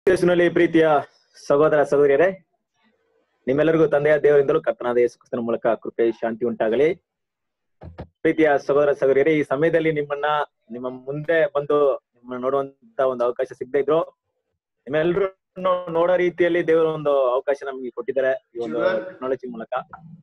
ಯೇಸುವಿನಲ್ಲಿ ಪ್ರೀತಿಯ ಸಹೋದರ ಸಹೋದರಿಯರೇ ನಿಮ್ಮೆಲ್ಲರಿಗೂ ತಂದೆಯ ದೇವರಿಂದಲೂ ಕರ್ತನಾದ ಯೇಸು ಕ್ರಿಸ್ತನ ಮೂಲಕ ಕೃಪೆ ಶಾಂತಿ ಉಂಟಾಗಲಿ ಪ್ರೀತಿಯ ಸಹೋದರ ಸಹೋದರಿಯರೇ ಈ ಸಮಯದಲ್ಲಿ ನಿಮ್ಮನ್ನ ನಿಮ್ಮ ಮುಂದೆ ಬಂದು ನಿಮ್ಮನ್ನ ನೋಡುವಂತ ಒಂದು ಅವಕಾಶ ಸಿಗದೆ ಇದ್ರು ನಿಮ್ಮೆಲ್ಲರೂ ನೋಡೋ ರೀತಿಯಲ್ಲಿ ದೇವರು ಒಂದು ಅವಕಾಶ ನಮ್ಗೆ ಕೊಟ್ಟಿದ್ದಾರೆ ಈ ಒಂದು ಟೆಕ್ನಾಲಜಿ ಮೂಲಕ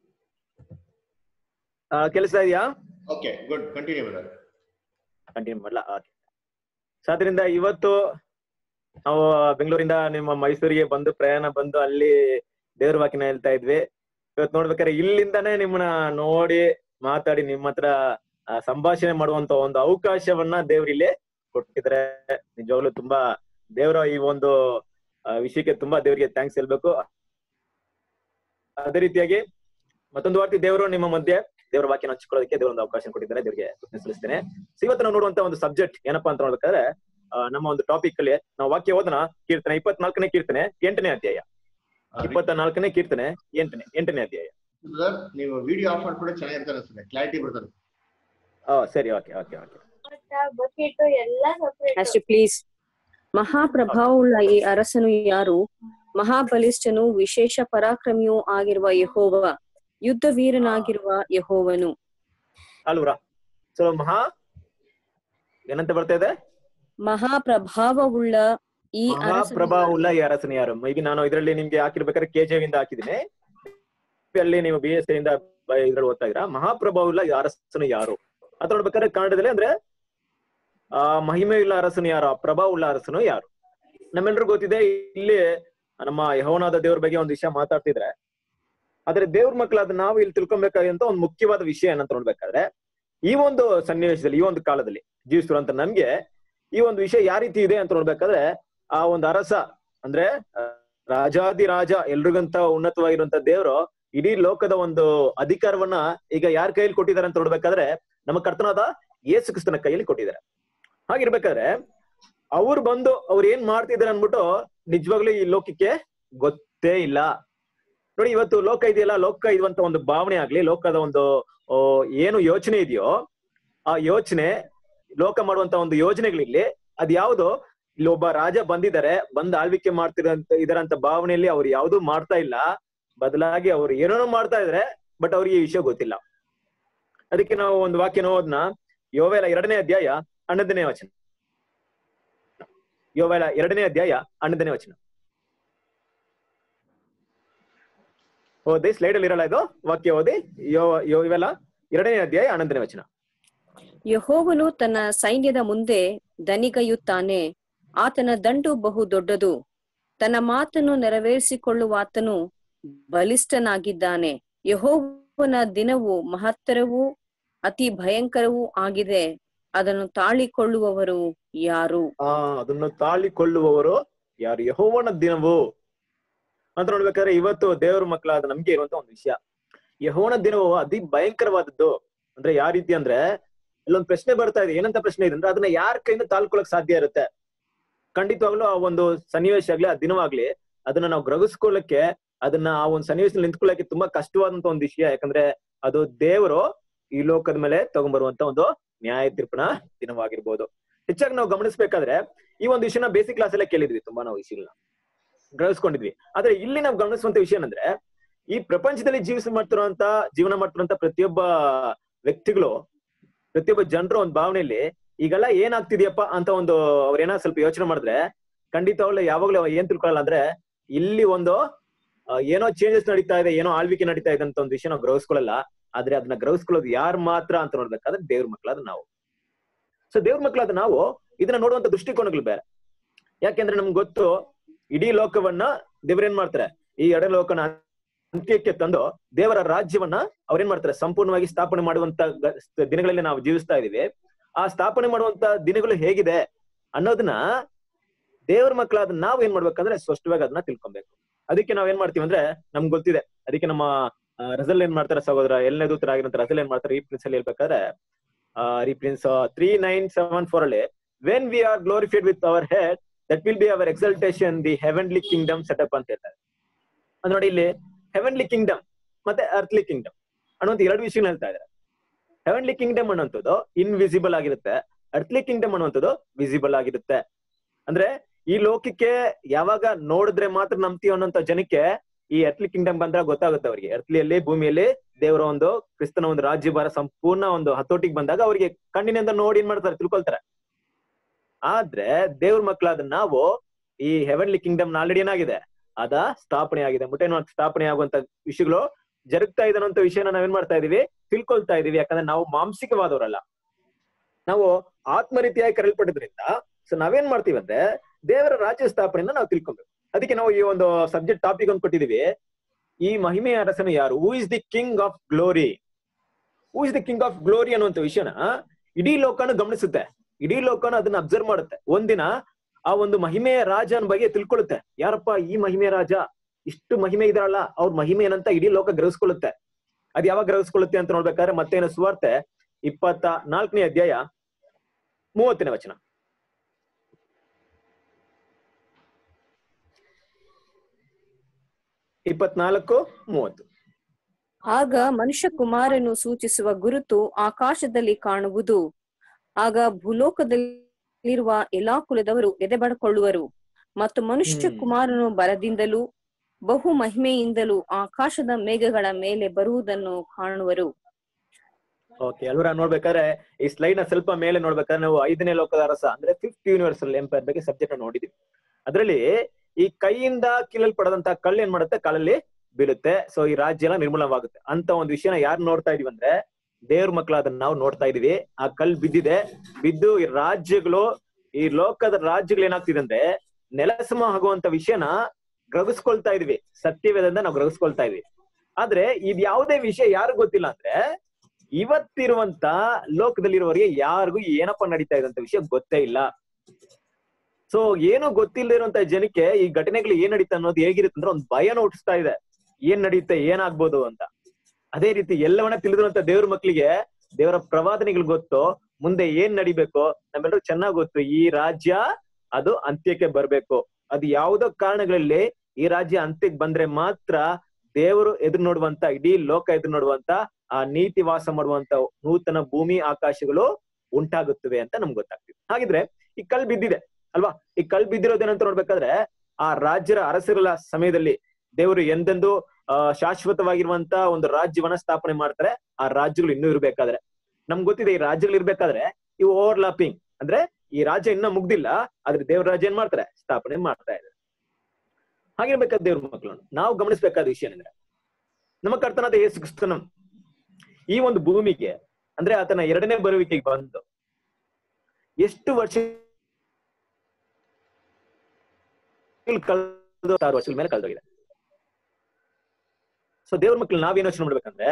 ಆ, ಕೆಲಸ ಇದೆಯಾ okay good continue brother continue ಮಾಡಲ ಸೊ ಅದರಿಂದ ಇವತ್ತು ನಾವು ಬೆಂಗಳೂರಿಂದ ನಿಮ್ಮ ಮೈಸೂರಿಗೆ ಬಂದು ಪ್ರಯಾಣ ಬಂದು ಅಲ್ಲಿ ದೇವ್ರ ವಾಕ್ಯನ ಹೇಳ್ತಾ ಇದ್ವಿ ಇವತ್ತು ನೋಡ್ಬೇಕಾದ್ರೆ ಇಲ್ಲಿಂದಾನೇ ನಿಮ್ಮನ್ನ ನೋಡಿ ಮಾತಾಡಿ ನಿಮ್ಮ ಹತ್ರ ಆ, ಸಂಭಾಷಣೆ ಮಾಡುವಂತ ಒಂದು ಅವಕಾಶವನ್ನ ದೇವ್ರು ಇಲ್ಲಿ ಕೊಟ್ಟಿದ್ದಾರೆ ನಿಜವಾಗ್ಲೂ ತುಂಬಾ ದೇವರ ಈ ಒಂದು ಆ, ವಿಷಯಕ್ಕೆ ತುಂಬಾ ದೇವರಿಗೆ ಥ್ಯಾಂಕ್ಸ್ ಹೇಳ್ಬೇಕು ಅದೇ ರೀತಿಯಾಗಿ ಮತ್ತೊಂದು ವಾರ್ತೆ ದೇವರು ನಿಮ್ಮ ಮಧ್ಯೆ ದೇವರ ವಾಕ್ಯನ ಹಂಚ್ಕೊಳ್ಳೋದಕ್ಕೆ ದೇವರ ಒಂದು ಅವಕಾಶ ಕೊಟ್ಟಿದ್ದಾರೆ ದೇವರಿಗೆ ಕೃತಜ್ಞತೆ ಸಲ್ಲಿಸ್ತೇನೆ ಸೊ ಇವತ್ತು ನಾವು ನೋಡುವಂತ ಒಂದು ಸಬ್ಜೆಕ್ಟ್ ಏನಪ್ಪಾ ಅಂತ ನೋಡ್ಬೇಕಾದ್ರೆ ಆ, ನಮ್ಮ ಒಂದು ಟಾಪಿಕ್ ಅಲ್ಲಿ ನಾವು ವಾಕ್ಯ ಓದನ ಕೀರ್ತನೆ ಇಪ್ಪತ್ನಾಲ್ಕನೇ ಕೀರ್ತನೆ ಎಂಟನೇ ಅಧ್ಯಾಯ ಇಪ್ಪತ್ತ ನಾಲ್ಕನೇ ಕೀರ್ತನೆ ಎಂಟನೇ ಎಂಟನೇ ಅಧ್ಯಾಯ ಬ್ರದರ್ ನೀವು ವಿಡಿಯೋ ಆಫ್ ಮಾಡ್ಕೊಂಡು ಚೆನ್ನಾಗಿರ್ತಾರೆ ಅನ್ಸುತ್ತೆ ಕ್ಲಾರಿಟಿ ಬರ್ತದೆ ಆ, ಸರಿ ಓಕೆ ಓಕೆ ಓಕೆ ಬಕೆಟ್ ಎಲ್ಲ ಸಪರೇಟ್ ಅಷ್ಟೇ ಪ್ಲೀಸ್ ಮಹಾಪ್ರಭಾವವುಳ್ಳ ಈ ಅರಸನು ಯಾರು ಮಹಾಬಲಿಷ್ಠನು ವಿಶೇಷ ಪರಾಕ್ರಮಿಯೂ ಆಗಿರುವ ಯಹೋವ ಯುದ್ಧ ವೀರನಾಗಿರುವ ಯಹೋವನು ಅಲ್ವ್ರಾ ಸೊ ಮಹಾ ಏನಂತ ಬರ್ತಾ ಇದೆ ಮಹಾಪ್ರಭಾವವುಳ್ಳ ಈ ಅರಸನು ಮಹಾಪ್ರಭಾವುಳ್ಳ ಈ ಅರಸನ ಯಾರು ಈಗ ನಾನು ಇದರಲ್ಲಿ ನಿಮ್ಗೆ ಹಾಕಿರ್ಬೇಕಾದ್ರೆ ಕೆಜೆವಿ ಇಂದ ಹಾಕಿದ್ದೀನಿ ಅಲ್ಲಿ ನೀವು ಬಿ ಎಸ್ ಇಂದ ಬ- ಇದ್ರಲ್ಲಿ ಓದ್ತಾ ಇದ್ದೀರಾ ಮಹಾಪ್ರಭಾವುಳ್ಳ ಈ ಅರಸನು ಯಾರು ಅಂತ ನೋಡ್ಬೇಕಾದ್ರೆ ಕನ್ನಡದಲ್ಲಿ ಅಂದ್ರೆ ಆ ಮಹಿಮೆಯುಳ್ಳ ಅರಸನು ಯಾರು ಆ ಪ್ರಭಾವುಳ್ಳ ಅರಸನು ಯಾರು ನಮ್ಮೆಲ್ರಿಗೂ ಗೊತ್ತಿದೆ ಇಲ್ಲಿ ನಮ್ಮ ಯಹೋವನಾದ ದೇವ್ರ ಬಗ್ಗೆ ಒಂದು ವಿಷಯ ಮಾತಾಡ್ತಿದ್ರೆ ಆದ್ರೆ ದೇವ್ರ ಮಕ್ಕಳಾದ ನಾವು ಇಲ್ಲಿ ತಿಳ್ಕೊಬೇಕಾದಂತ ಒಂದು ಮುಖ್ಯವಾದ ವಿಷಯ ಏನಂತ ನೋಡ್ಬೇಕಾದ್ರೆ ಈ ಒಂದು ಸನ್ನಿವೇಶದಲ್ಲಿ ಈ ಒಂದು ಕಾಲದಲ್ಲಿ ಜೀವಿಸ್ತಿರುವಂತ ನಮ್ಗೆ ಈ ಒಂದು ವಿಷಯ ಯಾವ ರೀತಿ ಇದೆ ಅಂತ ನೋಡ್ಬೇಕಾದ್ರೆ ಆ ಒಂದು ಅರಸ ಅಂದ್ರೆ ಆ, ರಾಜಾದಿ ರಾಜ ಎಲ್ರಿಗಂತ ಉನ್ನತವಾಗಿರುವಂತ ದೇವರು ಇಡೀ ಲೋಕದ ಒಂದು ಅಧಿಕಾರವನ್ನ ಈಗ ಯಾರ ಕೈಯಲ್ಲಿ ಕೊಟ್ಟಿದ್ದಾರೆ ಅಂತ ನೋಡ್ಬೇಕಾದ್ರೆ ನಮ್ಮ ಕರ್ತನಾದ ಯೇಸು ಕ್ರಿಸ್ತನ ಕೈಯಲ್ಲಿ ಕೊಟ್ಟಿದ್ದಾರೆ ಹಾಗಿರ್ಬೇಕಾದ್ರೆ ಅವ್ರು ಬಂದು ಅವ್ರು ಏನ್ ಮಾಡ್ತಿದ್ದಾರೆ ಅನ್ಬಿಟ್ಟು ನಿಜವಾಗ್ಲೂ ಈ ಲೋಕಕ್ಕೆ ಗೊತ್ತೇ ಇಲ್ಲ ನೋಡಿ ಇವತ್ತು ಲೋಕ ಇದೆಯಲ್ಲ ಲೋಕ ಇರುವಂತ ಒಂದು ಭಾವನೆ ಆಗ್ಲಿ ಲೋಕದ ಒಂದು ಆ, ಏನು ಯೋಚನೆ ಇದೆಯೋ ಆ ಯೋಚನೆ ಲೋಕ ಮಾಡುವಂತ ಒಂದು ಯೋಜನೆಗಳಿರ್ಲಿ ಅದ್ ಯಾವ್ದು ಇಲ್ಲಿ ಒಬ್ಬ ರಾಜ ಬಂದಿದ್ದಾರೆ ಬಂದ್ ಆಳ್ವಿಕೆ ಮಾಡ್ತಿರಂತ ಇದರಂತ ಭಾವನೆಯಲ್ಲಿ ಅವ್ರು ಯಾವ್ದು ಮಾಡ್ತಾ ಇಲ್ಲ ಬದಲಾಗಿ ಅವ್ರು ಏನೇನೋ ಮಾಡ್ತಾ ಇದಾರೆ ಬಟ್ ಅವ್ರಿಗೆ ಈ ವಿಷಯ ಗೊತ್ತಿಲ್ಲ ಅದಕ್ಕೆ ನಾವು ಒಂದು ವಾಕ್ಯನ ಓದ್ನ ಯೋವೇಲ ಎರಡನೇ ಅಧ್ಯಾಯ ಹನ್ನೊಂದನೇ ವಚನ ಯೋವೇಲ ಎರಡನೇ ಅಧ್ಯಾಯ ಹನ್ನೊಂದನೇ ವಚನ ಓದಿ ಸ್ಲೈಡ್ ಅಲ್ಲಿ ಇರಲ್ಲ ಇದು ವಾಕ್ಯ ಓದಿ ಯೋ ಯೋವೆಲ ಎರಡನೇ ಅಧ್ಯಾಯ ಹನ್ನೊಂದನೇ ವಚನ ಯಹೋವನು ತನ್ನ ಸೈನ್ಯದ ಮುಂದೆ ದನಿಗೈಯುತ್ತಾನೆ ಆತನ ದಂಡು ಬಹು ದೊಡ್ಡದು ತನ್ನ ಮಾತನ್ನು ನೆರವೇರಿಸಿಕೊಳ್ಳುವಾತನು ಬಲಿಷ್ಠನಾಗಿದ್ದಾನೆ ಯಹೋವನ ದಿನವು ಮಹತ್ತರವೂ ಅತಿ ಭಯಂಕರವೂ ಆಗಿದೆ ಅದನ್ನು ತಾಳಿಕೊಳ್ಳುವವರು ಯಾರು ಆ ಅದನ್ನು ತಾಳಿಕೊಳ್ಳುವವರು ಯಾರು ಯಹೋವನ ದಿನವು ಅಂತ ನೋಡ್ಬೇಕಾದ್ರೆ ಇವತ್ತು ದೇವರ ಮಕ್ಕಳಾದ ನಮ್ಗೆ ಇರುವಂತ ಒಂದು ವಿಷಯ ಯಹೋವನ ದಿನವು ಅತಿ ಭಯಂಕರವಾದದ್ದು ಅಂದ್ರೆ ಯಾವ ರೀತಿ ಅಂದ್ರೆ ಇಲ್ಲೊಂದು ಪ್ರಶ್ನೆ ಬರ್ತಾ ಇದೆ ಏನಂತ ಪ್ರಶ್ನೆ ಇದೆ ಅಂದ್ರೆ ಅದನ್ನ ಯಾರ ಕೈಯಿಂದ ತಾಳ್ಕೊಳಕ್ ಸಾಧ್ಯ ಇರುತ್ತೆ ಖಂಡಿತವಾಗ್ಲೂ ಆ ಒಂದು ಸನ್ನಿವೇಶ ಆಗ್ಲಿ ಆ ದಿನವಾಗ್ಲಿ ಅದನ್ನ ನಾವು ಗ್ರಹಿಸ್ಕೊಳ್ಳಕ್ಕೆ ಅದನ್ನ ಆ ಒಂದು ಸನ್ನಿವೇಶದಲ್ಲಿ ನಿಂತ್ಕೊಳ್ಳಕ್ಕೆ ತುಂಬಾ ಕಷ್ಟವಾದಂತ ಒಂದು ವಿಷಯ ಯಾಕಂದ್ರೆ ಅದು ದೇವರು ಈ ಲೋಕದ ಮೇಲೆ ತಗೊಂಡ್ಬರುವಂತ ಒಂದು ನ್ಯಾಯ ತೀರ್ಪಿನ ದಿನವಾಗಿರ್ಬೋದು ಹೆಚ್ಚಾಗಿ ನಾವು ಗಮನಿಸ್ಬೇಕಾದ್ರೆ ಈ ಒಂದು ವಿಷಯನ ಬೇಸಿಕ್ ಕ್ಲಾಸ್ ಅಲ್ಲೇ ಕೇಳಿದ್ವಿ ತುಂಬಾ ನಾವು ವಿಷಯಗಳನ್ನ ಗ್ರಹಿಸ್ಕೊಂಡಿದ್ವಿ ಆದ್ರೆ ಇಲ್ಲಿ ನಾವು ಗಮನಿಸುವಂತ ವಿಷಯ ಏನಂದ್ರೆ ಈ ಪ್ರಪಂಚದಲ್ಲಿ ಜೀವಿಸ ಮಾಡ್ತಿರುವಂತ ಜೀವನ ಮಾಡ್ತಿರುವಂತ ಪ್ರತಿಯೊಬ್ಬ ವ್ಯಕ್ತಿಗಳು ಪ್ರತಿಯೊಬ್ಬ ಜನರ ಒಂದು ಭಾವನೆಯಲ್ಲಿ ಈಗೆಲ್ಲ ಏನಾಗ್ತಿದ್ಯಪ್ಪ ಅಂತ ಒಂದು ಅವ್ರೇನ ಸ್ವಲ್ಪ ಯೋಚನೆ ಮಾಡಿದ್ರೆ ಖಂಡಿತವಾಗ್ಲೂ ಯಾವಾಗ್ಲೂ ಏನ್ ತಿಳ್ಕೊಳ್ಳಲ್ಲ ಅಂದ್ರೆ ಇಲ್ಲಿ ಒಂದು ಆ, ಏನೋ ಚೇಂಜಸ್ ನಡೀತಾ ಇದೆ ಏನೋ ಆಳ್ವಿಕೆ ನಡೀತಾ ಇದೆ ಅಂತ ಒಂದು ವಿಷಯ ನಾವು ಗ್ರಹಿಸ್ಕೊಳ್ಳಲ್ಲ ಆದ್ರೆ ಅದನ್ನ ಗ್ರಹಿಸ್ಕೊಳ್ಳೋದು ಯಾರು ಮಾತ್ರ ಅಂತ ನೋಡ್ಬೇಕಾದ್ರೆ ದೇವ್ರ ಮಕ್ಕಳಾದ ನಾವು ಸೊ ದೇವ್ರ ಮಕ್ಕಳಾದ ನಾವು ಇದನ್ನ ನೋಡುವಂತ ದೃಷ್ಟಿಕೋನಗಳು ಬೇರೆ ಯಾಕೆಂದ್ರೆ ನಮ್ಗೆ ಗೊತ್ತು ಇಡೀ ಲೋಕವನ್ನ ದೇವ್ರೇನ್ ಮಾಡ್ತಾರೆ ಈ ಎಡ ಲೋಕನ ಅಂತ್ಯಕ್ಕೆ ತಂದು ದೇವರ ರಾಜ್ಯವನ್ನ ಅವ್ರೇನ್ ಮಾಡ್ತಾರೆ ಸಂಪೂರ್ಣವಾಗಿ ಸ್ಥಾಪನೆ ಮಾಡುವಂತ ಗ- ದಿನಗಳಲ್ಲಿ ನಾವು ಜೀವಿಸ್ತಾ ಇದೀವಿ ಆ ಸ್ಥಾಪನೆ ಮಾಡುವಂತ ದಿನಗಳು ಹೇಗಿದೆ ಅನ್ನೋದನ್ನ ದೇವ್ರ ಮಕ್ಕಳಾದ ನಾವ್ ಏನ್ ಮಾಡ್ಬೇಕಂದ್ರೆ ಸ್ಪಷ್ಟವಾಗಿ ಅದನ್ನ ತಿಳ್ಕೊಬೇಕು ಅದಕ್ಕೆ ನಾವ್ ಏನ್ ಮಾಡ್ತೀವಿ ಅಂದ್ರೆ ನಮ್ಗೆ ಗೊತ್ತಿದೆ ಅದಕ್ಕೆ ನಮ್ಮ ರಸಲ್ ಏನ್ ಮಾಡ್ತಾರೆ ಸಹೋದರ ಎಲ್ನೇ ದೂತರಾಗಿರಂತ ರಸಲ್ ಏನ್ ಮಾಡ್ತಾರೆ ಈ ಪ್ರಿನ್ಸ್ ಅಲ್ಲಿ ಹೇಳ್ಬೇಕಾದ್ರೆ ಈ prince three nine seven four ಅಲ್ಲಿ when we are glorified with our head that will be our exaltation the heavenly kingdom setup ಅಂತ ಹೇಳ್ತಾರೆ ಅಂದ್ರೆ ನೋಡಿ ಇಲ್ಲಿ ಹೆವೆನ್ಲಿ ಕಿಂಗ್ಡಮ್ ಮತ್ತೆ ಅರ್ತ್ಲಿ ಕಿಂಗ್ಡಮ್ ಅನ್ನುವಂತ ಎರಡು ವಿಷಯನ ಹೇಳ್ತಾ ಇದ್ದಾರೆ ಹೆವೆನ್ಲಿ ಕಿಂಗ್ಡಮ್ ಅನ್ನುವಂಥದ್ದು ಇನ್ವಿಸಿಬಲ್ ಆಗಿರುತ್ತೆ ಅರ್ತ್ಲಿ ಕಿಂಗ್ಡಮ್ ಅನ್ನುವಂಥದ್ದು ವಿಸಿಬಲ್ ಆಗಿರುತ್ತೆ ಅಂದ್ರೆ ಈ ಲೋಕಕ್ಕೆ ಯಾವಾಗ ನೋಡಿದ್ರೆ ಮಾತ್ರ ನಂಬ್ತೀವಿ ಅನ್ನೋಂತ ಜನಕ್ಕೆ ಈ ಎರ್ತ್ಲಿ ಕಿಂಗ್ಡಮ್ ಬಂದಾಗ ಗೊತ್ತಾಗುತ್ತೆ ಅವರಿಗೆ ಎರ್ತ್ಲಿಯಲ್ಲಿ ಭೂಮಿಯಲ್ಲಿ ದೇವರ ಒಂದು ಕ್ರಿಸ್ತನ ಒಂದು ರಾಜ್ಯಭಾರ ಸಂಪೂರ್ಣ ಒಂದು ಹತೋಟಿಗೆ ಬಂದಾಗ ಅವರಿಗೆ ಕಣ್ಣಿನಿಂದ ನೋಡಿ ಏನ್ ಮಾಡ್ತಾರೆ ತಿಳ್ಕೊಳ್ತಾರೆ ಆದ್ರೆ ದೇವ್ರ ಮಕ್ಕಳಾದ ನಾವು ಈ ಹೆವೆನ್ಲಿ ಕಿಂಗ್ಡಮ್ ಆಲ್ರೆಡಿ ಏನಾಗಿದೆ ಅದ ಸ್ಥಾಪನೆ ಆಗಿದೆ ಮುಟ್ಟೇನು ಸ್ಥಾಪನೆ ಆಗುವಂತ ವಿಷಯಗಳು ಜರುಗ್ತಾ ಇದೆ ಅನ್ನೋ ವಿಷಯನ ನಾವೇನ್ ಮಾಡ್ತಾ ಇದೀವಿ ತಿಳ್ಕೊಳ್ತಾ ಇದೀವಿ ಯಾಕಂದ್ರೆ ನಾವು ಮಾಂಸಿಕವಾದವರಲ್ಲ ನಾವು ಆತ್ಮರೀತಿಯಾಗಿ ಕರೆಯಲ್ಪಟ್ಟಿದ್ರಿಂದ ಸೊ ನಾವೇನ್ ಮಾಡ್ತೀವಿ ಅಂದ್ರೆ ದೇವರ ರಾಜ್ಯ ಸ್ಥಾಪನೆಯನ್ನ ನಾವು ತಿಳ್ಕೊಬೇಕು ಅದಕ್ಕೆ ನಾವು ಈ ಒಂದು ಸಬ್ಜೆಕ್ಟ್ ಟಾಪಿಕ್ ಒಂದು ಕೊಟ್ಟಿದೀವಿ ಈ ಮಹಿಮೆಯ ಅರಸನು ಯಾರು who is the king of glory who is the king of glory ಅನ್ನುವಂತ ವಿಷಯನ ಇಡೀ ಲೋಕನು ಗಮನಿಸುತ್ತೆ ಇಡೀ ಲೋಕನು ಅದನ್ನ ಅಬ್ಸರ್ವ್ ಮಾಡುತ್ತೆ ಒಂದಿನ ಆ ಒಂದು ಮಹಿಮೆಯ ರಾಜನ ಬಗ್ಗೆ ತಿಳ್ಕೊಳ್ಳುತ್ತೆ ಯಾರಪ್ಪ ಈ ಮಹಿಮೆಯ ರಾಜ ಇಷ್ಟು ಮಹಿಮೆ ಇದಾರಲ್ಲ ಅವ್ರ ಮಹಿಮೆ ಏನಂತ ಇಡೀ ಲೋಕ ಗ್ರಹಿಸ್ಕೊಳ್ಳುತ್ತೆ ಅದ್ ಯಾವಾಗ ಗ್ರಹಿಸ್ಕೊಳ್ಳುತ್ತೆ ಅಂತ ನೋಡ್ಬೇಕಾದ್ರೆ ಮತ್ತೇನು ಸುವಾರ್ತೆ ಇಪ್ಪತ್ತ ನಾಲ್ಕನೇ ಅಧ್ಯಾಯ ಮೂವತ್ತನೇ ವಚನ ಇಪ್ಪತ್ನಾಲ್ಕು ಮೂವತ್ತು ಆಗ ಮನುಷ್ಯ ಕುಮಾರನು ಸೂಚಿಸುವ ಗುರುತು ಆಕಾಶದಲ್ಲಿ ಕಾಣುವುದು ಆಗ ಭೂಲೋಕದಲ್ಲಿರುವ ಎಲ್ಲಾ ಕುಲದವರು ಎದೆಬಡ್ಕೊಳ್ಳುವರು ಮತ್ತು ಮನುಷ್ಯ ಹ್ಮ್. ಕುಮಾರನು ಬಲದಿಂದಲೂ ಬಹು ಮಹಿಮೆಯಿಂದಲೂ ಆಕಾಶದ ಮೇಘಗಳ ಮೇಲೆ ಬರುವುದನ್ನು ಕಾಣುವರು ಓಕೆ ಅಲ್ವರ ನೋಡ್ಬೇಕಾದ್ರೆ ಈ ಸ್ಲೈಡ್ ನ ಸ್ವಲ್ಪ ಮೇಲೆ ನೋಡ್ಬೇಕಾದ್ರೆ ನಾವು ಐದನೇ ಲೋಕದ ಅರಸ ಅಂದ್ರೆ ಫಿಫ್ತ್ ಯೂನಿವರ್ಸಲ್ ಎಂಪೈರ್ ಬಗ್ಗೆ ಸಬ್ಜೆಕ್ಟ್ ನೋಡಿದೀವಿ ಅದರಲ್ಲಿ ಈ ಕೈಯಿಂದ ಕೀಳಲ್ಪಡದಂತ ಕಲ್ಲು ಏನ್ ಮಾಡುತ್ತೆ ಕಾಲಲ್ಲಿ ಬೀಳುತ್ತೆ ಸೊ ಈ ರಾಜ್ಯ ಎಲ್ಲ ನಿರ್ಮೂಲವಾಗುತ್ತೆ ಅಂತ ಒಂದು ವಿಷಯನ ಯಾರು ನೋಡ್ತಾ ಇದೀವಿ ಅಂದ್ರೆ ದೇವ್ರ ಮಕ್ಕಳಾದ ನಾವು ನೋಡ್ತಾ ಇದೀವಿ ಆ ಕಲ್ ಬಿದ್ದಿದೆ ಬಿದ್ದು ಈ ರಾಜ್ಯಗಳು ಈ ಲೋಕದ ರಾಜ್ಯಗಳು ಏನಾಗ್ತಿದೆ ಅಂದ್ರೆ ನೆಲಸಮ ಆಗುವಂತ ವಿಷಯನ ಗ್ರಹಿಸ್ಕೊಳ್ತಾ ಇದೀವಿ ಸತ್ಯವೇದದಿಂದ ನಾವು ಗ್ರಹಿಸ್ಕೊಳ್ತಾ ಇದೀವಿ ಆದ್ರೆ ಇದ್ ಯಾವುದೇ ವಿಷಯ ಯಾರು ಗೊತ್ತಿಲ್ಲ ಅಂದ್ರೆ ಇವತ್ತಿರುವಂತ ಲೋಕದಲ್ಲಿರುವವರಿಗೆ ಯಾರಿಗೂ ಏನಪ್ಪ ನಡೀತಾ ಇದೆ ಅಂತ ವಿಷಯ ಗೊತ್ತೇ ಇಲ್ಲ ಸೊ ಏನು ಗೊತ್ತಿಲ್ಲದೆ ಇರುವಂತ ಜನಕ್ಕೆ ಈ ಘಟನೆಗಳು ಏನ್ ನಡೀತಾ ಅನ್ನೋದು ಹೇಗಿರುತ್ತೆ ಅಂದ್ರೆ ಒಂದು ಭಯನ ಹುಟ್ಟಿಸ್ತಾ ಇದೆ ಏನ್ ನಡೀತೆ ಏನಾಗ್ಬೋದು ಅಂತ ಅದೇ ರೀತಿ ಎಲ್ಲವನ್ನ ತಿಳಿದಿರುವಂತ ದೇವ್ರ ಮಕ್ಕಳಿಗೆ ದೇವರ ಪ್ರವಾದನೆಗಳು ಗೊತ್ತು ಮುಂದೆ ಏನ್ ನಡಿಬೇಕು ನಮ್ಮೆಲ್ಲರೂ ಚೆನ್ನಾಗ್ ಗೊತ್ತು ಈ ರಾಜ್ಯ ಅದು ಅಂತ್ಯಕ್ಕೆ ಬರ್ಬೇಕು ಅದು ಯಾವುದೋ ಕಾರಣಗಳಲ್ಲಿ ಈ ರಾಜ್ಯ ಅಂತ್ಯಕ್ಕೆ ಬಂದ್ರೆ ಮಾತ್ರ ದೇವರು ಎದುರು ನೋಡುವಂತ ಇಡೀ ಲೋಕ ಎದುರು ನೋಡುವಂತ ಆ ನೀತಿ ವಾಸ ಮಾಡುವಂತ ನೂತನ ಭೂಮಿ ಆಕಾಶಗಳು ಉಂಟಾಗುತ್ತವೆ ಅಂತ ನಮ್ಗೆ ಗೊತ್ತಾಗ್ತಿದೆ ಹಾಗಿದ್ರೆ ಈ ಕಲ್ ಬಿದ್ದಿದೆ ಅಲ್ವಾ ಈ ಕಲ್ ಬಿದ್ದಿರೋದೇನಂತ ನೋಡ್ಬೇಕಾದ್ರೆ ಆ ರಾಜ್ಯರ ಅರಸರುಗಳ ಸಮಯದಲ್ಲಿ ದೇವರು ಎಂದೆಂದು ಆ ಶಾಶ್ವತವಾಗಿರುವಂತ ಒಂದು ರಾಜ್ಯವನ್ನ ಸ್ಥಾಪನೆ ಮಾಡ್ತಾರೆ ಆ ರಾಜ್ಯಗಳು ಇನ್ನೂ ಇರ್ಬೇಕಾದ್ರೆ ನಮ್ಗೆ ಗೊತ್ತಿದೆ ಈ ರಾಜ್ಯಗಳು ಇರ್ಬೇಕಾದ್ರೆ ಇವು ಓವರ್ಲಾಪಿಂಗ್ ಅಂದ್ರೆ ಈ ರಾಜ್ಯ ಇನ್ನ ಮುಗ್ದಿಲ್ಲ ಆದ್ರೆ ದೇವ್ರ ರಾಜ್ಯ ಏನ್ ಮಾಡ್ತಾರೆ ಸ್ಥಾಪನೆ ಮಾಡ್ತಾ ಇದ್ದಾರೆ ಹಾಗಿರ್ಬೇಕಾದ ದೇವ್ರ ಮಕ್ಕಳು ನಾವು ಗಮನಿಸಬೇಕಾದ ವಿಷಯ ಏನಂದ್ರೆ ನಮ್ಮ ಕರ್ತನಾದ ಯೇಸು ಕ್ರಿಸ್ತನ ಈ ಒಂದು ಭೂಮಿಗೆ ಅಂದ್ರೆ ಆತನ ಎರಡನೇ ಬರುವಿಕೆಗೆ ಬಂದು ಎಷ್ಟು ವರ್ಷ ಕಳೆದು ಆರು ವರ್ಷದ ಮೇಲೆ ಕಳೆದೋಗಿದೆ ಸೊ ದೇವ್ರ ಮಕ್ಳು ನಾವೇನ್ ಯೋಚನೆ ಮಾಡ್ಬೇಕಂದ್ರೆ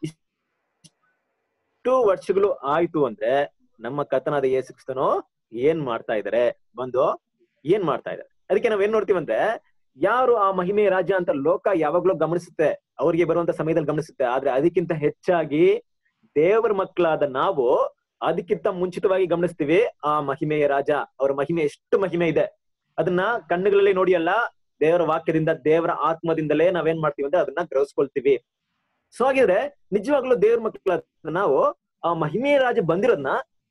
ಇಷ್ಟು ವರ್ಷಗಳು ಆಯ್ತು ಅಂದ್ರೆ ನಮ್ಮ ಕರ್ತನಾದ ಯೇಸು ಕ್ರಿಸ್ತನು ಏನ್ ಮಾಡ್ತಾ ಇದಾರೆ ಬಂದು ಏನ್ ಮಾಡ್ತಾ ಇದಾರೆ ಅದಕ್ಕೆ ನಾವ್ ಏನ್ ನೋಡ್ತೀವಂದ್ರೆ ಯಾರು ಆ ಮಹಿಮೆ ರಾಜ್ಯ ಅಂತ ಲೋಕ ಯಾವಾಗ್ಲೂ ಗಮನಿಸುತ್ತೆ ಅವ್ರಿಗೆ ಬರುವಂತ ಸಮಯದಲ್ಲಿ ಗಮನಿಸುತ್ತೆ ಆದ್ರೆ ಅದಕ್ಕಿಂತ ಹೆಚ್ಚಾಗಿ ದೇವರ ಮಕ್ಕಳಾದ ನಾವು ಅದಕ್ಕಿಂತ ಮುಂಚಿತವಾಗಿ ಗಮನಿಸ್ತೀವಿ ಆ ಮಹಿಮೆಯ ರಾಜ ಅವರ ಮಹಿಮೆ ಎಷ್ಟು ಮಹಿಮೆ ಇದೆ ಅದನ್ನ ಕಣ್ಣುಗಳಲ್ಲಿ ನೋಡಿ ಅಲ್ಲ ದೇವರ ವಾಕ್ಯದಿಂದ ದೇವರ ಆತ್ಮದಿಂದಲೇ ನಾವೇನ್ ಮಾಡ್ತೀವಿ ಅಂದ್ರೆ ಅದನ್ನ ಗ್ರಹಿಸ್ಕೊಳ್ತೀವಿ ಸೊ ಹಾಗಿದ್ರೆ ನಿಜವಾಗ್ಲೂ ದೇವ್ರ ಮಕ್ಕಳಾದ ನಾವು ಆ ಮಹಿಮೆಯ ರಾಜ ಬಂದಿರೋದ್ನ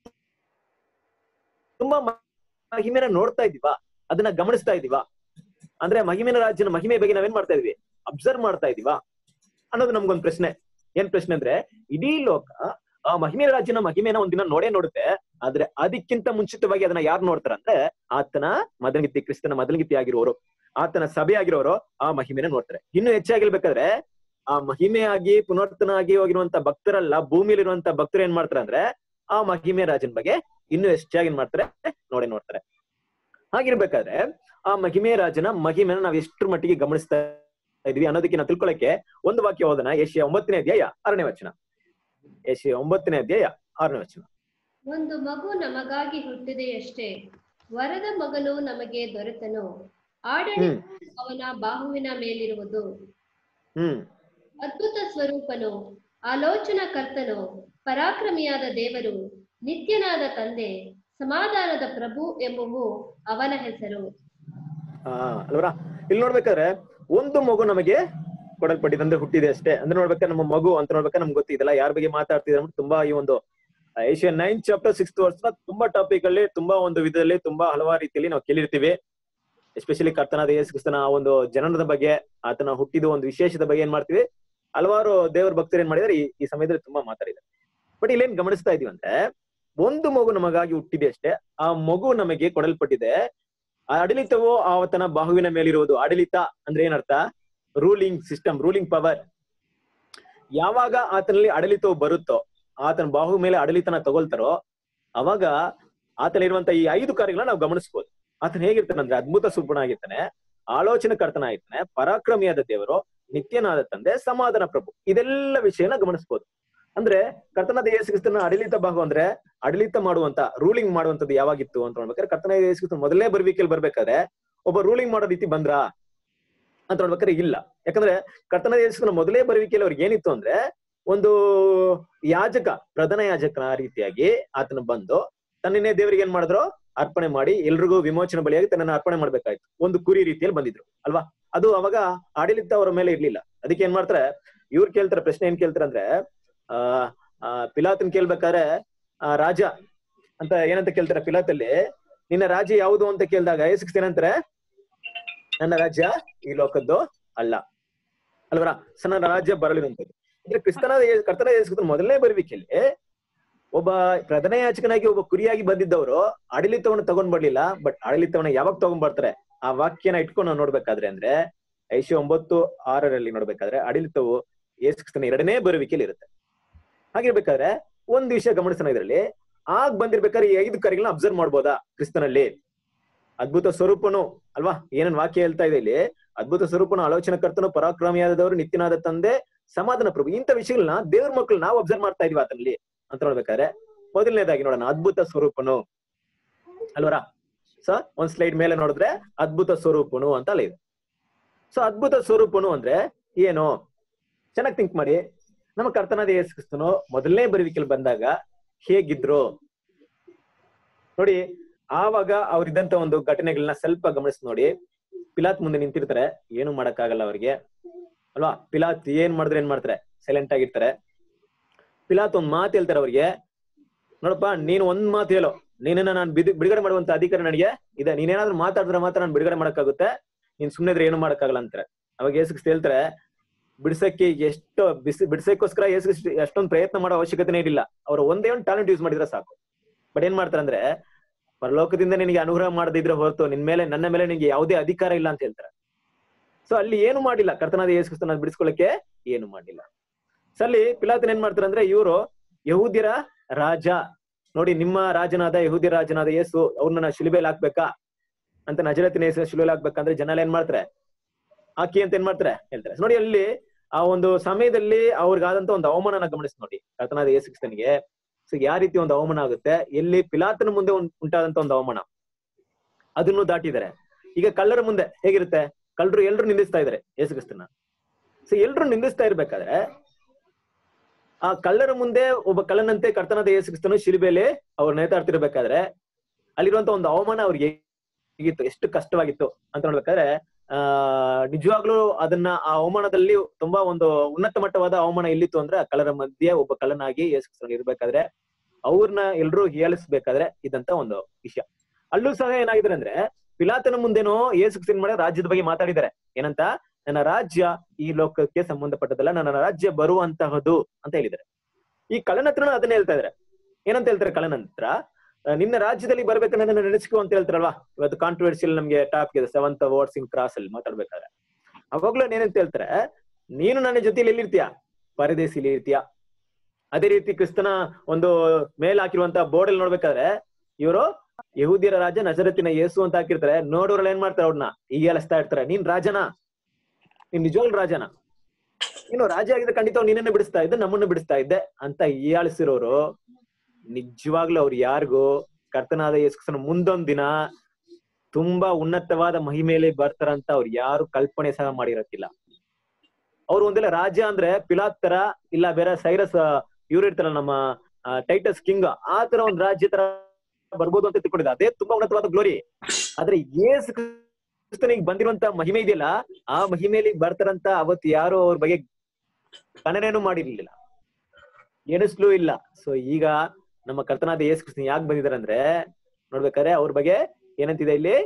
ತುಂಬಾ ಮ- ಮಹಿಮೆನ ನೋಡ್ತಾ ಇದೀವಾ ಅದನ್ನ ಗಮನಿಸ್ತಾ ಇದೀವಾ ಅಂದ್ರೆ ಮಹಿಮೆನ ರಾಜ್ಯನ ಮಹಿಮೆ ಬಗ್ಗೆ ನಾವೇನ್ ಮಾಡ್ತಾ ಇದೀವಿ ಅಬ್ಸರ್ವ್ ಮಾಡ್ತಾ ಇದೀವಾ ಅನ್ನೋದು ನಮ್ಗೊಂದ್ ಪ್ರಶ್ನೆ ಏನ್ ಪ್ರಶ್ನೆ ಅಂದ್ರೆ ಇಡೀ ಲೋಕ ಆ ಮಹಿಮೆ ರಾಜ್ಯನ ಮಹಿಮೆನ ಒಂದಿನ ನೋಡೇ ನೋಡುತ್ತೆ ಆದ್ರೆ ಅದಕ್ಕಿಂತ ಮುಂಚಿತವಾಗಿ ಅದನ್ನ ಯಾರು ನೋಡ್ತಾರ ಅಂದ್ರೆ ಆತನ ಮದನಗಿತ್ತಿ ಕ್ರಿಸ್ತನ ಮದನಗಿತ್ತಿ ಆಗಿರೋರು ಆತನ ಸಭೆ ಆಗಿರೋರು ಆ ಮಹಿಮೆನ ನೋಡ್ತಾರೆ ಇನ್ನು ಹೆಚ್ಚಾಗಿರ್ಬೇಕಾದ್ರೆ ಆ ಮಹಿಮೆಯಾಗಿ ಪುನರ್ತನಾಗಿ ಹೋಗಿರುವಂತ ಭಕ್ತರಲ್ಲ ಭೂಮಿಯಲ್ಲಿರುವಂತ ಭಕ್ತರು ಏನ್ ಮಾಡ್ತಾರೆ ಅಂದ್ರೆ ಆ ಮಹಿಮೆ ರಾಜನ ಬಗ್ಗೆ ಇನ್ನು ಹೆಚ್ಚಾಗಿ ಏನ್ ಮಾಡ್ತಾರೆ ನೋಡೇ ನೋಡ್ತಾರೆ ಹಾಗಿರ್ಬೇಕಾದ್ರೆ ಆ ಮಹಿಮೆ ರಾಜನ ಮಹಿಮೆನ ನಾವ್ ಎಷ್ಟ್ರ ಮಟ್ಟಿಗೆ ಗಮನಿಸ್ತಾ ಇದೀವಿ ಅನ್ನೋದಕ್ಕೆ ನಾವು ತಿಳ್ಕೊಳಕ್ಕೆ ಒಂದು ವಾಕ್ಯ ಓದನ ಏಷ್ಯಾ ಒಂಬತ್ತನೇ ಅಧ್ಯಾಯ ಆರನೇ ವಚನ ಏಷ್ಯಾ ಒಂಬತ್ತನೇ ಅಧ್ಯಾಯ ಆರನೇ ವಚನ ಒಂದು ಮಗು ನಮಗಾಗಿ ಹುಟ್ಟಿದೆಯಷ್ಟೇ ವರದ ಮಗನು ನಮಗೆ ದೊರೆತನು ಆಡಳಿತ ಹ್ಮ್ ಅವನ ಬಾಹುವಿನ ಮೇಲಿರುವುದು ಹ್ಮ್ ಅದ್ಭುತ ಸ್ವರೂಪನು ಆಲೋಚನಾ ಕರ್ತನು ಪರಾಕ್ರಮಿಯಾದ ದೇವರು ನಿತ್ಯನಾದ ತಂದೆ ಸಮಾಧಾನದ ಪ್ರಭು ಎಂಬುವು ಅವನ ಹೆಸರು ಆ ಅಲ್ವರ ಇಲ್ಲಿ ನೋಡ್ಬೇಕಾದ್ರೆ ಒಂದು ಮಗು ನಮಗೆ ಕೊಡಲ್ಪಟ್ಟಿದೆ ಅಂದ್ರೆ ಹುಟ್ಟಿದೆ ಅಷ್ಟೇ ಅಂದ್ರೆ ನೋಡ್ಬೇಕಾದ್ರೆ ನಮ್ಮ ಮಗು ಅಂತ ನೋಡ್ಬೇಕಾದ್ರೆ ನಮ್ಗೆ ಗೊತ್ತಿದೆಲ್ಲ ಯಾರ ಬಗ್ಗೆ ಮಾತಾಡ್ತಿದ್ರೆ ಅಂದ್ರೆ ತುಂಬಾ ಈ ಒಂದು ಏಷ್ಯನ್ ನೈನ್ ಚಾಪ್ಟರ್ ಸಿಕ್ಸ್ ವರ್ಷ ತುಂಬಾ ಟಾಪಿಕ್ ಅಲ್ಲಿ ತುಂಬಾ ಒಂದು ವಿಧದಲ್ಲಿ ತುಂಬಾ ಹಲವಾರು ರೀತಿಯಲ್ಲಿ ನಾವು ಕೇಳಿರ್ತೀವಿ ಎಸ್ಪೆಷಲಿ ಕರ್ತನಾದ ಯೇಸು ಕ್ರಿಸ್ತನ ಆ ಒಂದು ಜನನದ ಬಗ್ಗೆ ಆತನ ಹುಟ್ಟಿದ ಒಂದು ವಿಶೇಷದ ಬಗ್ಗೆ ಏನ್ ಮಾಡ್ತೀವಿ ಹಲವಾರು ದೇವರ ಭಕ್ತರು ಏನ್ ಮಾಡಿದಾರೆ ಈ ಈ ಸಮಯದಲ್ಲಿ ತುಂಬಾ ಮಾತಾಡಿದ್ದಾರೆ ಬಟ್ ಇಲ್ಲೇನ್ ಗಮನಿಸ್ತಾ ಇದೀವಿ ಅಂದ್ರೆ ಒಂದು ಮಗು ನಮಗಾಗಿ ಹುಟ್ಟಿದೆ ಅಷ್ಟೇ ಆ ಮಗು ನಮಗೆ ಕೊಡಲ್ಪಟ್ಟಿದೆ ಆ ಆಡಳಿತವು ಆತನ ಬಾಹುವಿನ ಮೇಲಿರುವುದು ಆಡಳಿತ ಅಂದ್ರೆ ಏನರ್ಥ ರೂಲಿಂಗ್ ಸಿಸ್ಟಮ್ ರೂಲಿಂಗ್ ಪವರ್ ಯಾವಾಗ ಆತನಲ್ಲಿ ಆಡಳಿತವು ಬರುತ್ತೋ ಆತನ ಬಾಹು ಮೇಲೆ ಆಡಳಿತನ ತಗೊಳ್ತಾರೋ ಅವಾಗ ಆತನಿರುವಂತ ಈ ಐದು ಕಾರ್ಯಗಳನ್ನ ನಾವು ಗಮನಿಸಬಹುದು ಆತನ ಹೇಗಿರ್ತಾನೆ ಅಂದ್ರೆ ಅದ್ಭುತ ಸ್ವರೂಪಣ ಆಗಿರ್ತಾನೆ ಆಲೋಚನೆ ಕರ್ತನ ಆಗಿರ್ತಾನೆ ಪರಾಕ್ರಮಿಯಾದ ದೇವರು ನಿತ್ಯನಾದ ತಂದೆ ಸಮಾಧಾನ ಪ್ರಭು ಇದೆಲ್ಲ ವಿಷಯನ ಗಮನಿಸಬಹುದು ಅಂದ್ರೆ ಕರ್ತನಾದ ಯೇಸು ಕ್ರಿಸ್ತನ ಆಡಳಿತ ಭಾಗ ಅಂದ್ರೆ ಆಡಳಿತ ಮಾಡುವಂತ ರೂಲಿಂಗ್ ಮಾಡುವಂತದ್ದು ಯಾವಾಗಿತ್ತು ಅಂತ ನೋಡ್ಬೇಕಾದ್ರೆ ಕರ್ತನ ಯೇಸು ಕ್ರಿಸ್ತನ ಮೊದಲನೇ ಬರುವಿಕೆಯಲ್ಲಿ ಬರ್ಬೇಕಾದ್ರೆ ಒಬ್ಬ ರೂಲಿಂಗ್ ಮಾಡೋ ರೀತಿ ಬಂದ್ರ ಅಂತ ನೋಡ್ಬೇಕಾದ್ರೆ ಇಲ್ಲ ಯಾಕಂದ್ರೆ ಕರ್ತನ ಯೇಸು ಕ್ರಿಸ್ತನ ಮೊದಲೇ ಬರುವಿಕೆಯಲ್ಲಿ ಅವ್ರಿಗೆ ಏನಿತ್ತು ಅಂದ್ರೆ ಒಂದು ಯಾಜಕ ಪ್ರಧಾನ ಯಾಜಕನ ರೀತಿಯಾಗಿ ಆತನ ಬಂದು ತನ್ನನ್ನೇ ದೇವರಿಗೆ ಏನ್ ಮಾಡಿದ್ರು ಅರ್ಪಣೆ ಮಾಡಿ ಎಲ್ರಿಗೂ ವಿಮೋಚನೆ ಬಲಿಯಾಗಿ ತನ್ನನ್ನ ಅರ್ಪಣೆ ಮಾಡ್ಬೇಕಾಯ್ತು ಒಂದು ಕುರಿ ರೀತಿಯಲ್ಲಿ ಬಂದಿದ್ರು ಅಲ್ವಾ ಅದು ಅವಾಗ ಆಡಳಿತ ಅವರ ಮೇಲೆ ಇರ್ಲಿಲ್ಲ ಅದಕ್ಕೆ ಏನ್ ಮಾಡ್ತಾರೆ ಇವ್ರು ಕೇಳ್ತಾರೆ ಪ್ರಶ್ನೆ ಏನ್ ಕೇಳ್ತಾರೆ ಅಂದ್ರೆ ಆ ಆ, ಪಿಲಾತನ್ ಕೇಳ್ಬೇಕಾದ್ರೆ ಆ ರಾಜ ಅಂತ ಏನಂತ ಕೇಳ್ತಾರೆ ಪಿಲಾತಲ್ಲಿ ನಿನ್ನ ರಾಜ್ಯ ಯಾವುದು ಅಂತ ಕೇಳಿದಾಗ ಯೇಸು ಏನಂತಾರೆ ನನ್ನ ರಾಜ್ಯ ಈ ಲೋಕದ್ದು ಅಲ್ಲ ಅಲ್ವರ ಸ ನನ್ನ ರಾಜ್ಯ ಬರಲಿರುವಂತದ್ದು ಅಂದ್ರೆ ಕ್ರಿಸ್ತನ ಕರ್ತನ ಯೇಸು ಮೊದಲನೇ ಬರುವಿಕೆಯಲ್ಲಿ ಒಬ್ಬ ಪ್ರಧಾನ ಯಾಚಕನಾಗಿ ಒಬ್ಬ ಕುರಿಯಾಗಿ ಬಂದಿದ್ದವರು ಆಡಳಿತವನ್ನು ತಗೊಂಡ್ ಬರ್ಲಿಲ್ಲ ಬಟ್ ಆಡಳಿತವನ್ನ ಯಾವಾಗ ತಗೊಂಡ್ ಬರ್ತಾರೆ ಆ ವಾಕ್ಯನ ಇಟ್ಕೊಂಡು ನಾವು ನೋಡ್ಬೇಕಾದ್ರೆ ಅಂದ್ರೆ ಐಶು ಒಂಬತ್ತು ಆರರಲ್ಲಿ ನೋಡ್ಬೇಕಾದ್ರೆ ಆಡಳಿತವು ಯೇಸು ಕ್ರಿಸ್ತನ ಎರಡನೇ ಬರುವಿಕೆಯಲ್ಲಿ ಇರುತ್ತೆ ಹಾಗಿರ್ಬೇಕಾದ್ರೆ ಒಂದ್ ವಿಷಯ ಗಮನಿಸೋಣ ಇದರಲ್ಲಿ ಆಗ ಬಂದಿರ್ಬೇಕಾದ್ರೆ ಈ ಐದು ಕಾರ್ಯಗಳನ್ನ ಅಬ್ಸರ್ವ್ ಮಾಡ್ಬೋದಾ ಕ್ರಿಸ್ತನಲ್ಲಿ ಅದ್ಭುತ ಸ್ವರೂಪನು ಅಲ್ವಾ ಏನನ್ ವಾಕ್ಯ ಹೇಳ್ತಾ ಇದೆ ಇಲ್ಲಿ ಅದ್ಭುತ ಸ್ವರೂಪನು ಆಲೋಚನಾ ಕರ್ತನು ಪರಾಕ್ರಮಿಯಾದವರು ನಿತ್ಯನಾದ ತಂದೆ ಸಮಾಧಾನ ಪ್ರಭು ಇಂಥ ವಿಷಯಗಳನ್ನ ದೇವ್ರ ಮಕ್ಕಳು ನಾವು ಅಬ್ಸರ್ವ್ ಮಾಡ್ತಾ ಇದೀವಿ ಆತನಲ್ಲಿ ಅಂತ ನೋಡ್ಬೇಕಾದ್ರೆ ಮೊದಲನೇದಾಗಿ ನೋಡೋಣ ಅದ್ಭುತ ಸ್ವರೂಪನು ಅಲ್ವರ ಸೊ ಒಂದ್ ಸ್ಲೈಡ್ ಮೇಲೆ ನೋಡಿದ್ರೆ ಅದ್ಭುತ ಸ್ವರೂಪನು ಅಂತ ಅಲ್ಲ ಇದೆ ಸೊ ಅದ್ಭುತ ಸ್ವರೂಪನು ಅಂದ್ರೆ ಏನು ಚೆನ್ನಾಗಿ ಥಿಂಕ್ ಮಾಡಿ ನಮ್ಮ ಕರ್ತನಾದ ಯೇಸು ಕ್ರಿಸ್ತನು ಮೊದಲನೇ ಬರುವಿಕೆಯಲ್ಲಿ ಬಂದಾಗ ಹೇಗಿದ್ರು ನೋಡಿ ಆವಾಗ ಅವ್ರಿದ್ದಂತ ಒಂದು ಘಟನೆಗಳನ್ನ ಸ್ವಲ್ಪ ಗಮನಿಸಿ ನೋಡಿ ಪಿಲಾತ್ ಮುಂದೆ ನಿಂತಿರ್ತಾರೆ ಏನು ಮಾಡಕ್ಕಾಗಲ್ಲ ಅವ್ರಿಗೆ ಅಲ್ವಾ ಪಿಲಾತ್ ಏನ್ ಮಾಡಿದ್ರೆ ಏನ್ ಮಾಡ್ತಾರೆ ಸೈಲೆಂಟ್ ಆಗಿರ್ತಾರೆ ಪಿಲಾತ್ ಒಂದ್ ಮಾತು ಹೇಳ್ತಾರೆ ಅವ್ರಿಗೆ ನೋಡಪ್ಪ ನೀನು ಒಂದ್ ಮಾತು ಹೇಳು ನೀನನ್ನ ನಾನು ಬಿಡು- ಬಿಡುಗಡೆ ಮಾಡುವಂತ ಅಧಿಕಾರ ನನಗೆ ಇದೆ ನೀನೇನಾದ್ರೂ ಮಾತಾಡಿದ್ರೆ ಮಾತ್ರ ನಾನು ಬಿಡುಗಡೆ ಮಾಡಕ್ಕಾಗುತ್ತೆ ನೀನ್ ಸುಮ್ನೆ ಇದ್ರೆ ಏನು ಮಾಡಕ್ಕಾಗಲ್ಲ ಅಂತಾರೆ ಅವಾಗ ಯೇಸು ಕ್ರಿಸ್ತ ಹೇಳ್ತಾರೆ ಬಿಡ್ಸಕ್ಕೆ ಎಷ್ಟು ಬಿಸಿ ಬಿಡ್ಸಕ್ಕೋಸ್ಕರ ಯೇಸು ಕ್ರಿಸ್ತ ಎಷ್ಟೊಂದು ಪ್ರಯತ್ನ ಮಾಡೋ ಅವಶ್ಯಕತೆನೇ ಇರಲಿಲ್ಲ ಅವ್ರು ಒಂದೇ ಒಂದು ಟ್ಯಾಲೆಂಟ್ ಯೂಸ್ ಮಾಡಿದ್ರೆ ಸಾಕು ಬಟ್ ಏನ್ ಮಾಡ್ತಾರೆ ಅಂದ್ರೆ ಪರಲೋಕದಿಂದ ನಿನಗೆ ಅನುಗ್ರಹ ಮಾಡದಿದ್ರೆ ಹೊರತು ನಿನ್ ಮೇಲೆ ನನ್ನ ಮೇಲೆ ನಿನಗೆ ಯಾವುದೇ ಅಧಿಕಾರ ಇಲ್ಲ ಅಂತ ಹೇಳ್ತಾರೆ ಸೊ ಅಲ್ಲಿ ಏನು ಮಾಡಿಲ್ಲ ಕರ್ತನಾದ ಯೇಸು ಕ್ರಿಸ್ತನ ಬಿಡಿಸ್ಕೊಳ್ಳಕ್ಕೆ ಏನು ಮಾಡಿಲ್ಲ ಸೊ ಅಲ್ಲಿ ಪಿಲಾತನ್ ಏನ್ ಮಾಡ್ತಾರೆ ಅಂದ್ರೆ ಇವರು ಯಹೂದ್ಯರ ರಾಜ ನೋಡಿ ನಿಮ್ಮ ರಾಜನಾದ ಯಹೂದ್ಯ ರಾಜನಾದ ಯೇಸು ಅವ್ರನ್ನ ಶಿಲುಬೆಲ್ ಹಾಕ್ಬೇಕಾ ಅಂತ ನಜರತಿನ ಯೇಸು ಶಿಲುಬೆಲ್ ಹಾಕ್ಬೇಕಂದ್ರೆ ಜನ ಎಲ್ಲ ಏನ್ ಮಾಡ್ತಾರೆ ಹಾಕಿ ಅಂತ ಏನ್ ಮಾಡ್ತಾರೆ ಹೇಳ್ತಾರೆ So ನೋಡಿ ಅಲ್ಲಿ ಆ ಒಂದು ಸಮಯದಲ್ಲಿ ಅವ್ರಿಗಾದಂತ ಒಂದು ಅವಮಾನನ ಗಮನಿಸಿ ನೋಡಿ ಕರ್ತನಾದ ಯೇಸು ಕ್ರಿಸ್ತನಿಗೆ ಸೊ ಯಾವ ರೀತಿ ಒಂದು ಅವಮಾನ ಆಗುತ್ತೆ ಎಲ್ಲಿ ಪಿಲಾತನ ಮುಂದೆ ಒಂದ್ ಉಂಟಾದಂತ ಒಂದು ಅವಮಾನ ಅದನ್ನು ದಾಟಿದ್ದಾರೆ ಈಗ ಕಳ್ಳರ ಮುಂದೆ ಹೇಗಿರುತ್ತೆ ಕಳ್ಳರು ಎಲ್ರು ನಿಂದಿಸ್ತಾ ಇದಾರೆ ಯೇಸು ಕ್ರಿಸ್ತನ ಸೊ ಎಲ್ರು ನಿಂದಿಸ್ತಾ ಇರ್ಬೇಕಾದ್ರೆ ಆ ಕಳ್ಳರ ಮುಂದೆ ಒಬ್ಬ ಕಳ್ಳನಂತೆ ಕರ್ತನಾದ ಯೇಸು ಕ್ರಿಸ್ತನು ಶಿಲುಬೆಲೆ ಅವ್ರು ನೇತಾಡ್ತಿರ್ಬೇಕಾದ್ರೆ ಅಲ್ಲಿರುವಂತ ಒಂದು ಅವಮಾನ ಅವ್ರಿಗೆ ಹೇಗಿತ್ತು ಎಷ್ಟು ಕಷ್ಟವಾಗಿತ್ತು ಅಂತ ನೋಡ್ಬೇಕಾದ್ರೆ ಆ ನಿಜವಾಗ್ಲೂ ಅದನ್ನ ಆ ಅವಮಾನದಲ್ಲಿ ತುಂಬಾ ಒಂದು ಉನ್ನತ ಮಟ್ಟವಾದ ಅವಮಾನ ಎಲ್ಲಿತ್ತು ಅಂದ್ರೆ ಆ ಕಳ್ಳರ ಮಧ್ಯೆ ಒಬ್ಬ ಕಳ್ಳನಾಗಿ ಯೇಸು ಕ್ರಿಸ್ತನು ಇರ್ಬೇಕಾದ್ರೆ ಅವ್ರನ್ನ ಎಲ್ರು ಹೀಯಾಳಿಸ್ಬೇಕಾದ್ರೆ ಇದಂತ ಒಂದು ವಿಷಯ ಅಲ್ಲೂ ಸಹ ಏನಾಗಿದೆ ಅಂದ್ರೆ ಪಿಲಾತನ ಮುಂದೆನೋ ಯೇಸು ಕ್ರಿಸ್ತನ್ ಮಾಡೋ ರಾಜ್ಯದ ಬಗ್ಗೆ ಮಾತಾಡಿದ್ದಾರೆ ಏನಂತ ನನ್ನ ರಾಜ್ಯ ಈ ಲೋಕಕ್ಕೆ ಸಂಬಂಧಪಟ್ಟದಲ್ಲ ನನ್ನ ರಾಜ್ಯ ಬರುವಂತಹದು ಅಂತ ಹೇಳಿದ್ದಾರೆ ಈ ಕಳ್ಳನ ಹತ್ರನೂ ಅದನ್ನ ಹೇಳ್ತಾ ಇದಾರೆ ಏನಂತ ಹೇಳ್ತಾರೆ ಕಳ್ಳನ ಹತ್ರ ಆ, ನಿನ್ನ ರಾಜ್ಯದಲ್ಲಿ ಬರ್ಬೇಕಂದ್ರೆ ನನ್ನ ನಡೆಸ್ಕೊ ಅಂತ ಹೇಳ್ತಾರಲ್ವಾ ಇವತ್ತು ಕಾಂಟ್ರವರ್ಸಿಯಲ್ ನಮ್ಗೆ ಟಾಪ್ ಇದೆ ಸೆವೆಂತ್ ವರ್ಡ್ಸ್ ಇನ್ ಕ್ರಾಸ್ ಅಲ್ಲಿ ಮಾತಾಡ್ಬೇಕಾದ್ರೆ ಅವಾಗ್ಲೂ ಏನಂತ ಹೇಳ್ತಾರೆ ನೀನು ನನ್ನ ಜೊತೆಲಿ ಎಲ್ಲಿರ್ತೀಯ ಪರದೇಶಿಲಿ ಇರ್ತೀಯ ಅದೇ ರೀತಿ ಕ್ರಿಸ್ತನ ಒಂದು ಮೇಲ್ ಹಾಕಿರುವಂತ ಬೋರ್ಡ್ ಅಲ್ಲಿ ನೋಡ್ಬೇಕಾದ್ರೆ ಇವರು ಯಹೂದ್ಯರ ರಾಜ ನಜರತಿನ ಯೇಸು ಅಂತ ಹಾಕಿರ್ತಾರೆ ನೋಡೋರೆಲ್ಲ ಏನ್ ಮಾಡ್ತಾರೆ ಅವ್ರನ್ನ ಹೀಯಾಳಿಸ್ತಾ ಇರ್ತಾರೆ ನೀನ್ ರಾಜನ ನೀನ್ ನಿಜವಾಗ್ಲೂ ರಾಜನ ನೀನು ರಾಜ ಆಗಿದ್ರೆ ಖಂಡಿತ ಅವ್ನು ನಿನ್ನನ್ನು ಬಿಡಿಸ್ತಾ ಇದ್ದೆ ನಮ್ಮನ್ನು ಬಿಡಿಸ್ತಾ ಇದ್ದೆ ಅಂತ ಹೀಯಾಳಿಸಿರೋರು ನಿಜವಾಗ್ಲೂ ಅವ್ರು ಯಾರಿಗೂ ಕರ್ತನಾದ ಯೇಸುಕ್ರಿಸ್ತನ ಮುಂದೊಂದ್ ದಿನ ತುಂಬಾ ಉನ್ನತವಾದ ಮಹಿಮೇಲೆ ಬರ್ತಾರಂತ ಅವ್ರು ಯಾರು ಕಲ್ಪನೆ ಸಹ ಮಾಡಿರಕ್ಕಿಲ್ಲ ಅವ್ರು ಒಂದೆಲ್ಲ ರಾಜ್ಯ ಅಂದ್ರೆ ಪಿಲಾತ್ ತರ ಇಲ್ಲ ಬೇರೆ ಸೈರಸ್ ಇವ್ರು ಇರ್ತಾರಲ್ಲ ನಮ್ಮ ಟೈಟಸ್ ಕಿಂಗ್ ಆ ತರ ಒಂದ್ ರಾಜ್ಯ ತರ ಬರ್ಬೋದು ಅಂತ ತಿಳ್ಕೊಂಡಿದ್ದೆ ಅದೇ ತುಂಬಾ ಉನ್ನತವಾದ ಗ್ಲೋರಿ ಆದ್ರೆ ಯೇಸು ಕ್ರಿಸ್ತನಿಗೆ ಬಂದಿರುವಂತ ಮಹಿಮೆ ಇದೆಯಲ್ಲ ಆ ಮಹಿಮೆಯಲ್ಲಿ ಬರ್ತಾರಂತ ಅವತ್ತು ಯಾರು ಅವ್ರ ಬಗ್ಗೆ ಗಣನೆನೂ ಮಾಡಿರ್ಲಿಲ್ಲ ಎಣಿಸ್ಲೂ ಇಲ್ಲ ಸೊ ಈಗ ನಮ್ಮ ಕರ್ತನಾದ ಯೇಸು ಕ್ರಿಸ್ತನ್ ಯಾಕೆ ಬಂದಿದ್ದಾರೆ ಅಂದ್ರೆ ನೋಡ್ಬೇಕಾದ್ರೆ ಅವ್ರ ಬಗ್ಗೆ ಏನಂತಿದೆ ಇಲ್ಲಿ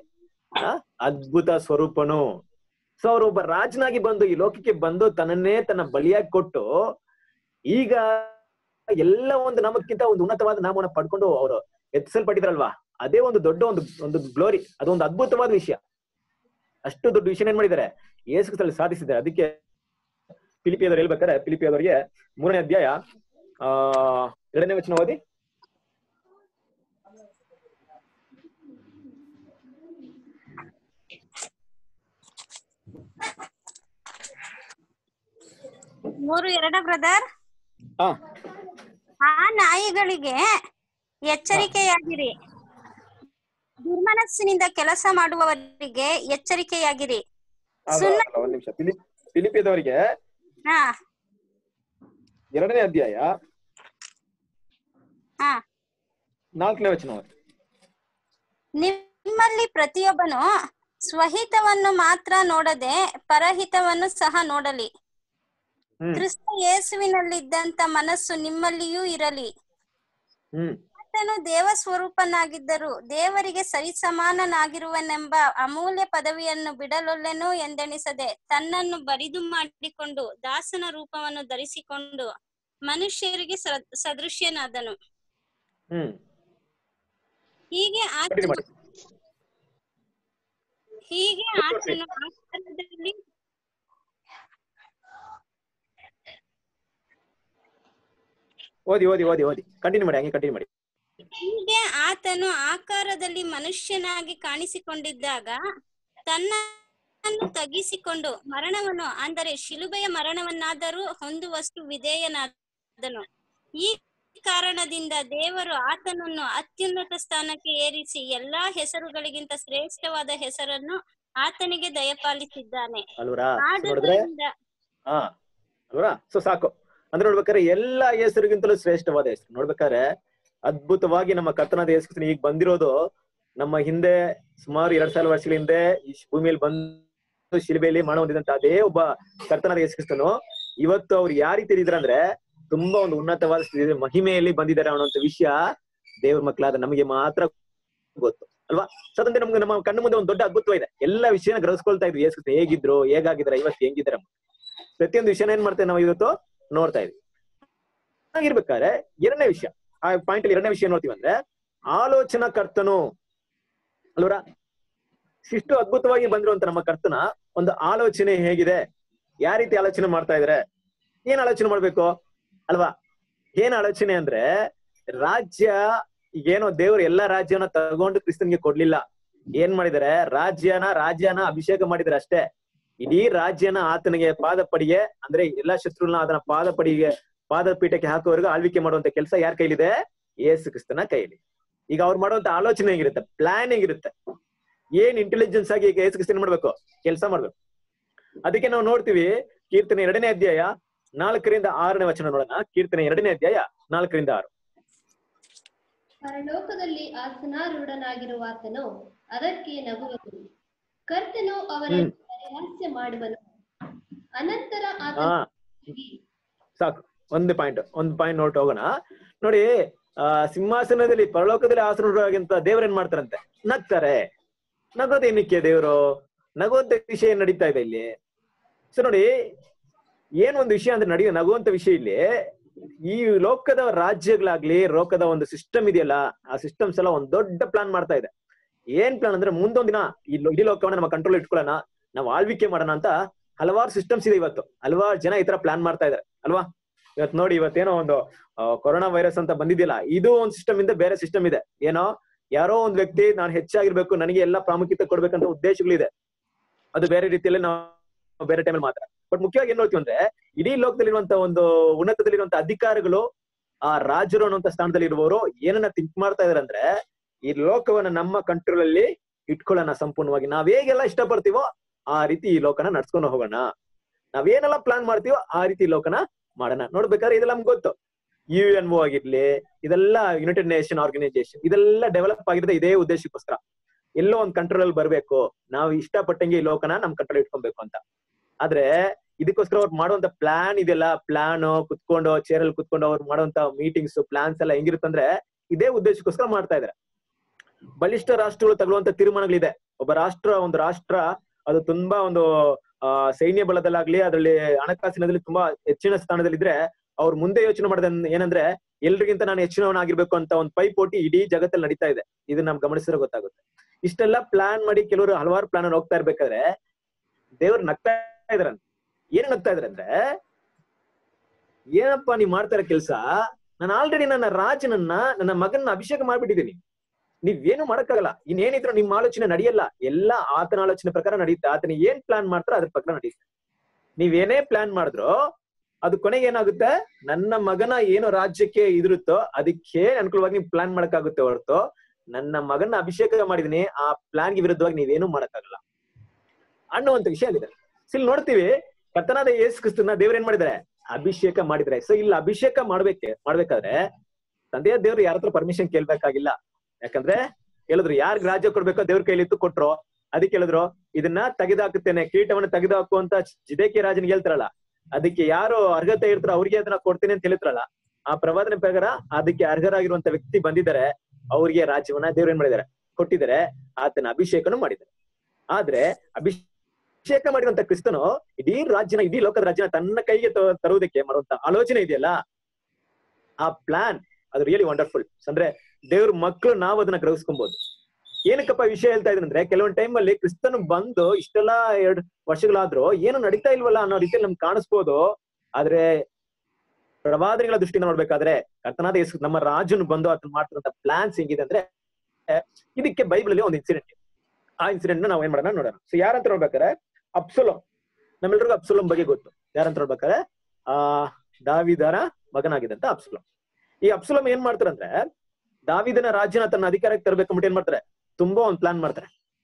ಆ, ಅದ್ಭುತ ಸ್ವರೂಪನು ಸೊ ಅವರು ಒಬ್ಬ ರಾಜನಾಗಿ ಬಂದು ಈ ಲೋಕಕ್ಕೆ ಬಂದು ತನ್ನನ್ನೇ ತನ್ನ ಬಲಿಯಾಗಿ ಕೊಟ್ಟು ಈಗ ಎಲ್ಲ ಒಂದು ನಮಕ್ಕಿಂತ ಒಂದು ಉನ್ನತವಾದ ನಾಮವನ್ನು ಪಡ್ಕೊಂಡು ಅವರು ಎತ್ತಿಸಲ್ಪಟ್ಟಿದ್ರಲ್ವಾ ಅದೇ ಒಂದು ದೊಡ್ಡ ಒಂದು ಒಂದು ಗ್ಲೋರಿ ಅದೊಂದು ಅದ್ಭುತವಾದ ವಿಷಯ ಅಷ್ಟು ದೊಡ್ಡ ವಿಷಯ ಏನ್ ಮಾಡಿದ್ದಾರೆ ಯೇಸು ಕ್ರಿಸ್ತಲ್ಲಿ ಸಾಧಿಸಿದ್ದಾರೆ ಅದಕ್ಕೆ ಫಿಲಿಪಿಯದವ್ರು ಹೇಳ್ಬೇಕಾರೆ ಫಿಲಿಪಿಯದವರಿಗೆ ಮೂರನೇ ಅಧ್ಯಾಯ ಆ ಎರಡನೇ ವಚನ ಓದಿ ಮೂರು ಎರಡ ಬ್ರದರ್ ಹಾ ಆ ನಾಯಿಗಳಿಗೆ ಎಚ್ಚರಿಕೆಯಾಗಿರಿ ದುರ್ಮನಸ್ಸಿನಿಂದ ಕೆಲಸ ಮಾಡುವವರಿಗೆ ಎಚ್ಚರಿಕೆಯಾಗಿರಿ ಅಲ್ಲ, ಸುಳ್ಳ ಅಲ್ಲ, ಒಂದ್ ನಿಮಿಷ ಫಿಲಿಪ್ ಫಿಲಿಪಿಯದವರಿಗೆ ಹಾ ಎರಡನೇ ಅಧ್ಯಾಯ ಹಾ ನಾಲ್ಕನೇ ವಚನ ಓದಿ ನಿಮ್ಮಲ್ಲಿ ಪ್ರತಿಯೊಬ್ಬನು ಸ್ವಹಿತವನ್ನು ಮಾತ್ರ ನೋಡದೆ ಪರಹಿತವನ್ನು ಸಹ ನೋಡಲಿ ಹ್ಮ್ ಕ್ರಿಸ್ತ ಯೇಸುವಿನಲ್ಲಿದ್ದಂತ ಮನಸ್ಸು ನಿಮ್ಮಲ್ಲಿಯೂ ಇರಲಿ ಹ್ಮ್ ಆತನು ದೇವ ಸ್ವರೂಪನಾಗಿದ್ದರು ದೇವರಿಗೆ ಸರಿಸಮಾನನಾಗಿರುವನೆಂಬ ಅಮೂಲ್ಯ ಪದವಿಯನ್ನು ಬಿಡಲೊಲ್ಲೆನು ಎಂದೆಣಿಸದೆ ತನ್ನನ್ನು ಬರಿದು ಮಾಡಿಕೊಂಡು ದಾಸನ ರೂಪವನ್ನು ಧರಿಸಿಕೊಂಡು ಮನುಷ್ಯರಿಗೆ ಸ- ಸದೃಶ್ಯನಾದನು ಹ್ಮ್ ಹೀಗೆ ಕಂಟಿನ್ಯೂ ಆತನು ಮಾಡಿ ಹೀಗೆ ಆತನು ಆಕಾರದಲ್ಲಿ ಓದಿ ಓದಿ ಓದಿ ಓದಿ ಕಂಟಿನ್ಯೂ ಮಾಡಿ ಹಂಗೆ ಕಂಟಿನ್ಯೂ ಮಾಡಿ ಹೀಗೆ ಆತನು ಆಕಾರದಲ್ಲಿ ಮನುಷ್ಯನಾಗಿ ಕಾಣಿಸಿಕೊಂಡಿದ್ದಾಗ ತನ್ನನ್ನು ತಗ್ಗಿಸಿಕೊಂಡು ಮರಣವನ್ನು ಅಂದರೆ ಶಿಲುಬೆಯ ಮರಣವನ್ನಾದರೂ ಹೊಂದುವಷ್ಟು ವಿಧೇಯನಾದನು ಈ ಕಾರಣದಿಂದ ದೇವರು ಆತನನ್ನು ಅತ್ಯುನ್ನತ ಸ್ಥಾನಕ್ಕೆ ಏರಿಸಿ ಎಲ್ಲಾ ಹೆಸರುಗಳಿಗಿಂತ ಶ್ರೇಷ್ಠವಾದ ಹೆಸರನ್ನು ಆತನಿಗೆ ದಯಪಾಲಿಸಿದ್ದಾನೆ ಅಲ್ವರಾ ನೋಡಿದ್ರೆ ಆದುದರಿಂದ ಹಾ ಅಲ್ವರಾ ಸೊ ಸಾಕು ಅಂದ್ರೆ ನೋಡ್ಬೇಕಾದ್ರೆ ಎಲ್ಲಾ ಹೆಸರಿಗಿಂತಲೂ ಶ್ರೇಷ್ಠವಾದ ಹೆಸರು ನೋಡ್ಬೇಕಾದ್ರೆ ಅದ್ಭುತವಾಗಿ ನಮ್ಮ ಕರ್ತನಾದ ಹೆಸರು ಈಗ ಬಂದಿರೋದು ನಮ್ಮ ಹಿಂದೆ ಸುಮಾರು ಎರಡ್ ಸಾವಿರ ವರ್ಷಗಳ ಹಿಂದೆ ಈ ಭೂಮಿಯಲ್ಲಿ ಬಂದು ಶಿಲ್ಬೆಯಲ್ಲಿ ಮಾಡ ಹೊಂದಿದಂತ ಅದೇ ಒಬ್ಬ ಕರ್ತನಾದ ಯೇಸುಕ್ರಿಸ್ತನು ಇವತ್ತು ಅವ್ರು ಯಾವ ರೀತಿ ಇದ್ರ ಅಂದ್ರೆ ತುಂಬಾ ಒಂದು ಉನ್ನತವಾದ ಸ್ಥಿತಿ ಮಹಿಮೆಯಲ್ಲಿ ಬಂದಿದ್ದಾರೆ ಅನ್ನೋಂಥ ವಿಷಯ ದೇವ್ರ ಮಕ್ಕಳಾದ ನಮಗೆ ಮಾತ್ರ ಗೊತ್ತು ಅಲ್ವಾ ಸೊ ಅದಂದ್ರೆ ನಮ್ಗೆ ನಮ್ಮ ಕಣ್ಣು ಮುಂದೆ ಒಂದು ದೊಡ್ಡ ಅದ್ಭುತ ಇದೆ ಎಲ್ಲ ವಿಷಯನ ಗ್ರಹಿಸ್ಕೊಳ್ತಾ ಇದ್ವಿ ಯೇಸು ಕ್ರಿಸ್ತ ಹೇಗಿದ್ರು ಹೇಗಾಗಿದ್ದಾರೆ ಇವತ್ತು ಹೆಂಗಿದ್ದಾರೆ ಪ್ರತಿಯೊಂದು ವಿಷಯನ ಏನ್ ಮಾಡ್ತೇವೆ ನಾವು ಇವತ್ತು ನೋಡ್ತಾ ಇದ್ವಿ ಹಾಗಿರ್ಬೇಕಾದ್ರೆ ಎರಡನೇ ವಿಷಯ ಆ ಪಾಯಿಂಟ್ ಅಲ್ಲಿ ಎರಡನೇ ವಿಷಯ ನೋಡ್ತೀವಿ ಅಂದ್ರೆ ಆಲೋಚನಾ ಕರ್ತನು ಅಲ್ವರ ಇಷ್ಟು ಅದ್ಭುತವಾಗಿ ಬಂದಿರುವಂತ ನಮ್ಮ ಕರ್ತನ ಒಂದು ಆಲೋಚನೆ ಹೇಗಿದೆ ಯಾವ ರೀತಿ ಆಲೋಚನೆ ಮಾಡ್ತಾ ಇದಾರೆ ಏನ್ ಆಲೋಚನೆ ಮಾಡ್ಬೇಕು ಅಲ್ವಾ ಏನ್ ಆಲೋಚನೆ ಅಂದ್ರೆ ರಾಜ್ಯ ಈಗೇನೋ ದೇವ್ರು ಎಲ್ಲಾ ರಾಜ್ಯನ ತಗೊಂಡು ಕ್ರಿಸ್ತನ್ಗೆ ಕೊಡ್ಲಿಲ್ಲ ಏನ್ ಮಾಡಿದಾರೆ ರಾಜ್ಯನ ರಾಜ್ಯನ ಅಭಿಷೇಕ ಮಾಡಿದಾರೆ ಅಷ್ಟೇ ಇಡೀ ರಾಜ್ಯನ ಆತನಿಗೆ ಪಾದಪಡಿಗೆ ಅಂದ್ರೆ ಎಲ್ಲಾ ಶತ್ರುಗಳನ್ನ ಅದನ್ನ ಪಾದಪಡಿಗೆ ಪಾದಪೀಠಕ್ಕೆ ಹಾಕುವವರೆಗೂ ಆಳ್ವಿಕೆ ಮಾಡುವಂತ ಕೆಲಸ ಯಾರ ಕೈಲಿದೆ ಯೇಸು ಕ್ರಿಸ್ತನ ಕೈಲಿ ಈಗ ಅವ್ರು ಮಾಡುವಂತ ಆಲೋಚನೆ ಹೇಗಿರುತ್ತೆ ಪ್ಲಾನ್ ಹೇಗಿರುತ್ತೆ ಏನ್ ಇಂಟೆಲಿಜೆನ್ಸ್ ಆಗಿ ಈಗ ಯೇಸು ಕ್ರಿಸ್ತನ್ ಮಾಡ್ಬೇಕು ಕೆಲಸ ಮಾಡ್ಬೇಕು ಅದಕ್ಕೆ ನಾವು ನೋಡ್ತೀವಿ ಕೀರ್ತನೆ ಎರಡನೇ ಅಧ್ಯಾಯ ನಾಲ್ಕರಿಂದ ಆರನೇ ವಚನ ನೋಡೋಣ ಕೀರ್ತನೆ ಎರಡನೇ ಅಧ್ಯಾಯ ನಾಲ್ಕರಿಂದ ಆರು ಪರಲೋಕದಲ್ಲಿ ಆಸನಾರೂಢನಾಗಿರುವ ಆತನು ಅದಕ್ಕೆ ನಗುವನು ಕರ್ತನು ಅವರ ಹ್ಮ್. ಪರಿಹಾಸ್ಯ ಮಾಡುವನು ಅನಂತರ ಹಾ ಆತನು ಸಾಕು ಒಂದು ಪಾಯಿಂಟ್ ಒಂದು ಪಾಯಿಂಟ್ ನೋಟ್ ಹೋಗೋಣ ನೋಡಿ ಆ ಸಿಂಹಾಸನದಲ್ಲಿ ಪರಲೋಕದಲ್ಲಿ ಆಸನರಾಗಿಂತ ದೇವ್ರ ಏನ್ ಮಾಡ್ತಾರಂತೆ ನಗ್ತಾರೆ ನಗೋದೇನಕ್ಕೆ ದೇವ್ರು ನಗುವಂತ ವಿಷಯ ಏನ್ ನಡೀತಾ ಇದೆ ಇಲ್ಲಿ ಸೊ ನೋಡಿ ಏನ್ ಒಂದು ವಿಷಯ ಅಂದ್ರೆ ನಡೆಯೋ ನಗುವಂತ ವಿಷಯ ಇಲ್ಲಿ ಈ ಲೋಕದ ರಾಜ್ಯಗಳಾಗ್ಲಿ ಲೋಕದ ಒಂದು ಸಿಸ್ಟಮ್ ಇದೆಯಲ್ಲ ಆ ಸಿಸ್ಟಮ್ಸ್ ಎಲ್ಲ ಒಂದ್ ದೊಡ್ಡ ಪ್ಲಾನ್ ಮಾಡ್ತಾ ಇದೆ ಏನ್ ಪ್ಲಾನ್ ಅಂದ್ರೆ ಮುಂದೊಂದಿನ ಈ ಲೋ- ಇಡೀ ಲೋಕವನ್ನ ನಮ್ಮ ಕಂಟ್ರೋಲ್ ಇಟ್ಕೊಳ್ಳೋಣ ನಾವು ಆಳ್ವಿಕೆ ಮಾಡೋಣ ಅಂತ ಹಲವಾರು ಸಿಸ್ಟಮ್ಸ್ ಇದೆ ಇವತ್ತು ಹಲವಾರು ಜನ ಈ ತರ ಪ್ಲಾನ್ ಮಾಡ್ತಾ ಇದಾರೆ ಅಲ್ವಾ ಇವತ್ತು ನೋಡಿ ಇವತ್ತೇನೋ ಒಂದು ಕೊರೋನಾ ವೈರಸ್ ಅಂತ ಬಂದಿದ್ದಿಲ್ಲ ಇದು ಒಂದು ಸಿಸ್ಟಮ್ ಇಂದ ಬೇರೆ ಸಿಸ್ಟಮ್ ಇದೆ ಏನೋ ಯಾರೋ ಒಂದ್ ವ್ಯಕ್ತಿ ನಾನು ಹೆಚ್ಚಾಗಿರ್ಬೇಕು ನನಗೆ ಎಲ್ಲಾ ಪ್ರಾಮುಖ್ಯತೆ ಕೊಡ್ಬೇಕಂತ ಉದ್ದೇಶಗಳಿದೆ ಅದು ಬೇರೆ ರೀತಿಯಲ್ಲಿ ನಾವು ಬೇರೆ ಟೈಮಲ್ಲಿ ಮಾತ್ರ ಬಟ್ ಮುಖ್ಯವಾಗಿ ಏನ್ ನೋಡ್ತೀವಿ ಅಂದ್ರೆ ಇಡೀ ಲೋಕದಲ್ಲಿರುವಂತ ಒಂದು ಉನ್ನತದಲ್ಲಿರುವಂತ ಅಧಿಕಾರಿಗಳು ಆ ರಾಜರು ಅನ್ನುವಂತ ಸ್ಥಾನದಲ್ಲಿ ಇರುವವರು ಏನನ್ನ ಥಿಂಕ್ ಮಾಡ್ತಾ ಇದಾರೆ ಅಂದ್ರೆ ಈ ಲೋಕವನ್ನ ನಮ್ಮ ಕಂಟ್ರೋಲ್ ಅಲ್ಲಿ ಇಟ್ಕೊಳ್ಳೋಣ ಸಂಪೂರ್ಣವಾಗಿ ನಾವ್ ಹೇಗೆಲ್ಲ ಇಷ್ಟಪಡ್ತೀವೋ ಆ ರೀತಿ ಈ ಲೋಕನ ನಡ್ಸ್ಕೊಂಡು ಹೋಗೋಣ ನಾವೇನೆಲ್ಲ ಪ್ಲಾನ್ ಮಾಡ್ತೀವೋ ಆ ರೀತಿ ಈ ಲೋಕನ ಮಾಡೋಣ ನೋಡ್ಬೇಕಾದ್ರೆ ಇದೆಲ್ಲ ನಮ್ಗೆ ಗೊತ್ತು ಯು ಎನ್ ಒ ಆಗಿರ್ಲಿ ಇದೆಲ್ಲ ಯುನೈಟೆಡ್ ನೇಷನ್ ಆರ್ಗನೈಸೇಷನ್ ಇದೆಲ್ಲ ಡೆವಲಪ್ ಆಗಿರೋದು ಇದೇ ಉದ್ದೇಶಕ್ಕೋಸ್ಕರ ಎಲ್ಲೋ ಒಂದ್ ಕಂಟ್ರೋಲ್ ಅಲ್ಲಿ ಬರ್ಬೇಕು ನಾವು ಇಷ್ಟಪಟ್ಟಂಗೆ ಈ ಲೋಕನ ನಮ್ ಕಂಟ್ರೋಲ್ ಇಟ್ಕೊಬೇಕು ಅಂತ ಆದ್ರೆ ಇದಕ್ಕೋಸ್ಕರ ಅವ್ರು ಮಾಡುವಂತ ಪ್ಲಾನ್ ಇದೆಲ್ಲ ಪ್ಲಾನ್ ಕುತ್ಕೊಂಡು ಚೇರ್ ಅಲ್ಲಿ ಕುತ್ಕೊಂಡು ಅವ್ರು ಮಾಡುವಂತ ಮೀಟಿಂಗ್ಸ್ ಪ್ಲಾನ್ಸ್ ಎಲ್ಲ ಹೆಂಗಿರುತ್ತಂದ್ರೆ ಇದೇ ಉದ್ದೇಶಕ್ಕೋಸ್ಕರ ಮಾಡ್ತಾ ಇದಾರೆ ಬಲಿಷ್ಠ ರಾಷ್ಟ್ರಗಳು ತಗೊಳ್ಳುವಂತ ತೀರ್ಮಾನಗಳಿದೆ ಒಬ್ಬ ರಾಷ್ಟ್ರ ಒಂದು ರಾಷ್ಟ್ರ ಅದು ತುಂಬಾ ಒಂದು ಆ ಸೈನ್ಯ ಬಲದಲ್ಲಾಗ್ಲಿ ಅದರಲ್ಲಿ ಹಣಕಾಸಿನದಲ್ಲಿ ತುಂಬಾ ಹೆಚ್ಚಿನ ಸ್ಥಾನದಲ್ಲಿದ್ರೆ ಅವ್ರು ಮುಂದೆ ಯೋಚನೆ ಮಾಡಿದ ಏನಂದ್ರೆ ಎಲ್ರಿಗಿಂತ ನಾನು ಹೆಚ್ಚಿನವನಾಗಿರ್ಬೇಕು ಅಂತ ಒಂದು ಪೈಪೋಟಿ ಇಡೀ ಜಗತ್ತಲ್ಲಿ ನಡೀತಾ ಇದೆ ಇದನ್ನ ನಮ್ಗೆ ಗಮನಿಸಿದ್ರೆ ಗೊತ್ತಾಗುತ್ತೆ ಇಷ್ಟೆಲ್ಲ ಪ್ಲಾನ್ ಮಾಡಿ ಕೆಲವರು ಹಲವಾರು ಪ್ಲಾನ್ ಹೋಗ್ತಾ ಇರ್ಬೇಕಾದ್ರೆ ದೇವ್ರು ನಗ್ತಾ ಇದಾರೆ ಏನ್ ನಗ್ತಾ ಇದಾರೆ ಅಂದ್ರೆ ಏನಪ್ಪಾ ನೀವ್ ಮಾಡ್ತಾರ ಕೆಲ್ಸ ನಾನು ಆಲ್ರೆಡಿ ನನ್ನ ರಾಜನನ್ನ ನನ್ನ ಮಗನ್ನ ಅಭಿಷೇಕ ಮಾಡ್ಬಿಟ್ಟಿದ್ದೀನಿ ನೀವೇನು ಮಾಡಕ್ಕಾಗಲ್ಲ ಇನ್ನೇನಿದ್ರು ನಿಮ್ ಆಲೋಚನೆ ನಡೆಯಲ್ಲ ಎಲ್ಲ ಆತನ ಆಲೋಚನೆ ಪ್ರಕಾರ ನಡೆಯುತ್ತೆ ಆತನ ಏನ್ ಪ್ಲಾನ್ ಮಾಡ್ತಾರೋ ಅದ್ರ ಪ್ರಕಾರ ನಡೆಯುತ್ತೆ ನೀವೇನೇ ಪ್ಲಾನ್ ಮಾಡಿದ್ರು ಅದು ಕೊನೆಗೆ ಏನಾಗುತ್ತೆ ನನ್ನ ಮಗನ ಏನು ರಾಜ್ಯಕ್ಕೆ ಇದಿರುತ್ತೋ ಅದಕ್ಕೆ ಅನುಕೂಲವಾಗಿ ನೀವು ಪ್ಲಾನ್ ಮಾಡಕ್ಕಾಗುತ್ತೆ ಹೊರತು ನನ್ನ ಮಗನ ಅಭಿಷೇಕ ಮಾಡಿದೀನಿ ಆ ಪ್ಲಾನ್ಗೆ ವಿರುದ್ಧವಾಗಿ ನೀವೇನು ಮಾಡಕ್ಕಾಗಲ್ಲ ಅನ್ನುವಂತ ವಿಷಯ ಆಗಿದೆ ಸೊ ಇಲ್ಲಿ ನೋಡ್ತೀವಿ ಕರ್ತನಾದ ಯೇಸು ಕ್ರಿಸ್ತನ ದೇವ್ರ ಏನ್ ಮಾಡಿದ್ದಾರೆ ಅಭಿಷೇಕ ಮಾಡಿದ್ರೆ ಸೊ ಇಲ್ಲಿ ಅಭಿಷೇಕ ಮಾಡ್ಬೇಕೆ ಮಾಡ್ಬೇಕಾದ್ರೆ ತಂದೆಯ ದೇವ್ರು ಯಾರ ಹತ್ರ ಪರ್ಮಿಷನ್ ಕೇಳ್ಬೇಕಾಗಿಲ್ಲ ಯಾಕಂದ್ರೆ ಹೇಳಿದ್ರು ಯಾರಿಗ್ ರಾಜ್ಯ ಕೊಡ್ಬೇಕೋ ದೇವ್ರ ಕೈಲಿತ್ತು ಕೊಟ್ರು ಅದಕ್ಕೆ ಹೇಳಿದ್ರು ಇದನ್ನ ತೆಗೆದಾಕುತ್ತೇನೆ ಕಿರೀಟವನ್ನ ತೆಗೆದಾಕು ಅಂತ ಜಿದೇಕಿ ರಾಜನಿಗೆ ಹೇಳ್ತಾರಲ್ಲ ಅದಕ್ಕೆ ಯಾರು ಅರ್ಹತೆ ಇರ್ತಾರೋ ಅವ್ರಿಗೆ ಅದನ್ನ ಕೊಡ್ತೀನಿ ಅಂತ ಹೇಳಿದ್ರಲ್ಲ ಆ ಪ್ರವಾದನೆ ಪ್ರಕಾರ ಅದಕ್ಕೆ ಅರ್ಹರಾಗಿರುವಂತ ವ್ಯಕ್ತಿ ಬಂದಿದ್ದಾರೆ ಅವ್ರಿಗೆ ರಾಜ್ಯವನ್ನ ದೇವ್ರು ಏನ್ ಮಾಡಿದ್ದಾರೆ ಕೊಟ್ಟಿದ್ದಾರೆ ಆತನ ಅಭಿಷೇಕನು ಮಾಡಿದ್ದಾರೆ ಆದ್ರೆ ಅಭಿಷೇಕ ಮಾಡಿರುವಂತ ಕ್ರಿಸ್ತನು ಇಡೀ ರಾಜ್ಯನ ಇಡೀ ಲೋಕದ ರಾಜ್ಯನ ತನ್ನ ಕೈಗೆ ತ- ತರುವುದಕ್ಕೆ ಮಾಡುವಂತ ಆಲೋಚನೆ ಇದೆಯಲ್ಲ ಆ ಪ್ಲಾನ್ ಅದು ರಿಯಲಿ ವಂಡರ್ಫುಲ್ ಅಂದ್ರೆ ದೇವ್ರ ಮಕ್ಕಳು ನಾವು ಅದನ್ನ ಗ್ರಹಿಸ್ಕೊಬಹುದು ಏನಕ್ಕಪ್ಪ ವಿಷಯ ಹೇಳ್ತಾ ಇದ್ದೀನಿ ಅಂದ್ರೆ ಕೆಲವೊಂದ್ ಟೈಮ್ ಅಲ್ಲಿ ಕ್ರಿಸ್ತನು ಬಂದು ಇಷ್ಟೆಲ್ಲಾ ಎರಡ್ ವರ್ಷಗಳಾದ್ರೂ ಏನು ನಡೀತಾ ಇಲ್ವಲ್ಲ ಅನ್ನೋ ರೀತಿಯಲ್ಲಿ ನಮ್ಗೆ ಕಾಣಿಸ್ಬೋದು ಆದ್ರೆ ಪ್ರವಾದನೆಗಳ ದೃಷ್ಟಿಯಿಂದ ನೋಡ್ಬೇಕಾದ್ರೆ ಕರ್ತನಾದ ಯೇಸು ನಮ್ಮ ರಾಜನು ಬಂದು ಅದನ್ನ ಮಾಡ್ತಿರೋಂತ ಪ್ಲಾನ್ಸ್ ಹೆಂಗಿದೆ ಅಂದ್ರೆ ಇದಕ್ಕೆ ಬೈಬಲ್ ಅಲ್ಲಿ ಒಂದು ಇನ್ಸಿಡೆಂಟ್ ಆ ಇನ್ಸಿಡೆಂಟ್ ನಾವು ಏನ್ ಮಾಡೋಣ ನೋಡೋಣ ಸೊ ಯಾರಂತ ನೋಡ್ಬೇಕಾದ್ರೆ ಅಪ್ಸುಲಂ ನಮ್ಮೆಲ್ರಿಗೂ ಅಪ್ಸುಲಂ ಬಗ್ಗೆ ಗೊತ್ತು ಯಾರಂತ ನೋಡ್ಬೇಕಾದ್ರೆ ಆ ದಾವಿದರ ಮಗನಾಗಿದ್ದಂತ ಅಪ್ಸುಲಂ ಈ ಅಪ್ಸುಲಂ ಏನ್ ಮಾಡ್ತಾರಂದ್ರೆ ದಾವಿದನ ರಾಜ್ಯನ ತನ್ನ ಅಧಿಕಾರಕ್ಕೆ ತರಬೇಕು ಏನ್ ಮಾಡ್ತಾರೆ ತುಂಬಾ ಒಂದ್ ಪ್ಲಾನ್ ಮಾಡ್ತಾರೆ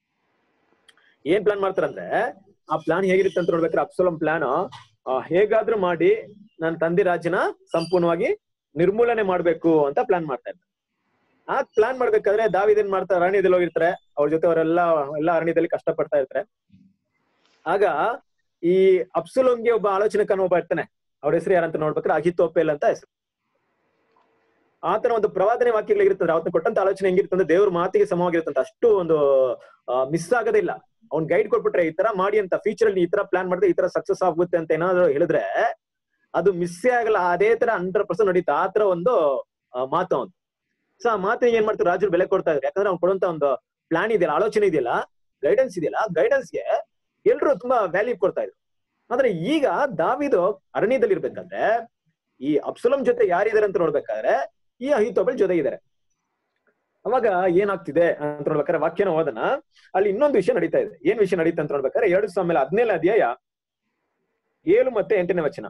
ಏನ್ ಪ್ಲಾನ್ ಮಾಡ್ತಾರಂದ್ರೆ ಆ ಪ್ಲಾನ್ ಹೇಗಿರುತ್ತೆ ಅಂತ ನೋಡ್ಬೇಕಾದ್ರೆ ಅಪ್ಸುಲಂ ಪ್ಲಾನ್ ಹೇಗಾದ್ರೂ ಮಾಡಿ ನನ್ನ ತಂದೆ ರಾಜ್ಯನ ಸಂಪೂರ್ಣವಾಗಿ ನಿರ್ಮೂಲನೆ ಮಾಡ್ಬೇಕು ಅಂತ ಪ್ಲಾನ್ ಮಾಡ್ತಾ ಇದ್ದಾರೆ ಆ ಪ್ಲಾನ್ ಮಾಡ್ಬೇಕಾದ್ರೆ ದಾವಿದ್ ಏನ್ ಮಾಡ್ತಾರೆ ಅರಣ್ಯದಲ್ಲಿ ಹೋಗಿರ್ತಾರೆ ಅವ್ರ ಜೊತೆ ಅವರೆಲ್ಲ ಎಲ್ಲ ಅರಣ್ಯದಲ್ಲಿ ಕಷ್ಟ ಪಡ್ತಾ ಇರ್ತಾರೆ ಆಗ ಈ ಅಪ್ಸುಲಂಗೆ ಒಬ್ಬ ಆಲೋಚನಕನ ಒಬ್ಬ ಇರ್ತಾನೆ ಅವ್ರ ಹೆಸರು ಯಾರಂತ ನೋಡ್ಬೇಕಾದ್ರೆ ಅಹಿತೋಪೇಲ್ ಅಂತ ಹೆಸರು ಆತನ ಒಂದು ಪ್ರವಾದನೆ ವಾಕ್ಯಗಳಿರ್ತದೆ ಅವತ್ತು ಕೊಟ್ಟಂತ ಆಲೋಚನೆ ಹೆಂಗಿರ್ತಂದ್ರೆ ದೇವ್ರ ಮಾತಿಗೆ ಸಮವಾಗಿರ್ತಂತ ಅಷ್ಟು ಒಂದು ಮಿಸ್ ಆಗೋದೇ ಇಲ್ಲ ಅವ್ನ್ ಗೈಡ್ ಕೊಟ್ಬಿಟ್ರೆ ಈ ತರ ಮಾಡಿ ಅಂತ ಫ್ಯೂಚರ್ ಅಲ್ಲಿ ಈ ತರ ಪ್ಲಾನ್ ಮಾಡಿದ್ರೆ ಈ ತರ ಸಕ್ಸಸ್ ಆಗುತ್ತೆ ಅಂತ ಏನಾದ್ರು ಹೇಳಿದ್ರೆ ಅದು ಮಿಸ್ಸೇ ಆಗಲ್ಲ ಅದೇ ತರ ಹಂಡ್ರೆಡ್ ಪರ್ಸೆಂಟ್ ನಡೀತಾ ಆ ತರ ಒಂದು ಆ, ಮಾತು ಅವನು ಸೊ ಆ ಮಾತಿಗೆ ಏನ್ ಮಾಡ್ತಾರೆ ರಾಜರು ಬೆಲೆ ಕೊಡ್ತಾ ಇದ್ರು ಯಾಕಂದ್ರೆ ಅವ್ನು ಕೊಡುವಂತ ಒಂದು ಪ್ಲಾನ್ ಇದೆಯಲ್ಲ ಆಲೋಚನೆ ಇದೆಯಲ್ಲ ಗೈಡೆನ್ಸ್ ಇದೆಯಲ್ಲ ಗೈಡೆನ್ಸ್ಗೆ ಎಲ್ರು ತುಂಬಾ ವ್ಯಾಲ್ಯೂ ಕೊಡ್ತಾ ಇದ್ರು ಆದ್ರೆ ಈಗ ದಾವಿದು ಅರಣ್ಯದಲ್ಲಿ ಇರ್ಬೇಕಂದ್ರೆ ಈ ಅಪ್ಸುಲಂ ಜೊತೆ ಯಾರಿದ್ದಾರೆ ಅಂತ ನೋಡ್ಬೇಕಾದ್ರೆ ಈ ಅಹಿತೋಬಲ್ ಜೊತೆ ಇದ್ದಾರೆ ಅವಾಗ ಏನಾಗ್ತಿದೆ ಅಂತ ನೋಡ್ಬೇಕಾದ್ರೆ ವಾಕ್ಯನ ಓದನ ಅಲ್ಲಿ ಇನ್ನೊಂದು ವಿಷಯ ನಡೀತಾ ಇದೆ ಏನ್ ವಿಷಯ ನಡೀತಾ ಅಂತ ನೋಡ್ಬೇಕಾದ್ರೆ ಎರಡು ಸಾವಿರ ಹದಿನೇಳು ಅಧ್ಯಾಯ ಏಳು ಮತ್ತೆ ಎಂಟನೇ ವಚನ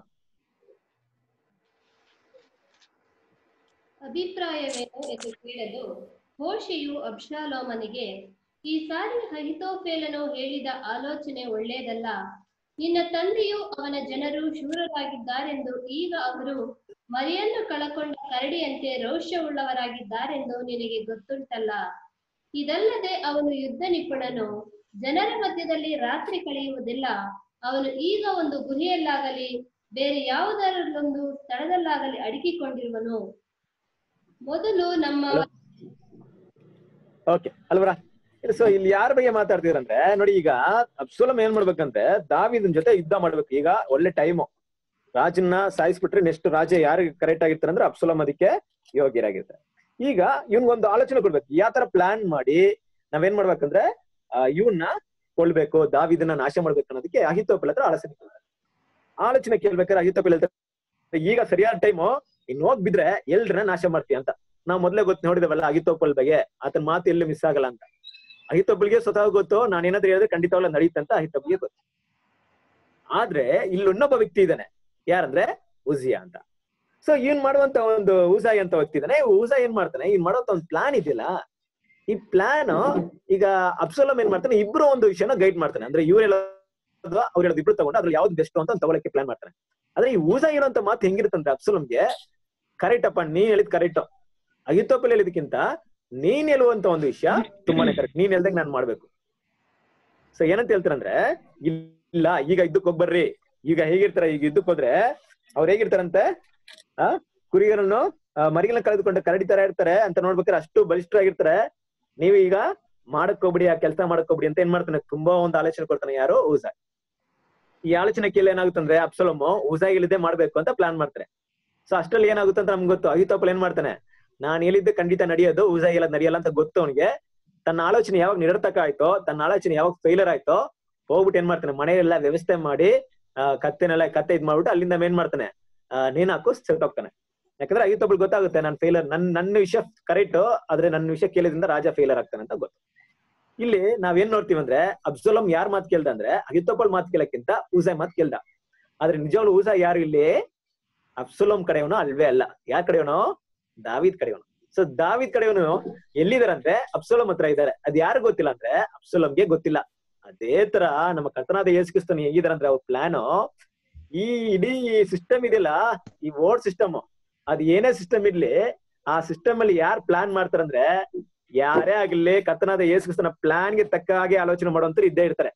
ಅಭಿಪ್ರಾಯವೇನು ಎಂದು ಕೇಳಲು ಹೋಶಿಯು ಅಬ್ಷಾಲೋಮನಿಗೆ ಈ ಸಾರಿ ಅಹಿತೋಫೇಲನು ಹೇಳಿದ ಆಲೋಚನೆ ಒಳ್ಳೆಯದಲ್ಲ ನಿನ್ನ ತಂದೆಯು ಅವನ ಜನರು ಶೂರರಾಗಿದ್ದಾರೆಂದು ಈಗ ಅವರು ಮರಿಯನ್ನು ಕಳಕೊಂಡ ಕರಡಿಯಂತೆ ರೋಷವುಳ್ಳವರಾಗಿದ್ದಾರೆಂದು ನಿನಗೆ ಗೊತ್ತುಂಟಲ್ಲ ಇದಲ್ಲದೆ ಅವನು ಯುದ್ಧ ನಿಪುಣನು ಜನರ ಮಧ್ಯದಲ್ಲಿ ರಾತ್ರಿ ಕಳೆಯುವುದಿಲ್ಲ ಅವನು ಈಗ ಒಂದು ಗುಹೆಯಲ್ಲಾಗಲಿ ಬೇರೆ ಯಾವುದರಲ್ಲೊಂದು ಸ್ಥಳದಲ್ಲಾಗಲಿ ಅಡಗಿಕೊಂಡಿರುವನು ಮೊದಲು ನಮ್ಮ ಓಕೆ ಅಲ್ವರ ಸೊ ಇಲ್ಲಿ ಯಾರ ಬಗ್ಗೆ ಮಾತಾಡ್ತಿದ್ರಂದ್ರೆ ನೋಡಿ ಈಗ ಅಬ್ಸುಲಂ ಏನ್ ಮಾಡ್ಬೇಕಂದ್ರೆ ದಾವಿದನ್ ಜೊತೆ ಯುದ್ಧ ಮಾಡ್ಬೇಕು ಈಗ ಒಳ್ಳೆ ಟೈಮು ರಾಜನ್ನ ಸಾಯಿಸ್ಬಿಟ್ರೆ ನೆಕ್ಸ್ಟ್ ರಾಜ ಯಾರು ಕರೆಕ್ಟ್ ಆಗಿರ್ತಾರೆ ಅಂದ್ರೆ ಅಬ್ಸುಲಂ ಅದಕ್ಕೆ ಯೋಗ್ಯರಾಗಿರ್ತಾರೆ ಈಗ ಇವ್ನ್ ಒಂದು ಆಲೋಚನೆ ಕೊಡ್ಬೇಕು ಯಾವ ತರ ಪ್ಲಾನ್ ಮಾಡಿ ನಾವೇನ್ ಮಾಡ್ಬೇಕಂದ್ರೆ ಆ, ಇವನ್ನ ಕೊಳ್ಬೇಕು ದಾವಿದನ್ನ ನಾಶ ಮಾಡ್ಬೇಕು ಅನ್ನೋದಕ್ಕೆ ಅಹಿತೋಪಲ್ ಹತ್ರ ಆಲೋಚನೆ ಕೊಡ್ತಾರೆ. ಆಲೋಚನೆ ಕೇಳ್ಬೇಕಾದ್ರೆ ಅಹಿತೋಪಲ್ ಹೇಳ್ತಾರೆ ಈಗ ಸರಿಯಾದ ಟೈಮು ಇನ್ ಹೋಗ್ ಬಿದ್ರೆ ಎಲ್ರನ್ನ ನಾಶ ಮಾಡ್ತೀಯ ಅಂತ ನಾವ್ ಮೊದ್ಲೇ ಗೊತ್ತು ನೋಡಿದವಲ್ಲ ಅಹಿತೋಪಲ್ ಬಗ್ಗೆ ಆತನ ಮಾತು ಎಲ್ಲಿ ಮಿಸ್ ಆಗಲ್ಲ ಅಂತ ಅಹಿತೊಬ್ಬಳಿಗೆ ಸ್ವತಃ ಗೊತ್ತು ನಾನು ಏನಾದ್ರೂ ಹೇಳಿದ್ರೆ ಖಂಡಿತವಾಗ್ಲೂ ನಡೆಯುತ್ತೆ ಅಂತ ಅಹಿತೊಬ್ಬಳಿಗೆ ಗೊತ್ತು ಆದ್ರೆ ಇಲ್ಲಿ ಇನ್ನೊಬ್ಬ ವ್ಯಕ್ತಿ ಇದ್ದಾನೆ ಯಾರಂದ್ರೆ ಉಜಿಯಾ ಅಂತ ಸೊ ಇವ್ನ್ ಮಾಡುವಂತ ಒಂದು ಊಸಾಯಿ ಅಂತ ವ್ಯಕ್ತಿ ಇದ್ದಾನೆ ಊಸಾ ಏನ್ ಮಾಡ್ತಾನೆ ಇನ್ ಮಾಡುವಂತ ಒಂದು ಪ್ಲಾನ್ ಇದೆಯಲ್ಲ ಈ ಪ್ಲಾನ್ ಈಗ ಅಬ್ಸಲಂ ಏನ್ ಮಾಡ್ತಾನೆ ಇಬ್ರು ಒಂದು ವಿಷಯನ ಗೈಡ್ ಮಾಡ್ತಾನೆ ಅಂದ್ರೆ ಇವ್ರು ಹೇಳೋದು ಅವ್ರು ಹೇಳೋದು ಇಬ್ರು ತಗೊಂಡು ಅದ್ರಲ್ಲಿ ಯಾವ್ದು ಬೆಸ್ಟ್ ಅಂತ ತಗೊಳಕ್ಕೆ ಪ್ಲಾನ್ ಮಾಡ್ತಾನೆ ಆದ್ರೆ ಈ ಊಸಾ ಇರೋಂತ ಮಾತು ಹೆಂಗಿರುತ್ತಂದ್ರೆ ಅಬ್ಸಲಂಗೆ ಕರೆಕ್ಟ್ ಅಪ್ಪ ನೀನ್ ಹೇಳಿದ್ ಕರೆಕ್ಟ್ ಅಗಿತೋಪಲ್ ಹೇಳಿದಕ್ಕಿಂತ ನೀನ್ ಹೇಳುವಂತ ಒಂದು ವಿಷಯ ತುಂಬಾನೇ ಕರೆಕ್ಟ್ ನೀನ್ ಹೇಳ್ದಂಗ್ ನಾನ್ ಮಾಡ್ಬೇಕು ಸೊ ಏನಂತ ಹೇಳ್ತಾರಂದ್ರೆ ಇಲ್ಲ ಈಗ ಇದ್ದಕ್ ಹೋಗ್ಬರ್ರಿ ಈಗ ಹೇಗಿರ್ತಾರ ಈಗ ಇದ್ದಕ್ ಹೋದ್ರೆ ಅವ್ರು ಹೇಗಿರ್ತಾರಂತೆ ಆ ಕುರಿಗಳನ್ನು ಆ, ಮರಿಗಳನ್ನ ಕಳೆದುಕೊಂಡು ಕರಡಿ ತರ ಇರ್ತಾರೆ ಅಂತ ನೋಡ್ಬೇಕಾದ್ರೆ ಅಷ್ಟು ಬಲಿಷ್ಠರಾಗಿರ್ತಾರೆ ನೀವು ಈಗ ಮಾಡಕ್ಕೋಗ್ಬಿಡಿ ಆ ಕೆಲಸ ಮಾಡಕ್ಕೋಗ್ಬಿಡಿ ಅಂತ ಏನ್ ಮಾಡ್ತಾನೆ ತುಂಬಾ ಒಂದು ಆಲೋಚನೆ ಕೊಡ್ತಾನೆ ಯಾರು ಊಸ ಈ ಆಲೋಚನೆ ಕೇಳಿ ಏನಾಗುತ್ತಂದ್ರೆ ಅಪ್ಸಲೋಮು ಊಸಾಗಿಲಿದೆ ಮಾಡ್ಬೇಕು ಅಂತ ಪ್ಲಾನ್ ಮಾಡ್ತಾರೆ ಸೊ ಅಷ್ಟ್ರಲ್ಲಿ ಏನಾಗುತ್ತೆ ಅಂತ ನಮ್ಗೆ ಗೊತ್ತು ಅಹಿತೋಪಲ್ ಏನ್ ಮಾಡ್ತಾನೆ ನಾನ್ ಹೇಳಿದ್ದೆ ಖಂಡಿತ ನಡೆಯೋದು ಊಸಾಗಿಲ್ಲ ನಡೆಯಲ್ಲ ಅಂತ ಗೊತ್ತು ಅವನಿಗೆ ತನ್ನ ಆಲೋಚನೆ ಯಾವಾಗ ನಿರರ್ಥಕ ಆಯ್ತೋ ತನ್ನ ಆಲೋಚನೆ ಯಾವಾಗ ಫೇಲರ್ ಆಯ್ತೋ ಹೋಗ್ಬಿಟ್ಟು ಏನ್ ಮಾಡ್ತಾನೆ ಮನೆಯೆಲ್ಲ ವ್ಯವಸ್ಥೆ ಮಾಡಿ ಆ ಕತ್ತೆನೆಲ್ಲ ಕತ್ತೆ ಇದ್ ಮಾಡ್ಬಿಟ್ಟು ಅಲ್ಲಿಂದ ಏನ್ ಮಾಡ್ತಾನೆ ಆ ನೇಣ್ ಹಾಕು ಹೋಗ್ತಾನೆ ಯಾಕಂದ್ರೆ ಅಹಿತೋಪಲ್ ಗೊತ್ತಾಗುತ್ತೆ ನಾನು ಫೇಲರ್ ನನ್ ನನ್ನ ವಿಷಯ ಕರೆಕ್ಟ್ ಆದ್ರೆ ನನ್ನ ವಿಷಯ ಕೇಳಿದ್ರಿಂದ ರಾಜ ಫೇಲರ್ ಆಗ್ತಾನೆ ಅಂತ ಗೊತ್ತು ಇಲ್ಲಿ ನಾವೇನ್ ನೋಡ್ತೀವಿ ಅಂದ್ರೆ ಅಬ್ಸುಲಂ ಯಾರ್ ಮಾತ್ ಕೇಳ್ದ ಅಂದ್ರೆ ಅಹಿತೋಪಲ್ ಮಾತ್ ಕೇಳಕ್ಕಿಂತ ಊಸಾಯ್ ಮಾತ್ ಕೇಳ್ದ ಆದ್ರೆ ನಿಜವಾಗ್ಲು ಊಸಾ ಯಾರು ಇಲ್ಲಿ ಅಬ್ಸುಲಂ ಕಡೆಯವನು ಅಲ್ವೇ ಅಲ್ಲ ಯಾರ್ ಕಡೆಯವನು ದಾವಿದ್ ಕಡೆಯವನು ಸೊ ದಾವಿದ್ ಕಡೆಯವನು ಎಲ್ಲಿದಾರಂದ್ರೆ ಅಬ್ಸುಲಂ ಹತ್ರ ಇದಾರೆ ಅದ್ ಯಾರು ಗೊತ್ತಿಲ್ಲ ಅಂದ್ರೆ ಅಬ್ಸುಲಂಗೆ ಗೊತ್ತಿಲ್ಲ ಅದೇ ತರ ನಮ್ಮ ಕರ್ತನಾದ ಯೇಸು ಕ್ರಿಸ್ತನ್ ಹೆಂಗಿದಾರಂದ್ರೆ ಅವ್ರ ಪ್ಲಾನು ಈ ಇಡೀ ಸಿಸ್ಟಮ್ ಇದೆಯಲ್ಲ ಈ ವೋಟ್ ಸಿಸ್ಟಮ್ ಅದ್ ಏನೇ ಸಿಸ್ಟಮ್ ಇರ್ಲಿ ಆ ಸಿಸ್ಟಮ್ ಅಲ್ಲಿ ಯಾರ್ ಪ್ಲಾನ್ ಮಾಡ್ತಾರಂದ್ರೆ ಯಾರೇ ಆಗಿರ್ಲಿ ಕರ್ತನಾದ ಯೇಸು ಕ್ರಿಸ್ತನ ಪ್ಲಾನ್ ಗೆ ತಕ್ಕ ಹಾಗೆ ಆಲೋಚನೆ ಮಾಡುವಂತರು ಇದ್ದೇ ಇರ್ತಾರೆ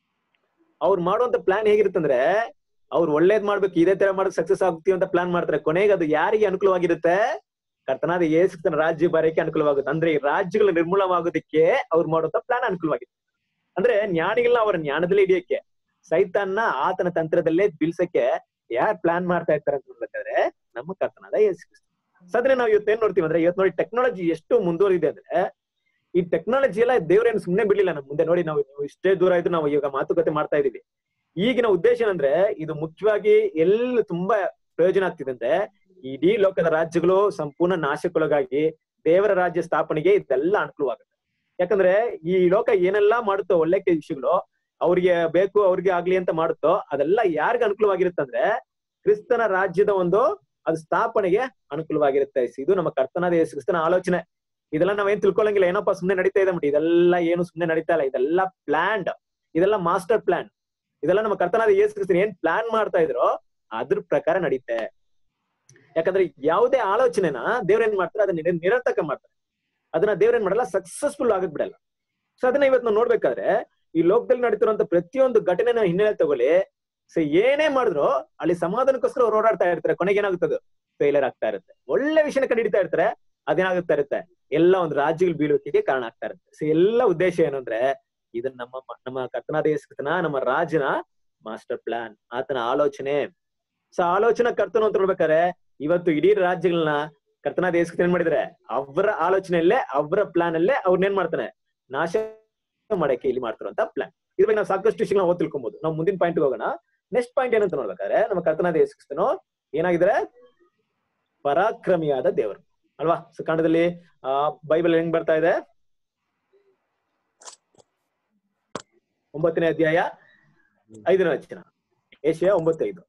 ಅವ್ರು ಮಾಡುವಂತ ಪ್ಲಾನ್ ಹೇಗಿರುತ್ತಂದ್ರೆ ಅವ್ರು ಒಳ್ಳೇದ್ ಮಾಡ್ಬೇಕು ಇದೇ ತರ ಮಾಡೋದು ಸಕ್ಸಸ್ ಆಗ್ತೀವಿ ಅಂತ ಪ್ಲಾನ್ ಮಾಡ್ತಾರೆ ಕೊನೆಗೆ ಅದು ಯಾರಿಗೆ ಅನುಕೂಲವಾಗಿರುತ್ತೆ ಕರ್ತನಾದ ಯೇಸು ಕ್ರಿಸ್ತನ ರಾಜ್ಯ ಬರಕ್ಕೆ ಅನುಕೂಲವಾಗುತ್ತೆ ಅಂದ್ರೆ ಈ ರಾಜ್ಯಗಳು ನಿರ್ಮೂಲವಾಗೋದಕ್ಕೆ ಅವ್ರು ಮಾಡುವಂತ ಪ್ಲಾನ್ ಅನುಕೂಲವಾಗಿದೆ ಅಂದ್ರೆ ಜ್ಞಾನಿಗಳನ್ನ ಅವರ ಜ್ಞಾನದಲ್ಲೇ ಹಿಡಿಯಕ್ಕೆ ಸೈತಾನ್ನ ಆತನ ತಂತ್ರದಲ್ಲೇ ಬೀಳ್ಸಕ್ಕೆ ಯಾರ್ ಪ್ಲಾನ್ ಮಾಡ್ತಾ ಇರ್ತಾರೆ ಅಂತ ನೋಡ್ಬೇಕಾದ್ರೆ ನಮ್ಮ ಕರ್ತನಾದ ಯೇಸು ಕ್ರಿಸ್ತ ಸದ್ರೆ ನಾವು ಇವತ್ತು ಏನ್ ನೋಡ್ತೀವಿ ಅಂದ್ರೆ ಇವತ್ತು ನೋಡಿ ಟೆಕ್ನಾಲಜಿ ಎಷ್ಟು ಮುಂದುವರಿದೆ ಅಂದ್ರೆ ಈ ಟೆಕ್ನಾಲಜಿ ಎಲ್ಲ ದೇವ್ರೇನು ಸುಮ್ನೆ ಬಿಡ್ಲಿಲ್ಲ ನಮ್ಮ ಮುಂದೆ ನೋಡಿ ನಾವು ನೀವು ಇಷ್ಟೇ ದೂರ ಇದ್ರು ನಾವು ಈಗ ಮಾತುಕತೆ ಮಾಡ್ತಾ ಇದೀವಿ ಈಗಿನ ಉದ್ದೇಶ ಏನಂದ್ರೆ ಇದು ಮುಖ್ಯವಾಗಿ ಎಲ್ಲ ತುಂಬಾ ಪ್ರಯೋಜನ ಆಗ್ತಿದೆ ಅಂದ್ರೆ ಇಡೀ ಲೋಕದ ರಾಜ್ಯಗಳು ಸಂಪೂರ್ಣ ನಾಶಕ್ಕೊಳಗಾಗಿ ದೇವರ ರಾಜ್ಯ ಸ್ಥಾಪನೆಗೆ ಇದೆಲ್ಲ ಅನುಕೂಲವಾಗುತ್ತೆ ಯಾಕಂದ್ರೆ ಈ ಲೋಕ ಏನೆಲ್ಲಾ ಮಾಡುತ್ತೋ ಒಳ್ಳೆ ವಿಷಯಗಳು ಅವ್ರಿಗೆ ಬೇಕು ಅವ್ರಿಗೆ ಆಗ್ಲಿ ಅಂತ ಮಾಡುತ್ತೋ ಅದೆಲ್ಲ ಯಾರಿಗ ಅನುಕೂಲವಾಗಿರುತ್ತಂದ್ರೆ ಕ್ರಿಸ್ತನ ರಾಜ್ಯದ ಒಂದು ಅದು ಸ್ಥಾಪನೆಗೆ ಅನುಕೂಲವಾಗಿರುತ್ತೆ ಇದು ನಮ್ಮ ಕರ್ತನಾದ ಯೇಸು ಕ್ರಿಸ್ತನ ಆಲೋಚನೆ ಇದೆಲ್ಲ ನಾವೇನ್ ತಿಳ್ಕೊಳಂಗಿಲ್ಲ ಏನಪ್ಪಾ ಸುಮ್ನೆ ನಡೀತಾ ಇದೆ ಬಿಟ್ಟು ಇದೆಲ್ಲ ಏನು ಸುಮ್ನೆ ನಡೀತಾ ಇಲ್ಲ ಇದೆಲ್ಲ ಪ್ಲಾನ್ಡ್ ಇದೆಲ್ಲ ಮಾಸ್ಟರ್ ಪ್ಲಾನ್ ಇದೆಲ್ಲ ನಮ್ಮ ಕರ್ತನಾದ ಯೇಸು ಕ್ರಿಸ್ತನ್ ಏನ್ ಪ್ಲಾನ್ ಮಾಡ್ತಾ ಇದ್ರೋ ಅದ್ರ ಪ್ರಕಾರ ನಡೀತೆ ಯಾಕಂದ್ರೆ ಯಾವುದೇ ಆಲೋಚನೆನ ದೇವ್ರೇನ್ ಮಾಡ್ತಾರೆ ಅದನ್ನ ನಿರ- ನಿರರ್ಥಕ ಮಾಡ್ತಾರೆ ಅದನ್ನ ದೇವ್ರೇನ್ ಮಾಡಲ್ಲ ಸಕ್ಸಸ್ಫುಲ್ ಆಗಕ್ ಬಿಡಲ್ಲ ಸೊ ಅದನ್ನ ಇವತ್ತು ನಾವು ನೋಡ್ಬೇಕಾದ್ರೆ ಈ ಲೋಕದಲ್ಲಿ ನಡೀತಿರುವಂತ ಪ್ರತಿಯೊಂದು ಘಟನೆನ ಹಿನ್ನೆಲೆ ತಗೊಳ್ಳಿ ಸೊ ಏನೇ ಮಾಡಿದ್ರು ಅಲ್ಲಿ ಸಮಾಧಾನಕ್ಕೋಸ್ಕರ ಅವ್ರು ಓಡಾಡ್ತಾ ಇರ್ತಾರೆ ಕೊನೆಗೆ ಏನಾಗುತ್ತದೆ ಫೇಲರ್ ಆಗ್ತಾ ಇರುತ್ತೆ ಒಳ್ಳೆ ವಿಷಯನ ಕಂಡಿಡ್ತಾ ಇರ್ತಾರೆ ಅದೇನಾಗುತ್ತಾ ಇರುತ್ತೆ ಎಲ್ಲ ಒಂದು ರಾಜ್ಯಗಳು ಬೀಳುವಿಕೆಗೆ ಕಾರಣ ಆಗ್ತಾ ಇರುತ್ತೆ ಸೊ ಎಲ್ಲ ಉದ್ದೇಶ ಏನು ಅಂದ್ರೆ ಇದನ್ನ ನಮ್ಮ ಮ- ನಮ್ಮ ಕರ್ತನಾದ ಯೇಸು ಕ್ರಿಸ್ತನ ನಮ್ಮ ರಾಜನ ಮಾಸ್ಟರ್ ಪ್ಲಾನ್ ಆತನ ಆಲೋಚನೆ ಸೊ ಆಲೋಚನಾ ಕರ್ತನು ಅಂತ ನೋಡ್ಬೇಕಾದ್ರೆ ಇವತ್ತು ಇಡೀ ರಾಜ್ಯಗಳನ್ನ ಕರ್ತನಾದ ಯೇಸು ಕ್ರಿಸ್ತನ್ ಏನ್ ಮಾಡಿದ್ರೆ ಅವರ ಆಲೋಚನೆಯಲ್ಲೇ ಅವರ ಪ್ಲಾನ್ ಅಲ್ಲೇ ಅವ್ರನ್ನ ಏನ್ ಮಾಡ್ತಾನೆ ನಾಶ ಮಾಡಕ್ಕೆ ಇಲ್ಲಿ ಮಾಡ್ತಾರಂತ ಪ್ಲಾನ್ ಇದ್ರ ಬಗ್ಗೆ ನಾವು ಸಾಕಷ್ಟು ವಿಷಯಗಳನ್ನ ಓದ್ ತಿಳ್ಕೊಬಹುದು ನಾವು ಮುಂದಿನ ಪಾಯಿಂಟ್ ಹೋಗೋಣ ನೆಕ್ಸ್ಟ್ ಪಾಯಿಂಟ್ ಏನಂತ ನೋಡ್ಬೇಕಾದ್ರೆ ನಮ್ಮ ಕರ್ತನಾದ ಯೇಸು ಕ್ರಿಸ್ತನು ಏನಾಗಿದ್ರೆ ಪರಾಕ್ರಮಿಯಾದ ದೇವರು ಅಲ್ವಾ ಸೊ ಕನ್ನಡದಲ್ಲಿ ಆ ಬೈಬಲ್ ಹೆಂಗ್ ಬರ್ತಾ ಇದೆ ಒಂಬತ್ತನೇ ಅಧ್ಯಾಯ ಐದನೇ ವಚನ ಏಷ್ಯಾ ಒಂಬತ್ತು ಐದು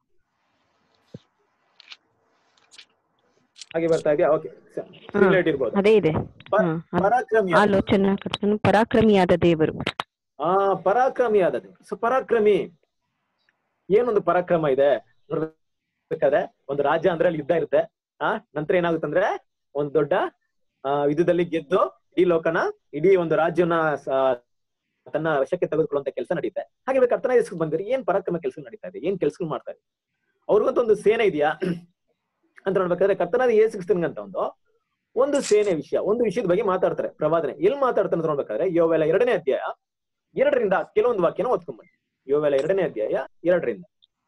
ಹಾಗೆ ಬರ್ತಾ ಇದೆಯಾ ಓಕೆ ಸಿಮಿಲೇಟ್ ಇರ್ಬೋದು ಅದೇ ಇದೆ ಪ- ಹಾ, ಅದ್- ಪರಾಕ್ರಮಿ ಆಲೋಚನಾ ಕರ್ತನು ಪರಾಕ್ರಮಿಯಾದ ದೇವರು ಆ ಪರಾಕ್ರಮಿಯಾದ ದೇವರು ಸೊ ಪರಾಕ್ರಮಿ ಏನೊಂದು ಪರಾಕ್ರಮ ಇದೆ ನೋಡ್ಬೇಕಾದ್ರೆ ಒಂದು ರಾಜ್ಯ ಅಂದ್ರೆ ಅಲ್ಲಿ ಯುದ್ಧ ಇರುತ್ತೆ ಆ ನಂತರ ಏನಾಗುತ್ತಂದ್ರೆ ಒಂದು ದೊಡ್ಡ ಆ ಯುದ್ಧದಲ್ಲಿ ಗೆದ್ದು ಇಡೀ ಲೋಕನ ಇಡೀ ಒಂದು ರಾಜ್ಯವನ್ನ ಸ- ತನ್ನ ವಶಕ್ಕೆ ತೆಗೆದುಕೊಳ್ಳುವಂತ ಕೆಲಸ ನಡೀತೆ ಹಾಗೆ ಕರ್ತನ ಹೆಸರು ಬಂದ್ರೆ ಏನ್ ಪರಾಕ್ರಮ ಕೆಲಸ ನಡೀತಾ ಇದೆ ಏನ್ ಕೆಲಸ ಮಾಡ್ತಾ ಇದೆ ಅವ್ರಿಗಂತ ಒಂದು ಸೇನೆ ಇದೆಯಾ ಅಂತ ನೋಡ್ಬೇಕಾದ್ರೆ ಕರ್ತನಾದ ಯೇಸು ಕ್ರಿಸ್ತನ್ಗಂತ ಒಂದು ಒಂದು ಸೇನೆ ವಿಷಯ ಒಂದು ವಿಷಯದ ಬಗ್ಗೆ ಮಾತಾಡ್ತಾರೆ ಪ್ರವಾದನೆ ಎಲ್ಲಿ ಮಾತಾಡ್ತಾರೆ ಅಂತ ನೋಡ್ಬೇಕಾದ್ರೆ ಯೋವೆಲ ಎರಡನೇ ಅಧ್ಯಾಯ ಎರಡರಿಂದ ಕೆಲವೊಂದು ವಾಕ್ಯನ ಓದ್ಕೊಂಡ್ಬನ್ನಿ ಯೋವೆಲ ಎರಡನೇ ಅಧ್ಯಾಯ ಎರಡರಿಂದ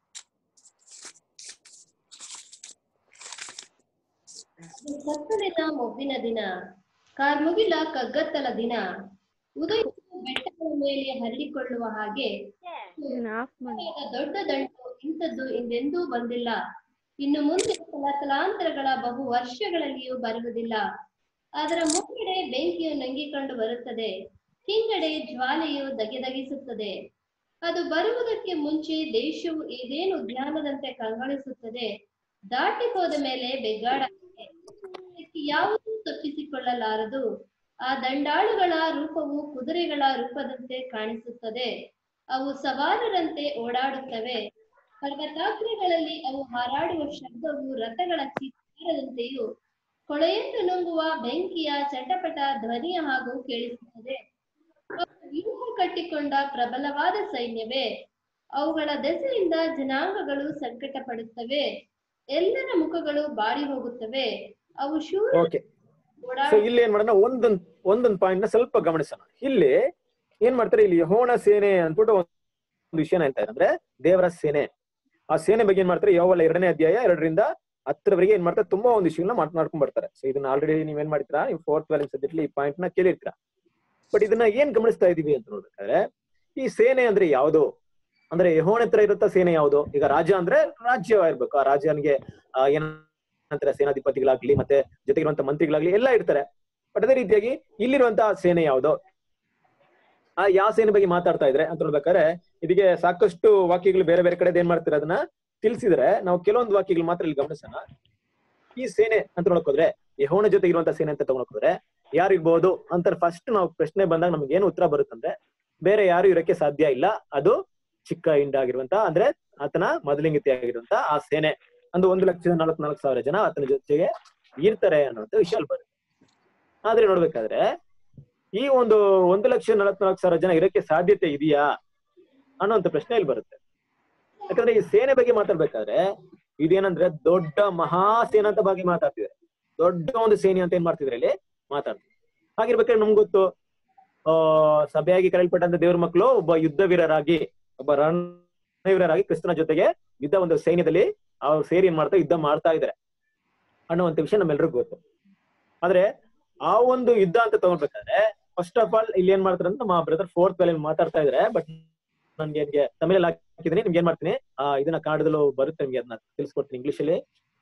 ಕತ್ತಲಿನ ಮೊಬ್ಬಿನ ದಿನ ಕಾರ್ಮುಗಿಲ ಕಗ್ಗತ್ತಲ ದಿನ ಉದಯವು ಬೆಟ್ಟಗಳ ಮೇಲೆ ಹರಡಿಕೊಳ್ಳುವ ಹಾಗೆ ಸಮಯದ ದೊಡ್ಡ ದಂಡು ಇಂಥದ್ದು ಹಿಂದೆಂದೂ ಬಂದಿಲ್ಲ ಇನ್ನು ಮುಂದೆ ತಲಾಂತರಗಳ ಬಹು ವರ್ಷಗಳಲ್ಲಿಯೂ ಬರುವುದಿಲ್ಲ ಅದರ ಮುನ್ನಡೆ ಬೆಂಕಿಯು ನಂಗಿಕೊಂಡು ಬರುತ್ತದೆ ಹಿಂಗಡೆ ಜ್ವಾಲೆಯು ದಗೆದಗಿಸುತ್ತದೆ ಅದು ಬರುವುದಕ್ಕೆ ಮುಂಚೆ ದೇಶವು ಏದೇನು ಉದ್ಯಾನದಂತೆ ಕಂಗೊಳಿಸುತ್ತದೆ ದಾಟಿ ಹೋದ ಮೇಲೆ ಬೆಗ್ಗಾಡಾಗಿದೆ ಇದಕ್ಕೆ ಯಾವುದೂ ತಪ್ಪಿಸಿಕೊಳ್ಳಲಾರದು ಆ ದಂಡಾಳುಗಳ ರೂಪವು ಕುದುರೆಗಳ ರೂಪದಂತೆ ಕಾಣಿಸುತ್ತದೆ ಅವು ಸವಾರರಂತೆ ಓಡಾಡುತ್ತವೆ ಪರ್ವತಾಗ್ರಗಳಲ್ಲಿ ಅವು ಹಾರಾಡುವ ಶಬ್ದವು ರಥಗಳ ಚಿತ್ತಾರದಂತೆಯೂ ಕೊಳೆಯನ್ನು ನುಂಗುವ ಬೆಂಕಿಯ ಚಟಪಟ ಧ್ವನಿಯ ಹಾಗೂ ಕೇಳಿಸುತ್ತದೆ ಅವು ವ್ಯೂಹ ಕಟ್ಟಿಕೊಂಡ ಪ್ರಬಲವಾದ ಸೈನ್ಯವೇ ಅವುಗಳ ದೆಸೆಯಿಂದ ಜನಾಂಗಗಳು ಸಂಕಟ ಪಡುತ್ತವೆ ಎಲ್ಲರ ಮುಖಗಳು ಬಾಡಿ ಹೋಗುತ್ತವೆ ಅವು ಶೂರ ಓಕೆ ಸೊ ಇಲ್ಲಿ ಏನ್ ಮಾಡೋಣ ಒಂದೊಂದ್ ಒಂದೊಂದ್ ಪಾಯಿಂಟ್ ನ ಸ್ವಲ್ಪ ಗಮನಿಸೋಣ ಇಲ್ಲಿ ಏನ್ ಮಾಡ್ತಾರೆ ಇಲ್ಲಿ ಯಹೋವನ ಸೇನೆ ಅಂದ್ಬಿಟ್ಟು ಒಂದು ವಿಷಯನ ಹೇಳ್ತಾ ಇದ್ದಾರೆ ಅಂದ್ರೆ ದೇವರ ಸೇನೆ ಆ ಸೇನೆ ಬಗ್ಗೆ ಏನ್ ಮಾಡ್ತಾರೆ ಯೋವಲ ಎರಡನೇ ಅಧ್ಯಾಯ ಎರಡರಿಂದ ಹತ್ತರವರೆಗೆ ಏನ್ ಮಾಡ್ತಾರೆ ತುಂಬಾ ಒಂದು ವಿಷಯಗಳನ್ನ ಮಾತನಾಡ್ಕೊಂಡ್ ಬರ್ತಾರೆ ಸೊ ಇದನ್ನ ಆಲ್ರೆಡಿ ನೀವ್ ಏನ್ ಮಾಡ್ತೀರಾ ನೀವು ಫೋರ್ತ್ ವ್ಯಾಲಿಂಗ್ ಸಬ್ಜೆಕ್ಟ್ ಈ ಪಾಯಿಂಟ್ ನ ಕೇಳಿರ್ತೀರಾ ಬಟ್ ಇದನ್ನ ಏನ್ ಗಮನಿಸ್ತಾ ಇದೀವಿ ಅಂತ ನೋಡ್ಬೇಕಾದ್ರೆ ಈ ಸೇನೆ ಅಂದ್ರೆ ಯಾವುದು ಅಂದ್ರೆ ಯಹೋವನ ಹತ್ರ ಇರುತ್ತ ಸೇನೆ ಯಾವುದು ಈಗ ರಾಜ ಅಂದ್ರೆ ರಾಜ್ಯ ಇರ್ಬೇಕು ಆ ರಾಜ್ಯನಿಗೆ ಆ, ಏನಂತಾರೆ ಸೇನಾಧಿಪತಿಗಳಾಗ್ಲಿ ಮತ್ತೆ ಜೊತೆಗಿರುವಂತ ಮಂತ್ರಿಗಳಾಗ್ಲಿ ಎಲ್ಲ ಇರ್ತಾರೆ ಬಟ್ ಅದೇ ರೀತಿಯಾಗಿ ಇಲ್ಲಿರುವಂತಹ ಸೇನೆ ಯಾವುದು ಆ ಯಾವ ಸೇನೆ ಬಗ್ಗೆ ಮಾತಾಡ್ತಾ ಇದ್ರೆ ಅಂತ ನೋಡ್ಬೇಕಾದ್ರೆ ಇದಕ್ಕೆ ಸಾಕಷ್ಟು ವಾಕ್ಯಗಳು ಬೇರೆ ಬೇರೆ ಕಡೆ ಏನ್ ಮಾಡ್ತಾರೆ ಅದನ್ನ ತಿಳಿಸಿದ್ರೆ ನಾವು ಕೆಲವೊಂದು ವಾಕ್ಯಗಳು ಮಾತ್ರ ಇಲ್ಲಿ ಗಮನಿಸೋಣ ಈ ಸೇನೆ ಅಂತ ನೋಡಕ್ ಹೋದ್ರೆ ಯಹೋವನ ಜೊತೆ ಇರುವಂತ ಸೇನೆ ಅಂತ ತಗೊಳಕ್ ಹೋದ್ರೆ ಯಾರು ಇರ್ಬೋದು ಅಂತ ಫಸ್ಟ್ ನಾವು ಪ್ರಶ್ನೆ ಬಂದಾಗ ನಮ್ಗೆ ಏನು ಉತ್ತರ ಬರುತ್ತಂದ್ರೆ ಬೇರೆ ಯಾರು ಇರಕ್ಕೆ ಸಾಧ್ಯ ಇಲ್ಲ ಅದು ಚಿಕ್ಕ ಹಿಂಡ ಆಗಿರುವಂತ ಅಂದ್ರೆ ಆತನ ಮೊದಲಿಂಗತಿ ಆಗಿರುವಂತ ಆ ಸೇನೆ ಒಂದು ಒಂದು ಲಕ್ಷದ ನಲವತ್ನಾಲ್ಕು ಸಾವಿರ ಜನ ಆತನ ಜೊತೆಗೆ ಇರ್ತಾರೆ ಅನ್ನುವಂತ ವಿಷಯ ಅಲ್ಲಿ ಬರುತ್ತೆ ಆದ್ರೆ ನೋಡ್ಬೇಕಾದ್ರೆ ಈ ಒಂದು ಒಂದು ಲಕ್ಷ ನಲವತ್ನಾಲ್ಕು ಸಾವಿರ ಜನ ಇರಕ್ಕೆ ಸಾಧ್ಯತೆ ಇದೆಯಾ ಅನ್ನೋಂತ ಪ್ರಶ್ನೆ ಇಲ್ಲಿ ಬರುತ್ತೆ ಯಾಕಂದ್ರೆ ಈ ಸೇನೆ ಬಗ್ಗೆ ಮಾತಾಡ್ಬೇಕಾದ್ರೆ ಇದೇನಂದ್ರೆ ದೊಡ್ಡ ಮಹಾಸೇನೆ ಅಂತ ಬಗ್ಗೆ ಮಾತಾಡ್ತಿದ್ದಾರೆ ದೊಡ್ಡ ಒಂದು ಸೇನೆ ಅಂತ ಏನ್ ಮಾಡ್ತಿದ್ರೆ ಇಲ್ಲಿ ಮಾತಾಡ್ತಿದ್ರು ಹಾಗಿರ್ಬೇಕಾದ್ರೆ ನಮ್ಗೆ ಗೊತ್ತು ಆ ಸಭೆಯಾಗಿ ಕರೆಯಲ್ಪಟ್ಟಂತ ದೇವ್ರ ಮಕ್ಕಳು ಒಬ್ಬ ಯುದ್ಧ ವೀರರಾಗಿ ಒಬ್ಬ ರಣವೀರರಾಗಿ ಕ್ರಿಸ್ತನ ಜೊತೆಗೆ ಯುದ್ಧ ಒಂದು ಸೈನ್ಯದಲ್ಲಿ ಅವ್ರು ಸೇರಿ ಏನ್ ಮಾಡ್ತಾ ಯುದ್ಧ ಮಾಡ್ತಾ ಇದಾರೆ ಅನ್ನುವಂತ ವಿಷಯ ನಮ್ಮೆಲ್ರಿಗೂ ಗೊತ್ತು ಆದ್ರೆ ಆ ಒಂದು ಯುದ್ಧ ಅಂತ ತಗೊಳ್ಬೇಕಾದ್ರೆ ಫಸ್ಟ್ ಆಫ್ ಆಲ್ ಇಲ್ಲಿ ಏನ್ ಮಾಡ್ತಾರೆ ಅಂತ ನಮ್ಮ ಬ್ರದರ್ ಫೋರ್ತ್ ವ್ಯಾಲಿ ಮಾತಾಡ್ತಾ ಇದಾರೆ ಬಟ್ ನನ್ಗೆ ನಿಮ್ಗೆ ತಮಿಳಲ್ಲಿ ಹಾಕಿದೀನಿ ನಿಮ್ಗೆ ಏನ್ ಮಾಡ್ತೀನಿ ಆ ಇದನ್ನ ಕನ್ನಡದಲ್ಲೂ ಬರುತ್ತೆ ನಿಮ್ಗೆ ಅದನ್ನ ತಿಳಿಸ್ಕೊಡ್ತೀನಿ ಇಂಗ್ಲಿಷ್ ಅಲ್ಲಿ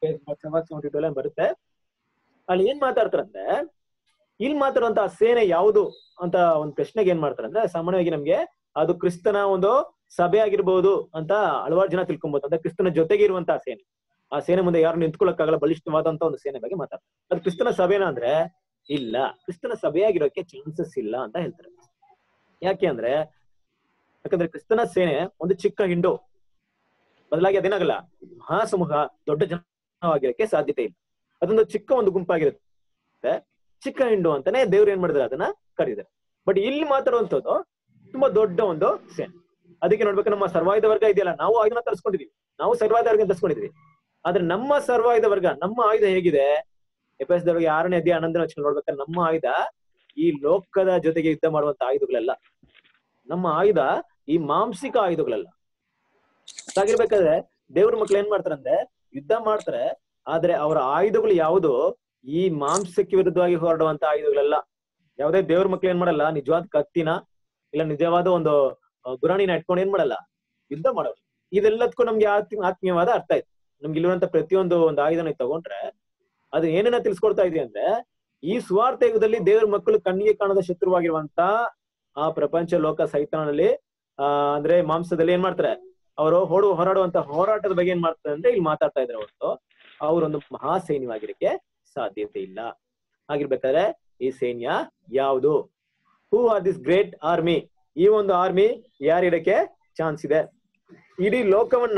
ಬರುತ್ತೆ ಅಲ್ಲಿ ಏನ್ ಮಾತಾಡ್ತಾರಂದ್ರೆ ಇಲ್ಲಿ ಮಾತಾಡುವಂತ ಸೇನೆ ಯಾವುದು ಅಂತ ಒಂದು ಪ್ರಶ್ನೆಗೆ ಏನ್ ಮಾಡ್ತಾರೆ ಅಂದ್ರೆ ಸಾಮಾನ್ಯವಾಗಿ ನಮ್ಗೆ ಅದು ಕ್ರಿಸ್ತನ ಒಂದು ಸಭೆ ಆಗಿರ್ಬೋದು ಅಂತ ಹಲವಾರು ಜನ ತಿಳ್ಕೊಬಹುದು ಅಂದ್ರೆ ಕ್ರಿಸ್ತನ ಜೊತೆಗೆ ಇರುವಂತಹ ಸೇನೆ ಆ ಸೇನೆ ಮುಂದೆ ಯಾರು ನಿಂತ್ಕೊಳ್ಳಕ್ಕಾಗಲ್ಲ ಬಲಿಷ್ಠವಾದಂತ ಒಂದು ಸೇನೆ ಬಗ್ಗೆ ಮಾತಾಡ್ತಾರೆ ಅದು ಕ್ರಿಸ್ತನ ಸಭೆನಾ ಅಂದ್ರೆ ಇಲ್ಲ ಕ್ರಿಸ್ತನ ಸಭೆಯಾಗಿರೋಕೆ ಚಾನ್ಸಸ್ ಇಲ್ಲ ಅಂತ ಹೇಳ್ತಾರೆ ಯಾಕೆ ಅಂದ್ರೆ ಯಾಕಂದ್ರೆ ಕ್ರಿಸ್ತನ ಸೇನೆ ಒಂದು ಚಿಕ್ಕ ಹಿಂಡು ಬದಲಾಗಿ ಅದೇನಾಗಲ್ಲ ಮಹಾಸಮೂಹ ದೊಡ್ಡ ಜನವಾಗಿರಕ್ಕೆ ಸಾಧ್ಯತೆ ಇಲ್ಲ ಅದೊಂದು ಚಿಕ್ಕ ಒಂದು ಗುಂಪಾಗಿರುತ್ತೆ ಚಿಕ್ಕ ಹಿಂಡು ಅಂತಾನೆ ದೇವ್ರು ಏನ್ ಮಾಡಿದ್ರೆ ಅದನ್ನ ಕರೀತಾರೆ ಬಟ್ ಇಲ್ಲಿ ಮಾತಾಡುವಂಥದ್ದು ತುಂಬಾ ದೊಡ್ಡ ಒಂದು ಸೇನೆ ಅದಕ್ಕೆ ನೋಡ್ಬೇಕು ನಮ್ಮ ಸರ್ವಾಯುಧ ವರ್ಗ ಇದೆಯಲ್ಲ ನಾವು ಆಯುಧನ ತರಿಸ್ಕೊಂಡಿದೀವಿ ನಾವು ಸರ್ವಾಯುಧ ವರ್ಗ ತರಿಸ್ಕೊಂಡಿದೀವಿ ಆದ್ರೆ ನಮ್ಮ ಸರ್ವಾಯುಧ ವರ್ಗ ನಮ್ಮ ಆಯುಧ ಹೇಗಿದೆ ಎಪಿಎಸ್ದವ್ರಿಗೆ ಆರನೇ ಅಧ್ಯಾಯ ಹನ್ನೊಂದನೇ ವಚನ ನೋಡ್ಬೇಕಾದ್ರೆ ನಮ್ಮ ಆಯುಧ ಈ ಲೋಕದ ಜೊತೆಗೆ ಯುದ್ಧ ಮಾಡುವಂತ ಆಯುಧಗಳೆಲ್ಲ ನಮ್ಮ ಆಯುಧ ಈ ಮಾಂಸಿಕ ಆಯುಧಗಳೆಲ್ಲ ಹಾಗಿರ್ಬೇಕಾದ್ರೆ ದೇವ್ರ ಮಕ್ಳು ಏನ್ ಮಾಡ್ತಾರಂದ್ರೆ ಯುದ್ಧ ಮಾಡ್ತಾರೆ ಆದ್ರೆ ಅವರ ಆಯುಧಗಳು ಯಾವುದು ಈ ಮಾಂಸಕ್ಕೆ ವಿರುದ್ಧವಾಗಿ ಹೊರಡುವಂತ ಆಯುಧಗಳೆಲ್ಲ ಯಾವುದೇ ದೇವ್ರ ಮಕ್ಳು ಏನ್ ಮಾಡಲ್ಲ ನಿಜವಾದ ಕತ್ತಿನ ಇಲ್ಲ ನಿಜವಾದ ಒಂದು ಆ, ಗುರಾಣಿನ ಇಟ್ಕೊಂಡು ಏನ್ ಮಾಡಲ್ಲ ಯುದ್ಧ ಮಾಡೋರು ಇದೆಲ್ಲದಕ್ಕೂ ನಮ್ಗೆ ಆತ್ಮ ಆತ್ಮೀಯವಾದ ಅರ್ಥ ಇದೆ ನಮ್ಗೆ ಇಲ್ಲಿರುವಂತ ಪ್ರತಿಯೊಂದು ಒಂದು ಆಯುಧನ ತಗೊಂಡ್ರೆ ಅದು ಏನನ್ನ ತಿಳಿಸ್ಕೊಡ್ತಾ ಇದೆ ಅಂದ್ರೆ ಈ ಸ್ವಾರ್ಥ ಯುಗದಲ್ಲಿ ದೇವ್ರ ಮಕ್ಕಳು ಕಣ್ಣಿಗೆ ಕಾಣದ ಶತ್ರುವಾಗಿರುವಂತ ಆ ಪ್ರಪಂಚ ಲೋಕ ಸೈತಾನಲ್ಲಿ ಆ ಅಂದ್ರೆ ಮಾಂಸದಲ್ಲಿ ಏನ್ ಮಾಡ್ತಾರೆ ಅವರು ಹೊಡು ಹೋರಾಡುವಂತ ಹೋರಾಟದ ಬಗ್ಗೆ ಏನ್ ಮಾಡ್ತಾರೆ ಅಂದ್ರೆ ಇಲ್ಲಿ ಮಾತಾಡ್ತಾ ಇದ್ರೆ ಹೊರತು ಅವರೊಂದು ಮಹಾ ಸೈನ್ಯವಾಗಿರಕ್ಕೆ ಸಾಧ್ಯತೆ ಇಲ್ಲ ಹಾಗಿರ್ಬೇಕಾದ್ರೆ ಈ ಸೈನ್ಯ ಯಾವುದು who are this great army ಈ ಒಂದು ಆರ್ಮಿ ಯಾರಿಡಕ್ಕೆ ಚಾನ್ಸ್ ಇದೆ ಇಡೀ ಲೋಕವನ್ನ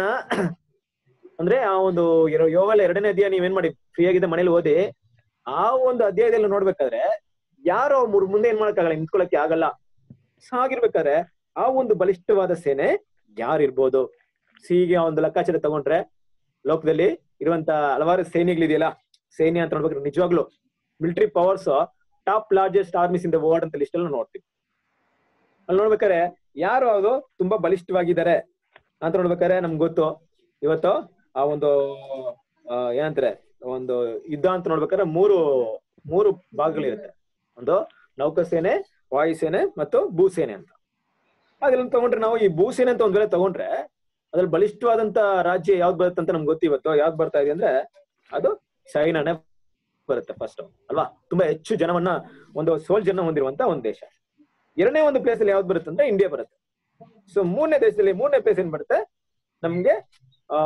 ಅಂದ್ರೆ ಆ ಒಂದು ಇರೋ- ಯೋಗಲ ಎರಡನೇ ಅಧ್ಯಾಯ ನೀವೇನ್ ಮಾಡಿ ಫ್ರೀ ಆಗಿದ್ದ ಮನೇಲಿ ಓದಿ ಆ ಒಂದು ಅಧ್ಯಾಯದಲ್ಲಿ ನೋಡ್ಬೇಕಾದ್ರೆ ಯಾರೋ ಮುರ್- ಮುಂದೆ ಏನ್ ಮಾಡಕ್ಕಾಗಲ್ಲ ನಿಂತ್ಕೊಳಕ್ಕೆ ಆಗಲ್ಲ ಸೊ ಹಾಗಿರ್ಬೇಕಾದ್ರೆ ಆ ಒಂದು ಬಲಿಷ್ಠವಾದ ಸೇನೆ ಯಾರಿರ್ಬೋದು ಹೀಗೆ ಒಂದು ಲೆಕ್ಕಾಚಾರ ತಗೊಂಡ್ರೆ ಲೋಕದಲ್ಲಿ ಇರುವಂತ ಹಲವಾರು ಸೈನ್ಯಗಳಿದೆಯಲ್ಲ ಸೈನ್ಯ ಅಂತ ನೋಡ್ಬೇಕಾದ್ರೆ ನಿಜವಾಗ್ಲು military powers top largest armies in the world ಅಂತ ಲಿಸ್ಟ್ ಅಲ್ಲಿ ನೋಡ್ತೀವಿ ಅಲ್ಲಿ ನೋಡ್ಬೇಕಾದ್ರೆ ಯಾರು ಅದು ತುಂಬಾ ಬಲಿಷ್ಠವಾಗಿದ್ದಾರೆ ಅಂತ ನೋಡ್ಬೇಕಾದ್ರೆ ನಮ್ಗೆ ಗೊತ್ತು ಇವತ್ತು ಆ ಒಂದು ಆ, ಏನಂತಾರೆ ಒಂದು ಯುದ್ಧ ಅಂತ ನೋಡ್ಬೇಕಾದ್ರೆ ಮೂರು ಮೂರು ಭಾಗಗಳಿರುತ್ತೆ ಒಂದು ನೌಕಾಸೇನೆ ವಾಯುಸೇನೆ ಮತ್ತು ಭೂಸೇನೆ ಅಂತ ಅದ್ರಲ್ಲಿ ತಗೊಂಡ್ರೆ ನಾವು ಈ ಭೂಸೇನೆ ಅಂತ ಒಂದ್ ವೇಳೆ ತಗೊಂಡ್ರೆ ಅದ್ರಲ್ಲಿ ಬಲಿಷ್ಠವಾದಂತ ರಾಜ್ಯ ಯಾವ್ದು ಬರುತ್ತೆ ಅಂತ ನಮ್ಗೆ ಗೊತ್ತು ಇವತ್ತು ಯಾವ್ದು ಬರ್ತಾ ಇದೆ ಅಂದ್ರೆ ಅದು ಚೈನಾನೇ ಬರುತ್ತೆ ಫಸ್ಟ್ ಅಲ್ವಾ ತುಂಬಾ ಹೆಚ್ಚು ಜನವನ್ನ ಒಂದು ಸೋಲ್ಜರ್ನ ಹೊಂದಿರುವಂತ ಒಂದು ದೇಶ ಎರಡನೇ ಒಂದು ಪ್ಲೇಸ್ ಅಲ್ಲಿ ಯಾವ್ದು ಬರುತ್ತೆ ಅಂದ್ರೆ ಇಂಡಿಯಾ ಬರುತ್ತೆ ಸೊ ಮೂರನೇ ದೇಶದಲ್ಲಿ ಮೂರನೇ ಪ್ಲೇಸ್ ಏನ್ ಬರುತ್ತೆ ನಮ್ಗೆ ಆ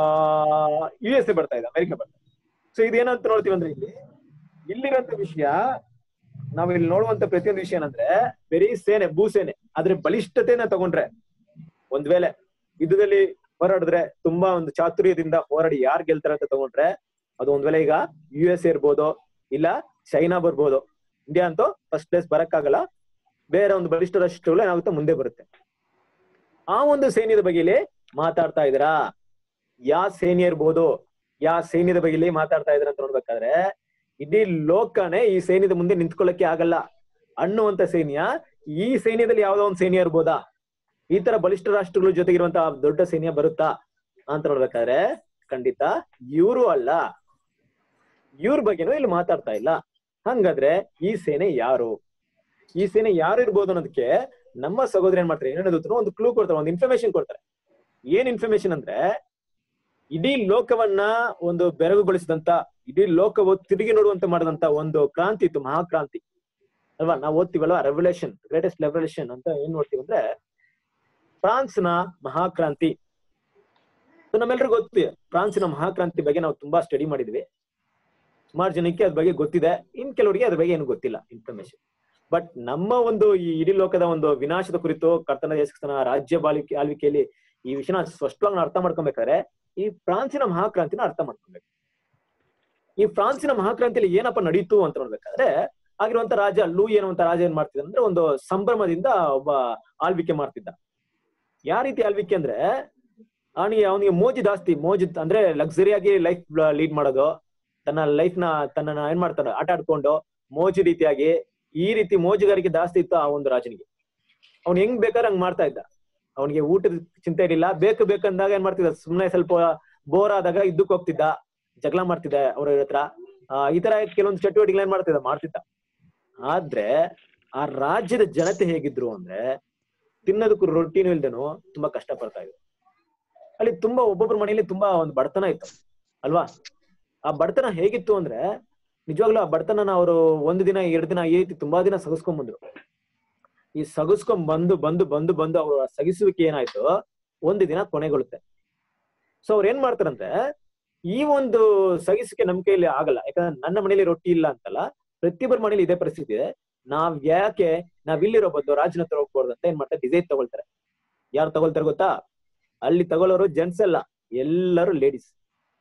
ಯು ಎಸ್ ಎ ಬರ್ತಾ ಇದೆ ಅಮೆರಿಕ ಬರ್ತಾ ಇದೆ ಸೊ ಇದೇನಂತ ನೋಡ್ತೀವಿ ಅಂದ್ರೆ ಇಲ್ಲಿ ಇಲ್ಲಿರೋಂತ ವಿಷಯ ನಾವ್ ಇಲ್ಲಿ ನೋಡುವಂತ ಪ್ರತಿಯೊಂದು ವಿಷಯ ಏನಂದ್ರೆ ಬರೀ ಸೇನೆ ಭೂಸೇನೆ ಆದ್ರೆ ಬಲಿಷ್ಠತೆನ ತಗೊಂಡ್ರೆ ಒಂದ್ ವೇಳೆ ಯುದ್ಧದಲ್ಲಿ ಹೋರಾಡಿದ್ರೆ ತುಂಬಾ ಒಂದು ಚಾತುರ್ಯದಿಂದ ಹೋರಾಡಿ ಯಾರು ಗೆಲ್ತಾರೆ ಅಂತ ತಗೊಂಡ್ರೆ ಅದು ಒಂದ್ ವೇಳೆ ಈಗ ಯು ಎಸ್ ಎ ಇರ್ಬೋದು ಇಲ್ಲ ಚೈನಾ ಬರ್ಬೋದು ಇಂಡಿಯಾ ಅಂತೂ ಫಸ್ಟ್ ಪ್ಲೇಸ್ ಬರಕ್ಕಾಗಲ್ಲ ಬೇರೆ ಒಂದು ಬಲಿಷ್ಠ ರಾಷ್ಟ್ರಗಳು ಏನಾಗುತ್ತೆ ಮುಂದೆ ಬರುತ್ತೆ ಆ ಒಂದು ಸೈನ್ಯದ ಬಗ್ಗೆ ಇಲ್ಲಿ ಮಾತಾಡ್ತಾ ಇದ್ದೀರಾ ಯಾ ಸೈನ್ಯ ಇರ್ಬೋದು ಯಾ ಸೈನ್ಯದ ಬಗ್ಗೆ ಇಲ್ಲಿ ಮಾತಾಡ್ತಾ ಇದ್ರ ಅಂತ ನೋಡ್ಬೇಕಾದ್ರೆ ಇಡೀ ಲೋಕನೇ ಈ ಸೈನ್ಯದ ಮುಂದೆ ನಿಂತ್ಕೊಳ್ಳಕ್ಕೆ ಆಗಲ್ಲ ಅನ್ನುವಂತ ಸೈನ್ಯ ಈ ಸೈನ್ಯದಲ್ಲಿ ಯಾವ್ದೋ ಒಂದು ಸೈನ್ಯ ಇರ್ಬೋದಾ ಈ ತರ ಬಲಿಷ್ಠ ರಾಷ್ಟ್ರಗಳ ಜೊತೆಗಿರುವಂತಹ ದೊಡ್ಡ ಸೈನ್ಯ ಬರುತ್ತಾ ಅಂತ ನೋಡ್ಬೇಕಾದ್ರೆ ಖಂಡಿತ ಇವರು ಅಲ್ಲ ಇವ್ರ ಬಗ್ಗೆನೂ ಇಲ್ಲಿ ಮಾತಾಡ್ತಾ ಇಲ್ಲ ಹಂಗಾದ್ರೆ ಈ ಸೇನೆ ಯಾರು ಈ ಸೇನೆ ಯಾರು ಇರ್ಬೋದು ಅನ್ನೋದಕ್ಕೆ ನಮ್ಮ ಸಹೋದರ ಏನ್ ಮಾಡ್ತಾರೆ ಏನೇನದು ಒಂದು ಕ್ಲೂ ಕೊಡ್ತಾರೆ ಒಂದು ಇನ್ಫಾರ್ಮೇಶನ್ ಕೊಡ್ತಾರೆ ಏನ್ ಇನ್ಫಾರ್ಮೇಶನ್ ಅಂದ್ರೆ ಇಡೀ ಲೋಕವನ್ನ ಒಂದು ಬೆರಗುಗೊಳಿಸಿದಂತ ಇಡೀ ಲೋಕವು ತಿರುಗಿ ನೋಡುವಂತೆ ಮಾಡಿದಂತ ಒಂದು ಕ್ರಾಂತಿ ಇತ್ತು ಮಹಾಕ್ರಾಂತಿ ಅಲ್ವಾ ನಾವು ಓದ್ತೀವಲ್ವಾ ರೆವಲ್ಯೂಷನ್ ಗ್ರೇಟೆಸ್ಟ್ ರೆವಲ್ಯೂಷನ್ ಅಂತ ಏನ್ ನೋಡ್ತೀವಿ ಅಂದ್ರೆ ಫ್ರಾನ್ಸ್ನ ಮಹಾಕ್ರಾಂತಿ So ನಮ್ಮೆಲ್ರಿಗೂ ಗೊತ್ತು ಫ್ರಾನ್ಸಿನ ಮಹಾಕ್ರಾಂತಿ ಬಗ್ಗೆ ನಾವು ತುಂಬಾ ಸ್ಟಡಿ ಮಾಡಿದ್ವಿ ಸುಮಾರು ಜನಕ್ಕೆ ಅದ್ರ ಬಗ್ಗೆ ಗೊತ್ತಿದೆ ಇನ್ ಕೆಲವರಿಗೆ ಅದ್ರ ಬಗ್ಗೆ ಏನು ಗೊತ್ತಿಲ್ಲ ಇನ್ಫಾರ್ಮೇಶನ್ ಬಟ್ ನಮ್ಮ ಒಂದು ಈ ಇಡೀ ಲೋಕದ ಒಂದು ವಿನಾಶದ ಕುರಿತು ಕರ್ತನ ಯೇಸುಕ್ರಿಸ್ತನ ರಾಜ್ಯ ಬಾಳಿಕೆ ಆಳ್ವಿಕೆಯಲ್ಲಿ ಈ ವಿಷಯನ ಸ್ಪಷ್ಟವಾಗಿ ನಾವು ಅರ್ಥ ಮಾಡ್ಕೊಬೇಕಾದ್ರೆ ಈ ಫ್ರಾನ್ಸಿನ ಮಹಾಕ್ರಾಂತಿನ ಅರ್ಥ ಮಾಡ್ಕೊಬೇಕು ಈ ಫ್ರಾನ್ಸಿನ ಮಹಾಕ್ರಾಂತಿಯಲ್ಲಿ ಏನಪ್ಪ ನಡೀತು ಅಂತ ನೋಡ್ಬೇಕಾದ್ರೆ ಆಗಿರುವಂತ ರಾಜ ಲೂಯಿ ಅನ್ನುವಂತ ರಾಜ ಏನ್ ಮಾಡ್ತಿದ್ದ ಅಂದ್ರೆ ಒಂದು ಸಂಭ್ರಮದಿಂದ ಒಬ್ಬ ಆಳ್ವಿಕೆ ಮಾಡ್ತಿದ್ದ ಯಾವ ರೀತಿ ಆಳ್ವಿಕೆ ಅಂದ್ರೆ ಅವನಿಗೆ ಅವನಿಗೆ ಮೋಜು ಜಾಸ್ತಿ ಮೋಜು ಅಂದ್ರೆ ಲಕ್ಸುರಿಯಾಗಿ ಲೈಫ್ ಲೀಡ್ ಮಾಡೋದು ತನ್ನ ಲೈಫ್ ನ ತನ್ನ ಏನ್ ಮಾಡ್ತಾನೆ ಆಟ ಆಡ್ಕೊಂಡು ಮೋಜು ರೀತಿಯಾಗಿ ಈ ರೀತಿ ಮೋಜುಗಾರಿಕೆ ಜಾಸ್ತಿ ಇತ್ತು ಆ ಒಂದು ರಾಜನಿಗೆ ಅವ್ನ್ ಹೆಂಗ್ ಬೇಕಾದ್ರೆ ಹಂಗ್ ಮಾಡ್ತಾ ಇದ್ದ ಅವನಿಗೆ ಊಟದ ಚಿಂತೆ ಇರಲಿಲ್ಲ ಬೇಕು ಬೇಕಂದಾಗ ಏನ್ ಮಾಡ್ತಿದ್ದ ಸುಮ್ನೆ ಸ್ವಲ್ಪ ಬೋರ್ ಆದಾಗ ಇದ್ದಕ್ ಹೋಗ್ತಿದ್ದ ಜಗಳ ಮಾಡ್ತಿದ್ದ ಅವ್ರ ಹತ್ರ ಆ, ಈ ತರ ಕೆಲವೊಂದು ಚಟುವಟಿಕೆ ಏನ್ ಮಾಡ್ತಿದ್ದ ಮಾಡ್ತಿದ್ದ ಆದ್ರೆ ಆ ರಾಜ್ಯದ ಜನತೆ ಹೇಗಿದ್ರು ಅಂದ್ರೆ ತಿನ್ನೋದಕ್ಕೂ ರೊಟ್ಟಿನೂ ಇಲ್ದೇನು ತುಂಬಾ ಕಷ್ಟ ಪಡ್ತಾ ಇದ್ರು ಅಲ್ಲಿ ತುಂಬಾ ಒಬ್ಬೊಬ್ರ ಮನೆಯಲ್ಲಿ ತುಂಬಾ ಒಂದು ಬಡತನ ಇತ್ತು ಅಲ್ವಾ ಆ ಬಡತನ ಹೇಗಿತ್ತು ಅಂದ್ರೆ ನಿಜವಾಗ್ಲೂ ಆ ಬಡತನ ಅವರು ಒಂದು ದಿನ ಎರಡು ದಿನ ಈ ರೀತಿ ತುಂಬಾ ದಿನ ಸಗಸ್ಕೊಂಡ್ ಬಂದ್ರು ಈ ಸಗಸ್ಕೊಂಡ್ ಬಂದು ಬಂದು ಬಂದು ಬಂದು ಅವರ ಸಗಿಸುವಿಕೆ ಏನಾಯ್ತು ಒಂದು ದಿನ ಕೊನೆಗೊಳ್ಳುತ್ತೆ ಸೊ ಅವ್ರು ಏನ್ ಮಾಡ್ತಾರಂದ್ರೆ ಈ ಒಂದು ಸಗಿಸುವಿಕೆ ನಮ್ ಕೈಯಲ್ಲಿ ಆಗಲ್ಲ ಯಾಕಂದ್ರೆ ನನ್ನ ಮನೇಲಿ ರೊಟ್ಟಿ ಇಲ್ಲ ಅಂತಲ್ಲ ಪ್ರತಿಯೊಬ್ಬರ ಮನೇಲಿ ಇದೇ ಪರಿಸ್ಥಿತಿ ಇದೆ ನಾವ್ ಯಾಕೆ ನಾವ್ ಇಲ್ಲಿರೋ ಬದಲು ರಾಜನ ಹತ್ರ ಹೋಗ್ಬಾರ್ದು ಅಂತ ಏನ್ ಮಾಡ್ತಾರೆ ಡಿಸೈನ್ ತಗೊಳ್ತಾರೆ ಯಾರು ತಗೊಳ್ತಾರೆ ಗೊತ್ತಾ ಅಲ್ಲಿ ತಗೊಳ್ಳೋರು ಜೆಂಟ್ಸ್ ಅಲ್ಲ ಎಲ್ಲರೂ ಲೇಡೀಸ್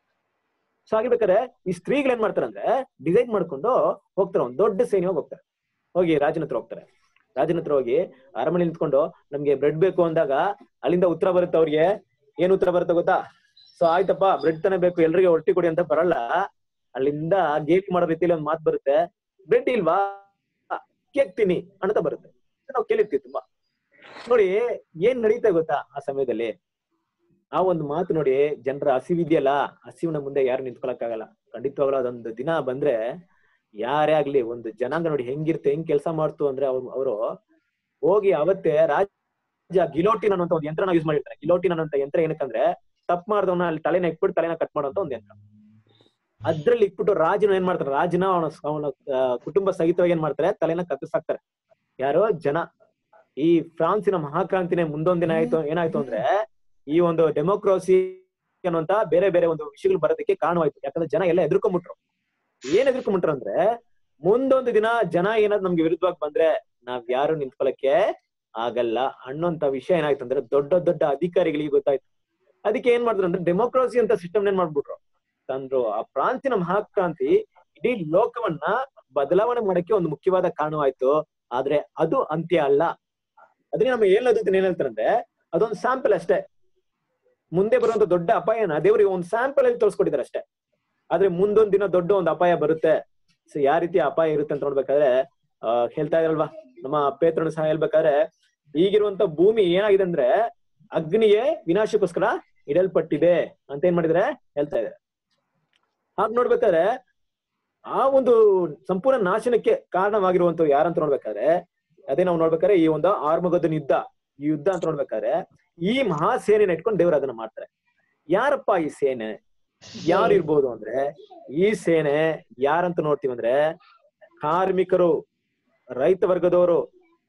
ಸೊ ಆಗಿರ್ಬೇಕಾದ್ರೆ ಈ ಸ್ತ್ರೀಗಳು ಏನ್ ಮಾಡ್ತಾರೆ ಅಂದ್ರೆ ಡಿಸೈನ್ ಮಾಡ್ಕೊಂಡು ಹೋಗ್ತಾರೆ ಒಂದ್ ದೊಡ್ಡ ಸೈನ್ಯ ಹೋಗ್ತಾರೆ ಹೋಗಿ ರಾಜನ ಹತ್ರ ಹೋಗ್ತಾರೆ ರಾಜನ ಹತ್ರ ಹೋಗಿ ಅರಮನೆ ನಿಂತ್ಕೊಂಡು ನಮ್ಗೆ ಬ್ರೆಡ್ ಬೇಕು ಅಂದಾಗ ಅಲ್ಲಿಂದ ಉತ್ತರ ಬರುತ್ತೆ ಅವ್ರಿಗೆ ಏನ್ ಉತ್ತರ ಬರುತ್ತೆ ಗೊತ್ತಾ ಸೊ ಆಯ್ತಪ್ಪ ಬ್ರೆಡ್ ತಾನೇ ಬೇಕು ಎಲ್ರಿಗೆ ಹೊಟ್ಟಿ ಕೊಡಿ ಅಂತ ಬರಲ್ಲ ಅಲ್ಲಿಂದ ಗೇಟ್ ಮಾಡೋ ರೀತಿಯಲ್ಲಿ ಒಂದ್ ಮಾತು ಬರುತ್ತೆ ಬ್ರೆಡ್ ಇಲ್ವಾ ಕೇಕ್ ತಿನ್ನಿ ಅಂತ ಬರುತ್ತೆ ನಾವು ಕೇಳಿರ್ತೀವಿ ತುಂಬಾ ನೋಡಿ ಏನ್ ನಡೀತಾ ಗೊತ್ತಾ ಆ ಸಮಯದಲ್ಲಿ ಆ ಒಂದು ಮಾತು ನೋಡಿ ಜನರ ಹಸಿವಿದೆಯಲ್ಲ ಹಸಿವಿನ ಮುಂದೆ ಯಾರು ನಿಂತ್ಕೊಳಕ್ಕಾಗಲ್ಲ ಖಂಡಿತವಾಗ್ಲೂ ಅದೊಂದು ದಿನ ಬಂದ್ರೆ ಯಾರೇ ಆಗ್ಲಿ ಒಂದು ಜನಾಂಗ ನೋಡಿ ಹೆಂಗಿರುತ್ತೆ ಹೆಂಗ್ ಕೆಲಸ ಮಾಡ್ತು ಅಂದ್ರೆ ಅವ್ರು ಅವರು ಹೋಗಿ ಅವತ್ತೇ ರಾಜ ಗಿಲೋಟಿನ್ ಅನ್ನುವಂತ ಒಂದು ಯಂತ್ರನ ಯೂಸ್ ಮಾಡಿರ್ತಾರೆ ಗಿಲೋಟಿನ್ ಅನ್ನುವಂತ ಯಂತ್ರ ಏನಕ್ಕಂದ್ರೆ ತಪ್ಪು ಮಾಡ್ದವನ ಅಲ್ಲಿ ತಲೆನ ಇಟ್ಬಿಟ್ಟು ತಲೆನ ಕಟ್ ಮಾಡುವಂತ ಒಂದು ಯಂತ್ರ ಅದ್ರಲ್ಲಿ ಇಟ್ಬಿಟ್ಟು ರಾಜನ ಏನ್ ಮಾಡ್ತಾರೆ ರಾಜನ ಅವನ ಅವನ ಆ, ಕುಟುಂಬ ಸಹಿತವಾಗಿ ಏನ್ ಮಾಡ್ತಾರೆ ತಲೆನ ಕತ್ತರಿಸಾಕ್ತಾರೆ ಯಾರೋ ಜನ ಈ ಫ್ರಾನ್ಸಿನ ಮಹಾಕ್ರಾಂತಿನೇ ಮುಂದೊಂದ್ ದಿನ ಆಯ್ತು ಏನಾಯ್ತು ಅಂದ್ರೆ ಈ ಒಂದು ಡೆಮೋಕ್ರಸಿ ಅನ್ನುವಂತ ಬೇರೆ ಬೇರೆ ಒಂದು ವಿಷಯಗಳು ಬರೋದಕ್ಕೆ ಕಾರಣವಾಯ್ತು ಯಾಕಂದ್ರೆ ಜನ ಎಲ್ಲ ಎದುರ್ಕೊಂಡ್ಬಿಟ್ರು ಏನ್ ಎದುರ್ಕೊಂಡ್ಬಿಟ್ರು ಅಂದ್ರೆ ಮುಂದೊಂದು ದಿನ ಜನ ಏನಾದ್ರು ನಮ್ಗೆ ವಿರುದ್ಧವಾಗಿ ಬಂದ್ರೆ ನಾವ್ ಯಾರು ನಿಂತ್ಕೊಳಕ್ಕೆ ಆಗಲ್ಲ ಅನ್ನೋಂತ ವಿಷಯ ಏನಾಯ್ತು ಅಂದ್ರೆ ದೊಡ್ಡ ದೊಡ್ಡ ಅಧಿಕಾರಿಗಳಿಗೆ ಗೊತ್ತಾಯ್ತು ಅದಕ್ಕೆ ಏನ್ ಮಾಡಿದ್ರು ಅಂದ್ರೆ ಡೆಮೋಕ್ರಸಿ ಅಂತ ಸಿಸ್ಟಮ್ ಏನ್ ಮಾಡ್ಬಿಟ್ರು ತಂದ್ರು ಆ ಫ್ರಾನ್ಸಿನ ಮಹಾಕ್ರಾಂತಿ ಇಡೀ ಲೋಕವನ್ನ ಬದಲಾವಣೆ ಮಾಡಕ್ಕೆ ಒಂದು ಮುಖ್ಯವಾದ ಕಾರಣವಾಯ್ತು ಆದ್ರೆ ಅದು ಅಂತ್ಯ ಅಲ್ಲ ಅದನ್ನ ನಮ್ಮ ಹೇಳೋದಕ್ಕೆ ಏನ್ ಹೇಳ್ತಾರಂದ್ರೆ ಅದೊಂದು ಸ್ಯಾಂಪಲ್ ಅಷ್ಟೇ ಮುಂದೆ ಬರುವಂತ ದೊಡ್ಡ ಅಪಾಯನ ದೇವರಿಗೆ ಒಂದು ಸ್ಯಾಂಪಲ್ ಅಲ್ಲಿ ತೋರಿಸ್ಕೊಟ್ಟಿದ್ದಾರೆ ಅಷ್ಟೇ ಆದ್ರೆ ಮುಂದೊಂದ್ ದಿನ ದೊಡ್ಡ ಒಂದು ಅಪಾಯ ಬರುತ್ತೆ ಸೊ ಯಾವ ರೀತಿ ಅಪಾಯ ಇರುತ್ತೆ ಅಂತ ನೋಡ್ಬೇಕಾದ್ರೆ ಆ ಹೇಳ್ತಾ ಇದ್ರಲ್ವಾ ನಮ್ಮ ಪೇತ್ರನು ಸಹ ಹೇಳ್ಬೇಕಾದ್ರೆ ಈಗಿರುವಂತ ಭೂಮಿ ಏನಾಗಿದೆ ಅಂದ್ರೆ ಅಗ್ನಿಗೆ ವಿನಾಶಕ್ಕೋಸ್ಕರ ಇಡಲ್ಪಟ್ಟಿದೆ ಅಂತ ಏನ್ ಮಾಡಿದ್ರೆ ಹೇಳ್ತಾ ಇದ್ದಾರೆ ಹಾಗ್ ನೋಡ್ಬೇಕಾದ್ರೆ ಆ ಒಂದು ಸಂಪೂರ್ಣ ನಾಶನಕ್ಕೆ ಕಾರಣವಾಗಿರುವಂತ ಯಾರಂತ ನೋಡ್ಬೇಕಾದ್ರೆ ಅದೇ ನಾವು ನೋಡ್ಬೇಕಾದ್ರೆ ಈ ಒಂದು ಆರ್ಮಗದನ್ ಯುದ್ಧ ಈ ಯುದ್ಧ ಅಂತ ನೋಡ್ಬೇಕಾದ್ರೆ ಈ ಮಹಾಸೇನೆನ ಇಟ್ಕೊಂಡು ದೇವರು ಅದನ್ನ ಮಾಡ್ತಾರೆ ಯಾರಪ್ಪ ಈ ಸೇನೆ ಯಾರು ಇರ್ಬೋದು ಅಂದ್ರೆ ಈ ಸೇನೆ ಯಾರಂತ ನೋಡ್ತೀವಿ ಅಂದ್ರೆ ಕಾರ್ಮಿಕರು ರೈತ ವರ್ಗದವರು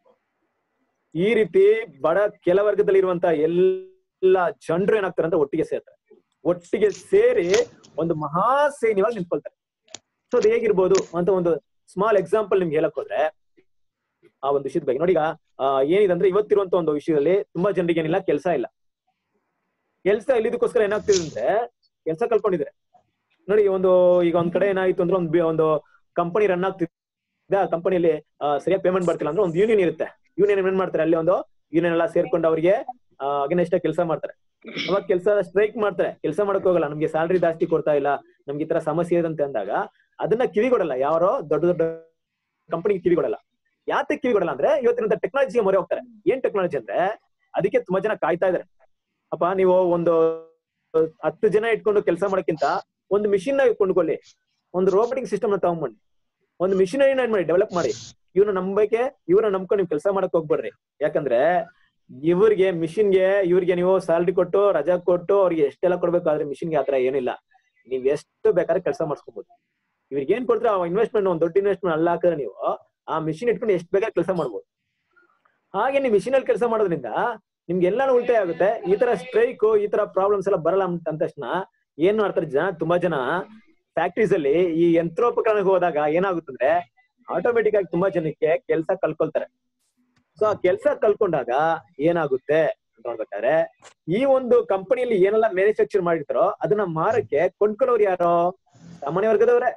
ಈ ರೀತಿ ಬಡ ಕೆಲ ವರ್ಗದಲ್ಲಿ ಇರುವಂತ ಎಲ್ಲ ಜನರು ಏನಾಗ್ತಾರೆ ಅಂತ ಒಟ್ಟಿಗೆ ಸೇರ್ತಾರೆ ಒಟ್ಟಿಗೆ ಸೇರಿ ಒಂದು ಮಹಾಸೈನ್ಯವಾಗಿ ನಿಂತ್ಕೊಳ್ತಾರೆ ಸೊ ಅದು ಹೇಗಿರ್ಬೋದು ಅಂತ ಒಂದು ಸ್ಮಾಲ್ ಎಕ್ಸಾಂಪಲ್ ನಿಮ್ಗೆ ಹೇಳಕ್ ಹೋದ್ರೆ ಆ ಒಂದು ವಿಷಯದ ಬಗ್ಗೆ ನೋಡಿ ಈಗ ಆ, ಏನಿದೆ ಅಂದ್ರೆ ಇವತ್ತಿರುವಂತ ಒಂದು ವಿಷಯದಲ್ಲಿ ತುಂಬಾ ಜನರಿಗೆ ಏನಿಲ್ಲ ಕೆಲಸ ಇಲ್ಲ ಕೆಲಸ ಇಲ್ಲಿದಕ್ಕೋಸ್ಕರ ಏನಾಗ್ತಿದೆ ಅಂದ್ರೆ ಕೆಲಸ ಕಳ್ಕೊಂಡಿದ್ದಾರೆ ನೋಡಿ ಒಂದು ಈಗ ಒಂದ್ ಕಡೆ ಏನಾಯ್ತು ಅಂದ್ರೆ ಒಂದು ಬಿ- ಒಂದು ಕಂಪನಿ ರನ್ ಆಗ್ತಿದೆ ಆ ಕಂಪನಿಯಲ್ಲಿ ಸರಿಯಾಗಿ ಪೇಮೆಂಟ್ ಬರ್ತಿಲ್ಲ ಅಂದ್ರೆ ಒಂದು ಯೂನಿಯನ್ ಇರುತ್ತೆ ಯೂನಿಯನ್ ಏನ್ ಮಾಡ್ತಾರೆ ಅಲ್ಲಿ ಒಂದು ಯೂನಿಯನ್ ಎಲ್ಲ ಸೇರ್ಕೊಂಡು ಅವರಿಗೆ ಅಗೇನೆಸ್ಟ್ ಕೆಲಸ ಮಾಡ್ತಾರೆ ಅವಾಗ ಕೆಲಸ ಸ್ಟ್ರೈಕ್ ಮಾಡ್ತಾರೆ ಕೆಲಸ ಮಾಡಕ್ ಹೋಗಲ್ಲ ನಮ್ಗೆ ಸ್ಯಾಲ್ರಿ ಜಾಸ್ತಿ ಕೊಡ್ತಾ ಇಲ್ಲ ನಮ್ಗೆ ಈ ತರ ಸಮಸ್ಯೆ ಇದೆ ಅಂತ ಅಂದಾಗ ಅದನ್ನ ಕಿವಿಗೊಡಲ್ಲ ಯಾರೋ ದೊಡ್ಡ ದೊಡ್ಡ ಕಂಪನಿಗೆ ಕಿವಿಗೊಡಲ್ಲ ಯಾತಕ್ಕೆ ಕಿವಿಗೊಡಲ್ಲ ಅಂದ್ರೆ ಇವತ್ತಿನ ಟೆಕ್ನಾಲಜಿಗೆ ಮೊರೆ ಹೋಗ್ತಾರೆ ಏನ್ ಟೆಕ್ನಾಲಜಿ ಅಂದ್ರೆ ಅದಕ್ಕೆ ತುಂಬಾ ಜನ ಕಾಯ್ತಾ ಇದಾರೆ ಅಪ್ಪ ನೀವು ಒಂದು ಹತ್ತು ಜನ ಇಟ್ಕೊಂಡು ಕೆಲಸ ಮಾಡೋಕ್ಕಿಂತ ಒಂದು ಮಿಷಿನ್ ನ ಕೊಂಡ್ಕೊಳ್ಳಿ ಒಂದು ರೋಬೋಟಿಕ್ ಸಿಸ್ಟಮ್ ನ ತಗೊಂಡ್ಬಂಡಿ ಒಂದು ಮಿಷಿನರಿ ಏನ್ ಮಾಡಿ ಡೆವಲಪ್ ಮಾಡಿ ಇವ್ರನ್ನ ನಂಬಕ್ಕೆ ಇವ್ರನ್ನ ನಂಬ್ಕೊಂಡು ನೀವು ಕೆಲಸ ಮಾಡಕ್ ಹೋಗ್ಬೇಡ್ರಿ ಯಾಕಂದ್ರೆ ಇವ್ರಿಗೆ ಮಿಷಿನ್ಗೆ ಇವ್ರಿಗೆ ನೀವು ಸ್ಯಾಲ್ರಿ ಕೊಟ್ಟು ರಜಾ ಕೊಟ್ಟು ಅವ್ರಿಗೆ ಎಷ್ಟೆಲ್ಲ ಕೊಡ್ಬೇಕು ಆದ್ರೆ ಮಿಷಿನ್ಗೆ ಆತರ ಏನಿಲ್ಲ ನೀವ್ ಎಷ್ಟು ಬೇಕಾದ್ರೆ ಕೆಲಸ ಮಾಡಿಸ್ಕೋಬಹುದು ಇವ್ರಿಗೆ ಏನ್ ಕೊಡ್ತಾರೆ ಆ ಇನ್ವೆಸ್ಟ್ಮೆಂಟ್ ಒಂದ್ ದೊಡ್ಡ ಇನ್ವೆಸ್ಟ್ಮೆಂಟ್ ಅಲ್ಲ ಹಾಕಿದ್ರೆ ನೀವು ಆ ಮಿಷಿನ್ ಇಟ್ಕೊಂಡು ಎಷ್ಟು ಬೇಕಾದ್ರೆ ಕೆಲಸ ಮಾಡ್ಬೋದು ಹಾಗೆ ನೀವು ಮಿಷಿನ್ ಅಲ್ಲಿ ಕೆಲಸ ಮಾಡೋದ್ರಿಂದ ನಿಮ್ಗೆ ಎಲ್ಲಾನು ಉಳಿತಾಯ ಆಗುತ್ತೆ ಈ ತರ ಸ್ಟ್ರೈಕ್ ಈ ತರ ಪ್ರಾಬ್ಲಮ್ಸ್ ಎಲ್ಲ ಬರಲ್ಲ ಅಂತ ಅಂದ ತಕ್ಷಣ ಏನ್ ಮಾಡ್ತಾರೆ ಜನ ತುಂಬಾ ಜನ ಫ್ಯಾಕ್ಟ್ರೀಸ್ ಅಲ್ಲಿ ಈ ಯಂತ್ರೋಪಕರಣಕ್ಕೆ ಹೋದಾಗ ಏನಾಗುತ್ತಂದ್ರೆ ಆಟೋಮೆಟಿಕ್ ಆಗಿ ತುಂಬಾ ಜನಕ್ಕೆ ಕೆಲಸ ಕಲ್ಕೊಳ್ತಾರೆ ಸೊ ಆ ಕೆಲಸ ಕಲ್ಕೊಂಡಾಗ ಏನಾಗುತ್ತೆ ಅಂತ ನೋಡ್ಬೇಕಾದ್ರೆ ಈ ಒಂದು ಕಂಪನಿಯಲ್ಲಿ ಏನೆಲ್ಲ ಮ್ಯಾನುಫ್ಯಾಕ್ಚರ್ ಮಾಡಿರ್ತಾರೋ ಅದನ್ನ ಮಾರಕ್ಕೆ ಕೊಂಡ್ಕೊಳ್ಳೋರು ಯಾರೋ ಸಾಮಾನ್ಯ ವರ್ಗದವರೇ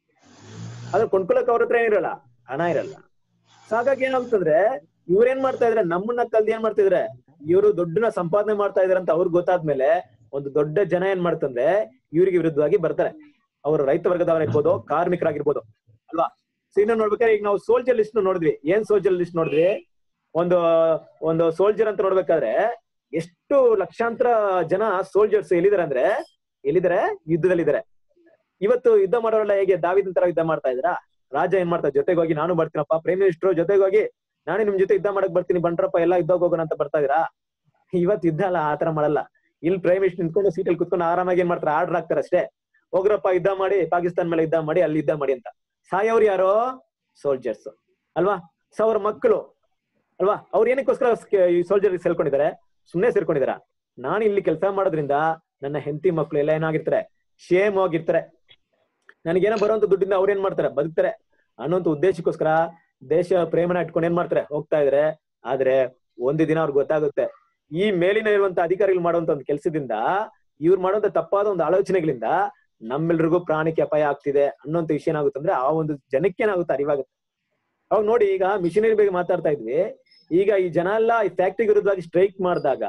ಅದು ಕೊಂಡ್ಕೊಳ್ಳೋಕೆ ಅವ್ರ ಹತ್ರ ಏನಿರಲ್ಲ ಹಣ ಇರಲ್ಲ ಸೊ ಹಾಗಾಗಿ ಏನಾಗ್ತಂದ್ರೆ ಇವ್ರೇನ್ ಮಾಡ್ತಾ ಇದ್ರೆ ನಮ್ಮನ್ನ ಕಲ್ದು ಏನ್ ಮಾಡ್ತಾ ಇದ್ರೆ ಇವರು ದುಡ್ಡನ್ನ ಸಂಪಾದನೆ ಮಾಡ್ತಾ ಇದಾರೆ ಅಂತ ಅವ್ರಿಗೆ ಗೊತ್ತಾದ್ಮೇಲೆ ಒಂದು ದೊಡ್ಡ ಜನ ಏನ್ ಮಾಡ್ತಂದ್ರೆ ಇವ್ರಿಗೆ ವಿರುದ್ಧವಾಗಿ ಬರ್ತಾರೆ ಅವರು ರೈತ ವರ್ಗದವರಿರ್ಬೋದು ಕಾರ್ಮಿಕರಾಗಿರ್ಬೋದು ಅಲ್ವಾ ಸೊ ಇನ್ನು ನೋಡ್ಬೇಕಾದ್ರೆ ಈಗ ನಾವು ಸೋಲ್ಜರ್ ಲಿಸ್ಟ್ ನೋಡಿದ್ವಿ ಏನ್ ಸೋಲ್ಜರ್ ಲಿಸ್ಟ್ ನೋಡಿದ್ವಿ ಒಂದು ಒಂದು ಸೋಲ್ಜರ್ ಅಂತ ನೋಡ್ಬೇಕಾದ್ರೆ ಎಷ್ಟು ಲಕ್ಷಾಂತರ ಜನ ಸೋಲ್ಜರ್ಸ್ ಎಲ್ಲಿದ್ದಾರೆ ಅಂದ್ರೆ ಎಲ್ಲಿದ್ದಾರೆ ಯುದ್ಧದಲ್ಲಿದ್ದಾರೆ ಇವತ್ತು ಯುದ್ಧ ಮಾಡೋರೆಲ್ಲ ಹೇಗೆ ದಾವಿದನ್ ತರ ಯುದ್ಧ ಮಾಡ್ತಾ ಇದ್ರಾ ರಾಜ ಏನ್ ಮಾಡ್ತಾರೆ ಜೊತೆಗೆ ಹೋಗಿ ನಾನು ಬರ್ತೀನಪ್ಪ ಪ್ರೈಮ್ ಮಿನಿಸ್ಟರ್ ಜೊತೆಗೆ ಹೋಗಿ ನಾನು ನಿಮ್ ಜೊತೆ ಯುದ್ಧ ಮಾಡಕ್ ಬರ್ತೀನಿ ಬಂಟ್ರಪ್ಪ ಎಲ್ಲ ಯುದ್ಧಕ್ಕೆ ಹೋಗೋಣ ಅಂತ ಬರ್ತಾ ಇದೀರಾ ಇವತ್ತು ಯುದ್ಧ ಅಲ್ಲ ಆತರ ಮಾಡಲ್ಲ ಇಲ್ಲಿ ಪ್ರೈಮ್ ಮಿನಿಸ್ಟರ್ ನಿಂತ್ಕೊಂಡು ಸೀಟಲ್ಲಿ ಕುತ್ಕೊಂಡು ಆರಾಮಾಗಿ ಏನ್ ಮಾಡ್ತಾರೆ ಆರ್ಡರ್ ಹಾಕ್ತಾರೆ ಅಷ್ಟೇ ಹೋಗ್ರಪ್ಪ ಯುದ್ಧ ಮಾಡಿ ಪಾಕಿಸ್ತಾನ ಮೇಲೆ ಯುದ್ಧ ಮಾಡಿ ಅಲ್ಲಿ ಯುದ್ಧ ಮಾಡಿ ಅಂತ ಸಾಯೋರು ಯಾರೋ ಸೋಲ್ಜರ್ಸ್ ಅಲ್ವಾ ಸೊ ಅವ್ರ ಮಕ್ಕಳು ಅಲ್ವಾ ಅವ್ರು ಏನಕ್ಕೋಸ್ಕರ ಸ್- ಈ ಸೋಲ್ಜರ್ ಸೇರ್ಕೊಂಡಿದ್ದಾರೆ ಸುಮ್ನೆ ಸೇರ್ಕೊಂಡಿದಾರ ನಾನು ಇಲ್ಲಿ ಕೆಲಸ ಮಾಡೋದ್ರಿಂದ ನನ್ನ ಹೆಂಡತಿ ಮಕ್ಕಳು ಎಲ್ಲ ಏನಾಗಿರ್ತಾರೆ ಶೇಮ್ ಆಗಿರ್ತಾರೆ ನನಗೇನೋ ಬರುವಂತ ದುಡ್ಡಿಂದ ಅವ್ರು ಏನ್ ಮಾಡ್ತಾರೆ ಬದುಕ್ತಾರೆ ಅನ್ನೋಂತ ಉದ್ದೇಶಕ್ಕೋಸ್ಕರ ದೇಶ ಪ್ರೇಮನ ಇಟ್ಕೊಂಡು ಏನ್ ಮಾಡ್ತಾರೆ ಹೋಗ್ತಾ ಇದಾರೆ ಆದ್ರೆ ಒಂದು ದಿನ ಅವ್ರಿಗೆ ಗೊತ್ತಾಗುತ್ತೆ ಈ ಮೇಲಿನ ಇರುವಂತ ಅಧಿಕಾರಿಗಳು ಮಾಡುವಂತ ಒಂದು ಕೆಲಸದಿಂದ ಇವ್ರು ಮಾಡುವಂತ ತಪ್ಪಾದ ಒಂದು ಆಲೋಚನೆಗಳಿಂದ ನಮ್ಮೆಲ್ರಿಗೂ ಪ್ರಾಣಕ್ಕೆ ಅಪಾಯ ಆಗ್ತಿದೆ ಅನ್ನೋಂತ ವಿಷಯ ಏನಾಗುತ್ತೆ ಅಂದ್ರೆ ಆ ಒಂದು ಜನಕ್ಕೆ ಏನಾಗುತ್ತೆ ಅರಿವಾಗುತ್ತೆ ಅವಾಗ ನೋಡಿ ಈಗ ಮಿಷನರಿ ಬಗ್ಗೆ ಮಾತಾಡ್ತಾ ಇದ್ವಿ ಈಗ ಈ ಜನ ಎಲ್ಲ ಈ ಫ್ಯಾಕ್ಟ್ರಿ ವಿರುದ್ಧವಾಗಿ ಸ್ಟ್ರೈಕ್ ಮಾಡಿದಾಗ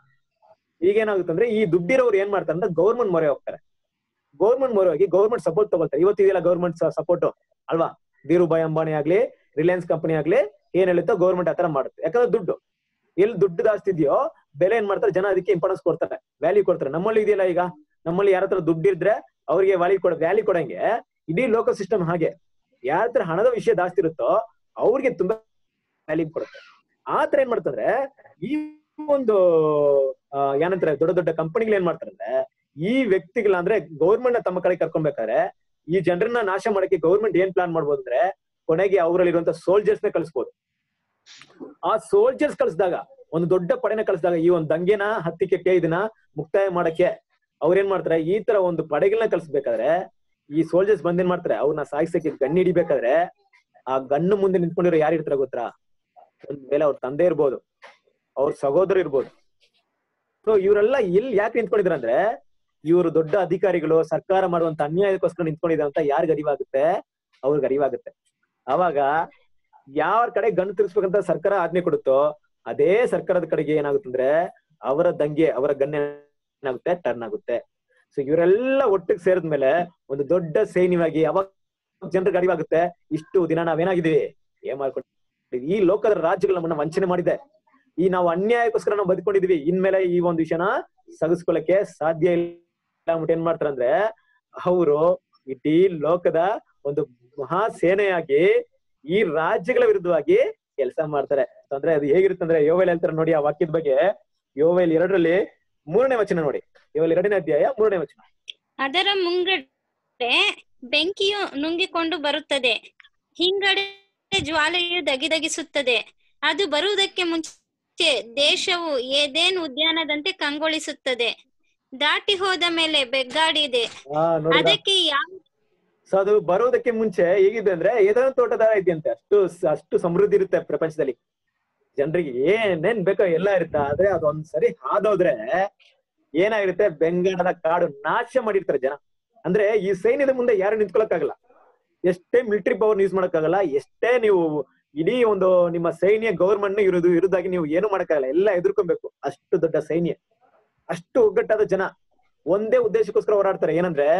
ಈಗ ಏನಾಗುತ್ತೆ ಅಂದ್ರೆ ಈ ದುಡ್ಡಿರೋರು ಏನ್ ಮಾಡ್ತಾರೆ ಅಂದ್ರೆ ಗೌರ್ಮೆಂಟ್ ಮೊರೆ ಹೋಗ್ತಾರೆ ಗೌರ್ಮೆಂಟ್ ಮೊರೆ ಹೋಗಿ ಗೌರ್ಮೆಂಟ್ ಸಪೋರ್ಟ್ ತಗೊಳ್ತಾರೆ ಇವತ್ತು ಇದೆಯಲ್ಲ ಗೌರ್ಮೆಂಟ್ ಸಪೋರ್ಟ್ ಅಲ್ವಾ ಧೀರುಭಾಯ್ ಅಂಬಾನಿ ಆಗ್ಲಿ ರಿಲಯನ್ಸ್ ಕಂಪನಿ ಆಗ್ಲಿ ಏನ್ ಹೇಳುತ್ತೋ ಗೌರ್ಮೆಂಟ್ ಆತರ ಮಾಡುತ್ತೆ ಯಾಕಂದ್ರೆ ದುಡ್ಡು ಎಲ್ಲಿ ದುಡ್ಡು ಜಾಸ್ತಿ ಇದೆಯೋ ಬೆಲೆ ಏನ್ ಮಾಡ್ತಾರೆ ಜನ ಅದಕ್ಕೆ ಇಂಪಾರ್ಟೆನ್ಸ್ ಕೊಡ್ತಾರೆ ವ್ಯಾಲ್ಯೂ ಕೊಡ್ತಾರೆ ನಮ್ಮಲ್ಲಿ ಇದೆಯಲ್ಲ ಈಗ ನಮ್ಮಲ್ಲಿ ಯಾರ ಹತ್ರ ದುಡ್ಡು ಇದ್ರೆ ಅವ್ರಿಗೆ ವ್ಯಾಲ್ಯೂ ಕೊಡ ವ್ಯಾಲ್ಯೂ ಕೊಡಂಗೆ ಇಡೀ ಲೋಕಲ್ ಸಿಸ್ಟಮ್ ಹಾಗೆ ಯಾರ ಹತ್ರ ಹಣದ ವಿಷಯ ಜಾಸ್ತಿ ಇರುತ್ತೋ ಅವ್ರಿಗೆ ತುಂಬಾ ವ್ಯಾಲ್ಯೂ ಕೊಡುತ್ತೆ ಆತರ ಏನ್ ಮಾಡ್ತಂದ್ರೆ ಈ ಒಂದು ಆ, ಏನಂತಾರೆ ದೊಡ್ಡ ದೊಡ್ಡ ಕಂಪನಿಗಳು ಏನ್ ಮಾಡ್ತಾರೆ ಅಂದ್ರೆ ಈ ವ್ಯಕ್ತಿಗಳ ಅಂದ್ರೆ ಗೌರ್ಮೆಂಟ್ ನ ತಮ್ಮ ಕಡೆ ಕರ್ಕೊಬೇಕಾದ್ರೆ ಈ ಜನರನ್ನ ನಾಶ ಮಾಡಕ್ಕೆ ಗೌರ್ಮೆಂಟ್ ಏನ್ ಪ್ಲಾನ್ ಮಾಡ್ಬೋದು ಅಂದ್ರೆ ಕೊನೆಗೆ ಅವರಲ್ಲಿರುವಂತ ಸೋಲ್ಜರ್ಸ್ ನ ಕಳಿಸ್ಬೋದು ಆ ಸೋಲ್ಜರ್ಸ್ ಕಳಿಸಿದಾಗ ಒಂದು ದೊಡ್ಡ ಪಡೆನ ಕಳಿಸಿದಾಗ ಈ ಒಂದು ದಂಗೆನ ಹತ್ತಿಕ್ಕೆ ಇದನ್ನ ಮುಕ್ತಾಯ ಮಾಡಕ್ಕೆ ಅವ್ರೇನ್ ಮಾಡ್ತಾರೆ ಈ ತರ ಒಂದು ಪಡೆಗಳನ್ನ ಕಳಿಸ್ಬೇಕಾದ್ರೆ ಈ ಸೋಲ್ಜರ್ಸ್ ಬಂದೇನ್ ಮಾಡ್ತಾರೆ ಅವ್ರನ್ನ ಸಾಯಿಸಕ್ಕೆ ಗನ್ ಹಿಡಿಬೇಕಾದ್ರೆ ಆ ಗಣ್ಣು ಮುಂದೆ ನಿಂತ್ಕೊಂಡಿರೋ ಯಾರು ಇರ್ತಾರೆ ಗೊತ್ತಾ ಒಂದ್ ವೇಳೆ ಅವ್ರ ತಂದೆ ಇರ್ಬೋದು ಅವ್ರ ಸಹೋದರ ಇರ್ಬೋದು ಸೊ ಇವರೆಲ್ಲ ಎಲ್ಲಿ ಯಾಕೆ ನಿಂತ್ಕೊಂಡಿದ್ರ ಅಂದ್ರೆ ಇವರು ದೊಡ್ಡ ಅಧಿಕಾರಿಗಳು ಸರ್ಕಾರ ಮಾಡುವಂತ ಅನ್ಯಾಯಕ್ಕೋಸ್ಕರ ನಿಂತ್ಕೊಂಡಿದ್ದಾರೆ ಅಂತ ಯಾರಿಗ ಅರಿವಾಗುತ್ತೆ ಅವ್ರಿಗೆ ಅರಿವಾಗುತ್ತೆ ಅವಾಗ ಯಾವ ಕಡೆ ಗಣ್ಣು ತಿರ್ಸ್ಬೇಕಂತ ಸರ್ಕಾರ ಆಜ್ಞೆ ಕೊಡುತ್ತೋ ಅದೇ ಸರ್ಕಾರದ ಕಡೆಗೆ ಏನಾಗುತ್ತಂದ್ರೆ ಅವರ ದಂಗೆ ಅವರ ಗಣ್ಯ ಏನಾಗುತ್ತೆ ಟರ್ನ್ ಆಗುತ್ತೆ ಸೊ ಇವರೆಲ್ಲ ಒಟ್ಟಿಗೆ ಸೇರಿದ್ಮೇಲೆ ಒಂದು ದೊಡ್ಡ ಸೈನ್ಯವಾಗಿ ಅವಾಗ ಜನರಿಗೆ ಅರಿವಾಗುತ್ತೆ ಇಷ್ಟು ದಿನ ನಾವೇನಾಗಿದ್ದೀವಿ ಏನ್ ಮಾಡ್ಕೊಂಡಿದ್ವಿ ಈ ಲೋಕದ ರಾಜ್ಯಗಳು ನಮ್ಮನ್ನ ವಂಚನೆ ಮಾಡಿದೆ ಈ ನಾವು ಅನ್ಯಾಯಕ್ಕೋಸ್ಕರ ನಾವು ಬದುಕೊಂಡಿದೀವಿ ಇನ್ಮೇಲೆ ಈ ಒಂದು ವಿಷಯನ ಸಗಿಸ್ಕೊಳ್ಳಕ್ಕೆ ಸಾಧ್ಯ ಇಲ್ಲ ಅಂದ್ಬಿಟ್ಟು ಏನ್ ಮಾಡ್ತಾರೆ ಅಂದ್ರೆ ಅವರು ಇಡೀ ಲೋಕದ ಒಂದು ಮಹಾ ಸೇನೆಯಾಗಿ ಈ ರಾಜ್ಯಗಳ ವಿರುದ್ಧವಾಗಿ ಕೆಲಸ ಮಾಡ್ತಾರೆ ಅಂದ್ರೆ ಅದು ಹೇಗಿರುತ್ತೆ ಅಂದ್ರೆ ಯೋವೇಲ್ ಹೇಳ್ತಾರೆ ನೋಡಿ ಆ ವಾಕ್ಯದ ಬಗ್ಗೆ ಯೋವೇಲ್ ಎರಡರಲ್ಲಿ ಮೂರನೇ ವಚನ ನೋಡಿ ಯೋವೇಲ್ ಎರಡನೇ ಅಧ್ಯಾಯ ಮೂರನೇ ವಚನ ಅದರ ಮುಂಗಡೆ ಬೆಂಕಿಯು ನುಂಗಿಕೊಂಡು ಬರುತ್ತದೆ ಹಿಂಗಡೆ ಜ್ವಾಲೆಯು ದಗಿದಗಿಸುತ್ತದೆ ಅದು ಬರುವುದಕ್ಕೆ ಮುಂಚೆ ದೇಶವು ಏದೇನ್ ಉದ್ಯಾನದಂತೆ ಕಂಗೊಳಿಸುತ್ತದೆ ದಾಟಿ ಹೋದ ಮೇಲೆ ಬೆಗ್ಗಾಡಿದೆ ಆ ನೋಡಿ ಅದಕ್ಕೆ ಯಾವ ಸೊ ಅದು ಬರೋದಕ್ಕೆ ಮುಂಚೆ ಹೇಗಿದೆ ಅಂದ್ರೆ ಏದೋ ತೋಟದ ಇದೆಯಂತೆ ಅಷ್ಟು ಅಷ್ಟು ಸಮೃದ್ಧಿ ಇರುತ್ತೆ ಪ್ರಪಂಚದಲ್ಲಿ ಜನರಿಗೆ ಏನೇನ್ ಬೇಕೋ ಎಲ್ಲ ಇರುತ್ತೆ ಆದ್ರೆ ಅದೊಂದ್ ಸರಿ ಹಾದೋದ್ರೆ ಏನಾಗಿರುತ್ತೆ ಬೆಂಗಾಡದ ಕಾಡು ನಾಶ ಮಾಡಿರ್ತಾರೆ ಜನ ಅಂದ್ರೆ ಈ ಸೈನ್ಯದ ಮುಂದೆ ಯಾರು ನಿಂತ್ಕೊಳಕ್ಕಾಗಲ್ಲ ಎಷ್ಟೇ ಮಿಲಿಟರಿ ಪವರ್ ಯೂಸ್ ಮಾಡಕ್ಕಾಗಲ್ಲ ಎಷ್ಟೇ ನೀವು ಇಡೀ ಒಂದು ನಿಮ್ಮ ಸೈನ್ಯ ಗೌರ್ಮೆಂಟ್ ಇರುದು ಇರುದಾಗಿ ನೀವು ಏನು ಮಾಡಕ್ಕಾಗಲ್ಲ ಎಲ್ಲ ಎದುರ್ಕೊಬೇಕು ಅಷ್ಟು ದೊಡ್ಡ ಸೈನ್ಯ ಅಷ್ಟು ಒಗ್ಗಟ್ಟಾದ ಜನ ಒಂದೇ ಉದ್ದೇಶಕ್ಕೋಸ್ಕರ ಹೋರಾಡ್ತಾರೆ ಏನಂದ್ರೆ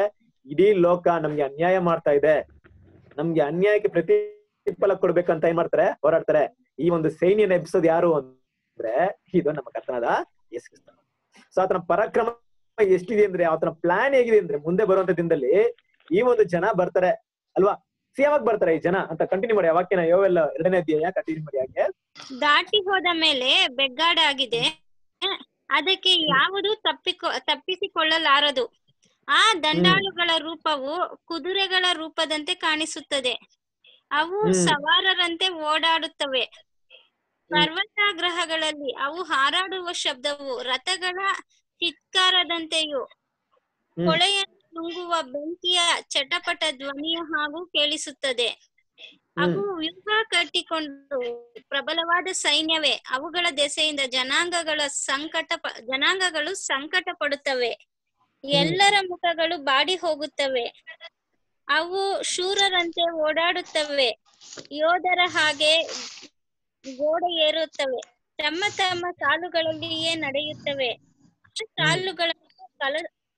ಇಡೀ ಲೋಕ ನಮ್ಗೆ ಅನ್ಯಾಯ ಮಾಡ್ತಾ ಇದೆ ನಮ್ಗೆ ಅನ್ಯಾಯಕ್ಕೆ ಪ್ರತಿಫಲ ಕೊಡ್ಬೇಕಂತ ಏನ್ ಮಾಡ್ತಾರೆ ಹೋರಾಡ್ತಾರೆ ಈ ಒಂದು ಸೈನ್ಯನ ಎಬ್ಸೋದು ಯಾರು ಅಂದ್ರೆ ಇದು ನಮ್ಮ ಕರ್ತನಾದ ಯೇಸು ಕ್ರಿಸ್ತ ಸೊ ಆತನ ಪರಾಕ್ರಮ ಎಷ್ಟಿದೆ ಅಂದ್ರೆ ಆತನ ಪ್ಲಾನ್ ಹೇಗಿದೆ ಅಂದ್ರೆ ಮುಂದೆ ಬರುವಂತ ದಿನದಲ್ಲಿ ಈ ಒಂದು ಜನ ಬರ್ತಾರೆ ಅಲ್ವಾ ಸಿ ಯಾವಾಗ ಬರ್ತಾರೆ ಈ ಜನ ಅಂತ ಕಂಟಿನ್ಯೂ ಮಾಡಿ ಆ ವಾಕ್ಯನ ಯೋವೆಲ್ಲ ಎರಡನೇ ಅಧ್ಯಾಯ ಕಂಟಿನ್ಯೂ ಮಾಡಿ ಯಾಕೆ ದಾಟಿ ಹೋದ ಮೇಲೆ ಬೆಗ್ಗಾಡಾಗಿದೆ ಅದಕ್ಕೆ ಯಾವುದು ತಪ್ಪಿಕೊ ತಪ್ಪಿಸಿಕೊಳ್ಳಲಾರದು ಆ ದಂಡಾಳುಗಳ ರೂಪವು ಕುದುರೆಗಳ ರೂಪದಂತೆ ಕಾಣಿಸುತ್ತದೆ ಅವು ಹ್ಮ್. ಸವಾರರಂತೆ ಓಡಾಡುತ್ತವೆ ಪರ್ವತಾಗ್ರಹಗಳಲ್ಲಿ ಅವು ಹಾರಾಡುವ ಶಬ್ದವು ರಥಗಳ ಚಿತ್ಕಾರದಂತೆಯೂ ಹ್ಮ್. ಕೊಳೆಯನ್ನು ನುಂಗುವ ಬೆಂಕಿಯ ಚಟಪಟ ಧ್ವನಿಯ ಹಾಗೂ ಕೇಳಿಸುತ್ತದೆ ಅವು ವ್ಯೂಹ ಕಟ್ಟಿಕೊಂಡು ಪ್ರಬಲವಾದ ಸೈನ್ಯವೇ ಅವುಗಳ ದೆಸೆಯಿಂದ ಜನಾಂಗಗಳ ಸಂಕಟ ಪ- ಜನಾಂಗಗಳು ಸಂಕಟ ಪಡುತ್ತವೆ ಎಲ್ಲರ ಮುಖಗಳು ಬಾಡಿ ಹೋಗುತ್ತವೆ ಅವು ಶೂರರಂತೆ ಓಡಾಡುತ್ತವೆ ಯೋಧರ ಹಾಗೆ ಗೋಡೆ ಏರುತ್ತವೆ ತಮ್ಮ ತಮ್ಮ ಸಾಲುಗಳಲ್ಲಿಯೇ ನಡೆಯುತ್ತವೆ ಸಾಲುಗಳನ್ನು ಕಲ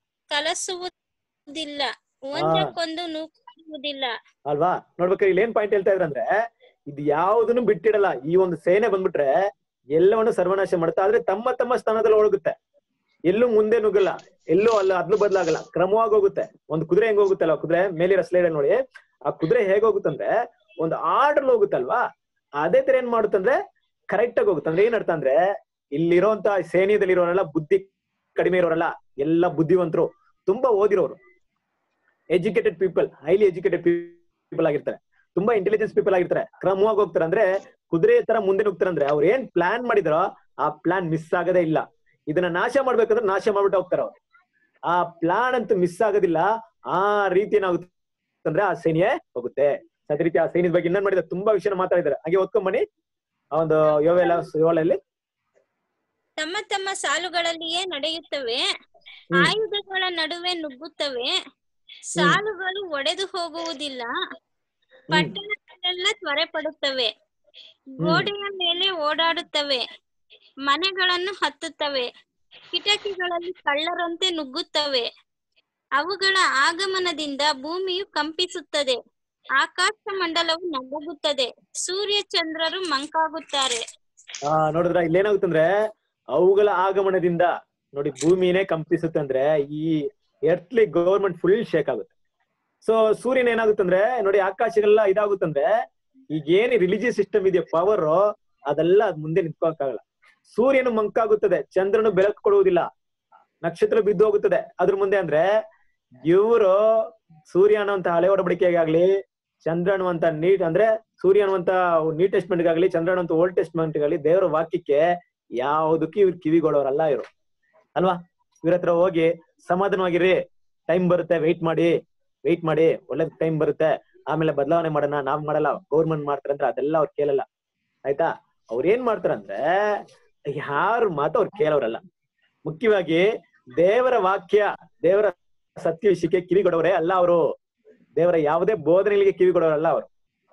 ಕಲಸುವುದಿಲ್ಲ ಒಂದಕ್ಕೊಂದು ನೂಕುವುದಿಲ್ಲ ಅಲ್ವಾ ನೋಡ್ಬೇಕಾದ್ರೆ ಇಲ್ಲಿ ಏನ್ ಪಾಯಿಂಟ್ ಹೇಳ್ತಾ ಇದ್ರಂದ್ರೆ ಇದು ಯಾವುದನ್ನು ಬಿಟ್ಟಿಡಲ್ಲ ಈ ಒಂದು ಸೇನೆ ಬಂದ್ಬಿಟ್ರೆ ಎಲ್ಲವನ್ನು ಸರ್ವನಾಶ ಮಾಡುತ್ತೆ ಆದ್ರೆ ತಮ್ಮ ತಮ್ಮ ಸ್ಥಾನದಲ್ಲಿ ಒಳಗುತ್ತೆ ಎಲ್ಲೂ ಮುಂದೆ ನುಗ್ಗಲ್ಲ ಎಲ್ಲೂ ಅಲ್ಲ ಅದ್ಲು ಬದಲಾಗಲ್ಲ ಕ್ರಮವಾಗಿ ಹೋಗುತ್ತೆ ಒಂದು ಕುದುರೆ ಹೆಂಗ್ ಹೋಗುತ್ತಲ್ಲ ಕುದುರೆ ಮೇಲಿರೋ ಸ್ಲೈಡ್ ನೋಡಿ ಆ ಕುದುರೆ ಹೇಗ್ ಹೋಗುತ್ತಂದ್ರೆ ಒಂದು ಆರ್ಡರ್ ಹೋಗುತ್ತಲ್ವಾ ಅದೇ ತರ ಏನ್ ಮಾಡುತ್ತಂದ್ರೆ ಕರೆಕ್ಟ್ ಆಗಿ ಹೋಗುತ್ತೆ ಅಂದ್ರೆ ಏನ್ ಅರ್ಥ ಅಂದ್ರೆ ಇಲ್ಲಿರೋಂತ ಸೇನೆಯಲ್ಲಿ ಇರೋರೆಲ್ಲ ಬುದ್ಧಿ ಕಡಿಮೆ ಇರೋರಲ್ಲ ಎಲ್ಲ ಬುದ್ಧಿವಂತರು ತುಂಬಾ ಓದಿರೋರು educated people highly educated people ಆಗಿರ್ತಾರೆ ತುಂಬಾ ಇಂಟೆಲಿಜೆನ್ಸ್ ಪೀಪಲ್ ಆಗಿರ್ತಾರೆ ಕ್ರಮವಾಗಿ ಹೋಗ್ತಾರೆ ಅಂದ್ರೆ ಕುದುರೆ ತರ ಮುಂದೆ ಹೋಗ್ತಾರೆ ಅಂದ್ರೆ ಅವ್ರು ಏನ್ ಪ್ಲಾನ್ ಮಾಡಿದಾರೋ ಆ ಪ್ಲಾನ್ ಮಿಸ್ ಆಗದೇ ಇಲ್ಲ ಇದನ್ನ ನಾಶ ಮಾಡ್ಬೇಕಂದ್ರೆ ನಾಶ ಮಾಡ್ಬಿಟ್ಟು ಹೋಗ್ತಾರೆ ಅವ್ರು ಆ ಪ್ಲಾನ್ ಅಂತೂ ಮಿಸ್ ಆಗೋದಿಲ್ಲ ಆ ರೀತಿ ಏನಾಗುತ್ತೆ ಅಂದ್ರೆ ಆ ಸೈನ್ಯ ಹೋಗುತ್ತೆ ಅದೇ ರೀತಿ ಆ ಸೈನ್ಯದ ಬಗ್ಗೆ ಇನ್ನೊಂದ್ ಮಾಡಿದ ತುಂಬಾ ವಿಷಯನ ಮಾತಾಡಿದ್ದಾರೆ ಹಾಗೆ ಓದ್ಕೊಂಬನ್ನಿ ಆ ಒಂದು ಯೋವೆಲ್ಲ ಯೋಳಲ್ಲಿ ತಮ್ಮ ತಮ್ಮ ಸಾಲುಗಳಲ್ಲಿಯೇ ನಡೆಯುತ್ತವೆ ಹ್ಮ್. ಆಯುಧಗಳ ನಡುವೆ ನುಗ್ಗುತ್ತವೆ ಸಾಲುಗಳು ಒಡೆದು ಹೋಗುವುದಿಲ್ಲ ಪಟ್ಟಣಗಳೆಲ್ಲ ತ್ವರೆ ಪಡುತ್ತವೆ ಗೋಡೆಯ ಮೇಲೆ ಓಡಾಡುತ್ತವೆ ಮನೆಗಳನ್ನು ಹತ್ತುತ್ತವೆ ಕಿಟಕಿಗಳಲ್ಲಿ ಕಳ್ಳರಂತೆ ನುಗ್ಗುತ್ತವೆ ಅವುಗಳ ಆಗಮನದಿಂದ ಭೂಮಿಯು ಕಂಪಿಸುತ್ತದೆ ಆಕಾಶ ಮಂಡಲವು ನಡುಗುತ್ತದೆ ಸೂರ್ಯ ಚಂದ್ರರು ಮಂಕಾಗುತ್ತಾರೆ ಆ ನೋಡಿದ್ರ ಇಲ್ಲೇನಾಗುತ್ತಂದ್ರೆ ಅವುಗಳ ಆಗಮನದಿಂದ ನೋಡಿ ಭೂಮಿನೇ ಕಂಪಿಸುತ್ತೆ ಅಂದ್ರೆ ಈ ಎರ್ತ್ಲಿ ಗೌರ್ಮೆಂಟ್ ಫುಲ್ ಶೇಕ್ ಆಗುತ್ತೆ ಸೊ ಸೂರ್ಯನ ಏನಾಗುತ್ತಂದ್ರೆ ನೋಡಿ ಆಕಾಶಗಳೆಲ್ಲ ಇದಾಗುತ್ತಂದ್ರೆ ಈಗ ಏನ್ ರಿಲಿಜಿಯಸ್ ಸಿಸ್ಟಮ್ ಇದೆಯೋ ಪವರ್ ಅದೆಲ್ಲ ಅದ್ ಮುಂದೆ ನಿಂತ್ಕೋಕ್ಕಾಗಲ್ಲ ಸೂರ್ಯನು ಮಂಕಾಗುತ್ತದೆ ಚಂದ್ರನು ಬೆಳಕು ಕೊಡುವುದಿಲ್ಲ ನಕ್ಷತ್ರ ಬಿದ್ದು ಹೋಗುತ್ತದೆ ಅದ್ರ ಮುಂದೆ ಅಂದ್ರೆ ಇವರು ಸೂರ್ಯ ಅನ್ನುವಂತ ಹಳೆ ಒಡಬಡಿಕೆಗಾಗ್ಲಿ ಚಂದ್ರ ಅನ್ನುವಂತ ನೀಟ್ ಅಂದ್ರೆ ಸೂರ್ಯ ಅನ್ನುವಂತ ನ್ಯೂ ಟೆಸ್ಟ್ಮೆಂಟ್ ಗಾಗ್ಲಿ ಚಂದ್ರ ಅನ್ನುವಂತ ಓಲ್ಡ್ ಟೆಸ್ಟ್ಮೆಂಟ್ ಗಾಗ್ಲಿ ದೇವರ ವಾಕ್ಯಕ್ಕೆ ಯಾವುದಕ್ಕೆ ಇವ್ರು ಕಿವಿಗೊಡೋರಲ್ಲ ಇವರು ಅಲ್ವಾ ಇವ್ರ ಹತ್ರ ಹೋಗಿ ಸಮಾಧಾನವಾಗಿರಿ ಟೈಮ್ ಬರುತ್ತೆ ವೆಯ್ಟ್ ಮಾಡಿ ವೆಯ್ಟ್ ಮಾಡಿ ಒಳ್ಳೆ ಟೈಮ್ ಬರುತ್ತೆ ಆಮೇಲೆ ಬದಲಾವಣೆ ಮಾಡೋಣ ನಾವ್ ಮಾಡಲ್ಲ ಗೌರ್ಮೆಂಟ್ ಮಾಡ್ತಾರೆ ಅಂದ್ರೆ ಅದೆಲ್ಲ ಅವ್ರು ಕೇಳಲ್ಲ ಆಯ್ತಾ ಅವ್ರ ಏನ್ ಮಾಡ್ತಾರಂದ್ರೆ ಯಾರ ಮಾತು ಅವ್ರು ಕೇಳೋರಲ್ಲ ಮುಖ್ಯವಾಗಿ ದೇವರ ವಾಕ್ಯ ದೇವರ ಸತ್ಯ ವಿಷಯಕ್ಕೆ ಕಿವಿಗೊಡೋರೇ ಅಲ್ಲ ಅವರು ದೇವರ ಯಾವುದೇ ಬೋಧನೆಗಳಿಗೆ ಕಿವಿಗೊಡೋರಲ್ಲ ಅವರು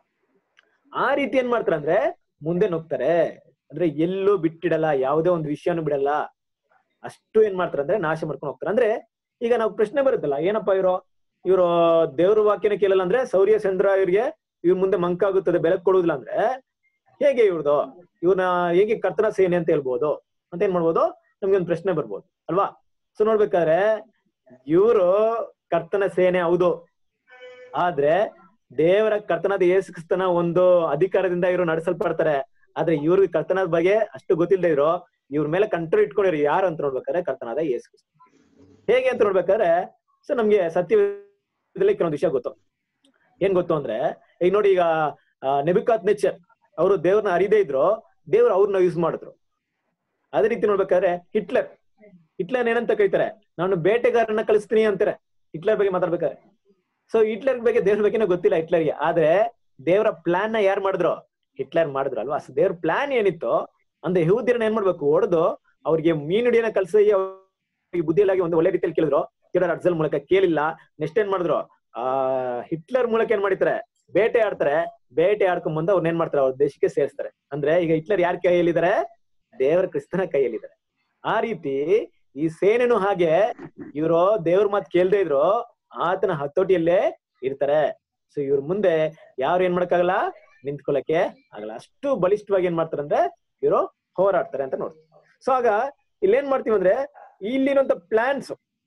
ಆ ರೀತಿ ಏನ್ ಮಾಡ್ತಾರೆ ಅಂದ್ರೆ ಮುಂದೆ ನುಗ್ತಾರೆ ಅಂದ್ರೆ ಎಲ್ಲೂ ಬಿಟ್ಟಿಡಲ್ಲ ಯಾವುದೇ ಒಂದು ವಿಷಯನೂ ಬಿಡಲ್ಲ ಅಷ್ಟು ಏನ್ ಮಾಡ್ತಾರೆ ಅಂದ್ರೆ ನಾಶ ಮಾಡ್ಕೊಂಡು ಹೋಗ್ತಾರೆ ಅಂದ್ರೆ ಈಗ ನಾವು ಪ್ರಶ್ನೆ ಬರುತ್ತಲ್ಲ ಏನಪ್ಪಾ ಇವರು ಇವರು ದೇವ್ರ ವಾಕ್ಯನ ಕೇಳಲ್ಲ ಅಂದ್ರೆ ಸೌರ್ಯ ಚಂದ್ರ ಇವ್ರಿಗೆ ಇವ್ರ ಮುಂದೆ ಮಂಕಾಗುತ್ತದೆ ಬೆಳಕು ಕೊಡುವುದಿಲ್ಲ ಅಂದ್ರೆ ಹೇಗೆ ಇವ್ರದು ಇವ್ರನ್ನ ಹೇಗೆ ಕರ್ತನ ಸೇನೆ ಅಂತ ಹೇಳ್ಬೋದು ಅಂತ ಏನ್ ಮಾಡ್ಬೋದು ನಮ್ಗೆ ಒಂದು ಪ್ರಶ್ನೆ ಬರ್ಬೋದು ಅಲ್ವಾ ಸೊ ನೋಡ್ಬೇಕಾದ್ರೆ ಇವರು ಕರ್ತನ ಸೇನೆ ಹೌದು ಆದ್ರೆ ದೇವರ ಕರ್ತನಾದ ಯೇಸು ಕ್ರಿಸ್ತನ ಒಂದು ಅಧಿಕಾರದಿಂದ ಇವರು ನಡೆಸಲ್ಪಡ್ತಾರೆ ಆದ್ರೆ ಇವ್ರಿಗೆ ಕರ್ತನದ ಬಗ್ಗೆ ಅಷ್ಟು ಗೊತ್ತಿಲ್ಲದೆ ಇರೋ ಇವ್ರ ಮೇಲೆ ಕಂಟ್ರೋಲ್ ಇಟ್ಕೊಂಡಿರೋ ಯಾರು ಅಂತ ನೋಡ್ಬೇಕಾದ್ರೆ ಕರ್ತನಾದ ಯೇಸು ಕ್ರಿಸ್ತ ಹೇಗೆ ಅಂತ ನೋಡ್ಬೇಕಾದ್ರೆ ಸೊ ನಮ್ಗೆ ಸತ್ಯದಲ್ಲಿ ಕೆಲವೊಂದು ವಿಷಯ ಗೊತ್ತು ಏನ್ ಗೊತ್ತು ಅಂದ್ರೆ ಈಗ ನೋಡಿ ಈಗ ನೆಬಿಕಾತ್ ನೆಚರ್ ಅವರು ದೇವ್ರನ್ನ ಅರಿದೇ ಇದ್ರು ದೇವ್ರು ಅವ್ರನ್ನ ಯೂಸ್ ಮಾಡಿದ್ರು ಅದೇ ರೀತಿ ನೋಡ್ಬೇಕಾದ್ರೆ ಹಿಟ್ಲರ್ ಹಿಟ್ಲರ್ ಏನಂತ ಕರೀತಾರೆ ನಾನು ಬೇಟೆಗಾರನ್ನ ಕಳಿಸ್ತೀನಿ ಅಂತಾರೆ ಹಿಟ್ಲರ್ ಬಗ್ಗೆ ಮಾತಾಡ್ಬೇಕಾದ್ರೆ ಸೊ ಹಿಟ್ಲರ್ ಬಗ್ಗೆ ದೇವ್ರ ಬಗ್ಗೆನೂ ಗೊತ್ತಿಲ್ಲ ಹಿಟ್ಲರ್ಗೆ ಆದ್ರೆ ದೇವರ ಪ್ಲಾನ್ ನ ಯಾರು ಮಾಡಿದ್ರು ಹಿಟ್ಲರ್ ಮಾಡಿದ್ರು ಅಲ್ವಾ ಸೊ ದೇವ್ರ ಪ್ಲಾನ್ ಏನಿತ್ತು ಅಂದ್ರೆ ಯಹೂದ್ಯರನ್ನ ಏನ್ ಮಾಡ್ಬೇಕು ಹೊಡೆದು ಅವ್ರಿಗೆ ಮೀನು ಹಿಡಿಯೋನ ಕಲ್ಸಿ ಅವ್ರಿಗೆ ಬುದ್ಧಿಯಲ್ಲಾಗಿ ಒಂದು ಒಳ್ಳೆ ರೀತಿಯಲ್ಲಿ ಕೇಳಿದ್ರು ಕೇಳೋರ್ ಅರ್ಜಲ್ ಮೂಲಕ ಕೇಳಿಲ್ಲ ನೆಕ್ಸ್ಟ್ ಏನ್ ಮಾಡಿದ್ರು ಆ ಹಿಟ್ಲರ್ ಮೂಲಕ ಏನ್ ಮಾಡಿತಾರೆ ಬೇಟೆ ಆಡ್ತಾರೆ ಬೇಟೆ ಆಡ್ಕೊಂಡ್ ಬಂದು ಅವ್ರನ್ನ ಏನ್ ಮಾಡ್ತಾರೆ ಅವ್ರ ದೇಶಕ್ಕೆ ಸೇರಿಸ್ತಾರೆ ಅಂದ್ರೆ ಈಗ ಹಿಟ್ಲರ್ ಯಾರ ಕೈಯಲ್ಲಿದ್ದಾರೆ ದೇವರ ಕ್ರಿಸ್ತನ ಕೈಯಲ್ಲಿದ್ದಾರೆ ಆ ರೀತಿ ಈ ಸೇನೆನು ಹಾಗೆ ಇವರು ದೇವ್ರ ಮಾತು ಕೇಳ್ದೇ ಇದ್ರು ಆತನ ಹತೋಟಿಯಲ್ಲೇ ಇರ್ತಾರೆ ಸೊ ಇವ್ರ ಮುಂದೆ ಯಾರು ಏನ್ ಮಾಡಕ್ಕಾಗಲ್ಲ ನಿಂತ್ಕೊಳಕ್ಕೆ ಆಗಲ್ಲ ಅಷ್ಟು ಬಲಿಷ್ಠವಾಗಿ ಏನ್ ಮಾಡ್ತಾರೆ ಅಂದ್ರೆ ಇವರು ಹೋರಾಡ್ತಾರೆ ಅಂತ ನೋಡಿ ಸೊ ಆಗ ಇಲ್ಲಿ ಏನ್ ಮಾಡ್ತೀವಿ ಅಂದ್ರೆ ಇಲ್ಲಿರುವಂತ ಪ್ಲಾನ್ಸ್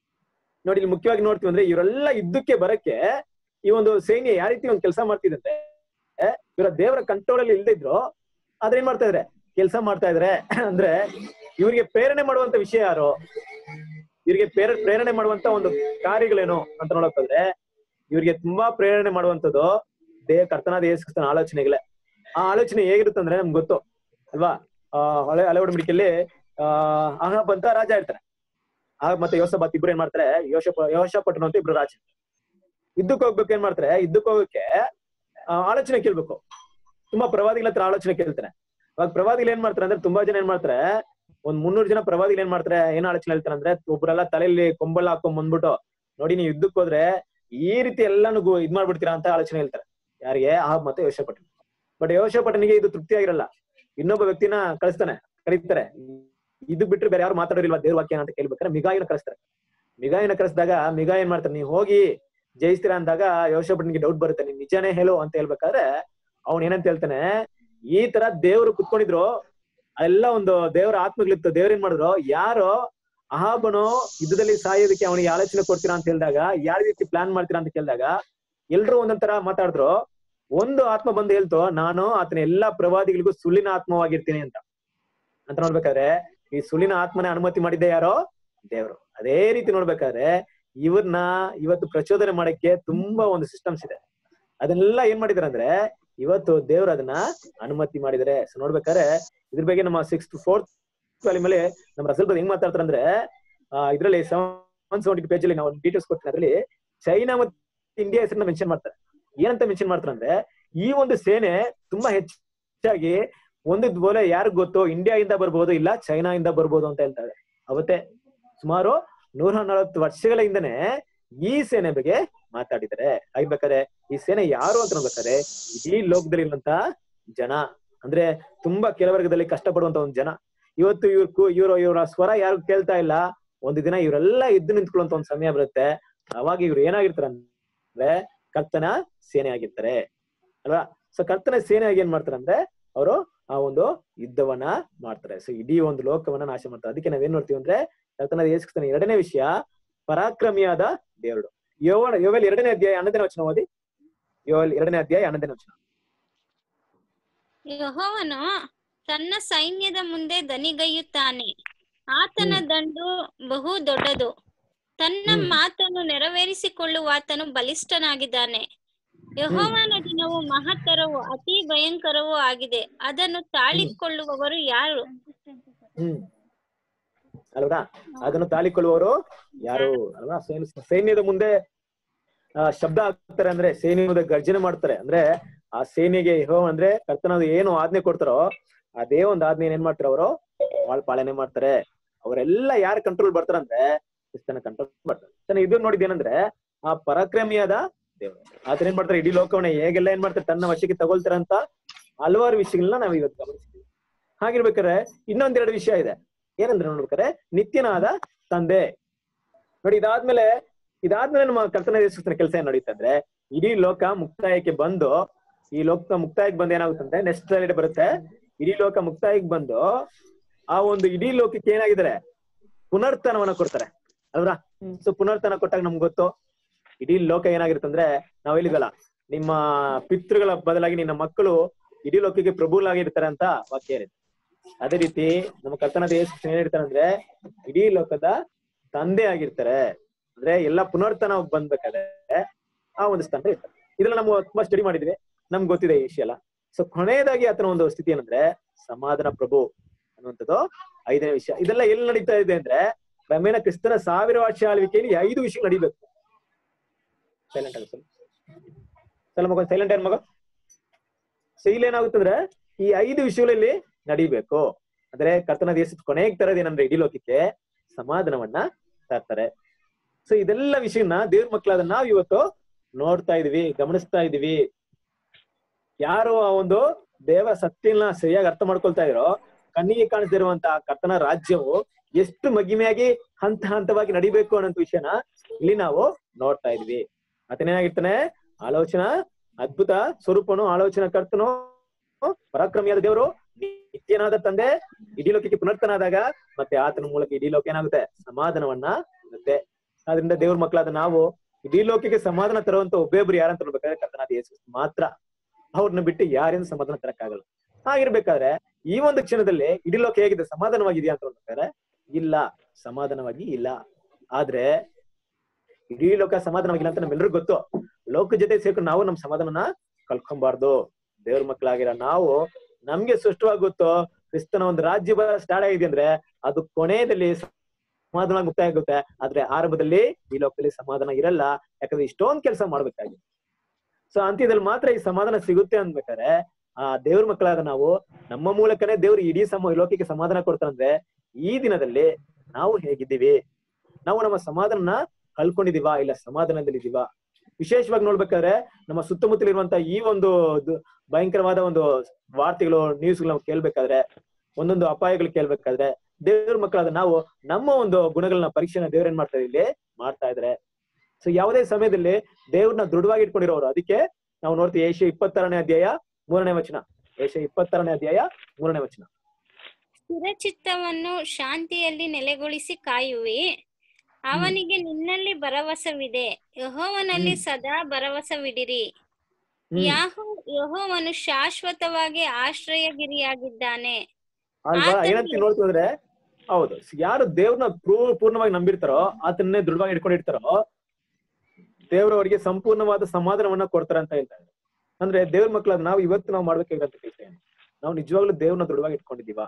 ನೋಡಿ ಇಲ್ಲಿ ಮುಖ್ಯವಾಗಿ ನೋಡ್ತೀವಿ ಅಂದ್ರೆ ಇವರೆಲ್ಲ ಯುದ್ಧಕ್ಕೆ ಬರಕ್ಕೆ ಈ ಒಂದು ಸೈನ್ಯ ಯಾವ ರೀತಿ ಒಂದು ಕೆಲಸ ಮಾಡ್ತಿದಂತೆ ಇವರ ದೇವರ ಕಂಟ್ರೋಲ್ ಅಲ್ಲಿ ಇಲ್ದೇ ಇದ್ರು ಆದ್ರೆ ಏನ್ ಮಾಡ್ತಾ ಇದ್ರೆ ಕೆಲಸ ಮಾಡ್ತಾ ಇದ್ರೆ ಅಂದ್ರೆ ಇವರಿಗೆ ಪ್ರೇರಣೆ ಮಾಡುವಂತ ವಿಷಯ ಯಾರು ಇವರಿಗೆ ಪ್ರೇರ ಪ್ರೇರಣೆ ಮಾಡುವಂತ ಒಂದು ಕಾರ್ಯಗಳೇನು ಅಂತ ನೋಡಕ್ ಹೋದ್ರೆ ಇವರಿಗೆ ತುಂಬಾ ಪ್ರೇರಣೆ ಮಾಡುವಂತದ್ದು ದೇಹ ಕರ್ತನಾದ ಯೇಸುಕ್ರಿಸ್ತನ ಆಲೋಚನೆಗಳೇ ಆ ಆಲೋಚನೆ ಹೇಗಿರುತ್ತೆ ಅಂದ್ರೆ ನಮ್ಗೆ ಗೊತ್ತು ಅಲ್ವಾ ಆ ಹಳೆ ಹಳೆ ಒಡಂಬಡಿಕೆಯಲ್ಲಿ ಆ ಅಹಾಬ್ ಅಂತ ರಾಜ ಇರ್ತಾರೆ ಆಗ ಮತ್ತೆ ಯೋಸಬಾತ್ ಇಬ್ರು ಏನ್ ಮಾಡ್ತಾರೆ ಯೋಶಪ ಯೋಶಪಟ್ಟಣ ಅಂತ ಇಬ್ರು ರಾಜ ಯುದ್ಧಕ್ಕೆ ಹೋಗ್ಬೇಕು ಏನ್ ಮಾಡ್ತಾರೆ ಯುದ್ಧಕ್ಕೆ ಹೋಗಕ್ಕೆ ಆ, ಆಲೋಚನೆ ಕೇಳ್ಬೇಕು ತುಂಬಾ ಪ್ರವಾದಿಗಳ ಹತ್ರ ಆಲೋಚನೆ ಕೇಳ್ತಾರೆ ಅವಾಗ ಪ್ರವಾದಿಗಳು ಏನ್ ಮಾಡ್ತಾರೆ ಅಂದ್ರೆ ತುಂಬಾ ಜನ ಏನ್ ಮಾಡ್ತಾರೆ ಒಂದ್ ಮುನ್ನೂರು ಜನ ಪ್ರವಾದಿಗಳು ಏನ್ ಮಾಡ್ತಾರೆ ಏನ್ ಆಲೋಚನೆ ಹೇಳ್ತಾರೆ ಅಂದ್ರೆ ಒಬ್ರೆಲ್ಲ ತಲೆಯಲ್ಲಿ ಕೊಂಬಳ ಹಾಕೊಂಡ್ ಬಂದ್ಬಿಟ್ಟು ನೋಡಿ ನೀವು ಯುದ್ಧಕ್ಕೆ ಹೋದ್ರೆ ಈ ರೀತಿ ಎಲ್ಲಾನು ಗು- ಇದ್ ಮಾಡ್ಬಿಡ್ತೀರಾ ಅಂತ ಆಲೋಚನೆ ಹೇಳ್ತಾರೆ ಯಾರಿಗೆ ಆಹಬ್ ಮತ್ತೆ ಯೋಶಪಟ್ಟಣ ಬಟ್ ಯೋಶಪಟ್ಟನಿಗೆ ಇದು ತೃಪ್ತಿ ಆಗಿರಲ್ಲ ಇನ್ನೊಬ್ಬ ವ್ಯಕ್ತಿನ ಕಳಿಸ್ತಾನೆ ಕರೀತಾರೆ ಇದು ಬಿಟ್ರೆ ಬೇರೆ ಯಾರು ಮಾತಾಡೋರಿಲ್ವಾ ದೇವ್ರ ವಾಕ್ಯ ಅಂತ ಕೇಳ್ಬೇಕಾದ್ರೆ ಮಿಗಾಯಿನ ಕಳಿಸ್ತಾರೆ ಮಿಗಾಯಿನ ಕಳಿಸಿದಾಗ ಮಿಗಾ ಏನ್ ಮಾಡ್ತಾರೆ ನೀವು ಹೋಗಿ ಜಯಿಸ್ತೀರಾ ಅಂದಾಗ ಯೋಶಪಟ್ಟನಿಗೆ ಡೌಟ್ ಬರುತ್ತೆ ನೀನ್ ನಿಜಾನೇ ಹೇಳು ಅಂತ ಹೇಳ್ಬೇಕಾದ್ರೆ ಅವ್ನ್ ಏನಂತ ಹೇಳ್ತಾನೆ ಈ ತರ ದೇವ್ರು ಕುತ್ಕೊಂಡಿದ್ರು ಎಲ್ಲ ಒಂದು ದೇವರ ಆತ್ಮಗಳಿತ್ತು ದೇವ್ರ ಏನ್ ಮಾಡಿದ್ರು ಯಾರು ಅಹಾಬನು ಯುದ್ಧದಲ್ಲಿ ಸಾಯೋದಕ್ಕೆ ಅವನಿಗೆ ಆಲೋಚನೆ ಕೊಡ್ತೀರಾ ಅಂತ ಹೇಳಿದಾಗ ಯಾವ ರೀತಿ ಪ್ಲಾನ್ ಮಾಡ್ತೀರಾ ಅಂತ ಕೇಳಿದಾಗ ಎಲ್ರು ಒಂದೊಂದ್ ತರ ಮಾತಾಡಿದ್ರು ಒಂದು ಆತ್ಮ ಬಂದು ಹೇಳ್ತು ನಾನು ಆತನ ಎಲ್ಲಾ ಪ್ರವಾದಿಗಳಿಗೂ ಸುಳ್ಳಿನ ಆತ್ಮವಾಗಿರ್ತೀನಿ ಅಂತ ಅಂತ ನೋಡ್ಬೇಕಾದ್ರೆ ಈ ಸುಳ್ಳಿನ ಆತ್ಮನ ಅನುಮತಿ ಮಾಡಿದ್ದೆ ಯಾರೋ ದೇವ್ರು ಅದೇ ರೀತಿ ನೋಡ್ಬೇಕಾದ್ರೆ ಇವ್ರನ್ನ ಇವತ್ತು ಪ್ರಚೋದನೆ ಮಾಡಕ್ಕೆ ತುಂಬಾ ಒಂದು ಸಿಸ್ಟಮ್ಸ್ ಇದೆ ಅದನ್ನೆಲ್ಲ ಏನ್ ಮಾಡಿದಾರೆ ಅಂದ್ರೆ ಇವತ್ತು ದೇವ್ರು ಅದನ್ನ ಅನುಮತಿ ಮಾಡಿದಾರೆ ಸೊ ನೋಡ್ಬೇಕಾದ್ರೆ ಇದ್ರ ಬಗ್ಗೆ ನಮ್ಮ ಸಿಕ್ಸ್ ಫೋರ್ತ್ ಮೇಲೆ ನಮ್ಮ ರಸಲ್ ಹೆಂಗ್ ಮಾತಾಡ್ತಾರೆ ಅಂದ್ರೆ ಆ ಇದ್ರಲ್ಲಿ ಸೆವೆನ್ ಸೆವೆಂಟಿ ಪೇಜ್ ಅಲ್ಲಿ ನಾವು ಡೀಟೇಲ್ಸ್ ಕೊಡ್ತೀನಿ ಅದ್ರಲ್ಲಿ ಚೈನಾ ಮತ್ತು ಇಂಡಿಯಾ ಹೆಸರನ್ನ ಮೆನ್ಷನ್ ಮಾಡ್ತಾರೆ ಏನಂತ ಮೆನ್ಷನ್ ಮಾಡ್ತಾರೆ ಅಂದ್ರೆ ಈ ಒಂದು ಸೇನೆ ತುಂಬಾ ಹೆಚ್ಚಾಗಿ ಒಂದು ಬೋಲೆ ಯಾರಿಗ್ ಗೊತ್ತು ಇಂಡಿಯಾ ಇಂದ ಬರ್ಬೋದು ಇಲ್ಲ ಚೈನಾ ಇಂದ ಬರ್ಬೋದು ಅಂತ ಹೇಳ್ತಾರೆ ಅವತ್ತೆ ಸುಮಾರು ನೂರ ನಲವತ್ತು ವರ್ಷಗಳ ಹಿಂದನೆ ಈ ಸೇನೆ ಬಗ್ಗೆ ಮಾತಾಡಿದ್ದಾರೆ ಆಗ್ಬೇಕಾದ್ರೆ ಈ ಸೇನೆ ಯಾರು ಅಂತ ನೋಡ್ಬೇಕಾದ್ರೆ ಇಡೀ ಲೋಕದಲ್ಲಿ ಇರುವಂತ ಜನ ಅಂದ್ರೆ ತುಂಬಾ ಕೆಳವರ್ಗದಲ್ಲಿ ಕಷ್ಟಪಡುವಂತ ಒಂದು ಜನ ಇವತ್ತು ಇವ್ರ ಕು- ಇವ್ರ ಇವರ ಸ್ವರ ಯಾರು ಕೇಳ್ತಾ ಇಲ್ಲ ಒಂದು ದಿನ ಇವರೆಲ್ಲ ಎದ್ದು ನಿಂತ್ಕೊಳ್ಳುವಂತ ಒಂದು ಸಮಯ ಬರುತ್ತೆ ಅವಾಗ ಇವ್ರು ಏನಾಗಿರ್ತಾರೆ ಅಂದ್ರೆ ಕರ್ತನ ಸೇನೆ ಆಗಿರ್ತಾರೆ ಅಲ್ವಾ ಸೊ ಕರ್ತನ ಸೇನೆಯಾಗಿ ಏನ್ ಮಾಡ್ತಾರೆ ಅಂದ್ರೆ ಅವರು ಆ ಒಂದು ಯುದ್ಧವನ್ನ ಮಾಡ್ತಾರೆ ಸೊ ಇಡೀ ಒಂದು ಲೋಕವನ್ನ ನಾಶ ಮಾಡ್ತಾರೆ ಅದಕ್ಕೆ ನಾವೇನ್ ನೋಡ್ತೀವಿ ಅಂದ್ರೆ ಕರ್ತನ ಯೇಸುಕ್ರಿಸ್ತನ ಎರಡನೇ ವಿಷಯ ಪರಾಕ್ರಮಿಯಾದ ದೇವರು ಯೋವನ ಯೋವೆಲ್ ಎರಡನೇ ಅಧ್ಯಾಯ ಹನ್ನೊಂದನೇ ವಚನ ಓದಿ ಯೋವೆಲ್ ಎರಡನೇ ಅಧ್ಯಾಯ ಹನ್ನೊಂದನೇ ವಚನ ಯೆಹೋವನು ತನ್ನ ಸೈನ್ಯದ ಮುಂದೆ ದನಿಗೈಯುತ್ತಾನೆ ಆತನ ದಂಡು ಬಹು ದೊಡ್ಡದು ತನ್ನ ಹ್ಮ್. ಮಾತನ್ನು ನೆರವೇರಿಸಿಕೊಳ್ಳುವಾತನು ಬಲಿಷ್ಠನಾಗಿದ್ದಾನೆ ಯೆಹೋವನ ದಿನವು ಮಹತ್ತರವೂ ಅತಿ ಭಯಂಕರವೂ ಆಗಿದೆ ಅದನ್ನು ತಾಳಿಕೊಳ್ಳುವವರು ಯಾರು ಹ್ಮ್ ಅಲ್ವಾ ಅದನ್ನು ತಾಳಿಕೊಳ್ಳುವವರು ಯಾರು ಅಲ್ವಾ ಸೈನ್ಯ- ಸೈನ್ಯದ ಮುಂದೆ ಆ, ಶಬ್ದ ಹಾಕ್ತಾರೆ ಅಂದ್ರೆ ಸೈನ್ಯ ಮುಂದೆ ಗರ್ಜನೆ ಮಾಡ್ತಾರೆ ಅಂದ್ರೆ ಆ ಸೇನೆಗೆ ಯೆಹೋವ ಅಂದ್ರೆ ಕರ್ತನದು ಏನು ಆಜ್ಞೆ ಕೊಡ್ತಾರೋ ಅದೇ ಒಂದು ಆಜ್ಞೆ ಏನ್ ಮಾಡ್ತಾರೆ ಅವರು ಬಾಳ್ ಪಾಲನೆ ಮಾಡ್ತಾರೆ ಅವರೆಲ್ಲ ಯಾರ ಕಂಟ್ರೋಲ್ ಬರ್ತಾರಂದ್ರೆ ಕ್ರಿಸ್ತನ ಕಂಟ್ರೋಲ್ ಬರ್ತಾರೆ ತನ್ನ ಇದು ನೋಡಿದ್ದೇನಂದ್ರೆ ಆ ಪರಾಕ್ರಮಿಯಾದ ದೇವರು ಆತರ ಏನ್ ಮಾಡ್ತಾರೆ ಇಡೀ ಲೋಕವನ್ನ ಹೇಗೆಲ್ಲ ಏನ್ ಮಾಡ್ತಾರೆ ತನ್ನ ವಶಕ್ಕೆ ತಗೊಳ್ತಾರೆ ಅಂತ ಹಲವಾರು ವಿಷಯಗಳನ್ನ ನಾವು ಇವತ್ತು ಗಮನಿಸ್ತೀವಿ ಹಾಗಿರ್ಬೇಕಾದ್ರೆ ಇನ್ನೊಂದೆರಡು ವಿಷಯ ಇದೆ ಏನಂದ್ರೆ ನೋಡ್ಬೇಕಾದ್ರೆ ನಿತ್ಯನಾದ ತಂದೆ ನೋಡಿ ಇದಾದ್ಮೇಲೆ ಇದಾದ್ಮೇಲೆ ನಮ್ಮ ಕರ್ತನ ಯೇಸುಕ್ರಿಸ್ತನ ಕೆಲಸ ಏನ್ ನಡೀತಂದ್ರೆ ಅಂದ್ರೆ ಇಡೀ ಲೋಕ ಮುಕ್ತಾಯಕ್ಕೆ ಬಂದು ಈ ಲೋಕ ಮುಕ್ತಾಯಕ್ಕೆ ಬಂದು ಏನಾಗುತ್ತಂದ್ರೆ ನೆಕ್ಸ್ಟ್ ಸ್ಲೈಡ್ ಬರುತ್ತೆ ಇಡೀ ಲೋಕ ಮುಕ್ತಾಯಕ್ಕೆ ಬಂದು ಆ ಒಂದು ಇಡೀ ಲೋಕಕ್ಕೆ ಏನಾಗಿದ್ದಾರೆ ಪುನರ್ತನವನ್ನ ಕೊಡ್ತಾರೆ ಅಲ್ವಾ ಸೊ ಪುನರ್ತನ ಕೊಟ್ಟಾಗ ನಮ್ಗೆ ಗೊತ್ತು ಇಡೀ ಲೋಕ ಏನಾಗಿರುತ್ತಂದ್ರೆ ನಾವ್ ಹೇಳಿದ್ವಲ್ಲ ನಿಮ್ಮ ಪಿತೃಗಳ ಬದಲಾಗಿ ನಿನ್ನ ಮಕ್ಕಳು ಇಡೀ ಲೋಕಕ್ಕೆ ಪ್ರಭುಗಳಾಗಿರ್ತಾರೆ ಅಂತ ವಾಕ್ಯ ಇರುತ್ತೆ ಅದೇ ರೀತಿ ನಮ್ಮ ಕರ್ತನದ ಯೇಸು ಏನ್ ಹೇಳ್ತಾರೆ ಅಂದ್ರೆ ಇಡೀ ಲೋಕದ ತಂದೆ ಆಗಿರ್ತಾರೆ ಅಂದ್ರೆ ಎಲ್ಲ ಪುನರ್ತನ ಬಂದ್ಬೇಕಾದ್ರೆ ಆ ಒಂದು ಸ್ಥಾನ ಇರ್ತಾರೆ ಇದೆಲ್ಲ ನಾವು ತುಂಬಾ ಸ್ಟಡಿ ಮಾಡಿದ್ವಿ ನಮ್ಗೆ ಗೊತ್ತಿದೆ ಈ ವಿಷಯ ಎಲ್ಲ ಸೊ ಕೊನೆಯದಾಗಿ ಆತನ ಒಂದು ಸ್ಥಿತಿ ಏನಂದ್ರೆ ಸಮಾಧಾನ ಪ್ರಭು ಅನ್ನುವಂಥದ್ದು ಐದನೇ ವಿಷಯ ಇದೆಲ್ಲ ಎಲ್ಲಿ ನಡೀತಾ ಇದೆ ಅಂದ್ರೆ ಕ್ರಮೇಣ ಕ್ರಿಸ್ತನ ಸಾವಿರ ವರ್ಷ ಆಳ್ವಿಕೆಯಲ್ಲಿ ಈ ಐದು ವಿಷಯ ನಡೀಬೇಕು ಸೈಲೆಂಟ್ ಆಗುತ್ತೆ ಸಲ ಮಗ ಸೈಲೆಂಟ್ ಏನ್ ಮಗ ಸೊ ಇಲ್ಲಿ ಏನಾಗುತ್ತಂದ್ರೆ ಈ ಐದು ವಿಷಯಗಳಲ್ಲಿ ನಡಿಬೇಕು ಅಂದ್ರೆ ಕರ್ತನ ದೇಶದ ಕೊನೆಗೆ ತರದ್ ಏನಂದ್ರೆ ಇಡೀ ಲೋಕಕ್ಕೆ ಸಮಾಧಾನವನ್ನ ತರ್ತಾರೆ ಸೊ ಇದೆಲ್ಲ ವಿಷಯನ ದೇವ್ರ ಮಕ್ಕಳಾದ ನಾವ್ ಇವತ್ತು ನೋಡ್ತಾ ಇದೀವಿ ಗಮನಿಸ್ತಾ ಇದೀವಿ ಯಾರು ಆ ಒಂದು ದೇವರ ಸತ್ಯನ ಸರಿಯಾಗಿ ಅರ್ಥ ಮಾಡ್ಕೊಳ್ತಾ ಇರೋ ಕಣ್ಣಿಗೆ ಕಾಣಿಸ್ತಿರುವಂತ ಕರ್ತನ ರಾಜ್ಯವು ಎಷ್ಟು ಮಗಿಮೆಯಾಗಿ ಹಂತ ಹಂತವಾಗಿ ನಡಿಬೇಕು ಅನ್ನೋ ವಿಷಯನ ಇಲ್ಲಿ ನಾವು ನೋಡ್ತಾ ಇದ್ವಿ ಆತನೇನಾಗಿರ್ತಾನೆ ಆಲೋಚನಾ ಅದ್ಭುತ ಸ್ವರೂಪನು ಆಲೋಚನಾ ಕರ್ತನು ಪರಾಕ್ರಮಿಯಾದ ದೇವರು ನಿತ್ಯನಾದ ತಂದೆ ಇಡೀ ಲೋಕಕ್ಕೆ ಪುನರ್ತನಾದಾಗ ಮತ್ತೆ ಆತನ ಮೂಲಕ ಇಡೀ ಲೋಕ ಏನಾಗುತ್ತೆ ಸಮಾಧಾನವನ್ನ ಇರುತ್ತೆ ಆದ್ರಿಂದ ದೇವ್ರ ಮಕ್ಕಳಾದ ನಾವು ಇಡೀ ಲೋಕಕ್ಕೆ ಸಮಾಧಾನ ತರುವಂತ ಒಬ್ಬೊಬ್ರು ಯಾರಂತ ನೋಡ್ಬೇಕಾದ್ರೆ ಕರ್ತನಾದ ಯೇಸು ಕ್ರಿಸ್ತ ಮಾತ್ರ ಅವ್ರನ್ನ ಬಿಟ್ಟು ಯಾರಿಂದ ಸಮಾಧಾನ ತರಕ್ಕಾಗಲ್ಲ ಹಾಗಿರ್ಬೇಕಾದ್ರೆ ಈ ಒಂದು ಕ್ಷಣದಲ್ಲಿ ಇಡೀ ಲೋಕ ಹೇಗಿದೆ ಸಮಾಧಾನವಾಗಿದೆಯಾ ಅಂತ ನೋಡ್ಬೇಕಾದ್ರೆ ಇಲ್ಲ ಸಮಾಧಾನವಾಗಿ ಇಲ್ಲ ಆದ್ರೆ ಇಡೀ ಲೋಕ ಸಮಾಧಾನವಾಗಿಲ್ಲ ಅಂತ ನಮ್ಮೆಲ್ರಿಗೂ ಗೊತ್ತು ಲೋಕ ಜೊತೆ ಸೇರ್ಕೊಂಡು ನಾವು ನಮ್ ಸಮಾಧಾನನ ಕಳ್ಕೊಂಬಾರ್ದು ದೇವ್ರ ಮಕ್ಕಳಾಗಿರೋ ನಾವು ನಮ್ಗೆ ಸ್ಪಷ್ಟವಾಗಿ ಗೊತ್ತು ಕ್ರಿಸ್ತನ ಒಂದು ರಾಜ್ಯ ಸ್ಟಾರ್ಟ್ ಆಗಿದೆ ಅಂದ್ರೆ ಅದು ಕೊನೆಯಲ್ಲಿ ಸಮಾಧಾನ ಮುಕ್ತಾಯ ಆಗುತ್ತೆ ಆದ್ರೆ ಆರಂಭದಲ್ಲಿ ಈ ಲೋಕದಲ್ಲಿ ಸಮಾಧಾನ ಇರಲ್ಲ ಯಾಕಂದ್ರೆ ಇಷ್ಟೊಂದ್ ಕೆಲಸ ಮಾಡ್ಬೇಕಾಗಿ ಸೊ ಅಂತ್ಯದಲ್ಲಿ ಮಾತ್ರ ಈ ಸಮಾಧಾನ ಸಿಗುತ್ತೆ ಅನ್ಬೇಕಾದ್ರೆ ಆ ದೇವ್ರ ಮಕ್ಕಳಾದ ನಾವು ನಮ್ಮ ಮೂಲಕನೇ ದೇವ್ರು ಇಡೀ ಸಮ ಈ ಲೋಕಕ್ಕೆ ಸಮಾಧಾನ ಕೊಡ್ತಾರಂದ್ರೆ ಈ ದಿನದಲ್ಲಿ ನಾವು ಹೇಗಿದ್ದೀವಿ ನಾವು ನಮ್ಮ ಸಮಾಧಾನ ಕಳ್ಕೊಂಡಿದೀವಾ ಇಲ್ಲ ಸಮಾಧಾನದಲ್ಲಿ ಇದೀವಾ ವಿಶೇಷವಾಗಿ ನೋಡ್ಬೇಕಾದ್ರೆ ನಮ್ಮ ಸುತ್ತಮುತ್ತಲಿರುವಂತ ಈ ಒಂದು ದು- ಭಯಂಕರವಾದ ಒಂದು ವಾರ್ತೆಗಳು ನ್ಯೂಸ್ಗಳು ನಾವು ಕೇಳ್ಬೇಕಾದ್ರೆ ಒಂದೊಂದು ಅಪಾಯಗಳು ಕೇಳ್ಬೇಕಾದ್ರೆ ದೇವ್ರ ಮಕ್ಕಳಾದ ನಾವು ನಮ್ಮ ಒಂದು ಗುಣಗಳನ್ನ ಪರೀಕ್ಷೆನ ದೇವ್ರ ಏನ್ ಮಾಡ್ತಾರೆ ಇಲ್ಲಿ ಮಾಡ್ತಾ ಇದಾರೆ ಸೊ ಯಾವುದೇ ಸಮಯದಲ್ಲಿ ದೇವ್ರನ್ನ ದೃಢವಾಗಿ ಇಟ್ಕೊಂಡಿರೋರು ಅದಕ್ಕೆ ನಾವು ನೋಡ್ತೀವಿ ಏಷ್ಯ ಇಪ್ಪತ್ತಾರನೇ ಅಧ್ಯಾಯ ಮೂರನೇ ವಚನ ಏಷ್ಯ ಇಪ್ಪತ್ತಾರನೇ ಅಧ್ಯಾಯ ಮೂರನೇ ವಚನ ಸ್ಥಿರಚಿತ್ತವನ್ನು ಶಾಂತಿಯಲ್ಲಿ ನೆಲೆಗೊಳಿಸಿ ಕಾಯುವಿ ಅವನಿಗೆ ನಿನ್ನಲ್ಲಿ ಭರವಸವಿದೆ ಯಹೋವನಲ್ಲಿ ಸದಾ ಭರವಸವಿಡಿರಿ ಹ್ಮ್. ಯಾಹೋ ಯಹೋವನು ಶಾಶ್ವತವಾಗಿ ಆಶ್ರಯಗಿರಿಯಾಗಿದ್ದಾನೆ ಅಲ್ವಾ ಆತನಿಗೆ- ಏನಂತ ನೋಡ್ತಿದ್ರೆ ಹೌದು ಯಾರು ದೇವ್ರನ್ನ ಪೂ- ಪೂರ್ಣವಾಗಿ ನಂಬಿರ್ತಾರೋ ಆತನ್ನೇ ದೃಢವಾಗಿ ಇಟ್ಕೊಂಡಿರ್ತಾರೋ ದೇವ್ರವರಿಗೆ ಸಂಪೂರ್ಣವಾದ ಸಮಾಧಾನವನ್ನ ಕೊಡ್ತಾರೆ ಅಂತ ಹೇಳ್ತಾರೆ ಅಂದ್ರೆ ದೇವ್ರ ಮಕ್ಕಳಾದ ನಾವು ಇವತ್ತು ನಾವು ಮಾಡ್ಬೇಕಾಗಿರೋಂಥ ಕೆಲಸ ಏನು ನಾವು ನಿಜವಾಗ್ಲೂ ದೇವ್ರನ್ನ ದೃಢವಾಗಿ ಇಟ್ಕೊಂಡಿದೀವ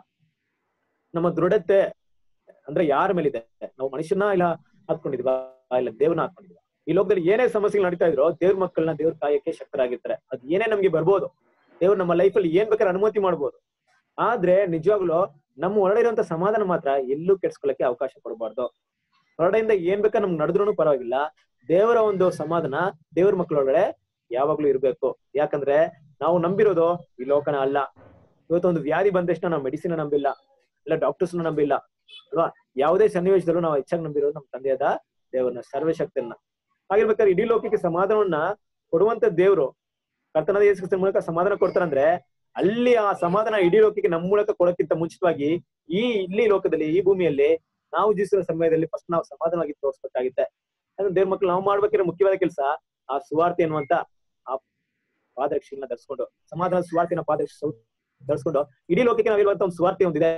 ನಮ್ಮ ದೃಢತೆ ಅಂದ್ರೆ ಯಾರ ಮೇಲಿದೆ ನಾವು ಮನುಷ್ಯನ ಇಲ್ಲ ಹಾಕೊಂಡಿದೀವ ಇಲ್ಲ ದೇವ್ರನ್ನ ಹಾಕೊಂಡಿದೀವ ಈ ಲೋಕದಲ್ಲಿ ಏನೇ ಸಮಸ್ಯೆಗಳು ನಡೀತಾ ಇದ್ರೋ ದೇವ್ರ ಮಕ್ಕಳನ್ನ ದೇವ್ರ ಕಾಯಕ್ಕೆ ಶಕ್ತರಾಗಿರ್ತಾರೆ ಅದ್ ಏನೇ ನಮ್ಗೆ ಬರ್ಬೋದು ದೇವ್ರು ನಮ್ಮ ಲೈಫಲ್ಲಿ ಏನ್ ಬೇಕಾದ್ರೆ ಅನುಮತಿ ಮಾಡ್ಬೋದು ಆದ್ರೆ ನಿಜವಾಗ್ಲೂ ನಮ್ಮ ಒಳಗಡೆ ಇರುವಂತ ಸಮಾಧಾನ ಮಾತ್ರ ಎಲ್ಲೂ ಕೆಡ್ಸ್ಕೊಳಕ್ಕೆ ಅವಕಾಶ ಕೊಡಬಾರ್ದು ಹೊರಡೆಯಿಂದ ಏನ್ ಬೇಕಾ ನಮ್ಗೆ ನಡೆದ್ರು ಪರವಾಗಿಲ್ಲ ದೇವರ ಒಂದು ಸಮಾಧಾನ ದೇವ್ರ ಮಕ್ಕಳೊಳಗಡೆ ಯಾವಾಗ್ಲೂ ಇರ್ಬೇಕು ಯಾಕಂದ್ರೆ ನಾವು ನಂಬಿರೋದು ಈ ಲೋಕನ ಅಲ್ಲ ಇವತ್ತೊಂದು ವ್ಯಾಧಿ ಬಂದ ತಕ್ಷಣ ನಾವು ಮೆಡಿಸಿನ್ ನಂಬಿಲ್ಲ ಇಲ್ಲ ಡಾಕ್ಟರ್ಸ್ ನಂಬಿಲ್ಲ ಅಲ್ವಾ ಯಾವುದೇ ಸನ್ನಿವೇಶದಲ್ಲೂ ನಾವು ಹೆಚ್ಚಾಗಿ ನಂಬಿರೋದು ನಮ್ಮ ತಂದೆಯಾದ ದೇವರನ್ನ ಸರ್ವಶಕ್ತಿಯನ್ನ ಹಾಗಿರ್ಬೇಕಾದ್ರೆ ಇಡೀ ಲೋಕಕ್ಕೆ ಸಮಾಧಾನವನ್ನ ಕೊಡುವಂತ ದೇವ್ರು ಕರ್ತನಾದ ಯೇಸು ಕ್ರಿಸ್ತನ ಮೂಲಕ ಸಮಾಧಾನ ಕೊಡ್ತಾರಂದ್ರೆ ಅಲ್ಲಿ ಆ ಸಮಾಧಾನ ಇಡೀ ಲೋಕಕ್ಕೆ ನಮ್ಮ ಮೂಲಕ ಕೊಡೋಕ್ಕಿಂತ ಮುಂಚಿತವಾಗಿ ಈ ಇಲ್ಲಿ ಲೋಕದಲ್ಲಿ ಈ ಭೂಮಿಯಲ್ಲಿ ನಾವು ಜೀವಿಸುವ ಸಮಯದಲ್ಲಿ ಫಸ್ಟ್ ನಾವು ಸಮಾಧಾನವಾಗಿ ತೋರಿಸ್ಬೇಕಾಗುತ್ತೆ ಅಂದ್ರೆ ದೇವ್ರ ಮಕ್ಕಳು ನಾವು ಮಾಡ್ಬೇಕಿರೋ ಮುಖ್ಯವಾದ ಕೆಲಸ ಆ ಸುವಾರ್ತೆ ಅನ್ನುವಂತ ಆ ಪಾದರಕ್ಷೆಗಳನ್ನ ಧರಿಸ್ಕೊಂಡು ಸಮಾಧಾನ ಸುವಾರ್ತೆನ ಪಾದರಕ್ಷೆ ಧರಿಸ್ಕೊಂಡು ಇಡೀ ಲೋಕಕ್ಕೆ ನಾವಿರುವಂತ ಒಂದು ಸುವಾರ್ತೆ ಒಂದಿದೆ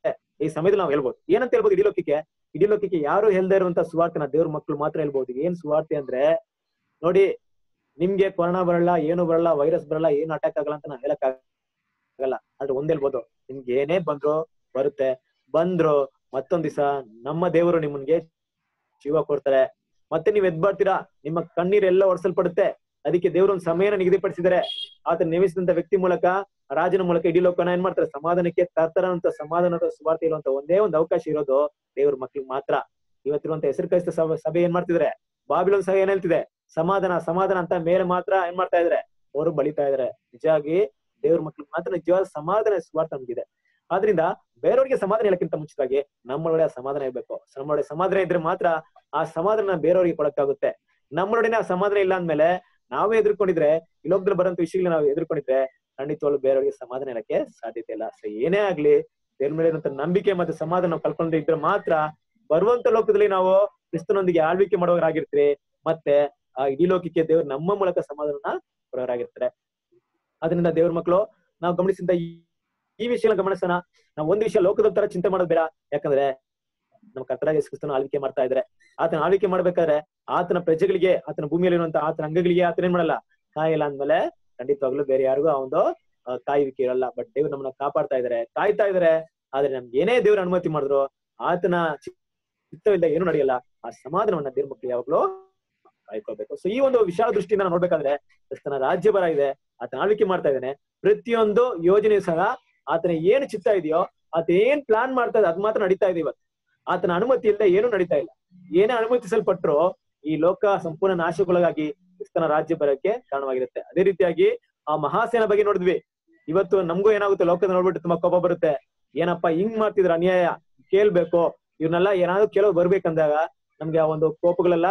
ಈ ಸಮಯದಲ್ಲಿ ನಾವು ಹೇಳ್ಬೋದು ಏನಂತ ಹೇಳ್ಬೋದು ಇಡೀ ಲೋಕಕ್ಕೆ ಇಡೀ ಲೋಕಕ್ಕೆ ಯಾರು ಹೇಳ್ದೇ ಇರುವಂತ ಸುವಾರ್ತೆನ ದೇವ್ರ ಮಕ್ಕಳು ಮಾತ್ರ ಹೇಳ್ಬೋದು ಏನ್ ಸುವಾರ್ತೆ ಅಂದ್ರೆ ನೋಡಿ ನಿಮ್ಗೆ ಕೊರೋನಾ ಬರಲ್ಲ ಏನು ಬರಲ್ಲ ವೈರಸ್ ಬರಲ್ಲ ಏನ್ ಅಟ್ಯಾಕ್ ಆಗಲ್ಲ ಅಂತ ನಾನು ಹೇಳಕ್ ಆಗಲ್ಲ ಆದ್ರೆ ಒಂದ್ ಹೇಳ್ಬೋದು ನಿಮ್ಗೆ ಏನೇ ಬಂದ್ರು ಬರುತ್ತೆ ಬಂದ್ರು ಮತ್ತೊಂದ್ ದಿವಸ ನಮ್ಮ ದೇವರು ನಿಮ್ಮನ್ಗೆ ಜೀವ ಕೊಡ್ತಾರೆ ಮತ್ತೆ ನೀವ್ ಎದ್ ಬರ್ತೀರಾ ನಿಮ್ಮ ಕಣ್ಣೀರೆಲ್ಲ ಒಡ್ಸಲ್ಪಡುತ್ತೆ ಅದಕ್ಕೆ ದೇವ್ರು ಒಂದ್ ಸಮಯನ ನಿಗದಿಪಡಿಸಿದ್ದಾರೆ ಆತ ನೇಮಿಸಿದಂತ ವ್ಯಕ್ತಿ ಮೂಲಕ ರಾಜನ ಮೂಲಕ ಇಡೀ ಲೋಕನ ಏನ್ ಮಾಡ್ತಾರೆ ಸಮಾಧಾನಕ್ಕೆ ತರ್ತಾರಂತ ಸಮಾಧಾನದ ಸುವಾರ್ತೆ ಇರುವಂತ ಒಂದೇ ಒಂದು ಅವಕಾಶ ಇರೋದು ದೇವ್ರ ಮಕ್ಳಿಗೆ ಮಾತ್ರ ಇವತ್ತಿರುವಂತ ಹೆಸರು ಕಳಿಸಿದ ಸಭೆ ಸಭೆ ಏನ್ ಮಾಡ್ತಿದ್ರೆ ಬಾಬಿಲೋನ್ ಸಭೆ ಏನ್ ಹೇಳ್ತಿದೆ ಸಮಾಧಾನ ಸಮಾಧಾನ ಅಂತ ಮೇಲೆ ಮಾತ್ರ ಏನ್ ಮಾಡ್ತಾ ಇದಾರೆ ಅವರು ಬಲಿತಾ ಇದಾರೆ ನಿಜವಾಗಿ ದೇವ್ರ ಮಕ್ಳಿಗೆ ಮಾತ್ರ ನಿಜವಾದ ಸಮಾಧಾನ ಸುವಾರ್ತೆ ನಮ್ಗಿದೆ ಆದ್ರಿಂದ ಬೇರೆಯವ್ರಿಗೆ ಸಮಾಧಾನ ಹೇಳಕ್ಕಿಂತ ಮುಂಚಿತವಾಗಿ ನಮ್ಮೊಳಗಡೆ ಆ ಸಮಾಧಾನ ಇರ್ಬೇಕು ನಮ್ಮೊಳಗೆ ಸಮಾಧಾನ ಇದ್ರೆ ಮಾತ್ರ ಆ ಸಮಾಧಾನ ಬೇರೆಯವ್ರಿಗೆ ಕೊಡಕ್ಕಾಗುತ್ತೆ ನಮ್ಮೊಳಗಡೆ ಆ ಸಮಾಧಾನ ಇಲ್ಲ ಅಂದ್ಮೇಲೆ ನಾವೇ ಎದುರ್ಕೊಂಡಿದ್ರೆ ಈ ಲೋಕದಲ್ಲಿ ಬರೋಂತ ವಿಷಯಗಳನ್ನ ನಾವು ಎದುರ್ಕೊಂಡಿದ್ರೆ ಖಂಡಿತವಾಗ್ಲು ಬೇರೆಯವ್ರಿಗೆ ಸಮಾಧಾನ ಹೇಳಕ್ಕೆ ಸಾಧ್ಯತೆ ಇಲ್ಲ ಸೊ ಏನೇ ಆಗ್ಲಿ ದೇವ್ರ ಮೇಲೆ ಇರುವಂತ ನಂಬಿಕೆ ಮತ್ತೆ ಸಮಾಧಾನ ನಾವು ಕಳ್ಕೊಂಡ್ರೆ ಇದ್ರೆ ಮಾತ್ರ ಬರುವಂತ ಲೋಕದಲ್ಲಿ ನಾವು ಕ್ರಿಸ್ತನೊಂದಿಗೆ ಆಳ್ವಿಕೆ ಮಾಡೋರಾಗಿರ್ತೀರಿ ಮತ್ತೆ ಆ ಇಡೀ ಲೋಕಕ್ಕೆ ದೇವ್ರು ನಮ್ಮ ಮೂಲಕ ಸಮಾಧಾನ ಕೊಡೋರಾಗಿರ್ತಾರೆ ಅದರಿಂದ ದೇವ್ರ ಮಕ್ಕಳು ನಾವು ಗಮನಿಸಿದ ಈ ಈ ವಿಷಯ ಗಮನಿಸೋಣ ನಾವು ಒಂದ್ ವಿಷಯ ಲೋಕದ ತರ ಚಿಂತೆ ಮಾಡೋದು ಬೇಡ ಯಾಕಂದ್ರೆ ನಮ್ಮ ಕರ್ತರಾಗ ಕ್ರಿಸ್ತನ ಆಳ್ವಿಕೆ ಮಾಡ್ತಾ ಇದ್ರೆ ಆತನ ಆಳ್ವಿಕೆ ಮಾಡ್ಬೇಕಾದ್ರೆ ಆತನ ಪ್ರಜೆಗಳಿಗೆ ಆತನ ಭೂಮಿಯಲ್ಲಿರುವಂತ ಆತನ ಅಂಗಗಳಿಗೆ ಆತನ ಏನ್ ಮಾಡಲ್ಲ ಕಾಯಿಲ್ಲ ಅಂದ್ಮೇಲೆ ಖಂಡಿತವಾಗ್ಲೂ ಬೇರೆ ಯಾರಿಗೂ ಆ ಒಂದು ಆ, ಕಾಯುವಿಕೆ ಇರಲ್ಲ ಬಟ್ ದೇವ್ರು ನಮ್ಮನ್ನ ಕಾಪಾಡ್ತಾ ಇದಾರೆ ಕಾಯ್ತಾ ಇದಾರೆ ಆದ್ರೆ ನಮ್ಗೆ ಏನೇ ದೇವ್ರ ಅನುಮತಿ ಮಾಡಿದ್ರು ಆತನ ಚಿತ್ತವಿಲ್ಲ ಏನು ನಡೆಯಲ್ಲ ಆ ಸಮಾಧಾನವನ್ನ ದೇವ್ರ ಮಕ್ಕಳು ಯಾವಾಗ್ಲೂ ಕಾಯ್ಕೊಳ್ಬೇಕು ಸೊ ಈ ಒಂದು ವಿಶಾಲ ದೃಷ್ಟಿಯಿಂದ ನಾವು ನೋಡ್ಬೇಕಾದ್ರೆ ಕ್ರಿಸ್ತನ ರಾಜ್ಯ ಬರ ಇದೆ ಆತನ ಆಳ್ವಿಕೆ ಮಾಡ್ತಾ ಇದ್ದಾನೆ ಪ್ರತಿಯೊಂದು ಯೋಜನೆ ಸಹ ಆತನ ಏನ್ ಚಿತ್ತ ಇದೆಯೋ ಆತ ಏನ್ ಪ್ಲಾನ್ ಮಾಡ್ತಾ ಇದೆ ಅದ್ ಮಾತ್ರ ನಡೀತಾ ಇದೆ ಇವತ್ತು ಆತನ ಅನುಮತಿ ಇಲ್ಲದೆ ಏನು ನಡೀತಾ ಇಲ್ಲ ಏನೇ ಅನುಮತಿಸಲ್ಪಟ್ರು ಈ ಲೋಕ ಸಂಪೂರ್ಣ ನಾಶಕ್ಕೊಳಗಾಗಿ ಕ್ರಿಸ್ತನ ರಾಜ್ಯ ಬರಕ್ಕೆ ಕಾರಣವಾಗಿರುತ್ತೆ ಅದೇ ರೀತಿಯಾಗಿ ಆ ಮಹಾಸೇನ ಬಗ್ಗೆ ನೋಡಿದ್ವಿ ಇವತ್ತು ನಮಗೂ ಏನಾಗುತ್ತೆ ಲೋಕದ ನೋಡ್ಬಿಟ್ಟು ತುಂಬಾ ಕೋಪ ಬರುತ್ತೆ ಏನಪ್ಪಾ ಹಿಂಗ್ ಮಾಡ್ತಿದ್ರ ಅನ್ಯಾಯ ಕೇಳ್ಬೇಕು ಇವ್ರನ್ನೆಲ್ಲ ಏನಾದ್ರು ಕೇಳೋ ಬರ್ಬೇಕಂದಾಗ ನಮ್ಗೆ ಆ ಒಂದು ಕೋಪಗಳೆಲ್ಲ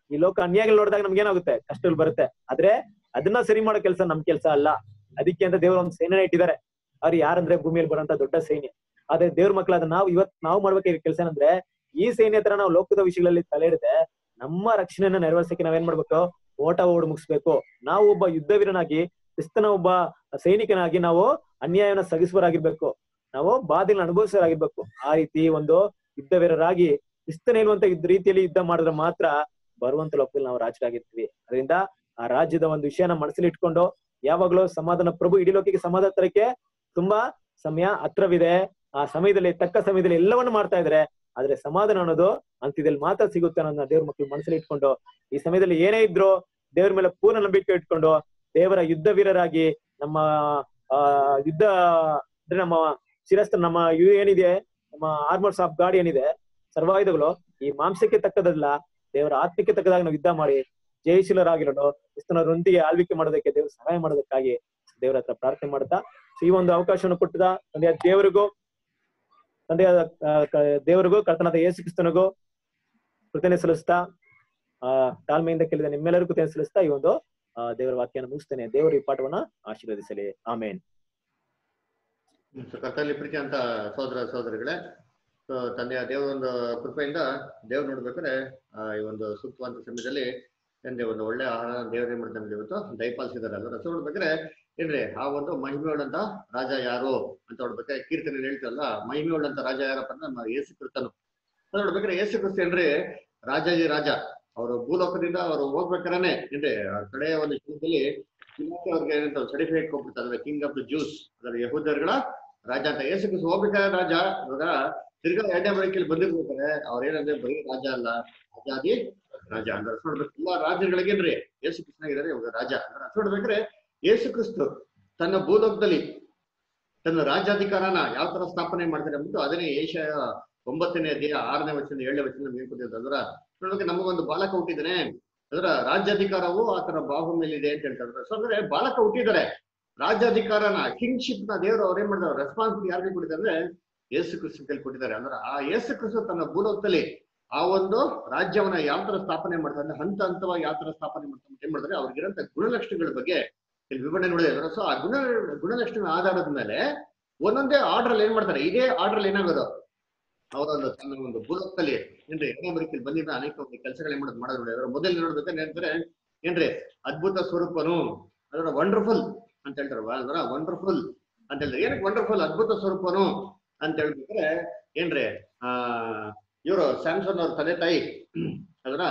ಈ ಲೋಕ ಅನ್ಯಾಯಗಳು ನೋಡಿದಾಗ ನಮ್ಗೆ ಏನಾಗುತ್ತೆ ಕಷ್ಟಗಳು ಬರುತ್ತೆ ಆದ್ರೆ ಅದನ್ನ ಸರಿ ಮಾಡೋ ಕೆಲಸ ನಮ್ ಕೆಲಸ ಅಲ್ಲ ಅದಕ್ಕೆ ಅಂತ ದೇವ್ರ ಒಂದು ಸೇನೆ ಇಟ್ಟಿದ್ದಾರೆ ಅವ್ರು ಯಾರಂದ್ರೆ ಭೂಮಿಯಲ್ಲಿ ಬರೋಂತ ದೊಡ್ಡ ಸೈನ್ಯ ಆದ್ರೆ ದೇವ್ರ ಮಕ್ಕಳಾದ ನಾವು ಇವತ್ ನಾವು ಮಾಡ್ಬೇಕಾಗಿರೋ ಕೆಲಸ ಏನಂದ್ರೆ ಈ ಸೈನ್ಯ ಹತ್ರ ನಾವು ಲೋಕದ ವಿಷಯಗಳಲ್ಲಿ ತಲೆ ಹಿಡದೆ ನಮ್ಮ ರಕ್ಷಣೆಯನ್ನ ನೆರವೇರ್ಸಕ್ಕೆ ನಾವೇನ್ ಮಾಡ್ಬೇಕು ಓಟ ಓಡ್ ಮುಗಿಸ್ಬೇಕು ನಾವು ಒಬ್ಬ ಯುದ್ಧ ವೀರನಾಗಿ ಕ್ರಿಸ್ತನ ಒಬ್ಬ ಸೈನಿಕನಾಗಿ ನಾವು ಅನ್ಯಾಯವನ್ನ ಸಗಿಸುವರಾಗಿರ್ಬೇಕು ನಾವು ಬಾಧೆಗಳನ್ನ ಅನುಭವಿಸೋರಾಗಿರ್ಬೇಕು ಆ ರೀತಿ ಒಂದು ಯುದ್ಧ ವೀರರಾಗಿ ಕ್ರಿಸ್ತನ ಹೇಳುವಂತ ಯುದ್ಧ ರೀತಿಯಲ್ಲಿ ಯುದ್ಧ ಮಾಡಿದ್ರೆ ಮಾತ್ರ ಬರುವಂತ ಲೋಕದಲ್ಲಿ ನಾವು ರಾಜರಾಗಿರ್ತೀವಿ ಅದರಿಂದ ಆ ರಾಜ್ಯದ ಒಂದು ವಿಷಯನ ಮನಸ್ಸಲ್ಲಿ ಇಟ್ಕೊಂಡು ಯಾವಾಗ್ಲೂ ಸಮಾಧಾನ ಪ್ರಭು ಇಡೀ ಲೋಕಕ್ಕೆ ಸಮಾಧಾನ ತರಕ್ಕೆ ತುಂಬಾ ಸಮಯ ಹತ್ರವಿದೆ ಆ ಸಮಯದಲ್ಲಿ ತಕ್ಕ ಸಮಯದಲ್ಲಿ ಎಲ್ಲವನ್ನು ಮಾಡ್ತಾ ಇದ್ರೆ ಆದ್ರೆ ಸಮಾಧಾನ ಅನ್ನೋದು ಅಂತ್ಯದಲ್ಲಿ ಮಾತ್ರ ಸಿಗುತ್ತೆ ಅನ್ನೋದನ್ನ ದೇವ್ರ ಮಕ್ಕಳು ಮನಸ್ಸಲ್ಲಿ ಇಟ್ಕೊಂಡು ಈ ಸಮಯದಲ್ಲಿ ಏನೇ ಇದ್ರು ದೇವ್ರ ಮೇಲೆ ಪೂರ್ಣ ನಂಬಿಕೆ ಇಟ್ಕೊಂಡು ದೇವರ ಯುದ್ಧ ವೀರರಾಗಿ ನಮ್ಮ ಆ ಯುದ್ಧ ಅಂದ್ರೆ ನಮ್ಮ ಶಿರಸ್ತ್ರ ನಮ್ಮ ಇವು ಏನಿದೆ ನಮ್ಮ ಆರ್ಮರ್ಸ್ ಆಫ್ ಗಾಡಿ ಏನಿದೆ ಸರ್ವಾಯುಧಗಳು ಈ ಮಾಂಸಕ್ಕೆ ತಕ್ಕದಲ್ಲ ದೇವರ ಆತ್ಮಕ್ಕೆ ತಕ್ಕದಾಗ ನಾವು ಯುದ್ಧ ಮಾಡಿ ಜಯಶೀಲರಾಗಿರೋಣ ಕ್ರಿಸ್ತನರೊಂದಿಗೆ ಆಳ್ವಿಕೆ ಮಾಡೋದಕ್ಕೆ ದೇವರು ಸಹಾಯ ಮಾಡೋದಕ್ಕಾಗಿ ದೇವರ ಹತ್ರ ಪ್ರಾರ್ಥನೆ ಮಾಡ್ತಾ ಸೊ ಈ ಒಂದು ಅವಕಾಶವನ್ನು ಕೊಟ್ಟದ ತಂದೆಯ ದೇವರಿಗೂ ತಂದೆಯ ಆ, ಕ- ದೇವರಿಗೂ ಕರ್ತನಾದ ಯೇಸು ಕ್ರಿಸ್ತನಿಗೂ ಕೃತಜ್ಞೆ ಸಲ್ಲಿಸ್ತಾ ಆ ತಾಳ್ಮೆಯಿಂದ ಕೇಳಿದ ನಿಮ್ಮೆಲ್ಲರಿಗೂ ಕೃತಜ್ಞೆ ಸಲ್ಲಿಸ್ತಾ ಈ ಒಂದು ಆ, ದೇವರ ವಾಕ್ಯನ ಮುಗಿಸ್ತೇನೆ ದೇವರು ಈ ಪಾಠವನ್ನ ಆಶೀರ್ವದಿಸಲಿ ಆಮೇನ್ ಸೊ ಕರ್ತಲ್ಲಿ ಪ್ರೀತಿ ಅಂತ ಸಹೋದರ ಸಹೋದರಿಗಳೇ ಸೊ ತಂದೆಯ ದೇವರ ಒಂದು ಕೃಪೆಯಿಂದ ದೇವ್ರು ನೋಡ್ಬೇಕಾದ್ರೆ ಆ, ಈ ಒಂದು ಸೂಕ್ತವಾದ ಸಮಯದಲ್ಲಿ ಏನ್ರಿ ಒಂದು ಒಳ್ಳೆ ಆಹಾರ ದೇವರೇ ಮಾಡಿ ನಮ್ಗೆ ಇವತ್ತು ದಯಪಾಲಿಸಿದಾರೆ ಅಲ್ವ ರಸ ನೋಡ್ಬೇಕಾದ್ರೆ ಏನ್ರಿ ಆ ಒಂದು ಮಹಿಮೆ ಉಳ್ಳಂತ ರಾಜ ಯಾರು ಅಂತ ನೋಡ್ಬೇಕಾದ್ರೆ ಕೀರ್ತನೆ ಹೇಳ್ತಾರಲ್ಲ ಮಹಿಮೆ ಉಳ್ಳಂತ ರಾಜ ಯಾರಪ್ಪ ಅಂದ್ರೆ ನಮ್ಮ ಯೇಸು ಕ್ರಿಸ್ತನು ಅದ್ ನೋಡ್ಬೇಕಾದ್ರೆ ಯೇಸು ಕ್ರಿಸ್ತ ಏನ್ರಿ ರಾಜಾಜಿ ರಾಜ ಅವರು ಭೂಲೋಕದಿಂದ ಅವರು ಹೋಗ್ಬೇಕಾರೆ ಏನ್ರಿ ಆ ಕಡೆ ಒಂದು ಜೀವನದಲ್ಲಿ ಇಲಾಖೆ ಅವ್ರಿಗೆ ಏನಂತ ಸರ್ಟಿಫಿಕೇಟ್ ಕೊಟ್ಬಿಡ್ತಾರೆ ಕಿಂಗ್ ಆಫ್ ದ ಜ್ಯೂಸ್ ಅದರ ಯಹೂದರ್ಗಳ ರಾಜ ಅಂತ ಯೇಸು ಕ್ರಿಸ್ತ ಹೋಗ್ಬೇಕಾದ್ರೆ ರಾಜ ಇವಾಗ ತಿರ್ಗಾ ಎರಡನೇ ಬಳಿಕೆಯಲ್ಲಿ ಬಂದಿರ್ಬೇಕಾರೆ ಅವ್ರ ಏನಂದ್ರೆ ಬರೀ ರಾಜ ಅಲ್ಲ ರಾಜಾದಿ ರಾಜ ಅಂದ್ರೆ ಅರ್ಥ ನೋಡ್ಬೇಕು ಎಲ್ಲಾ ರಾಜ್ಯಗಳಿಗೇನ್ರಿ ಯೇಸು ಕೃಷ್ಣಗಿದ್ದಾರೆ ಇವಾಗ ರಾಜ ಅಂದ್ರೆ ಅರ್ಥ ನೋಡ್ಬೇಕ್ರೆ ಯೇಸು ಕ್ರಿಸ್ತು ತನ್ನ ಭೂಲೋಕದಲ್ಲಿ ತನ್ನ ರಾಜ್ಯಾಧಿಕಾರನ ಯಾವ ತರ ಸ್ಥಾಪನೆ ಮಾಡ್ತಾರೆ ಅಂದ್ಬಿಟ್ಟು ಅದನ್ನೇ ಏಷ್ಯ ಒಂಬತ್ತನೇ ಅಧ್ಯಾಯ ಆರನೇ ವಚನ ಏಳನೇ ವಚನ ನಮ್ಗೆ ಹೇಳ್ಕೊಟ್ಟಿರೋದು ಅದರ ನೋಡ್ಬೇಕು ನಮಗೊಂದು ಬಾಲಕ ಹುಟ್ಟಿದ್ದಾನೆ ಅದರ ರಾಜ್ಯಾಧಿಕಾರವು ಆತನ ಬಾಹು ಮೇಲಿದೆ ಅಂತ ಹೇಳ್ತಾರೆ ಸೊ ಅಂದ್ರೆ ಬಾಲಕ ಹುಟ್ಟಿದ್ದಾರೆ ರಾಜ್ಯಾಧಿಕಾರನ ಕಿಂಗ್ಶಿಪ್ ನ ದೇವರು ಅವ್ರು ಏನ್ ಮಾಡಿದಾರೆ ರೆಸ್ಪಾನ್ಸಿಬಿಲಿಟಿ ಯಾರಿಗೆ ಕೊಟ್ಟಿದ್ದಾರೆ ಅಂದ್ರೆ ಯೇಸು ಕ್ರಿಸ್ತು ಕೈಲಿ ಕೊಟ್ಟಿದ್ದಾರೆ ಅಂದ್ರೆ ಆ ಯೇಸು ಕ್ರಿಸ್ತು ತನ್ನ ಭೂಲೋಕದಲ್ಲಿ ಆ ಒಂದು ರಾಜ್ಯವನ್ನ ಯಾವ ತರ ಸ್ಥಾಪನೆ ಮಾಡ್ತಾರೆ ಅಂದ್ರೆ ಹಂತ ಹಂತವಾಗಿ ಯಾವ ತರ ಸ್ಥಾಪನೆ ಮಾಡ್ತಾರೆ ಅಂತ ಏನ್ ಮಾಡ್ತಾರೆ ಅವ್ರಿಗಿರಂತ ಗುಣಲಕ್ಷಣಗಳ ಬಗ್ಗೆ ಇಲ್ಲಿ ವಿವರಣೆ ನೋಡಿದ್ರೆ ಸೊ ಆ ಗುಣ ಗುಣಲಕ್ಷಣ ಆಧಾರದ ಮೇಲೆ ಒಂದೊಂದೇ ಆರ್ಡರ್ ಅಲ್ಲಿ ಏನ್ ಮಾಡ್ತಾರೆ ಇದೇ ಆರ್ಡರ್ ಅಲ್ಲಿ ಏನಾಗೋದು ಅವರೊಂದು ತನ್ನ ಒಂದು ಭೂಲೋಕದಲ್ಲಿ ಏನ್ರಿ ಎರಡನೇ ಬರಿಕೆಯಲ್ಲಿ ಬಂದಿದ್ದ ಅನೇಕ ಒಂದು ಕೆಲಸಗಳು ಏನ್ ಮಾಡೋದು ಮಾಡೋದು ನೋಡಿ ಅದರ ಮೊದಲು ನೋಡ್ಬೇಕಾದ್ರೆ ಏನಂತಾರೆ ಏನ್ರಿ ಅದ್ಭುತ ಸ್ವರೂಪನು ಅದರ ವಂಡರ್ಫುಲ್ ಅಂತ ಹೇಳ್ತಾರೆ ಅದರ ವಂಡರ್ಫುಲ್ ಅಂತ ಹೇಳ್ತಾರೆ ಏನಕ್ಕೆ ವಂಡರ್ಫುಲ್ ಅದ್ಭುತ ಸ್ವರೂಪನು ಅಂತ ಹೇಳ್ಬೇಕಾದ್ರೆ ಏನ್ರಿ ಆ ಇವರು ಸ್ಯಾಮ್ಸನ್ ಅವ್ರ ತಂದೆ ತಾಯಿ ಅದರ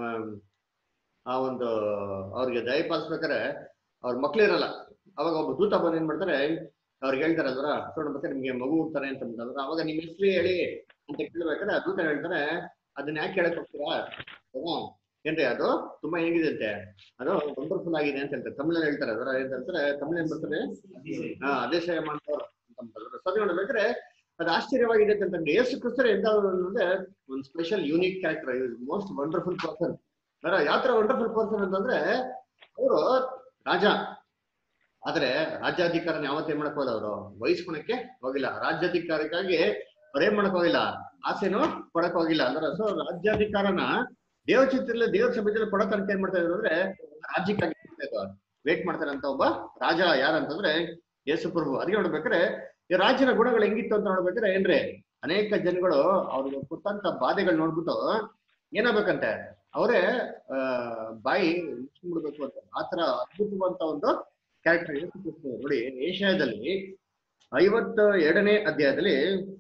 ಆ ಒಂದು ಅವ್ರಿಗೆ ದಯಪಾಲಿಸ್ಬೇಕಾದ್ರೆ ಅವ್ರ ಮಕ್ಳಿರಲ್ಲ ಅವಾಗ ಒಬ್ಬ ದೂತ ಬಂದು ಏನ್ ಮಾಡ್ತಾರೆ ಅವ್ರಿಗೆ ಹೇಳ್ತಾರೆ ಅಲ್ವರ ನೋಡ್ಬೇಕಾದ್ರೆ ನಿಮ್ಗೆ ಮಗು ಹುಡ್ತಾರೆ ಅಂತ ಅಂದ್ರು ಅವಾಗ ನಿಮ್ ಹೆಸರು ಹೇಳಿ ಅಂತ ಕೇಳ್ಬೇಕಾದ್ರೆ ಆ ದೂತ ಹೇಳ್ತಾರೆ ಅದನ್ನ ಯಾಕೆ ಹೇಳಕ್ ಹೋಗ್ತೀರಾ ಹೌದಾ? ಏನ್ರಿ ಅದು ತುಂಬಾ ಹೇಗಿದೆ ಅಂತೆ ಅದು ವಂಡರ್ಫುಲ್ ಆಗಿದೆ ಅಂತ ಹೇಳ್ತಾರೆ ತಮಿಳಲ್ಲಿ ಹೇಳ್ತಾರೆ ಅದರ ಏನ್ ಹೇಳ್ತಾರೆ ತಮಿಳ್ ಏನ್ ಬರ್ತಾರೆ ಹಾ ಅದೇಶಯ ಮಾಡ್ತಾರೆ ಅಂತ ಸರಿ ನೋಡ್ಬೇಕಾದ್ರೆ ಅದು ಆಶ್ಚರ್ಯವಾಗಿದೆ ಅಂತಂದ್ರೆ ಯೇಸು ಕ್ರಿಸ್ತರು ಎಂತ ಅಂದ್ರೆ ಒಂದು special unique character most wonderful person ಯಾವ ತರ ವಂಡರ್ಫುಲ್ ಪರ್ಸನ್ ಅಂತಂದ್ರೆ ಅವರು ರಾಜ ಆದ್ರೆ ರಾಜ್ಯಾಧಿಕಾರನ ಯಾವತ್ತೇನ್ ಮಾಡಕ್ ಹೋಗಿಲ್ಲ ಅವರು ವಹಿಸ್ಕೊಳಕ್ಕೆ ಹೋಗಿಲ್ಲ ರಾಜ್ಯಾಧಿಕಾರಕ್ಕಾಗಿ ಅವ್ರ ಏನ್ ಮಾಡಕ್ ಹೋಗಿಲ್ಲ ಆಸೆನೂ ಕೊಡಕ್ ಹೋಗಿಲ್ಲ ಅಂದ್ರೆ ಸೊ ರಾಜ್ಯಾಧಿಕಾರನ ದೇವ ಚಿತ್ರದಲ್ಲಿ ದೇವ್ರ ಸಭೆಯಲ್ಲಿ ಕೊಡೋ ತನಕ ಏನ್ ಮಾಡ್ತಾ ಇದ್ರು ಅಂದ್ರೆ ರಾಜ್ಯಕ್ಕಾಗಿ ವೇಟ್ ಮಾಡ್ತಾರೆ ಅಂತ ಒಬ್ಬ ರಾಜ ಯಾರಂತಂದ್ರೆ ಯೇಸು ಪ್ರಭು ಅದಕ್ಕೆ ನೋಡ್ಬೇಕಾದ್ರೆ ಈ ರಾಜ್ಯದ ಗುಣಗಳು ಹೆಂಗಿತ್ತು ಅಂತ ನೋಡ್ಬೇಕಾದ್ರೆ ಏನ್ರಿ ಅನೇಕ ಜನಗಳು ಅವ್ರಿಗೆ ಕೊಟ್ಟಂತ ಬಾಧೆಗಳು ನೋಡ್ಬಿಟ್ಟು ಏನಾಗ್ಬೇಕಂತೆ ಅವರೇ ಆ ಬಾಯಿ ಮುಚ್ಚಿಬಿಡ್ಬೇಕು ಅಂತ ಆತರ ಅದ್ಭುತವಂತ ಒಂದು ಕ್ಯಾರೆಕ್ಟರ್ ನೋಡಿ ಏಷ್ಯಾದಲ್ಲಿ ಐವತ್ತ ಎರಡನೇ ಅಧ್ಯಾಯದಲ್ಲಿ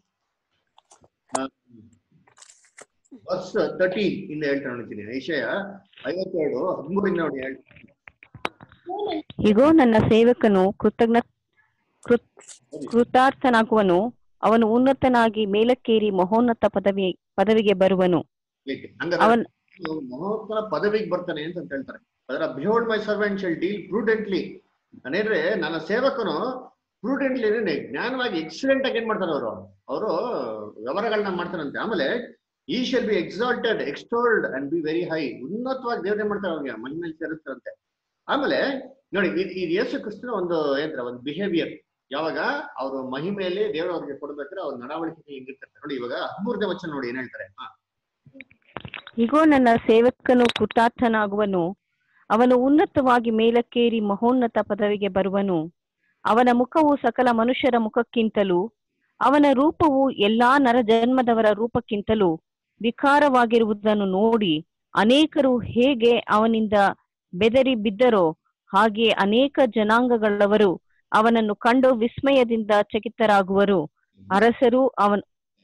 ವರ್ಸ್ ತರ್ಟೀನ್ ಇಂದ ಹೇಳ್ತಾ ನೋಡ್ತೀನಿ ಏಷ್ಯ ಐವತ್ತೆರಡು ಹದಿಮೂರಿಂದ ನೋಡಿ ಹೇಳ್ತೀನಿ ಇಗೋ ನನ್ನ ಸೇವಕನು ಕೃತಜ್ಞ ಕೃತ್ ಕೃತಾರ್ಥನಾಗುವನು ಅವನು ಉನ್ನತನಾಗಿ ಮೇಲಕ್ಕೇರಿ ಮಹೋನ್ನತ ಪದವಿ ಪದವಿಗೆ ಬರುವನು ಹೀಗೆ. ಹಂಗಾದ್ರೆ ಅವನ್ ಅವ್ನು ಮಹೋತ್ತರ ಪದವಿಗೆ ಬರ್ತಾನೆ ಅಂತ ಅಂತ ಹೇಳ್ತಾರೆ ಅದರ behold my servant shall deal prudently ನಾನೇನ್ರೆ ನನ್ನ ಸೇವಕನು ಪ್ರೂಡೆಂಟ್ಲಿ ಜ್ಞಾನವಾಗಿ ಎಕ್ಸಲೆಂಟ್ ಆಗಿ ಏನ್ ಮಾಡ್ತಾರೆ ಅವರು ಅವರು ವ್ಯವಹಾರಗಳನ್ನ ಮಾಡ್ತಾರಂತೆ ಆಮೇಲೆ ಈ shall be exalted extolled and be very high ಉನ್ನತವಾಗಿ ದೇವರೇ ಮಾಡ್ತಾರೆ ಅವ್ರಿಗೆ ಮಹಿಮೇಲೆ ಸೇರಿಸ್ತಾರಂತೆ ಆಮೇಲೆ ನೋಡಿ ಇದು ಇದು ಯೇಸು ಕ್ರಿಸ್ತನ ಒಂದು ಏನಂತಾರೆ ಒಂದು ಬಿಹೇವಿಯರ್ ಯಾವಾಗ ಅವರು ಮಹಿಮೆಯಲ್ಲಿ ದೇವರು ಅವ್ರಿಗೆ ಕೊಡ್ಬೇಕಾದ್ರೆ ಅವ್ರ ನಡವಳಿಕೆ ಹೆಂಗಿರ್ತಾರೆ ನೋಡಿ ಇವಾಗ ಹದಿಮೂರನೇ ವಚನ ನೋಡಿ ಏನ್ ಹೇಳ್ತಾರೆ ಹಾ ಇಗೋ ನನ್ನ ಸೇವಕನು ಕೃತಾರ್ಥನಾಗುವನು ಅವನು ಉನ್ನತವಾಗಿ ಮೇಲಕ್ಕೇರಿ ಮಹೋನ್ನತ ಪದವಿಗೆ ಬರುವನು ಅವನ ಮುಖವು ಸಕಲ ಮನುಷ್ಯರ ಮುಖಕ್ಕಿಂತಲೂ ಅವನ ರೂಪವು ಎಲ್ಲಾ ನರಜನ್ಮದವರ ರೂಪಕ್ಕಿಂತಲೂ ವಿಕಾರವಾಗಿರುವುದನ್ನು ನೋಡಿ ಅನೇಕರು ಹೇಗೆ ಅವನಿಂದ ಬೆದರಿ ಬಿದ್ದರೋ ಹಾಗೆ ಅನೇಕ ಜನಾಂಗಗಳವರು ಅವನನ್ನು ಕಂಡು ವಿಸ್ಮಯದಿಂದ ಚಕಿತರಾಗುವರು ಅರಸರು ಅವನ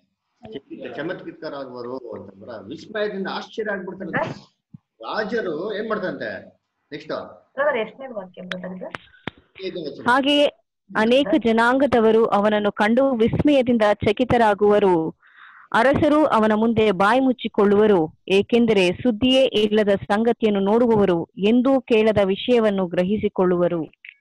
ಚಕಿತ ಚಮತ್ಕಾರ ಆಗುವರು ಅಂತಂದ್ರ ವಿಸ್ಮಯದಿಂದ ಆಶ್ಚರ್ಯ ಆಗ್ಬಿಡ್ತಾರೆ ರಾಜರು ಏನ್ ಮಾಡ್ತಾರಂತೆ ನೆಕ್ಸ್ಟ್ ಎಷ್ಟನೇ ವಾಕ್ಯ brother ಇದು? ಹಾಗೆಯೇ ಅನೇಕ ಜನಾಂಗದವರು ಅವನನ್ನು ಕಂಡು ವಿಸ್ಮಯದಿಂದ ಚಕಿತರಾಗುವರು ಅರಸರು ಅವನ ಮುಂದೆ ಬಾಯಿ ಮುಚ್ಚಿಕೊಳ್ಳುವರು ಏಕೆಂದರೆ ಸುದ್ದಿಯೇ ಇಲ್ಲದ ಸಂಗತಿಯನ್ನು ನೋಡುವವರು ಎಂದೂ ಕೇಳದ ವಿಷಯವನ್ನು ಗ್ರಹಿಸಿಕೊಳ್ಳುವರು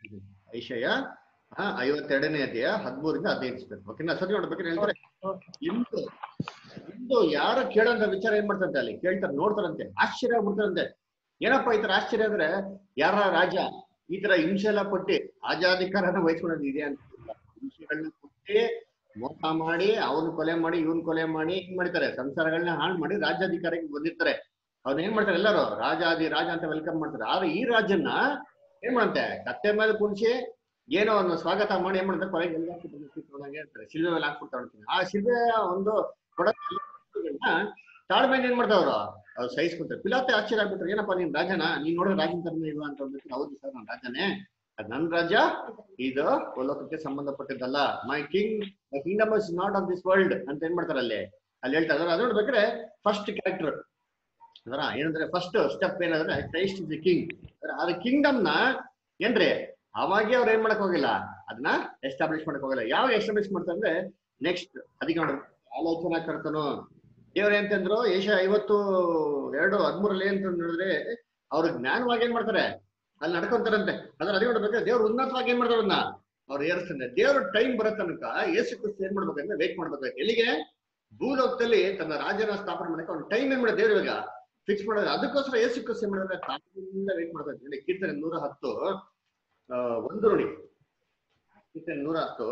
ಐಶಯ ಆ, ಐವತ್ತೆರಡನೇ ಅಧ್ಯಾಯ ಹದಿಮೂರಿಂದ ಹದಿನೈದು ಇಸ್ಬೇಕು ಓಕೆನಾ ಸರಿ ನೋಡ್ಬೇಕಾದ್ರೆ ಹೇಳ್ತಾರೆ ಇಂದು ಇಂದು ಯಾರು ಕೇಳೋಂತ ವಿಚಾರ ಏನ್ ಮಾಡ್ತಾರಂತೆ ಅಲ್ಲಿ ಕೇಳ್ತಾರೆ ನೋಡ್ತಾರಂತೆ ಆಶ್ಚರ್ಯ ಆಗ್ಬಿಡ್ತಾರಂತೆ ಏನಪ್ಪಾ ಈ ತರ ಆಶ್ಚರ್ಯ ಅಂದ್ರೆ ಯಾರ ರಾಜ ಈ ತರ ಹಿಂಸೆ ಎಲ್ಲ ಕೊಟ್ಟಿ ರಾಜಾಧಿಕಾರನ ವಹಿಸ್ಕೊಳ್ಳೋದು ಇದೆ ಅಂತ ಹಿಂಸೆಗಳನ್ನ ಕೊಟ್ಟಿ ಮೋಸ ಮಾಡಿ ಅವನ್ ಕೊಲೆ ಮಾಡಿ ಇವನ್ ಕೊಲೆ ಮಾಡಿ ಏನ್ ಮಾಡ್ತಾರೆ ಸಂಸಾರಗಳನ್ನ ಹಾಳು ಮಾಡಿ ರಾಜ್ಯಾಧಿಕಾರಕ್ಕೆ ಬಂದಿರ್ತಾರೆ ಅವ್ನ ಏನ್ ಮಾಡ್ತಾರೆ ಎಲ್ಲರೂ ರಾಜಾದಿ ರಾಜ ಅಂತ ವೆಲ್ಕಮ್ ಮಾಡ್ತಾರೆ ಆದ್ರೆ ಈ ರಾಜನ್ನ ಏನ್ ಮಾಡಂತೆ ಕತ್ತೆ ಮೇಲೆ ಕುಣಿಸಿ ಏನೋ ಒಂದು ಸ್ವಾಗತ ಮಾಡಿ ಏನ್ ಮಾಡ್ತಾರೆ ಕೊಲೆಗೆ ಎಲ್ಲ ಹಾಕ್ಬಿಟ್ಟು ಹೇಳ್ತಾರೆ ಶಿಲ್ಬೆ ಮೇಲೆ ಹಾಕ್ಬಿಡ್ತಾರೆ ಆ ಶಿಲ್ಬೆ ಒಂದು ಕೊಡೋದನ್ನ ತಾಳ್ಮೆಯಿಂದ ಏನ್ ಮಾಡ್ತಾರೆ ಅವ್ರು ಅವ್ರು ಸಹಿಸ್ಕೊಂತಾರೆ ಪಿಲಾತೆ ಆಶ್ಚರ್ಯ ಆಗ್ಬಿಟ್ರೆ ಏನಪ್ಪ ನೀನ್ ರಾಜನ ನೀನ್ ನೋಡಿದ್ರೆ ರಾಜನ ತರನೇ ಇಲ್ವಾ ಅಂತ ಅಂದ್ಬಿಟ್ಟು ಹೌದು ಸರ್ ನಾನು ರಾಜನೇ ಅದ್ ನನ್ ರಾಜ್ಯ ಇದು ಲೋಕಕ್ಕೆ ಸಂಬಂಧಪಟ್ಟಿದ್ದಲ್ಲ my king my kingdom is not of this world ಅಂತ ಏನ್ ಮಾಡ್ತಾರೆ ಅಲ್ಲಿ ಅಲ್ಲಿ ಹೇಳ್ತಾ ಇದಾರೆ ಅದು ನೋಡ್ಬೇಕಾದ್ರೆ ಫಸ್ಟ್ ಕ್ಯಾರೆಕ್ಟರ್ ಅದರ ಏನಂದ್ರೆ ಫಸ್ಟ್ ಸ್ಟೆಪ್ ಏನಂದ್ರೆ ಕ್ರೈಸ್ಟ್ ಇಸ್ ದಿ ಕಿಂಗ್ ಅದ್ರ ಕಿಂಗ್ಡಮ್ ನ ಏನ್ರಿ ಅವಾಗೆ ಅವ್ರು ಏನ್ ಮಾಡಕ್ ಹೋಗಿಲ್ಲ ಅದನ್ನ ಎಸ್ಟಾಬ್ಲಿಷ್ ಮಾಡಕ್ ಹೋಗಿಲ್ಲ ಯಾವ ಎಸ್ಟಾಬ್ಲಿಷ್ ಮಾಡ್ತಾರೆ ಅಂದ್ರೆ ನೆಕ್ಸ್ಟ್ ಅದಕ್ಕೆ ನೋಡಿ ಆಲೋಚನಾ ಕರ್ತನು ದೇವ್ರ ಅಂತಂದ್ರು ಏಷ ಐವತ್ತು ಎರಡು ಹದ್ಮೂರಲ್ಲಿ ಏನ್ ನೋಡಿದ್ರೆ ಅವ್ರು ಜ್ಞಾನವಾಗಿ ಏನ್ ಮಾಡ್ತಾರೆ ಅಲ್ಲಿ ನಡ್ಕೊಂತಾರಂತೆ ಅದ್ರ ಅದೇ ನೋಡ್ಬೇಕು ದೇವ್ರು ಉನ್ನತವಾಗಿ ಏನ್ ಮಾಡ್ತಾರೆ ಅವ್ರನ್ನ ಅವ್ರು ಏರಿಸ್ತಾನೆ ದೇವ್ರ ಟೈಮ್ ಬರೋ ತನಕ ಯೇಸು ಕ್ರಿಸ್ತ ಏನ್ ಮಾಡ್ಬೇಕಂದ್ರೆ ವೇಟ್ ಮಾಡ್ಬೇಕು ಎಲ್ಲಿಗೆ ಭೂಲೋಕದಲ್ಲಿ ತನ್ನ ರಾಜ್ಯನ ಸ್ಥಾಪನೆ ಮಾಡಕ್ಕೆ ಅವ್ನ ಟೈಮ್ ಏನ್ ಮಾಡೋದು ದೇವ್ರ ಇವಾಗ ಫಿಕ್ಸ್ ಮಾಡೋದು ಅದಕ್ಕೋಸ್ಕರ ಯೇಸು ಕ್ರಿಸ್ತ ಏನ್ ಮಾಡಿದ್ರೆ ತಾಳ್ಮೆಯಿಂದ ವೇಟ್ ಮಾಡ್ತಾರೆ ಹೇಳಿ ಕೀರ್ತನೆ ನೂರ ಹತ್ತು ಆ, ಒಂದು ನೋಡಿ ಕೀರ್ತನೆ ನೂರ ಹತ್ತು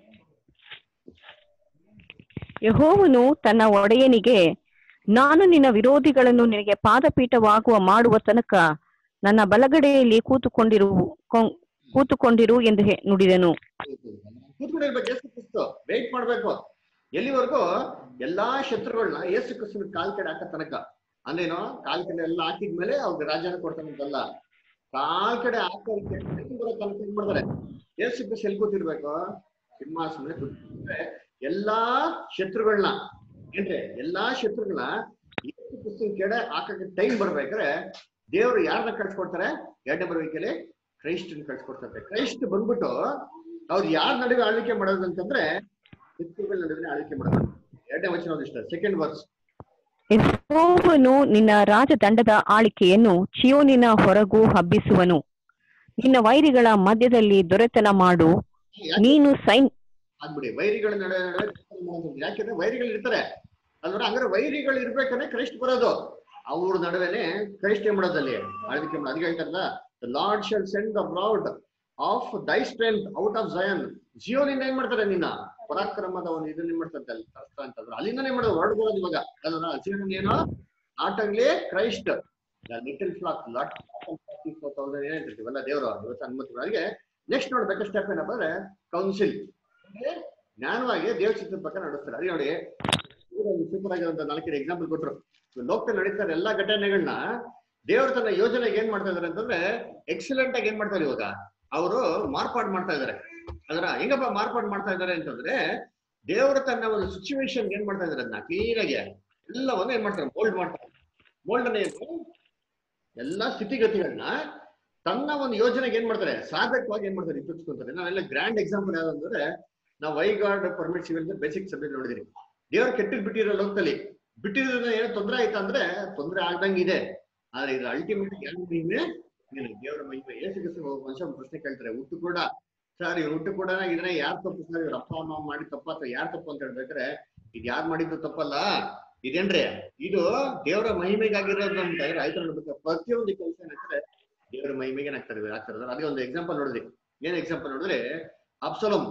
ಯಹೋವನು ತನ್ನ ಒಡೆಯನಿಗೆ ನಾನು ನಿನ್ನ ವಿರೋಧಿಗಳನ್ನು ನಿನಗೆ ಪಾದಪೀಠವಾಗುವ ಮಾಡುವ ತನಕ ನನ್ನ ಬಲಗಡೆಯಲ್ಲಿ ಕೂತುಕೊಂಡಿರು ಕೊ- ಕೂತುಕೊಂಡಿರು ಎಂದು ಹೇ- ನುಡಿದನು ಕೂತ್ಕೊಂಡಿರ್ಬೇಕು ಯೇಸು ಕ್ರಿಸ್ತು ವೇಟ್ ಮಾಡ್ಬೇಕು ಎಲ್ಲಿವರೆಗೂ ಎಲ್ಲಾ ಶತ್ರುಗಳನ್ನ ಯೇಸು ಕ್ರಿಸ್ತನ ಕಾಲ್ ಕಡೆ ಹಾಕ ತನಕ ಅಂದ್ರೇನು ಕಾಲ್ ಕಡೆ ಎಲ್ಲ ಹಾಕಿದ್ಮೇಲೆ ಅವ್ರಿಗೆ ರಾಜ್ಯನ ಕೊಡ್ತಾನಂತಲ್ಲ ಕಾಲ್ ಕಡೆ ಹಾಕೋದಕ್ಕೆ ಬರೋ ತನಕ ಏನ್ ಮಾಡ್ತಾರೆ ಯೇಸು ಕ್ರಿಸ್ತ ಎಲ್ಲಿ ಕೂತಿರ್ಬೇಕು ಸಿಂಹಾಸನ ಕೂತ್ಕೊಂಡ್ರೆ ಎಲ್ಲಾ ಶತ್ರುಗಳನ್ನ ಏನ್ರಿ ಎಲ್ಲಾ ಶತ್ರುಗಳನ್ನ ಯೇಸು ಕ್ರಿಸ್ತನ ಕಡೆ ಹಾಕಕ್ಕೆ ಟೈಮ್ ಬರ್ಬೇಕಾದ್ರೆ ದೇವ್ರು ಯಾರನ್ನ ಕಳ್ಸ್ಕೊಡ್ತಾರೆ ಎರಡನೇ ಬರುವಿಕೆಯಲ್ಲಿ ಕ್ರೈಸ್ಟನ್ ಕಳ್ಸ್ಕೊಡ್ತಾರೆ ಕ್ರೈಸ್ಟ್ ಬಂದ್ಬಿಟ್ಟು ಅವ್ರು ಯಾರ ನಡುವೆ ಆಳ್ವಿಕೆ ಮಾಡೋದು ಅಂತಂದ್ರೆ ಶತ್ರುಗಳ ನಡುವೆ ಆಳ್ವಿಕೆ ಮಾಡೋದು ಎರಡನೇ ವಚನ ಇಷ್ಟ ಸೆಕೆಂಡ್ ವರ್ಸ್ ಯೆಹೋವನು ನಿನ್ನ ರಾಜದಂಡದ ಆಳಿಕೆಯನ್ನು ಚಿಯೋನಿನ ಹೊರಗೂ ಹಬ್ಬಿಸುವನು ನಿನ್ನ ವೈರಿಗಳ ಮಧ್ಯದಲ್ಲಿ ದೊರೆತನ ಮಾಡು ನೀನು ಸೈನ್ ಆಗ್ಬಿಡಿ ವೈರಿಗಳ ನಡುವೆ ನಡುವೆ ಕೆಲ್ಸ ಮಾಡೋದು. ಯಾಕೆಂದ್ರೆ ವೈರಿಗಳು ಇರ್ತಾರೆ ಅಲ್ವರ ಹಂಗಾರೆ ವೈರಿಗಳು ಇರ್ಬೇಕಾದ್ರೆ ಕ್ರೈಸ್ಟ್ ಬರೋದು ಅವ್ರ ನಡುವೆನೆ ಕ್ರೈಸ್ಟ್ ಏನ್ ಮಾಡೋದಲ್ಲಿ ಆಳ್ವಿಕೆ ಮಾಡೋದು ಅದಕ್ಕೆ ಹೇಳ್ತಾರಲ್ಲ the Lord shall send the rod of thy strength out of Zion ಜಿಯೋನಿಂದ ಏನ್ ಮಾಡ್ತಾರೆ ನಿನ್ನ ಪರಾಕ್ರಮದ ಒಂದು ಇದನ್ನ ಏನ್ ಮಾಡ್ತಾರೆ ಅಲ್ಲಿ ತರ್ಸ್ತಾ ಅಂತಂದ್ರೆ ಅಲ್ಲಿಂದಾನೇ ಮಾಡೋದು ಹೊರಡ್ ಬರೋದು ಇವಾಗ ಅಲ್ವರ ಜಿಯೋನ್ ಏನು not only Christ little flock lot thousand ಏನ್ ಹೇಳ್ತಿರ್ತೀವಲ್ಲ ದೇವರು ಇವತ್ತು ಅನುಮತಿ ಅದಕ್ಕೆ ನೆಕ್ಸ್ಟ್ ನೋಡ್ಬೇಕು ಸ್ಟೆಪ್ ಏನಪ್ಪ ಅಂದ್ರೆ ಕೌನ್ಸಿಲ್ ಜ್ಞಾನವಾಗಿ ದೇವ್ರ ಚಿತ್ರದ ಪ್ರಕಾರ ನಡೆಸ್ತಾರೆ ಅದೇ ನೋಡಿ ಸೂಪರ್ ಆಗಿರುವಂತ ನಾಲ್ಕೈದು ಎಕ್ಸಾಂಪಲ್ ಕೊಟ್ರು ಲೋಕದಲ್ಲಿ ನಡೀತಾರೆ ಎಲ್ಲಾ ಘಟನೆಗಳನ್ನ ದೇವ್ರ ತನ್ನ ಯೋಜನೆಗೆ ಏನ್ ಮಾಡ್ತಾ ಇದಾರೆ ಅಂತಂದ್ರೆ ಎಕ್ಸಲೆಂಟ್ ಆಗಿ ಏನ್ ಮಾಡ್ತಾರೆ ಇವಾಗ ಅವರು ಮಾರ್ಪಾಡು ಮಾಡ್ತಾ ಇದಾರೆ ಅದರ ಹೆಂಗಪ್ಪ ಮಾರ್ಪಾಡು ಮಾಡ್ತಾ ಇದಾರೆ ಅಂತಂದ್ರೆ ದೇವರು ತನ್ನ ಒಂದು ಸಿಚುವೇಶನ್ ಏನ್ ಮಾಡ್ತಾ ಇದಾರೆ ಅದನ್ನ ಕ್ಲೀನ್ ಆಗಿ ಎಲ್ಲವನ್ನು ಏನ್ ಮಾಡ್ತಾರೆ ಮೋಲ್ಡ್ ಮಾಡ್ತಾರೆ ಮೋಲ್ಡ್ ಅನ್ನ ಏನು ಎಲ್ಲಾ ಸ್ಥಿತಿಗತಿಗಳನ್ನ ತನ್ನ ಒಂದು ಯೋಜನೆಗೆ ಏನ್ ಮಾಡ್ತಾರೆ ಸಾಧಕವಾಗಿ ಏನ್ ಮಾಡ್ತಾರೆ ಇಪ್ಪಿಸ್ಕೊಂತಾರೆ ನಾವೆಲ್ಲ ಗ್ರ್ಯಾಂಡ್ ಎಕ್ಸಾಂಪಲ್ ಯಾವ್ದಂದ್ರೆ ನಾವು ವೈಗಾರ್ಡ್ ಪರ್ಮಿಟ್ ಸಿವಿಲ್ ಬೇಸಿಕ್ ಸಬ್ಜೆಕ್ಟ್ ನೋಡಿದಿರಿ ದೇವ್ರು ಕೆಟ್ಟಿದ್ ಬಿಟ್ಟಿರೋ ಲೋಕದಲ್ಲಿ ಬಿಟ್ಟಿರೋದ್ರಿಂದ ಏನೋ ತೊಂದರೆ ಆಯ್ತಾ ಅಂದ್ರೆ ತೊಂದರೆ ಆಗ್ದಂಗೆ ಇದೆ ಆದ್ರೆ ಇದು ಅಲ್ಟಿಮೇಟ್ ಯಾರು ಮಹಿಮೆ ಏನು ದೇವರ ಮಹಿಮೆ ಏಸು ಕ್ರಿಸ್ತ ಒಬ್ಬ ಮನುಷ್ಯ ಒಂದು ಪ್ರಶ್ನೆ ಕೇಳ್ತಾರೆ ಹುಟ್ಟು ಕೂಡ ಸರ್ ಇವ್ರು ಹುಟ್ಟು ಕೂಡ ಇದನ್ನ ಯಾರು ತಪ್ಪು ಸರ್ ಇವ್ರ ಅಪ್ಪ ಅಮ್ಮ ಮಾಡಿ ತಪ್ಪ ಅಥವಾ ಯಾರು ತಪ್ಪು ಅಂತ ಹೇಳ್ಬೇಕಾರೆ ಇದು ಯಾರು ಮಾಡಿದ್ದು ತಪ್ಪಲ್ಲ ಇದೇನ್ರಿ ಇದು ದೇವರ ಮಹಿಮೆಗಾಗಿರೋದು ಅಂತ ಹೇಳಿದ್ರೆ ಆಯ್ತು ನೋಡ್ಬೇಕು ಪ್ರತಿಯೊಂದು ಕೆಲಸ ಏನಾಗ್ತದೆ ದೇವರ ಮಹಿಮೆಗೆ ಏನಾಗ್ತಾರೆ ಆಗ್ತಾರೆ ಅದೇ ಒಂದು ಎಕ್ಸಾಂಪಲ್ ನೋಡಿದ್ರಿ ಏನ್ ಎಕ್ಸಾಂಪಲ್ ನೋಡಿದ್ರೆ ಅಪ್ಸಲಂ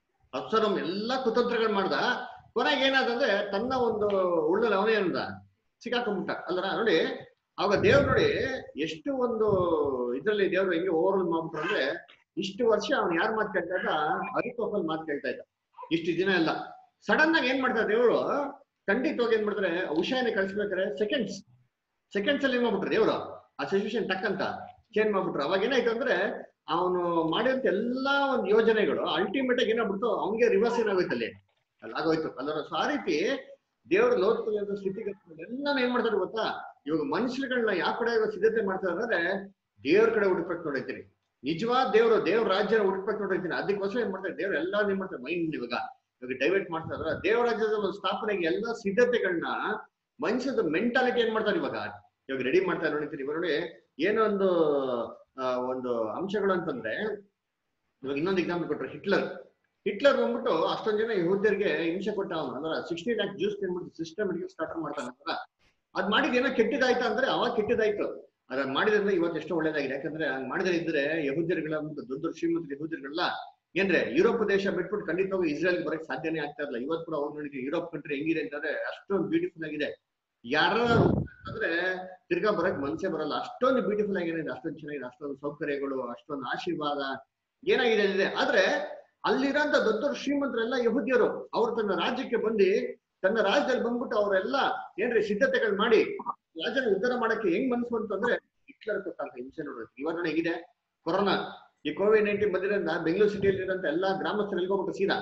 ಅಪ್ಸಲಂ ಎಲ್ಲಾ ಕುತಂತ್ರಗಳು ಮಾಡ್ದ ಕೊನೆಗೆ ಏನಾದಂದ್ರೆ ತನ್ನ ಒಂದು ಉಳ್ಳಲ್ಲಿ ಅವನೇ ಅಂದ ಸಿಕ್ಕಾಕೊಂಡ್ಬಿಟ್ಟ ಅಲ್ರ ನೋಡಿ ಅವಾಗ ದೇವ್ರು ನೋಡಿ ಎಷ್ಟು ಒಂದು ಇದ್ರಲ್ಲಿ ದೇವ್ರು ಹೆಂಗೆ ಓವರ್ ಮಾಡ್ಬಿಟ್ರು ಅಂದ್ರೆ ಇಷ್ಟು ವರ್ಷ ಅವ್ನು ಯಾರು ಮಾತು ಕೇಳ್ತಾ ಇದ್ದ ಅರಿತೋಪಲ್ ಮಾತು ಕೇಳ್ತಾ ಇದ್ದ ಇಷ್ಟು ದಿನ ಎಲ್ಲ ಸಡನ್ ಆಗಿ ಏನ್ ಮಾಡ್ತಾರೆ ದೇವರು ಖಂಡಿತವಾಗಿ ಏನ್ ಮಾಡ್ತಾರೆ ಉಷಾಯನ ಕಳಿಸ್ಬೇಕಾದ್ರೆ ಸೆಕೆಂಡ್ಸ್ ಸೆಕೆಂಡ್ಸ್ ಅಲ್ಲಿ ಏನ್ ಮಾಡ್ಬಿಟ್ರು ದೇವ್ರು ಆ ಸಿಚುವೇಶನ್ ಟಕ್ಕಂತ ಚೇಂಜ್ ಮಾಡ್ಬಿಟ್ರು ಅವಾಗ ಏನಾಯ್ತು ಅಂದ್ರೆ ಅವನು ಮಾಡಿದಂತ ಎಲ್ಲಾ ಒಂದು ಯೋಜನೆಗಳು ಅಲ್ಟಿಮೇಟ್ ಆಗಿ ಏನಾಗ್ಬಿಡ್ತು ಅವ್ನಿಗೆ ರಿವರ್ಸ್ ಏನಾಗೋಯ್ತು ಅಲ್ಲಿ ಅಲ್ಲಿ ಆಗೋಯ್ತು ಅಲ್ಲರ ಸೊ ಆ ರೀತಿ ದೇವ್ರ ಲೋಕದಲ್ಲಿ ಸ್ಥಿತಿಗತಿ ಎಲ್ಲ ಏನ್ ಮಾಡ್ತಾರೆ ಗೊತ್ತಾ ಇವಾಗ ಮನುಷ್ಯರುಗಳನ್ನ ಯಾವ ಕಡೆ ಇವಾಗ ಸಿದ್ಧತೆ ಮಾಡ್ತಾರೆ ಅಂದ್ರೆ ದೇವ್ರ ಕಡೆ ಹುಡುಕ್ಬೇಕು ನೋಡೈತೀನಿ ನಿಜವಾದ ದೇವ್ರು ದೇವ್ರ ರಾಜ್ಯನ ಹುಡುಕ್ಬೇಕು ನೋಡೈತೀನಿ ಅದಕ್ಕೋಸ್ಕರ ಏನ್ ಮಾಡ್ತಾರೆ ದೇವ್ರ ಎಲ್ಲಾ ಏನ್ ಮಾಡ್ತಾರೆ ಮೈಂಡ್ ಇವಾಗ ಇವಾಗ ಡೈವರ್ಟ್ ಮಾಡ್ತಾರೆ ದೇವ್ರ ರಾಜ್ಯದ ಒಂದು ಸ್ಥಾಪನೆಗೆ ಎಲ್ಲಾ ಸಿದ್ಧತೆಗಳನ್ನ ಮನುಷ್ಯದ ಮೆಂಟಾಲಿಟಿ ಏನ್ ಮಾಡ್ತಾರೆ ಇವಾಗ ಇವಾಗ ರೆಡಿ ಮಾಡ್ತಾರೆ ನೋಡಿತೀನಿ ಇವಾಗ ನೋಡಿ ಏನೋ ಒಂದು ಆ, ಒಂದು ಅಂಶಗಳು ಅಂತಂದ್ರೆ ಇವಾಗ ಇನ್ನೊಂದು ಎಕ್ಸಾಂಪಲ್ ಕೊಟ್ರೆ ಹಿಟ್ಲರ್ ಹಿಟ್ಲರ್ ಬಂದ್ಬಿಟ್ಟು ಅಷ್ಟೊಂದ್ ಜನ ಯಹೂದ್ಯರಿಗೆ ಹಿಂಸೆ ಕೊಟ್ಟ ಅವನು ಅಂದ್ರೆ ಸಿಕ್ಸ್ಟಿ ಲ್ಯಾಕ್ ಜ್ಯೂಸ್ ತಿನ್ಬಿಟ್ಟು ಸಿಸ್ಟಮೆಟಿಕ್ ಸ್ಟಾರ್ಟ್ ಮಾಡ್ತಾನೆ ಅಂತಾರ ಅದ್ ಮಾಡಿದ ಏನೋ ಕೆಟ್ಟದಾಯ್ತಾ ಅಂದ್ರೆ ಅವಾಗ ಕೆಟ್ಟದಾಯ್ತು ಅದ್ ಮಾಡಿದ್ರೆ ಇವತ್ತು ಎಷ್ಟೋ ಒಳ್ಳೇದಾಗಿದೆ ಯಾಕಂದ್ರೆ ಹಂಗ್ ಮಾಡಿದ್ರೆ ಇದ್ರೆ ಯಹೂದ್ಯರುಗಳ ಒಂದು ದೊಡ್ಡ ದೊಡ್ಡ ಶ್ರೀಮಂತ ಯಹೂದ್ಯರುಗಳಲ್ಲ ಏನ್ರೆ ಯುರೋಪ್ ದೇಶ ಬಿಟ್ಬಿಟ್ಟು ಖಂಡಿತವಾಗಿ ಇಸ್ರೇಲ್ ಬರಕ್ ಸಾಧ್ಯನೇ ಆಗ್ತಾ ಇರಲ್ಲ ಇವತ್ತು ಕೂಡ ಅವ್ರು ನೋಡಿ ಯುರೋಪ್ ಕಂಟ್ರಿ ಹೆಂಗಿದೆ ಅಂತಂದ್ರೆ ಅಷ್ಟೊಂದು ಬ್ಯೂಟಿಫುಲ್ ಆಗಿದೆ ಯಾರ ಅಂದ್ರೆ ತಿರ್ಗಾ ಬರಕ್ ಮನ್ಸೇ ಬರಲ್ಲ ಅಷ್ಟೊಂದು ಬ್ಯೂಟಿಫುಲ್ ಆಗಿದೆ ಅಷ್ಟೊಂದು ಚೆನ್ನಾಗಿದೆ ಅಷ್ಟೊಂದು ಸೌಕರ್ಯಗಳು ಅಷ್ಟೊಂದು ಆಶೀರ್ವಾದ ಏನಾಗಿದೆ ಇದೆ ಆದ್ರೆ ಅಲ್ಲಿರೋಂತ ದೊಡ್ಡ ದೊಡ್ಡ ಶ್ರೀಮಂತರೆಲ್ಲ ಯಹೂದ್ಯರು ಅವ್ರು ತನ್ನ ರಾಜ್ಯಕ್ಕೆ ಬಂದು ತನ್ನ ರಾಜ್ಯದಲ್ಲಿ ಬಂದ್ಬಿಟ್ಟು ಅವರೆಲ್ಲ ಏನ್ರಿ ಸಿದ್ಧತೆಗಳು ಮಾಡಿ ರಾಜ್ಯನ ಉದ್ಧಾರ ಮಾಡಕ್ಕೆ ಹೆಂಗ್ ಮನ್ಸು ಅಂತಂದ್ರೆ ಹಿಟ್ಲರ್ ಕೊಟ್ಟಂತ ಹಿಂಸೆ ನೋಡೋದು ಇವಾಗ ನೋಡಿ ಹೇಗಿದೆ ಕೊರೋನಾ ಈ ಕೋವಿಡ್ ನೈನ್ಟೀನ್ ಬಂದಿರೋದ್ರಿಂದ ಬೆಂಗಳೂರು ಸಿಟಿಯಲ್ಲಿ ಇರೋಂತ ಎಲ್ಲಾ ಗ್ರಾಮಸ್ಥರು ಎಲ್ಲಿಗೆ ಹೋಗ್ಬಿಟ್ಟು ಸೀದಾ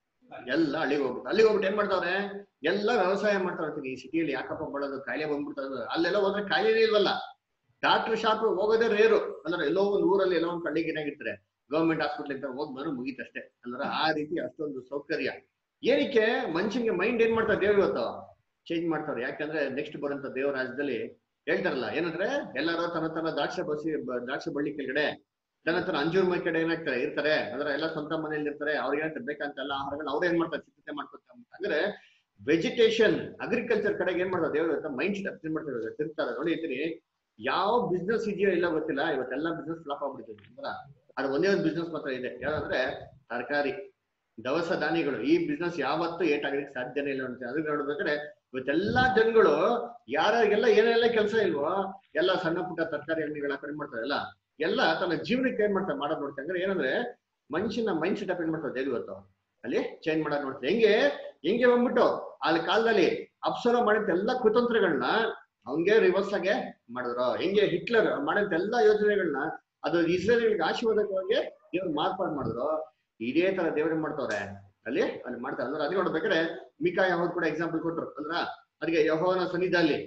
ಎಲ್ಲ ಅಲ್ಲಿಗೆ ಹೋಗ್ಬಿಟ್ಟು ಅಲ್ಲಿಗೆ ಹೋಗ್ಬಿಟ್ಟು ಏನ್ ಮಾಡ್ತಾವ್ರೆ ಎಲ್ಲ ವ್ಯವಸಾಯ ಮಾಡ್ತಾ ಇರ್ತೀನಿ ಈ ಸಿಟಿಯಲ್ಲಿ ಯಾಕಪ್ಪ ಬಡೋದು ಕಾಯಿಲೆ ಬಂದ್ಬಿಡ್ತದೆ ಅಲ್ಲೆಲ್ಲ ಹೋದ್ರೆ ಕಾಯಿಲೆ ಇಲ್ವಲ್ಲ ಡಾಕ್ಟರ್ ಶಾಪ್ ಹೋಗೋದೇ ರೇರು ಅಂದ್ರೆ ಎಲ್ಲೋ ಒಂದು ಊರಲ್ಲಿ ಎಲ್ಲೋ ಒಂದು ಕಳ್ಳಿಗೆ ಏನಾಗಿರ್ತಾರೆ ಗವರ್ಮೆಂಟ್ ಹಾಸ್ಪಿಟ್ಲ್ ಅಂತ ಹೋಗಿ ಬಂದ್ರೆ ಮುಗೀತಷ್ಟೇ ಅಂದ್ರೆ ಆ ರೀತಿ ಅಷ್ಟೊಂದು ಸೌಕರ್ಯ ಏನಕ್ಕೆ ಮನುಷ್ಯನಿಗೆ ಮೈಂಡ್ ಏನ್ ಮಾಡ್ತಾರೆ ದೇವ್ರು ಇವತ್ತು ಚೇಂಜ್ ಮಾಡ್ತಾರೆ ಯಾಕಂದ್ರೆ ನೆಕ್ಸ್ಟ್ ಬರೋಂತ ದೇವ್ರ ರಾಜ್ಯದಲ್ಲಿ ಹೇಳ್ತಾರಲ್ಲ ಏನಂದ್ರೆ ಎಲ್ಲಾರು ತನ್ನ ತನ್ನ ದ್ರಾಕ್ಷ ಬಸಿ ಬ- ದ್ರಾಕ್ಷ ಬಳ್ಳಿ ಕೆಳಗಡೆ ತನ್ನ ತನ್ನ ಅಂಜೂರ್ ಮೈ ಕಡೆ ಏನಾಗ್ತಾರೆ ಇರ್ತಾರೆ ಅಂದ್ರೆ ಎಲ್ಲ ಸ್ವಂತ ಮನೇಲಿ ಇರ್ತಾರೆ ಅವ್ರಿಗೆ ಏನಾಗ್ತದೆ ಬೇಕಂತ ಎಲ್ಲ ಆಹಾರಗಳು ಅವ್ರು ಏನ್ ಮಾಡ್ತಾರೆ ಸಿದ್ಧತೆ ಮಾಡ್ಕೊತಾರೆ ಅಂದ್ರೆ ವೆಜಿಟೇಷನ್ ಅಗ್ರಿಕಲ್ಚರ್ ಕಡೆಗೆ ಏನ್ ಮಾಡ್ತಾರೆ ದೇವ್ರ ಮೈಂಡ್ ಸೆಟ್ ಏನ್ ಮಾಡ್ತಾರೆ ತಿರ್ತಾರೆ ನೋಡಿ ಇರ್ತೀನಿ ಯಾವ ಬಿಸ್ನೆಸ್ ಇದೆಯೋ ಇಲ್ಲ ಗೊತ್ತಿಲ್ಲ ಇವತ್ತೆಲ್ಲ ಬಿಸ್ನೆಸ್ ಫ್ಲಾಪ್ ಆಗ್ಬಿಡ್ತದೆ ಅಂದ್ರ ಅದು ಒಂದೇ ಒಂದು ಬಿಸ್ನೆಸ್ ಮಾತ್ರ ಇದೆ ಯಾವ್ದಂದ್ರೆ ತರಕಾರಿ ದವಸ ಧಾನ್ಯಗಳು ಈ ಬಿಸ್ನೆಸ್ ಯಾವತ್ತೂ ಏಟ್ ಆಗೋದಕ್ಕೆ ಸಾಧ್ಯನೇ ಇಲ್ಲ ಅಂತ ಅದಕ್ಕೆ ನೋಡ್ಬೇಕಾದ್ರೆ ಇವತ್ತೆಲ್ಲಾ ಜನಗಳು ಯಾರ್ಯಾರಿಗೆಲ್ಲ ಏನೆಲ್ಲ ಕೆಲಸ ಇಲ್ವೋ ಎಲ್ಲ ಸಣ್ಣ ಪುಟ್ಟ ತರಕಾರಿ ಅಂಗಡಿಗಳ ಕಡಿಮೆ ಮಾಡ್ತಾರೆ ಎಲ್ಲ ಎಲ್ಲ ತನ್ನ ಜೀವನಕ್ಕೆ ಏನ್ ಮಾಡ್ತಾರೆ ಮಾಡೋದ್ ನೋಡ್ತಾರೆ ಅಂದ್ರೆ ಏನಂದ್ರೆ ಮನುಷ್ಯನ ಮೈಂಡ್ ಸೆಟಪ್ ಏನ್ ಮಾಡ್ತಾರೆ ದೇವ್ ಇವತ್ತು ಅಲ್ಲಿ ಚೇಂಜ್ ಮಾಡೋದ್ ನೋಡ್ತಾರೆ ಹೆಂಗೆ ಹೆಂಗೆ ಬಂದ್ಬಿಟ್ಟು ಅಲ್ಲಿ ಕಾಲದಲ್ಲಿ ಅಪ್ಸರ ಮಾಡಿದ ಎಲ್ಲಾ ಕುತಂತ್ರಗಳನ್ನ ಹಂಗೆ ರಿವರ್ಸ್ ಆಗಿ ಮಾಡಿದ್ರು ಹೆಂಗೆ ಹಿಟ್ಲರ್ ಮಾಡಿದ ಎಲ್ಲಾ ಯೋಜನೆಗಳನ್ನ ಅದು ಇಸ್ರೇಲ್ಗಳಿಗೆ ಆಶೀರ್ವಾದಕವಾಗಿ ದೇವ್ರು ಮಾರ್ಪಾಡು ಮಾಡಿದ್ರು ಇದೇ ತರ ದೇವ್ರ ಮಾಡ್ತವ್ರೆ ಅಲ್ಲಿ ಅಲ್ಲಿ ಮಾಡ್ತಾರೆ ಅಂದ್ರೆ ಅದಕ್ಕೆ ನೋಡ್ಬೇಕಾದ್ರೆ ಮಿಕಾ ಯಾವಾಗ ಕೂಡ ಎಕ್ಸಾಂಪಲ್ ಕೊಟ್ರು ಅಂದ್ರ ಅದಕ್ಕೆ ಯಹೋವನ ಸನ್ನಿಧಾನಲ್ಲಿ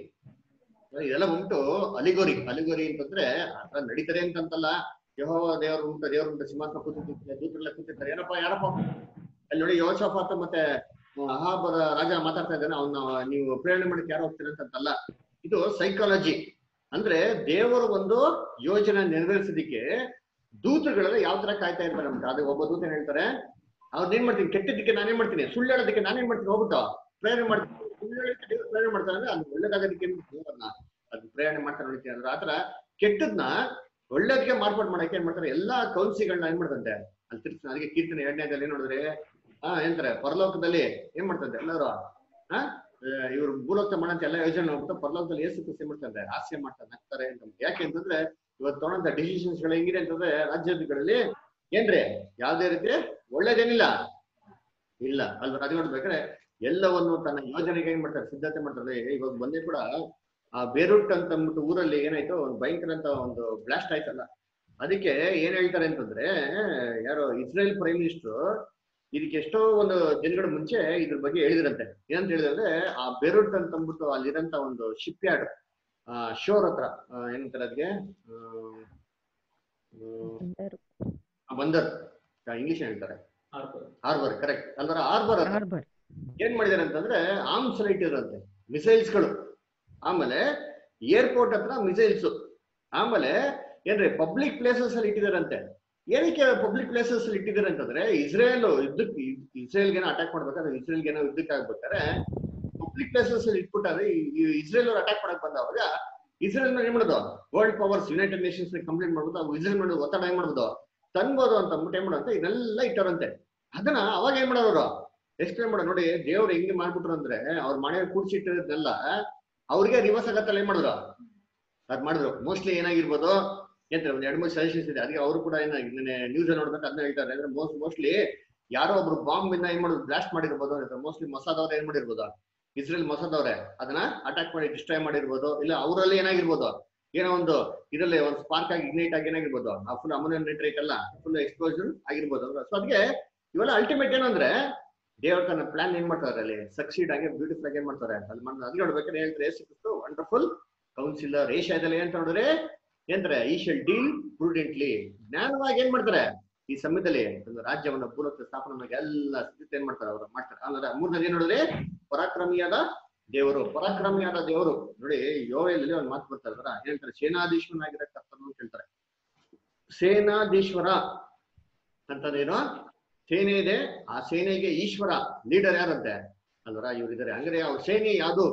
ಇದೆಲ್ಲ ಉಂಟು ಅಲಿಗೋರಿ ಅಲಿಗೋರಿ ಅಂತಂದ್ರೆ ಆತರ ನಡೀತಾರೆ ಅಂತಂತಲ್ಲ ಯಹೋವ ದೇವರು ಉಂಟು ದೇವ್ರು ಉಂಟು ಸಿಂಹಾಸನ ಕೂತಿರ್ತಾರೆ ದೂತರೆಲ್ಲ ಕೂತಿರ್ತಾರೆ ಏನಪ್ಪ ಯಾರಪ್ಪ ಅಲ್ಲಿ ನೋಡಿ ಯೋಸಫಾತ ಮತ್ತೆ ಅಹಾಬರ ರಾಜ ಮಾತಾಡ್ತಾ ಇದ್ದಾನೆ ಅವನ್ನ ನೀವು ಪ್ರೇರಣೆ ಮಾಡಕ್ಕೆ ಯಾರು ಹೋಗ್ತೀರ ಅಂತಲ್ಲ ಇದು ಸೈಕಾಲಜಿ ಅಂದ್ರೆ ದೇವರ ಒಂದು ಯೋಜನೆ ನೆರವೇರಿಸೋದಿಕ್ಕೆ ದೂತರುಗಳೆಲ್ಲ ಯಾವ ತರ ಕಾಯ್ತಾ ಇರ್ತಾರೆ ನಮ್ಗೆ ಅದು ಒಬ್ಬ ದೂತ ಏನ್ ಹೇಳ್ತಾರೆ ಅವ್ರನ್ನ ಏನ್ ಮಾಡ್ತೀನಿ ಕೆಟ್ಟದಕ್ಕೆ ನಾನೇನ್ ಮಾಡ್ತೀನಿ ಸುಳ್ಳು ಹೇಳೋದಕ್ಕೆ ನಾನೇನ್ ಮಾಡ್ತೀನಿ ಹೋಗ್ಬಿಟ್ಟು ಪ್ರೇರಣೆ ಮಾಡ್ತೀನಿ ಸುಳ್ಳು ಹೇಳೋದಕ್ಕೆ ದೇವ್ರು ಪ್ರೇರಣೆ ಮಾಡ್ತಾರೆ ಅಂದ್ರೆ ಅದು ಒಳ್ಳೇದಾಗೋದಕ್ಕೆ ಏನ್ ಮಾಡ್ತೀನಿ ದೇವ್ರನ್ನ ಅದು ಪ್ರೇರಣೆ ಮಾಡ್ತಾರೆ ನೋಡ್ತೀನಿ ಅಂದ್ರೆ ಆತರ ಕೆಟ್ಟದ್ನ ಒಳ್ಳೇದಕ್ಕೆ ಮಾರ್ಪಾಡು ಮಾಡಕ್ಕೆ ಏನ್ ಮಾಡ್ತಾರೆ ಎಲ್ಲಾ ಕೌನ್ಸಿಗಳನ್ನ ಏನ್ ಮಾಡ್ತಂತೆ ಅಲ್ಲಿ ತಿರ್ಗ್ತಾನೆ ಅದಕ್ಕೆ ಕೀರ್ತನೆ ಎರಡನೇದಲ್ಲಿ ಏನ್ ನೋಡಿದ್ರೆ ಹಾ ಏನಂತಾರೆ ಪರಲೋಕದಲ್ಲಿ ಏನ್ ಮಾಡ್ತಂತೆ ಎಲ್ಲರೂ ಹಾ ಇವ್ರು ಭೂಲೋಕ ಮಾಡಂತ ಎಲ್ಲ ಯೋಜನೆ ನೋಡ್ಬಿಟ್ಟು ಪರಲೋಕದಲ್ಲಿ ಏಸು ಕೃಷಿ ಮಾಡ್ತಾರೆ ಹಾಸ್ಯ ಮಾಡ್ತಾರೆ ನಗ್ತಾರೆ ಅಂತ ಯಾಕೆ ಅಂತಂದ್ರೆ ಇವತ್ತು ತಗೊಂಡಂತ ಡಿಸಿಷನ್ಸ್ ಗಳು ಹೆಂಗಿದೆ ಅಂತಂದ್ರೆ ರಾಜ್ಯಗಳಲ್ಲಿ ಏನ್ರಿ ಯಾವ್ದೇ ರೀತಿ ಒಳ್ಳೇದೇನಿಲ್ಲ ಇಲ್ಲ ಅಲ್ವಾ ಅದು ನೋಡ್ಬೇಕಾದ್ರೆ ಎಲ್ಲವನ್ನು ತನ್ನ ಯೋಜನೆಗೆ ಏನ್ ಮಾಡ್ತಾರೆ ಸಿದ್ಧತೆ ಮಾಡ್ತಾರೆ ಇವಾಗ ಬಂದೇ ಕೂಡ ಆ ಬೇರೂಟ್ ಅಂತ ಅಂದ್ಬಿಟ್ಟು ಊರಲ್ಲಿ ಏನಾಯ್ತು ಒಂದು ಭಯಂಕರ ಅಂತ ಒಂದು ಬ್ಲಾಸ್ಟ್ ಆಯ್ತಲ್ಲ ಅದಕ್ಕೆ ಏನ್ ಹೇಳ್ತಾರೆ ಅಂತಂದ್ರೆ ಯಾರೋ ಇಸ್ರೇಲ್ ಪ್ರೈಮ್ ಮಿನಿಸ್ಟರ್ ಇದಕ್ಕೆ ಎಷ್ಟೋ ಒಂದು ದಿನಗಳ ಮುಂಚೆ ಇದ್ರ ಬಗ್ಗೆ ಹೇಳಿದ್ರಂತೆ ಏನಂತ ಹೇಳಿದ್ರೆ ಆ ಬೆರುಟ್ ಅಂತ ಅಂದ್ಬಿಟ್ಟು ಅಲ್ಲಿರಂತ ಒಂದು ಶಿಪ್ ಯಾರ್ಡ್ ಆ ಶೋರ್ ಹತ್ರ ಆ, ಏನಂತಾರೆ ಅದಕ್ಕೆ ಬಂದರ್ ಇಂಗ್ಲಿಷ್ ಹೇಳ್ತಾರೆ ಹಾರ್ಬರ್ ಕರೆಕ್ಟ್ ಅಂದ್ರೆ ಹಾರ್ಬರ್ ಹಾರ್ಬರ್ ಏನ್ ಮಾಡಿದಾರೆ ಅಂತಂದ್ರೆ ಆರ್ಮ್ಸ್ ಲೈಟ್ ಇರಂತೆ ಮಿಸೈಲ್ಸ್ ಗಳು ಆಮೇಲೆ ಏರ್ಪೋರ್ಟ್ ಹತ್ರ ಮಿಸೈಲ್ಸ್ ಆಮೇಲೆ ಏನ್ರಿ ಪಬ್ಲಿಕ್ ಪ್ಲೇಸಸ್ ಅಲ್ಲಿ ಇಟ್ಟಿದಾರಂತೆ ಏನಕ್ಕೆ ಪಬ್ಲಿಕ್ ಪ್ಲೇಸಸ್ ಅಲ್ಲಿ ಇಟ್ಟಿದ್ದಾರೆ ಅಂತಂದ್ರೆ ಇಸ್ರೇಲ್ ಯುದ್ಧಕ್ಕೆ ಇಸ್ರೇಲ್ಗೆ ಅಟ್ಯಾಕ್ ಮಾಡ್ಬೇಕಾದ್ರೆ ಇಸ್ರೇಲ್ಗೆ ಏನೋ ಯುದ್ಧಕ್ಕೆ ಆಗ್ಬೇಕಾದ್ರೆ ಪಬ್ಲಿಕ್ ಪ್ಲೇಸಸ್ ಅಲ್ಲಿ ಇಟ್ಬಿಟ್ಟಾರೆ ಇಸ್ರೇಲ್ ಅವ್ರು ಅಟ್ಯಾಕ್ ಮಾಡಕ್ ಬಂದವಾಗ ಇಸ್ರೇಲ್ ಏನ್ ಮಾಡೋದು world powers United Nations complaint ಮಾಡ್ಬೋದು ಅವು ಇಸ್ರೇಲ್ ಮಾಡೋದು ಒತ್ತಡ ಏನ್ ಮಾಡ್ಬೋದು ತನ್ಬೋದು ಅಂತ ಅಂದ್ಬಿಟ್ಟು ಏನ್ ಮಾಡೋದಂತೆ ಇದೆಲ್ಲ ಇಟ್ಟಾರಂತೆ ಅದನ್ನ ಅವಾಗ ಏನ್ ಮಾಡೋರು ಎಕ್ಸ್ಪ್ಲೇನ್ ಮಾಡೋ ನೋಡಿ ದೇವ್ರು ಹೆಂಗೆ ಮಾಡ್ಬಿಟ್ರು ಅಂದ್ರೆ ಅವ್ರ ಮನೆ ಕೂಡ್ಸಿಟ್ಟಿರೋದನ್ನೆಲ್ಲ ಅವ್ರಿಗೆ ರಿವರ್ಸ್ ಆಗತ್ತಲ್ಲ ಏನ್ ಮಾಡಿದ್ರು ಅದ್ ಮಾಡಿದ್ರು ಮೋಸ್ಟ್ಲಿ ಏನಾಗಿರ್ಬೋದು ಎಂತ ಒಂದ್ ಎರಡ್ ಮೂರು ಸಜೆಷನ್ಸ್ ಇದೆ ಅದಕ್ಕೆ ಅವರು ಕೂಡ ಏನ ನ್ಯೂಸ್ ನೋಡ್ಬೇಕು ಅದನ್ನ ಹೇಳ್ತಾರೆ ಅಂದ್ರೆ ಮೋಸ್ಟ್ ಮೋಸ್ಟ್ಲಿ ಯಾರೋ ಒಬ್ರು ಬಾಂಬ್ ಇಂದ ಏನ್ ಮಾಡೋದು ಬ್ಲಾಸ್ಟ್ ಮಾಡಿರ್ಬೋದು ಮೋಸ್ಟ್ಲಿ ಮೊಸಾದ್ ಅವ್ರ ಏನ್ ಮಾಡಿರ್ಬೋದು ಇಸ್ರೇಲ್ ಮೊಸಾದ್ ಅವ್ರೆ ಅದನ್ನ ಅಟ್ಯಾಕ್ ಮಾಡಿ ಡಿಸ್ಟ್ರಾಯ್ ಮಾಡಿರ್ಬೋದು ಇಲ್ಲ ಅವರಲ್ಲಿ ಏನಾಗಿರ್ಬೋದು ಏನೋ ಒಂದು ಇದರಲ್ಲಿ ಒಂದು ಸ್ಪಾರ್ಕ್ ಆಗಿ ಇಗ್ನೈಟ್ ಆಗಿ ಏನಾಗಿರ್ಬೋದು ಆ ಫುಲ್ ಅಮೋನಿಯಂ ನೈಟ್ರೇಟ್ ಎಲ್ಲ ಫುಲ್ ಎಕ್ಸ್ಪೋಜರ್ ಆಗಿರ್ಬೋದು ಸೊ ಅದಕ್ಕೆ ಇವೆಲ್ಲ ಅಲ್ಟಿಮೇಟ್ ಏನಂದ್ರೆ ದೇವ್ರ ತನ್ನ ಪ್ಲಾನ್ ಏನ್ ಮಾಡ್ತಾರೆ ಅಲ್ಲಿ ಸಕ್ಸೀಡ್ ಆಗಿ ಬ್ಯೂಟಿಫುಲ್ ಆಗಿ ಏನ್ ಮಾಡ್ತಾರೆ ಅಲ್ಲಿ ಮಾಡ್ತಾರೆ ಅದಕ್ಕೆ ನೋಡ್ಬೇಕಾದ್ರೆ ಹೇಳ್ತಾರೆ ಏಸು ವಂಡರ್ಫುಲ್ ಕೌನ್ಸಿಲರ್ ಏಷ್ಯಾದಲ್ಲಿ ಏನ್ ನೋಡಿದ್ರೆ ಏನಂತಾರೆ ಈ ಶಲ್ ಡೀಲ್ ಪ್ರೂಡೆಂಟ್ಲಿ ಜ್ಞಾನವಾಗಿ ಏನ್ ಮಾಡ್ತಾರೆ ಈ ಸಮಯದಲ್ಲಿ ಒಂದು ರಾಜ್ಯವನ್ನ ಪೂರ್ವಕ ಸ್ಥಾಪನೆ ಮಾಡಿ ಎಲ್ಲ ಸ್ಥಿತಿ ಏನ್ ಮಾಡ್ತಾರೆ ಅವ್ರು ಮಾಡ್ತಾರೆ ಅಂದ್ರೆ ಮೂರನೇದು ಏನ್ ನೋಡಿದ್ರೆ ಪರಾಕ್ರಮಿಯಾದ ದೇವರು ಪರಾಕ್ರಮಿಯಾದ ದೇವರು ನೋಡಿ ಯೋಗದಲ್ಲಿ ಒಂದು ಮಾತು ಬರ್ತಾರೆ ಅದರ ಹೇಳ್ತಾರೆ ಸೇನಾಧೀಶ್ವರನಾಗಿರೋ ಕರ್ತನು ಅಂತ ಹೇಳ್ತಾರೆ ಸೇನಾಧೀಶ್ವರ ಅಂತಂದೇನು ಸೇನೆ ಇದೆ ಆ ಸೇನೆಗೆ ಈಶ್ವರ ಲೀಡರ್ ಯಾರಂತೆ ಅಲ್ವರ ಇವ್ರು ಇದಾರೆ ಹಂಗಾರೆ ಅವ್ರ ಸೇನೆ ಯಾವುದು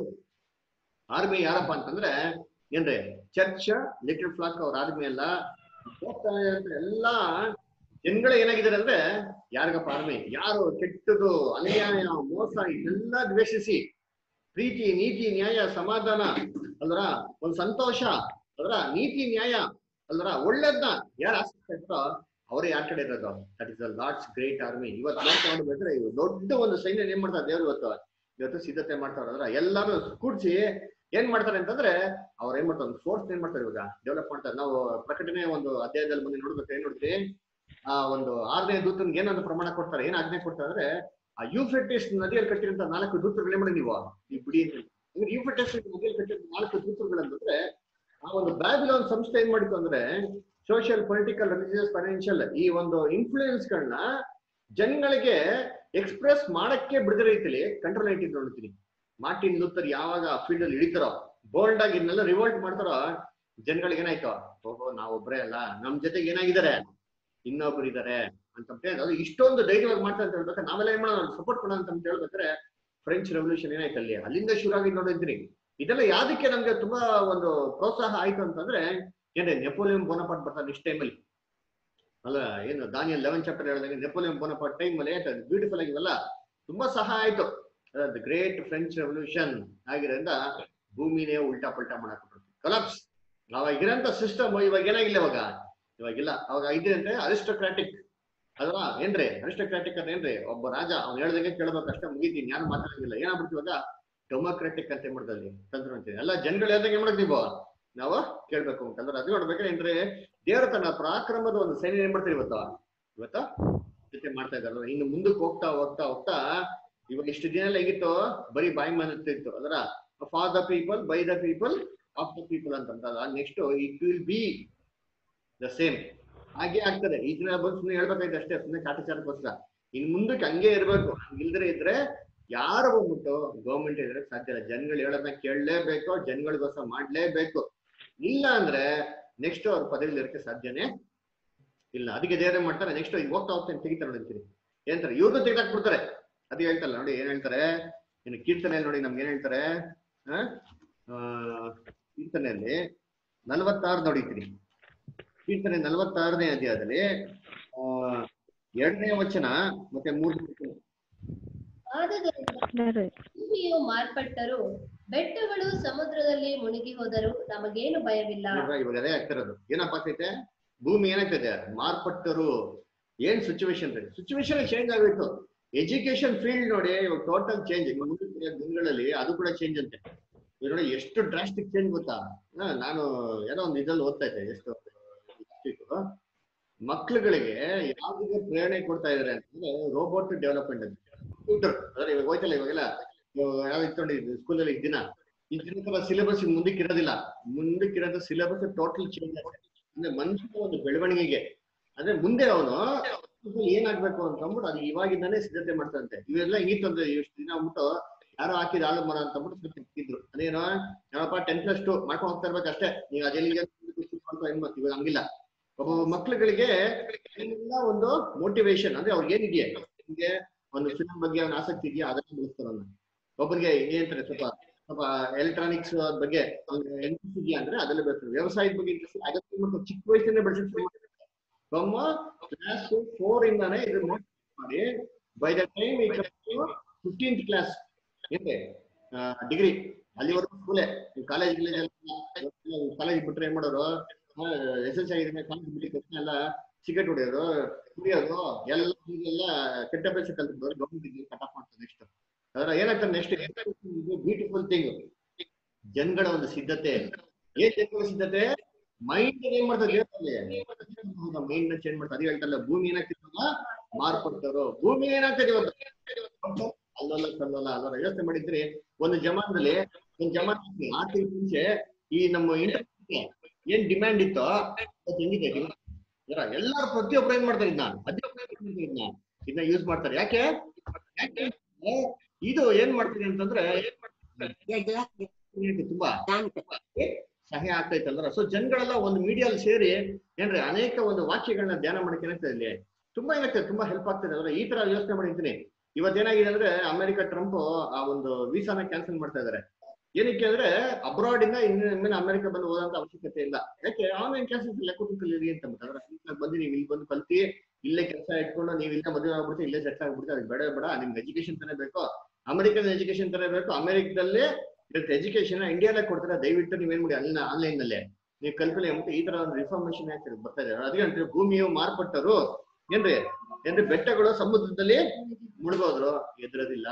ಆರ್ಮಿ ಯಾರಪ್ಪ ಅಂತಂದ್ರೆ ಏನ್ರಿ ಚರ್ಚ್ ಲಿಟಲ್ ಫ್ಲಾಕ್ ಅವ್ರ ಆರ್ಮಿ ಎಲ್ಲ ಹೋಗ್ತಾ ಇರೋ ಎಲ್ಲಾ ಜನಗಳು ಏನಾಗಿದ್ದಾರೆ ಅಂದ್ರೆ ಯಾರಿಗಪ್ಪ ಆರ್ಮಿ ಯಾರು ಕೆಟ್ಟದು ಅನ್ಯಾಯ ಮೋಸ ಇದೆಲ್ಲ ದ್ವೇಷಿಸಿ ಪ್ರೀತಿ ನೀತಿ ನ್ಯಾಯ ಸಮಾಧಾನ ಅಲ್ವರ ಒಂದ್ ಸಂತೋಷ ಅಲ್ವರ ನೀತಿ ನ್ಯಾಯ ಅಲ್ವರ ಒಳ್ಳೇದ್ನ ಯಾರು ಆಸಕ್ತಿ ಇರ್ತೋ ಅವರೇ ಯಾರ ಕಡೆ ಇರೋದು that is the Lord's great army ಇವತ್ತು ನೋಡ್ತಾ ನೋಡ್ಬೇಕಾದ್ರೆ ಇವ್ರು ದೊಡ್ಡ ಒಂದು ಸೈನ್ಯ ಏನ್ ಮಾಡ್ತಾರೆ ದೇವ್ರು ಇವತ್ತು ಇವತ್ತು ಸಿದ್ಧತೆ ಮಾಡ್ತಾರೆ ಅದ್ರ ಎಲ್ಲಾರು ಕೂಡ್ಸಿ ಏನ್ ಮಾಡ್ತಾರೆ ಅಂತಂದ್ರೆ ಅವ್ರ ಏನ್ ಮಾಡ್ತಾರೆ ಒಂದು ಫೋರ್ಸ್ ಏನ್ ಮಾಡ್ತಾರೆ ಇವಾಗ ಡೆವಲಪ್ ಮಾಡ್ತಾರೆ ನಾವು ಪ್ರಕಟಣೆ ಒಂದು ಅಧ್ಯಾಯದಲ್ಲಿ ಬಂದು ನೋಡ್ಬೇಕು ಏನ್ ನೋಡಿದ್ರಿ ಆ ಒಂದು ಆರನೇ ದೂತನ್ಗೆ ಏನೊಂದು ಪ್ರಮಾಣ ಕೊಡ್ತಾರೆ ಏನ್ ಆಜ್ಞೆ ಕೊಡ್ತಾರೆ ಅಂದ್ರೆ ಆ ಯೂಫ್ರೆಟಿಸ್ ನದಿಯಲ್ಲಿ ಕಟ್ಟಿರಂತ ನಾಲ್ಕು ದೂತರುಗಳೇ ಮಾಡಿ ನೀವು ಈ ಬಿಡಿ ಅಂತ ಹೇಳಿ ಯೂಫ್ರೆಟಿಸ್ ನದಿಯಲ್ಲಿ ಕಟ್ಟಿರೋ ನಾಲ್ಕು ದೂತರುಗಳಂತಂದ್ರೆ ಆ ಒಂದು ಬ್ಯಾಬಿಲೋನ್ ಸಂಸ್ಥೆ ಏನ್ ಮಾಡಿತ್ತು ಅಂದ್ರೆ ಸೋಷಿಯಲ್ ಪೊಲಿಟಿಕಲ್ ರಿಲಿಜಿಯಸ್ ಫೈನಾನ್ಷಿಯಲ್ ಈ ಒಂದು ಇನ್ಫ್ಲೂಯೆನ್ಸ್ ಗಳನ್ನ ಜನಗಳಿಗೆ ಎಕ್ಸ್ಪ್ರೆಸ್ ಮಾಡಕ್ಕೆ ಬಿಡದ ರೀತಿಲಿ ಕಂಟ್ರೋಲ್ ಇಟ್ಟಿದ್ದು ನೋಡ್ತೀನಿ ಮಾರ್ಟಿನ್ ಲೂಥರ್ ಯಾವಾಗ ಫೀಲ್ಡ್ ಅಲ್ಲಿ ಹಿಡಿತಾರೋ ಬೋಲ್ಡ್ ಆಗಿ ಇದನ್ನೆಲ್ಲ ರಿವೋಲ್ಟ್ ಮಾಡ್ತಾರೋ ಜನಗಳಿಗೆ ಏನಾಯ್ತು ಓಹೋ ನಾವೊಬ್ರೇ ಅಲ್ಲ ನಮ್ ಜೊತೆಗೆ ಏನಾಗಿದ್ದಾರೆ ಇನ್ನೊಬ್ರು ಇದಾರೆ ಅಂತ ಹೇಳಿ ಅದು ಇಷ್ಟೊಂದು ಧೈರ್ಯವಾಗಿ ಮಾಡ್ತಾರೆ ಅಂತ ಹೇಳ್ಬೇಕಾದ್ರೆ ನಾವೆಲ್ಲ ಏನ್ ಮಾಡೋಣ ಸಪೋರ್ಟ್ ಮಾಡೋಣ ಅಂತ ಹೇಳ್ಬೇಕಾದ್ರೆ ಫ್ರೆಂಚ್ ರೆವಲ್ಯೂಷನ್ ಏನಾಯ್ತು ಅಲ್ಲಿ ಅಲ್ಲಿಂದ ಶುರು ಆಗಿ ನೋಡಿದ್ರಿ ಇದೆಲ್ಲ ಯಾವ್ದಕ್ಕೆ ನಮ್ಗೆ ತುಂಬಾ ಒಂದು ಪ್ರೋತ್ಸಾಹ ಆಯ್ತು ಅಂತಂದ್ರೆ ಏನ್ರಿ ನೆಪೋಲಿಯನ್ ಬೋನಪಾಟ್ ಬರ್ತಾರೆ ನೆಕ್ಸ್ಟ್ ಟೈಮಲ್ಲಿ ಅಲ್ಲ ಏನು ದಾನಿಯಲ್ ಲೆವೆನ್ ಚಾಪ್ಟರ್ ಹೇಳಿದಾಗ ನೆಪೋಲಿಯನ್ ಬೋನಪಾಟ್ ಟೈಮ್ ಅಲ್ಲಿ ಬ್ಯೂಟಿಫುಲ್ ಆಗಿವಲ್ಲ ತುಂಬಾ ಸಹಾಯ ಆಯ್ತು ದ ಗ್ರೇಟ್ ಫ್ರೆಂಚ್ ರೆವಲ್ಯೂಷನ್ ಆಗಿರೋದ್ರಿಂದ ಭೂಮಿನೇ ಉಲ್ಟಾ ಪಲ್ಟಾ ಮಾಡಕ್ ಕಲಾಪ್ಸ್ ಅವಾಗ ಇರೋಂಥ ಸಿಸ್ಟಮ್ ಇವಾಗ ಏನಾಗಿಲ್ಲ ಇವಾಗ ಇವಾಗಿಲ್ಲ ಅವಾಗ ಇದೆ ಅಂದ್ರೆ ಅರಿಸ್ಟೋಕ್ರಾಟಿಕ್ ಅಲ್ವಾ ಏನ್ರಿ ಅರಿಸ್ಟೋಕ್ರಾಟಿಕ್ ಅಂತ ಏನ್ರಿ ಒಬ್ಬ ರಾಜ ಅವ್ನು ಹೇಳ್ದಂಗೆ ಕೇಳ್ಬೇಕು ಅಷ್ಟೇ ಮುಗಿತೀನಿ ಯಾರು ಮಾತಾಡಂಗಿಲ್ಲ ಏನಾಗ್ಬಿಡ್ತು ಇವಾಗ ಡೆಮೋಕ್ರಾಟಿಕ್ ಅಂತ ಮಾಡ್ದಲ್ಲಿ ತಂತ್ರ ಅಂತೀವಿ ಎಲ್ಲ ಜನಗಳು ಹೇಳ್ದಂಗೆ ಏನ್ ಮಾಡಕ್ ನೀವು ನಾವು ಕೇಳ್ಬೇಕು ಅಂತಂದ್ರೆ ಅದು ನೋಡ್ಬೇಕಾದ್ರೆ ಏನ್ರಿ ದೇವರ ತನ್ನ ಪರಾಕ್ರಮದ ಒಂದು ಸೈನ್ಯ ಏನ್ ಮಾಡ್ತಾರೆ ಇವತ್ತು ಇವತ್ತು ಜೊತೆ ಮಾಡ್ತಾ ಇದ್ದಾರೆ ಇನ್ನು ಮುಂದಕ್ಕೆ ಹೋಗ್ತಾ ಹೋಗ್ತಾ ಹೋಗ್ತಾ ಇವಾಗ ಇಷ್ಟು ದಿನ ಎಲ್ಲ ಹೇಗಿತ್ತು ಬರೀ ಬಾಯಿ ಮಾತು ಇತ್ತು ಅದರ for the people by the people of the people ಅಂತ next it will be the same ಹಾಗೆ ಆಗ್ತದೆ ಈ ದಿನ ಬಂದು ಸುಮ್ಮನೆ ಹೇಳ್ಬೇಕಾಯ್ತು ಅಷ್ಟೇ ಸುಮ್ಮನೆ ಕಾಟಾಚಾರಕ್ಕೋಸ್ಕರ ಇನ್ ಮುಂದಕ್ಕೆ ಹಂಗೆ ಇರ್ಬೇಕು ಇಲ್ದ್ರೆ ಇದ್ರೆ ಯಾರು ಬಂದ್ಬಿಟ್ಟು ಗೌರ್ಮೆಂಟ್ ಇದ್ರೆ ಸಾಧ್ಯ ಇಲ್ಲ ಜನಗಳು ಹೇಳೋದನ್ನ ಕೇಳಲೇಬೇಕು ಜನಗಳಿಗೋಸ್ಕರ ಮಾಡ್ಲೇಬೇಕು ಇಲ್ಲ ಅಂದ್ರೆ ನೆಕ್ಸ್ಟ್ ಅವ್ರ ಪದವಿಲಿ ಇರಕ್ಕೆ ಸಾಧ್ಯನೇ ಇಲ್ಲ ಅದಕ್ಕೆ ದೇವ್ರೆ ಮಾಡ್ತಾರೆ ನೆಕ್ಸ್ಟ್ ಈಗ ಹೋಗ್ತಾ ಹೋಗ್ತಾ ತೆಗಿತಾರೆ ನೋಡಿರ್ತೀರಿ ಏನಂತಾರೆ ಇವ್ರದ್ದು ತೆಗೆದಾಕ್ಬಿಡ್ತಾರೆ ಅದು ಹೇಳ್ತಲ್ಲ ನೋಡಿ ಏನ್ ಹೇಳ್ತಾರೆ ಇನ್ನು ಕೀರ್ತನೆಯಲ್ಲಿ ನೋಡಿ ನಮ್ಗೆ ಏನ್ ಹೇಳ್ತಾರೆ ಆ ಕೀರ್ತನೆಯಲ್ಲಿ ನಲವತ್ತಾರು ನೋಡಿರ್ತೀರಿ ಕೀರ್ತನೆ ನಲವತ್ತಾರನೇ ಅಧ್ಯಾಯದಲ್ಲಿ ಆ ಎರಡನೇ ವಚನ ಮತ್ತೆ ಮೂರನೇ ವಚನ ಆದುದರಿಂದ ಭೂಮಿಯು ಮಾರ್ಪಟ್ಟರು ಬೆಟ್ಟಗಳು ಸಮುದ್ರದಲ್ಲಿ ಮುಳುಗಿ ಹೋದರು ನಮಗೇನು ಭಯವಿಲ್ಲ ನೋಡ್ರಾ, ಇವಾಗ ಅದೇ ಆಗ್ತಿರೋದು ಏನಪ್ಪ ಆಗ್ತೈತೆ ಭೂಮಿ ಏನಾಗ್ತದೆ ಮಾರ್ಪಟ್ಟರು ಏನ್ ಸಿಚುವೇಶನ್ ಸಿಚುವೇಶನ್ ಚೇಂಜ್ ಆಗೋಯ್ತು ಎಜುಕೇಶನ್ ಫೀಲ್ಡ್ ನೋಡಿ ಇವಾಗ ಟೋಟಲ್ ಚೇಂಜ್ ಮುಂದಿನ ದಿನಗಳಲ್ಲಿ ಅದು ಕೂಡ ಚೇಂಜ್ ಅಂತೆ ಇವಾಗ ನೋಡಿ ಎಷ್ಟು ಡ್ರಾಸ್ಟಿಕ್ ಚೇಂಜ್ ಗೊತ್ತಾ ಹಾ, ನಾನು ಏನೋ ಒಂದು ಇದ್ರಲ್ಲಿ ಓದ್ತಾ ಇದ್ದೆ ಎಷ್ಟು ಮಕ್ಳುಗಳಿಗೆ ಯಾವ್ದಿಗೆ ಪ್ರೇರಣೆ ಕೊಡ್ತಾ ಇದಾರೆ ಅಂತಂದ್ರೆ ರೋಬೋಟ್ ಡೆವಲಪ್ಮೆಂಟ್ ಅಂತ ಕಂಪ್ಯೂಟರ್ ಅಂದ್ರೆ ಇವಾಗ ಹೋಯ್ತಲ್ಲ ಇವಾಗೆಲ್ಲ ಯಾವ ಇಟ್ಕೊಂಡಿದ್ದು ಸ್ಕೂಲಲ್ಲಿ ದಿನ ಈ ದಿನ ತರ ಸಿಲೆಬಸ್ ಮುಂದಕ್ಕೆ ಇರೋದಿಲ್ಲ ಮುಂದಕ್ಕೆ ಇರೋದು ಸಿಲೆಬಸ್ ಟೋಟಲ್ ಚೇಂಜ್ ಅಂದ್ರೆ ಮನುಷ್ಯನ ಒಂದು ಬೆಳವಣಿಗೆಗೆ ಅಂದ್ರೆ ಮುಂದೆ ಅವನು ಏನಾಗ್ಬೇಕು ಅಂತ ಅಂದ್ಬಿಟ್ಟು ಅದು ಇವಾಗಿಂದಾನೇ ಸಿದ್ಧತೆ ಮಾಡ್ತಾರಂತೆ ಇವೆಲ್ಲ ಹಿಂಗಿತ್ತು ಅಂದ್ರೆ ಇಷ್ಟು ದಿನ ಅಂದ್ಬಿಟ್ಟು ಯಾರೋ ಹಾಕಿದ ಆಳು ಮರ ಅಂತ ಅಂದ್ಬಿಟ್ಟು ಸಿಕ್ಕಿದ್ರು ಅದೇನೋ ಯಾವಪ್ಪ ಟೆನ್ ಪ್ಲಸ್ ಟು ಮಾಡ್ಕೊಂಡು ಹೋಗ್ತಾ ಇರ್ಬೇಕು ಅಷ್ಟೇ ನೀವು ಅದೆಲ್ಲಿಗೆ ಹೆಣ್ಮಕ್ಳು ಇವಾಗ ಹಂಗಿಲ್ಲ ಒಬ್ಬ ಮಕ್ಳುಗಳಿಗೆ ಎಲ್ಲ ಒಂದು ಮೋಟಿವೇಶನ್ ಅಂದ್ರೆ ಅವ್ರಿಗೆ ಏನಿದೆಯಾ ನಿಮ್ಗೆ ಒಂದು ಫಿಲ್ಮ್ ಬಗ್ಗೆ ಅವ್ನ ಆಸಕ್ತಿ ಇದೆಯಾ ಅದನ್ನ ಬೆಳೆಸ್ತಾರ ಒಬ್ಬರಿಗೆ ಏನಂತಾರೆ ಸ್ವಲ್ಪ ಸ್ವಲ್ಪ ಎಲೆಕ್ಟ್ರಾನಿಕ್ಸ್ ಬಗ್ಗೆ ಇಂಟ್ರೆಸ್ಟ್ ಇದೆಯಾ ಅಂದ್ರೆ ಅದೆಲ್ಲ ಬೆಳೆಸ್ತಾರೆ ವ್ಯವಸಾಯದ ಬಗ್ಗೆ ಇಂಟ್ರೆಸ್ಟ್ ಅದಕ್ಕೆ ಮತ್ತೆ ಚಿಕ್ಕ ವಯಸ್ಸಿನ ಬೆಳೆಸಕ್ಕೆ ಫ್ರಮ್ ಕ್ಲಾಸ್ ಫೋರ್ ಇಂದಾನೆ ಇದು ಮಾಡಿ by the time fifteenth class ಏನ್ರಿ ಡಿಗ್ರಿ ಅಲ್ಲಿವರೆಗೂ ಸ್ಕೂಲೇ ಕಾಲೇಜ್ ಕಾಲೇಜ್ ಬಿಟ್ರೆ ಏನ್ ಮಾಡೋರು ಎಸ್ ಎಸ್ ಆಗಿದೆ ಕಾಲೇಜ್ ಬಿಟ್ಟಿದ ತಕ್ಷಣ ಎಲ್ಲ ಸಿಗರೇಟ್ ಹೊಡೆಯೋದು ಕುಡಿಯೋದು ಎಲ್ಲ ಹೀಗೆಲ್ಲ ಕೆಟ್ಟ ಅಭ್ಯಾಸ ಕಲ್ತಿದ್ರು ಗೌರ್ಮೆಂಟ್ ಕಟ್ ಆಫ್ ಮಾಡ್ತಾರೆ ನೆಕ್ಸ್ಟ್ ಅದರ ಏನಾಗ್ತದೆ ನೆಕ್ಸ್ಟ್ ಬ್ಯೂಟಿಫುಲ್ ಥಿಂಗ್ ಜನಗಳ ಒಂದು ಸಿದ್ಧತೆ ಏನ್ ಜನಗಳ ಸಿದ್ಧತೆ ಮೈಂಡ್ ಏನ್ ಮಾಡ್ತಾರೆ ಮೈಂಡ್ ನ ಚೇಂಜ್ ಮಾಡ್ತಾರೆ ಅದೇ ಹೇಳ್ತಾರಲ್ಲ ಭೂಮಿ ಏನಾಗ್ತಿರ್ತಲ್ಲ ಮಾರ್ಪಡ್ತಾರೋ ಭೂಮಿ ಏನಾಗ್ತದೆ ಇವತ್ತು ಅಲ್ಲಲ್ಲ ಕಲ್ಲಲ್ಲ ಅಲ್ಲಲ್ಲ ಯೋಚನೆ ಮಾಡಿದ್ರಿ ಒಂದು ಜಮಾನದಲ್ಲಿ ಒಂದು ಜಮಾನದಲ್ಲಿ ಆ ತಿಂಗಳ ಮುಂಚೆ ಈ ನಮ್ಮ ಇಂಟರ್ನೆಟ್ ಏನ್ ಡಿಮ್ಯಾಂಡ್ ಇತ್ತೋ ಇವತ್ತು ಹೆಂಗಿದೆ ಡಿಮ್ಯಾಂಡ್ ಎಲ್ಲಾರು ಪ್ರತಿಯೊಬ್ರು ಏನ್ ಮಾಡ್ತಾರೆ ಇದನ್ನ ಅದೇ ಇದನ್ನ ಇದನ್ನ ಯೂಸ್ ಮಾಡ್ತಾರೆ ಯಾಕೆ ಯಾಕೆ ಅಂದ್ರೆ ಇದು ಏನ್ ಮಾಡ್ತೀನಿ ಅಂತಂದ್ರೆ ತುಂಬಾ ಸಹಾಯ ಆಗ್ತೈತೆ ಅಲ್ರ ಸೊ ಜನಗಳೆಲ್ಲ ಒಂದು ಮೀಡಿಯಲ್ಲಿ ಸೇರಿ ಏನ್ರಿ ಅನೇಕ ಒಂದು ವಾಕ್ಯಗಳನ್ನ ಧ್ಯಾನ ಮಾಡಕ್ಕೆ ಏನಾಗ್ತದೆ ಇಲ್ಲಿ ತುಂಬಾ ಏನಾಗ್ತದೆ ತುಂಬಾ ಹೆಲ್ಪ್ ಆಗ್ತದೆ ಅಂದ್ರೆ ಈ ತರ ಯೋಚನೆ ಮಾಡಿದ್ದೀನಿ ಇವತ್ತೇನಾಗಿದೆ ಅಂದ್ರೆ ಅಮೆರಿಕ ಟ್ರಂಪ್ ಆ ಒಂದು ವೀಸಾನ ಕ್ಯಾನ್ಸಲ್ ಮಾಡ್ತಾ ಇದಾರೆ ಏನಕ್ಕೆ ಅಂದ್ರೆ ಅಬ್ರಾಡ್ ಇಂದ ಇನ್ನು ಅಮೆರಿಕ ಬಂದು ಓದಂತ ಅವಶ್ಯಕತೆ ಇಲ್ಲ ಯಾಕೆ ಆನ್ಲೈನ್ ಕ್ಲಾಸಸ್ ಎಲ್ಲ ಕಲಿಯಿರಿ ಅಂತ ಅಂದ್ರೆ ಬಂದು ನೀವು ಇಲ್ಲಿ ಬಂದು ಕಲ್ತಿ ಇಲ್ಲೇ ಕೆಲಸ ಇಟ್ಕೊಂಡು ನೀವು ಇಲ್ಲೇ ಮದುವೆ ಆಗ್ಬಿಡ್ತೀವಿ ಇಲ್ಲೇ ಸೆಟ್ ಆಗ್ಬಿಡ್ತೀವಿ ಅದಕ್ಕೆ ಬೇಡ ಬೇಡ ನಿಮ್ಗೆ ಎಜುಕೇಶನ್ ತಾನೇ ಬೇಕು ಅಮೆರಿಕನ್ ಎಜುಕೇಶನ್ ತಾನೇ ಬೇಕು ಅಮೆರಿಕದಲ್ಲಿ ಎಜುಕೇಶನ್ ಇಂಡಿಯಾದಾಗ ಕೊಡ್ತಾರೆ ದಯವಿಟ್ಟು ನೀವೇನ್ ಮಾಡಿ ಅಲ್ಲಿನ ಆನ್ಲೈನ್ ನಲ್ಲೇ ನೀವು ಕಲ್ಕಲಿ ಅಂದ್ಬಿಟ್ಟು ಈ ತರ ಒಂದು ರಿಫಾರ್ಮೇಶನ್ ಆಗ್ತದೆ ಬರ್ತಾ ಇದೆ ಅದಕ್ಕೆ ಅಂತೀವಿ ಭೂಮಿಯು ಮಾರ್ಪಟ್ಟರು ಏನ್ರಿ ಏನ್ರಿ ಬೆಟ್ಟಗಳು ಸಮುದ್ರದಲ್ಲಿ ಮುಳುಗೋದ್ರು ಎದುರೋದಿಲ್ಲ